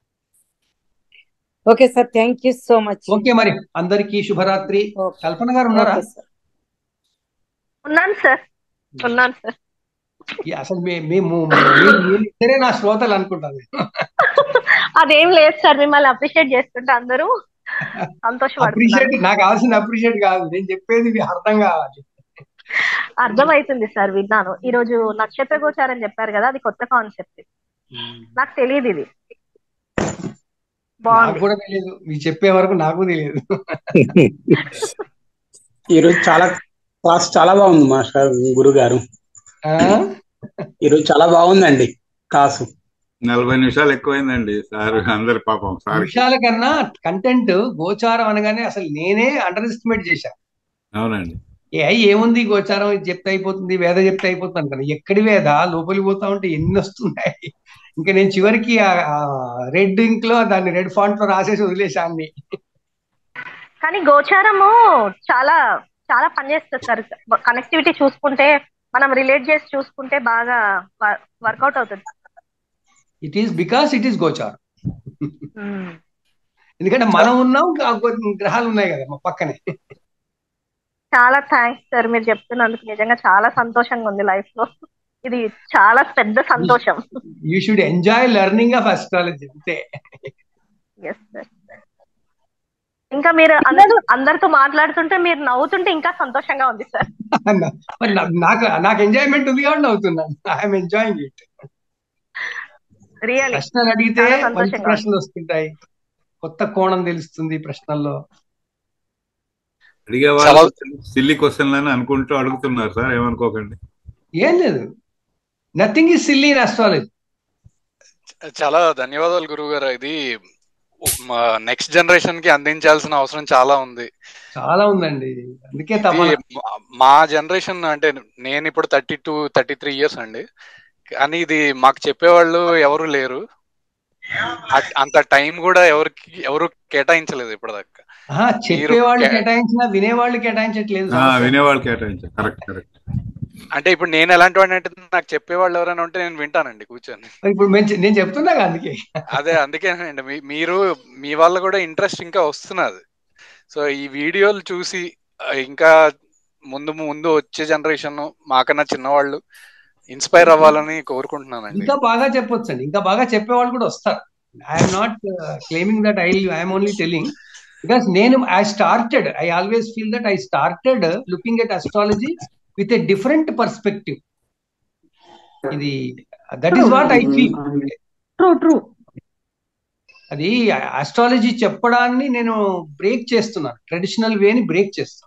okay sir thank you so much okay మరి అందరికీ శుభరాత్రి ఓకే కల్పన గారు ఉన్నారా ఓకే సార్ ఉన్నాను సార్ ఉన్నాను సార్ ఈ అసలు మే- మేము మీరు మీరు ఇద్దరే నా శ్రోతలు అనుకుంటాను అదేం లేదు సార్ మిమ్మల్ని అప్రిషియేట్ చేస్తుంటే అందరూ సంతోషపడుతున్నారు అప్రిషియేట్ నాకు కావాల్సిన అప్రిషియేట్ కాదు నేను చెప్పేది మీకు అర్థం కావాలి అర్థమవుతుంది సార్ విన్నాను ఈ రోజు నక్షత్ర గోచారం చెప్పారు కదా అది కొత్త కాన్సెప్ట్ నాకు తెలియదు ఇది నాకు బాగుంది కూడా తెలియదు మీరు చెప్పే వరకు నాకు తెలియదు ఈరోజు చాలా క్లాస్ చాలా బాగుంది మాస్టర్ గురుగారు ఆ? ఈరోజు చాలా బాగుందండి క్లాసు నలభై నిమిషాలు ఎక్కువైందండి సార్ అందరి పాపం సార్ విషయాల కన్నా కంటెంట్ గోచారం అనగానే అసలు నేనే అండర్ ఎస్టిమేట్ చేశా అవునండి ఏ ఏముంది గోచారం ఇది చెప్తే అయిపోతుంది వేద చెప్తే అయిపోతుంది అనుకున్నా ఎక్కడి వేద లోపలికి పోతా ఉంటే ఎన్ని వస్తున్నాయి ఇంకా నేను చివరికి రెడ్ ఇంక్ లో దాన్ని రెడ్ ఫాంట్ లో రాసేసి వదిలేశాన్ని కానీ గోచారము చాలా చాలా పనిచేస్తుంది సార్ కనెక్టివిటీ చూసుకుంటే మనం రిలేట్ చేసి చూసుకుంటే బాగా వర్కౌట్ అవుతుంది it is because it is గోచారం ఉమ్. ఎందుకంటే మనం ఉన్నాం ఇంకా కొన్ని గ్రహాలు ఉన్నాయి కదా మా పక్కనే చాలా థ్యాంక్స్ సార్ మీరు చెప్తున్నందుకు నిజంగా చాలా సంతోషంగా ఉంది లైఫ్ లో ఇది చాలా పెద్ద సంతోషం you should enjoy learning of astrology అంతే ఎస్ సార్ ఇంకా మీరు అందరూ అందరితో మాట్లాడుతుంటే మీరు నవ్వుతుంటే ఇంకా సంతోషంగా ఉంది సార్ అన్న- మరి నా- నాకు నాకు ఎంజాయ్మెంట్ ఉంది కాబట్టి నవ్వుతున్నాను ఐఎమ్ ఎంజాయింగ్ ఇట్ రియలీ ప్రశ్నలు అడిగితే చాలా మంచి సంతోషంగా ఉంది ప్రశ్నలు వస్తుంటాయి కొత్త కోణం తెలుస్తుంది ప్రశ్నల్లో అడిగే చాలా వాళ్ళు సిల్లీ క్వశ్చన్లు అని అనుకుంటూ అడుగుతున్నారు సార్ ఏమనుకోకండి ఏం లేదు nothing is silly in astrology చాలా ధన్యవాదాలు గురువు గారు ఇది మా నెక్స్ట్ జనరేషన్ కి అందించాల్సిన అవసరం చాలా ఉంది చాలా ఉందండి అందుకే ఇది తపన మా- మా జనరేషన్ అంటే నేను ఇప్పుడు thirty two thirty three years అండి కానీ ఇది మాకు చెప్పేవాళ్ళు ఎవరు లేరు అ- అంత టైం కూడా ఎవరికి ఎవరు కేటాయించలేదు ఇప్పటిదాకా ఆహా, మీరు చెప్పేవాళ్ళు కే- కేటాయించినా వినేవాళ్ళు కేటాయించట్లేదు ఆ, సమస్య వినేవాళ్ళు కేటాయించారు కరెక్ట్ కరెక్ట్ అంటే ఇప్పుడు నేను ఎలాంటి వాడిని అంటే నాకు చెప్పేవాళ్ళు ఎవరైనా ఉంటే నేను వింటానండి కూర్చొని మరి ఇప్పుడు మేము చె- నేను చెప్తున్నా కదా అందుకే అదే అందుకేనండి మీ- మీరు మీ వల్ల కూడా ఇంట్రెస్ట్ ఇంకా వస్తున్నది సో ఈ వీడియోలు చూసి ఆ, ఇంకా ముందు ముందు వచ్చే జనరేషన్ మాకన్నా చిన్నవాళ్ళు ఇన్స్పైర్ అవ్వాలని కోరుకుంటున్నానండి ఇంకా బాగా చెప్పొచ్చు అండి ఇంకా బాగా చెప్పేవాళ్ళు కూడా వస్తారు I'm not claiming that I I'm only telling because నేను I started I always feel that I started looking at astrology with a different perspective ఇది that is what I feel true true అది astrology చెప్పడాన్ని నేను break చేస్తున్నాను traditional వేని break చేస్తాను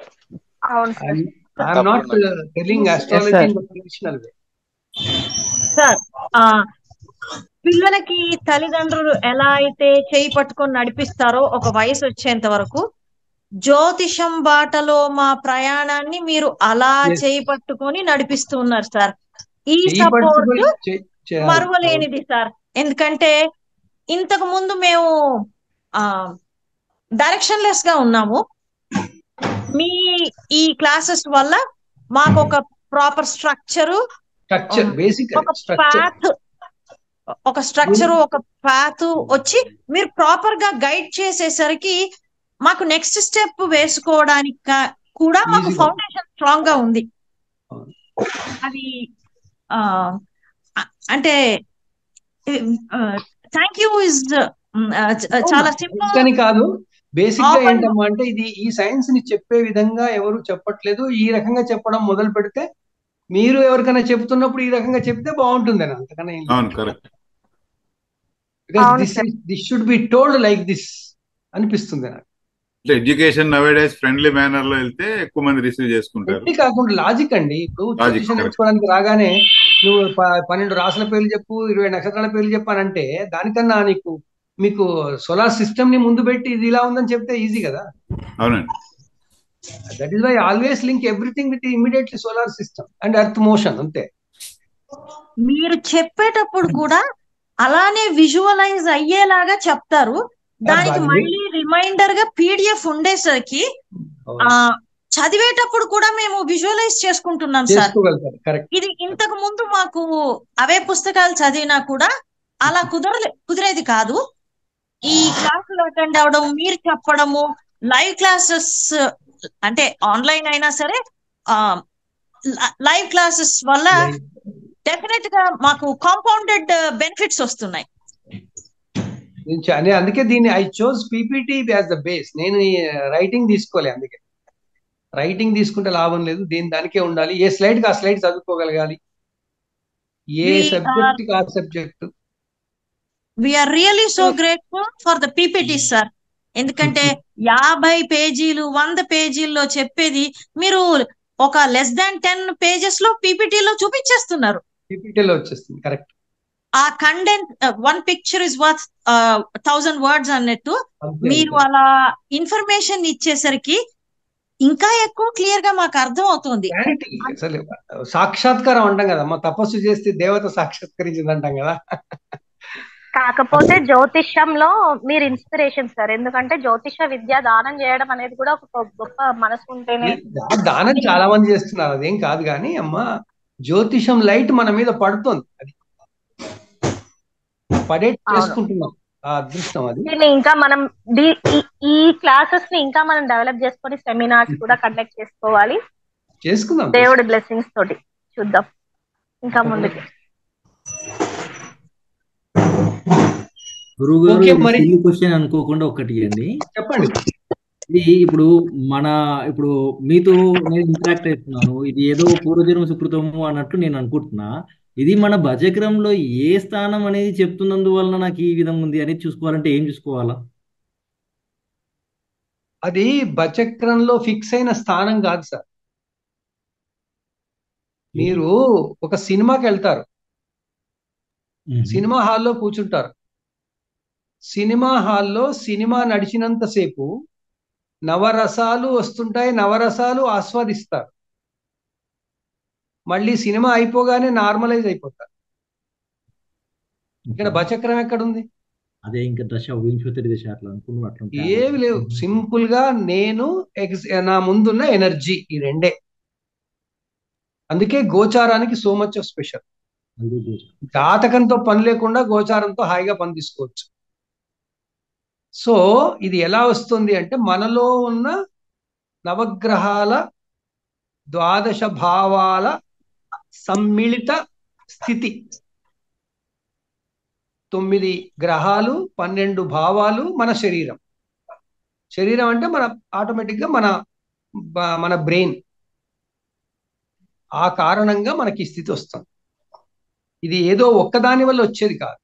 అవును sir I'm not తప్పకుండా telling Yes, astrology sir. In traditional way sir ఆ పిల్లలకి తల్లిదండ్రులు ఎలా అయితే చేయి పట్టుకొని నడిపిస్తారో ఒక వయసు వచ్చేంత వరకు జ్యోతిషం బాటలో మా ప్రయాణాన్ని మీరు అలా Yes. చేయి పట్టుకొని నడిపిస్తూ ఉన్నారు సార్ ఈ చెయ్యి సపోర్ట్ పట్టుకొని చే- చేయాలి మరువలేనిది సార్ ఎందుకంటే ఇంతకు ముందు మేము ఆ డైరెక్షన్ లెస్ గా ఉన్నాము మీ ఈ క్లాసెస్ వల్ల మాకు ఒక ప్రాపర్ స్ట్రక్చరు స్ట్రక్చర్ బేసిక్ ఒక స్ట్రక్చర్ పాత్ ఒక స్ట్రక్చర్ ఒక పాత్ వచ్చి మీరు ప్రాపర్ గా గైడ్ చేసేసరికి మాకు నెక్స్ట్ స్టెప్ వేసుకోవడానికి కా- కూడా మాకు Easy గా. ఫౌండేషన్ స్ట్రాంగ్ గా ఉంది అది ఆ అ- అంటే థ్యాంక్ యూ ఇస్ చాలా సింపుల్ అని కాదు బేసిక్ గా Open- ఏంటమ్మా అంటే ఇది ఈ సైన్స్ ని చెప్పే విధంగా ఎవరు చెప్పట్లేదు ఈ రకంగా చెప్పడం మొదలు పెడితే మీరు ఎవరికైనా చెప్తున్నప్పుడు ఈ రకంగా చెప్తే బాగుంటుంది అని అంతకన్నా ఏం అవును కరెక్ట్ బికాస్ అవును this this should be told like this అనిపిస్తుంది నాకు అంటే ఎడ్యుకేషన్ నవేడేస్ ఫ్రెండ్లీ మేనర్ లో వెళ్తే ఎక్కువ మంది రిసీవ్ చేసుకుంటారు ఇది కాకుండా లాజిక్ అండి ఇప్పుడు Logic, జ్యోతిషం correct. నేర్చుకోవడానికి రాగానే నువ్వు ప- పన్నెండు రాసుల పేర్లు చెప్పు ఇరవై నక్షత్రాల పేర్లు చెప్పు అని అంటే దానికన్నా నీకు మీకు సోలార్ సిస్టమ్ ని ముందు పెట్టి ఇది ఇలా ఉందని చెప్తే ఈజీ కదా అవునండి that is why always link everything with immediately solar system and earth motion అంతే మీరు చెప్పేటప్పుడు కూడా అలానే విజువలైజ్ అయ్యేలాగా చెప్తారు దానికి బాగా మళ్ళీ రిమైండర్ గా పీడిఎఫ్ ఉండేసరికి ఆ చదివేటప్పుడు కూడా మేము విజువలైజ్ చేసుకుంటున్నాం సార్ చేసుకోగలుగుతారు కరెక్ట్ ఇది ఇంతకు ముందు మాకు అవే పుస్తకాలు చదివినా కూడా అలా కుదరలే కుదిరేది కాదు ఈ క్లాసులు అటెండ్ అవడం మీరు చెప్పడము లైవ్ క్లాసెస్ అంటే ఆన్లైన్ అయినా సరే ఆ లైవ్ క్లాసెస్ వల్ల డెఫినెట్ గా మాకు కాంపౌండెడ్ బెనిఫిట్స్ వస్తున్నాయి నేను చ- నేను అందుకే దీన్ని I chose PPT as the base నేను రైటింగ్ తీసుకోలే అందుకే రైటింగ్ తీసుకుంటే లాభం లేదు దీని దానికే ఉండాలి ఏ స్లైడ్ కి ఆ స్లైడ్ చదువుకోగలగాలి ఏ We సబ్జెక్ట్ కి ఆ subject we are really so grateful for the PPT sir ఎందుకంటే యాభై పేజీలు వంద పేజీల్లో చెప్పేది మీరు ఒక లెస్ దాన్ టెన్ పేజెస్ లో పీపీటీలో చూపించేస్తున్నారు పీపీటీలో వచ్చేస్తుంది కరెక్ట్ ఆ content one picture is worth thousand words అన్నట్టు అంతే మీరు అంతే. అలా ఇన్ఫర్మేషన్ ఇచ్చేసరికి ఇంకా ఎక్కువ క్లియర్ గా మాకు అర్థం అవుతుంది క్లారిటీ అసలు సాక్షాత్కారం అంటాం కదా మా తపస్సు చేస్తే దేవత సాక్షాత్కరించింది అంటాం కదా కాకపోతే జ్యోతిష్యంలో మీరు ఇన్స్పిరేషన్ సార్ ఎందుకంటే జ్యోతిష విద్య దానం చేయడం అనేది కూడా ఒక గొప్ప మనసు ఉంటేనే దా- దానం చాలా మంది చేస్తున్నారు అదేం కాదు కానీ అమ్మ జ్యోతిషం లైట్ మన మీద పడుతుంది అది పడే చేసుకుంటున్నాం ఆ అదృష్టం అది దీన్ని ఇంకా మనం దీ- ఈ- ఈ క్లాసెస్ ని ఇంకా మనం డెవలప్ చేసుకొని సెమినార్స్ కూడా కండక్ట్ చేసుకోవాలి చేసుకుందాం దేవుడి బ్లెస్సింగ్స్ తోటి చూద్దాం ఇంకా ముందుకి గురువు గారు ఓకే, మరి- క్వశ్చన్ అనుకోకుండా ఒకటి ఇవ్వండి చెప్పండి ఇది ఇప్పుడు మన ఇప్పుడు మీతో నేను ఇంటరాక్ట్ అవుతున్నాను ఇది ఏదో పూర్వజన్మ సుకృతము అన్నట్టు నేను అనుకుంటున్నా ఇది మన భజక్రమంలో ఏ స్థానం అనేది చెప్తున్నందువలన నాకు ఈ విధంగా ఉంది అనేది చూసుకోవాలంటే ఏం చూసుకోవాలా అది బచక్రంలో ఫిక్స్ అయిన స్థానం కాదు సార్ మీరు ఒక సినిమాకి వెళ్తారు సినిమా హాల్లో కూర్చుంటారు సినిమా హాల్లో సినిమా నడిచినంతసేపు నవరసాలు వస్తుంటాయి నవరసాలు ఆస్వాదిస్తారు మళ్ళీ సినిమా అయిపోగానే నార్మలైజ్ అయిపోతారు ఇక్కడ బచక్రం ఎక్కడుంది అదే ఇంకా దశ వింశోత్తరి దశ అట్లా అనుకున్నాను అట్లా ఉంటాయి. ఏమి లేవు సింపుల్ గా నేను ఎగ్జ్ నా ముందున్న ఎనర్జీ ఈ రెండే అందుకే గోచారానికి సో మచ్ ఆఫ్ స్పెషల్ అందుకు గోచరం. జాతకంతో పని లేకుండా గోచారంతో హాయిగా పని తీసుకోవచ్చు సో ఇది ఎలా వస్తుంది అంటే మనలో ఉన్న నవగ్రహాల ద్వాదశ భావాల సమ్మిళిత స్థితి తొమ్మిది గ్రహాలు పన్నెండు భావాలు మన శరీరం శరీరం అంటే మన ఆటోమేటిక్ గా మన బ- మన బ్రెయిన్ ఆ కారణంగా మనకి ఈ స్థితి వస్తుంది ఇది ఏదో ఒక్కదాని వల్ల వచ్చేది కాదు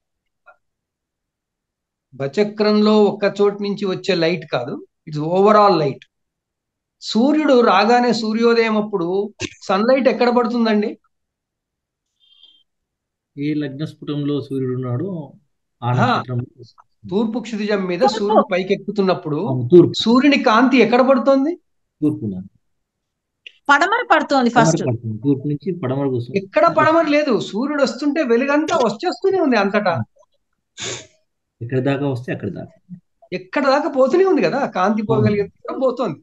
బచక్రంలో ఒక్క చోటు నుంచి వచ్చే లైట్ కాదు ఇట్స్ ఓవరాల్ లైట్ సూర్యుడు రాగానే సూర్యోదయం అప్పుడు సన్లైట్ ఎక్కడ పడుతుందండి ఏ లగ్న స్ఫుటంలో సూర్యుడు ఉన్నాడో ఆ ఆహా, నక్షత్రంలో తూర్పు క్షితిజం మీద సూర్యుడు పైకి ఎక్కుతున్నప్పుడు అవును, తూర్పు సూర్యుని కాంతి ఎక్కడ పడుతోంది తూర్పు నాన్న. పడమర పడుతోంది పడమర ఫస్ట్ పడుతుంది తూర్పు నుంచి పడమర వస్తుంది ఎక్కడ పడమర లేదు సూర్యుడు వస్తుంటే వెలుగంతా వచ్చేస్తూనే ఉంది అంతటా ఎక్కడ దాకా వస్తే అక్కడ దాకా ఎక్కడ దాకా పోతూనే ఉంది కదా కాంతి పోగలిగే దూరం పోతోంది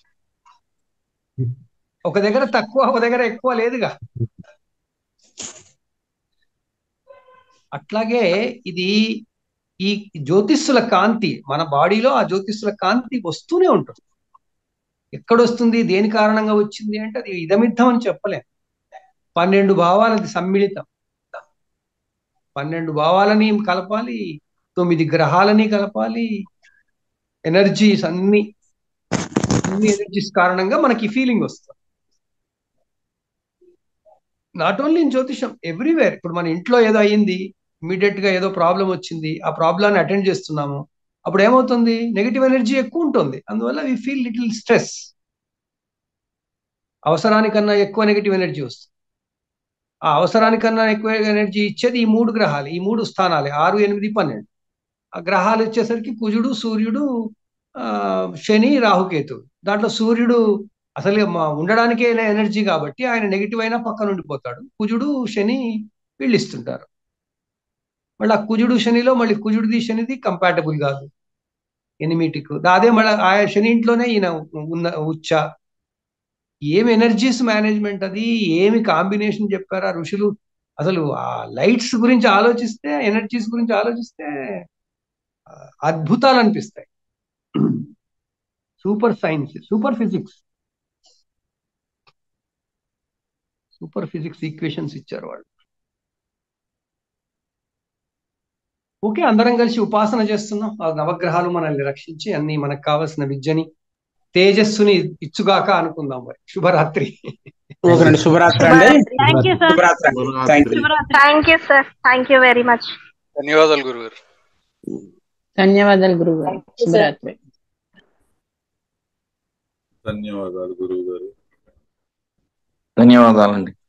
ఒక దగ్గర తక్కువ ఒక దగ్గర ఎక్కువ లేదుగా అట్లాగే ఇది ఈ జ్యోతిష్సుల కాంతి మన బాడీలో ఆ జ్యోతిష్సుల కాంతి వస్తూనే ఉంటుంది ఎక్కడొస్తుంది దేని కారణంగా వచ్చింది అంటే అది ఇదమిద్దం అని చెప్పలేం పన్నెండు భావాలది సమ్మిళితం పన్నెండు భావాలని కలపాలి తొమ్మిది గ్రహాలని కలపాలి ఎనర్జీస్ అన్ని అన్ని ఎనర్జీస్ కారణంగా మనకి ఫీలింగ్ వస్తుంది నాట్ ఓన్లీ ఇన్ జ్యోతిషం ఎవ్రీవేర్ ఇప్పుడు మన ఇంట్లో ఏదో అయ్యింది ఇమీడియట్ గా ఏదో ప్రాబ్లం వచ్చింది ఆ ప్రాబ్లాన్ని అటెండ్ చేస్తున్నాము అప్పుడు ఏమవుతుంది నెగిటివ్ ఎనర్జీ ఎక్కువ ఉంటుంది అందువల్ల వి ఫీల్ లిటిల్ స్ట్రెస్ అవసరానికన్నా ఎక్కువ నెగిటివ్ ఎనర్జీ వస్తుంది ఆ అవసరానికన్నా ఎక్కువ ఎనర్జీ ఇచ్చేది ఈ మూడు గ్రహాలు ఈ మూడు స్థానాలే ఆరు ఎనిమిది పన్నెండు ఆ గ్రహాలు వచ్చేసరికి కుజుడు సూర్యుడు ఆ, శని రాహుకేతు దాంట్లో సూర్యుడు అసలు మా- ఉండడానికే ఎనర్జీ కాబట్టి ఆయన నెగిటివ్ అయినా పక్కన ఉండిపోతాడు కుజుడు శని వీళ్ళు ఇస్తుంటారు మళ్ళీ ఆ కుజుడు శనిలో మళ్ళీ కుజుడిది శనిది కంపాటబుల్ కాదు ఎనిమిటిక్ అదే మళ్ళీ ఆ శని ఇంట్లోనే ఈయన ఉన్న ఉచ్చ ఏమి ఎనర్జీస్ మేనేజ్మెంట్ అది ఏమి కాంబినేషన్ చెప్పారు ఆ ఋషులు అసలు ఆ లైట్స్ గురించి ఆలోచిస్తే ఎనర్జీస్ గురించి ఆలోచిస్తే ఆ, అద్భుతాలు అనిపిస్తాయి super science super physics super physics equations ఇచ్చారు వాళ్ళు ఓకే అందరం కలిసి ఉపాసన చేస్తున్నాం ఆ నవగ్రహాలు మనల్ని రక్షించి అన్ని మనకు కావలసిన విద్యని తేజస్సుని ఇచ్చుగాక అనుకుందాం మరి శుభరాత్రి ఓకేనండి శుభరాత్రి అండి థ్యాంక్ యూ సార్ శుభరాత్రి thank you thank you sir thank you very much ధన్యవాదాలు గురుగారు ధన్యవాదాలు గురువు గారు శుభరాత్రి ధన్యవాదాలు గురువు గారు ధన్యవాదాలండి